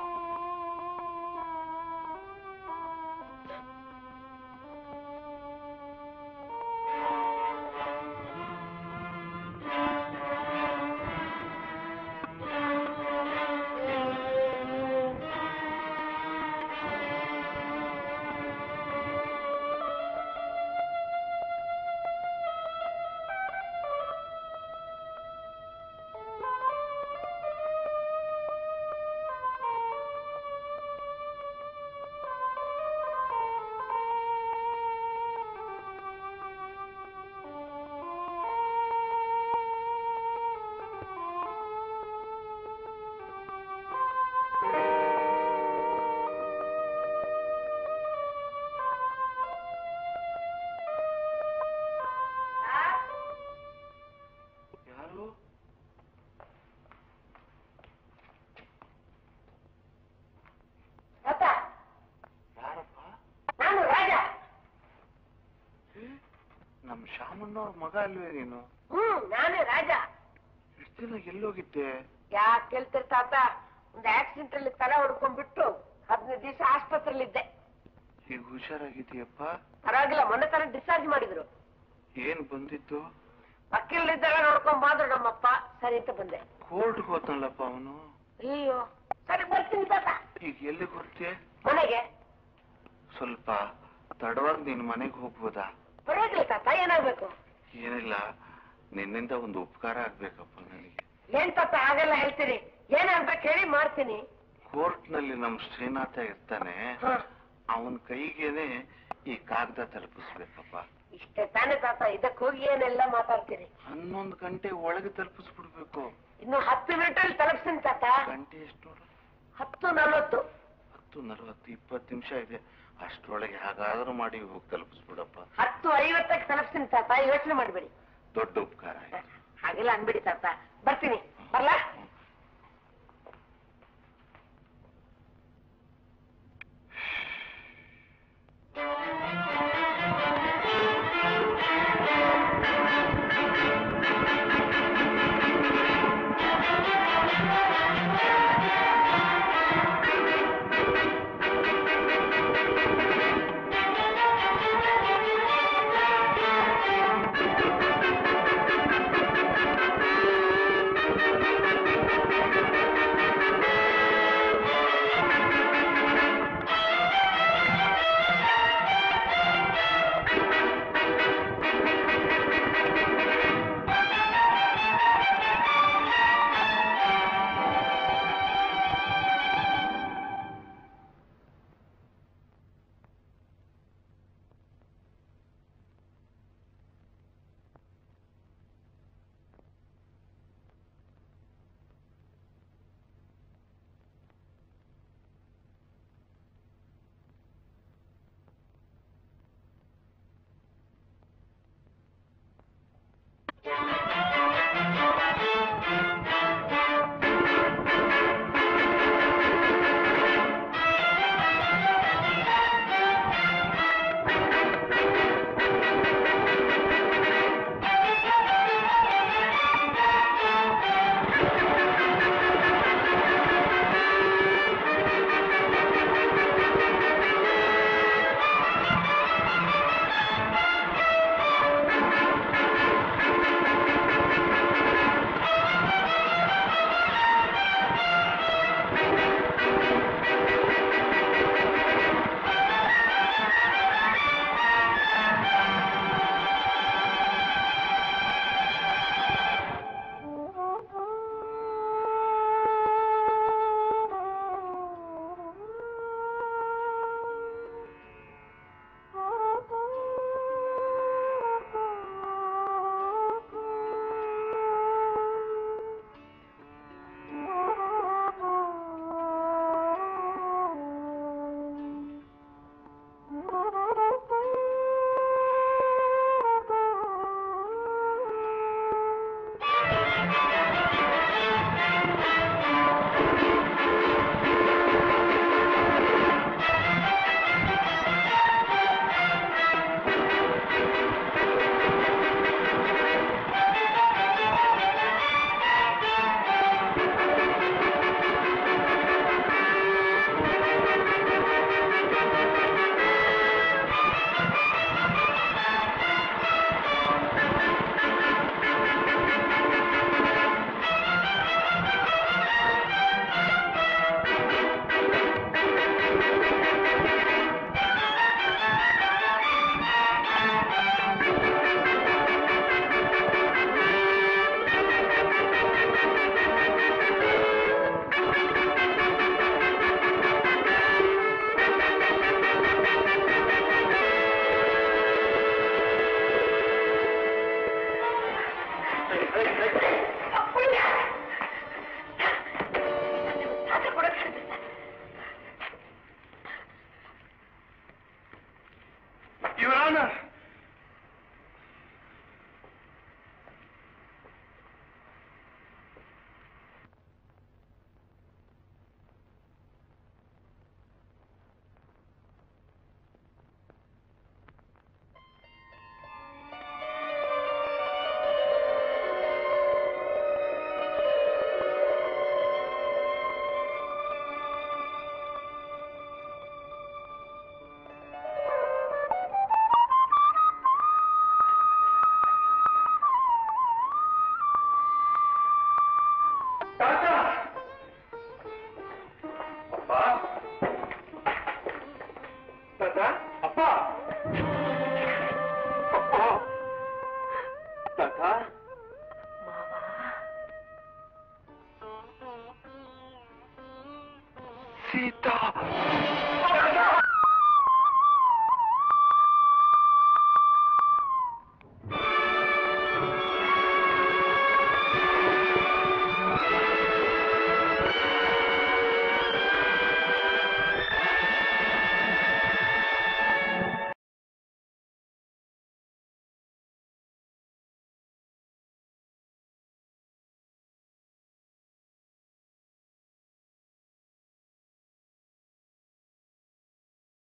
ಯಾರು ತಾತ ಯಾರಪ್ಪ ನಾನು ರಾಜ ನಮ್ ಶಾಮಣ್ಣವ್ರ ಮಗ ಅಲ್ವೇ ನೀನು ಹ್ಮ್ ನಾನೇ ರಾಜ ಎಷ್ಟು ದಿನ ಎಲ್ಲೋಗಿದ್ದೆ ಯಾಕೆ ಕೇಳ್ತೀರಿ ತಾತ ಒಂದು ಆಕ್ಸಿಡೆಂಟ್ ಅಲ್ಲಿ ತಲೆ ಹೊಡ್ಕೊಂಡ್ಬಿಟ್ಟು ಹದಿನೈದು ದಿವಸ ಆಸ್ಪತ್ರೆಲಿದ್ದೆ ಈಗ ಹುಷಾರಾಗಿದೆಯಪ್ಪ ಪರವಾಗಿಲ್ಲ ಮೊನ್ನೆ ತರ ಡಿಸ್ಚಾರ್ಜ್ ಮಾಡಿದ್ರು ಏನ್ ಬಂದಿತ್ತು ವಕೀಲರಿದ್ದೆಲ್ಲ ನೋಡ್ಕೊಂಡ್ ಬಂದ್ರು ನಮ್ಮಪ್ಪ ಸರಿ ಅಂತ ಬಂದೆ ಕೋರ್ಟ್ಗೆ ಹೋದ್ನಲ್ಲಪ್ಪ ಅವನು ಅಯ್ಯೋ ಸರಿ ಬರ್ತೀನಿ ತಾತ ಈಗ ಎಲ್ಲಿ ಬರ್ತೀಯ ಮನೆಗೆ ಸ್ವಲ್ಪ ತಡವಾಗಿ ನಿನ್ ಮನೆಗೆ ಹೋಗ್ಬೋದಾ ಪರವಾಗಿಲ್ಲ ತಾತ ಏನಾಗ್ಬೇಕು ಏನಿಲ್ಲ ನಿನ್ನಿಂದ ಒಂದು ಉಪಕಾರ ಆಗ್ಬೇಕಪ್ಪ ನನಗೆ ಏನ್ ತಾತ ಹಾಗೆಲ್ಲ ಹೇಳ್ತೀರಿ ಏನಾಗ್ಬೇಕು ಹೇಳಿ ಮಾಡ್ತೀನಿ ಕೋರ್ಟ್ ನಲ್ಲಿ ನಮ್ ಶ್ರೀನಾಥ ಇರ್ತಾನೆ ಹ. ಅವನ್ ಕೈಗೇನೆ ಈ ಕಾಗದ ತಲುಪಿಸ್ಬೇಕಪ್ಪ ಇಷ್ಟೇ ತಾನೇ ತಾತ ಇದಕ್ ಹೋಗಿ ಏನೆಲ್ಲ ಮಾತಾಡ್ತೀರಿ ಹನ್ನೊಂದು ಗಂಟೆ ಒಳಗೆ ತಲುಪಿಸ್ಬಿಡ್ಬೇಕು ಇನ್ನು ಹತ್ತು ಮಿನಿಟ್ ಅಲ್ಲಿ ತಲುಪಿಸ್ತೀನಿ ತಾತ ಗಂಟೆ ಎಷ್ಟು ನೋಡು ಹತ್ತು ನಲ್ವತ್ತು ಹತ್ತು ನಲವತ್ತು ಇಪ್ಪತ್ತು ನಿಮಿಷ ಇದೆ ಅಷ್ಟ್ರೊಳಗೆ ಹಾಗಾದ್ರೂ ಮಾಡಿ ಹೋಗಿ ತಲುಪಿಸ್ಬಿಡಪ್ಪ ಹತ್ತು ಐವತ್ತಕ್ಕೆ ತಲುಪಿಸ್ತೀನಿ ತಾತ ಯೋಚನೆ ಮಾಡಬೇಡಿ ದೊಡ್ಡ ಉಪಕಾರ ಆಯ್ತು ಹಾಗೆಲ್ಲ ಅನ್ಬಿಡಿ ತಾತ ಬರ್ತೀನಿ ಬರ್ಲಾ Thank you. ಸೀತಾ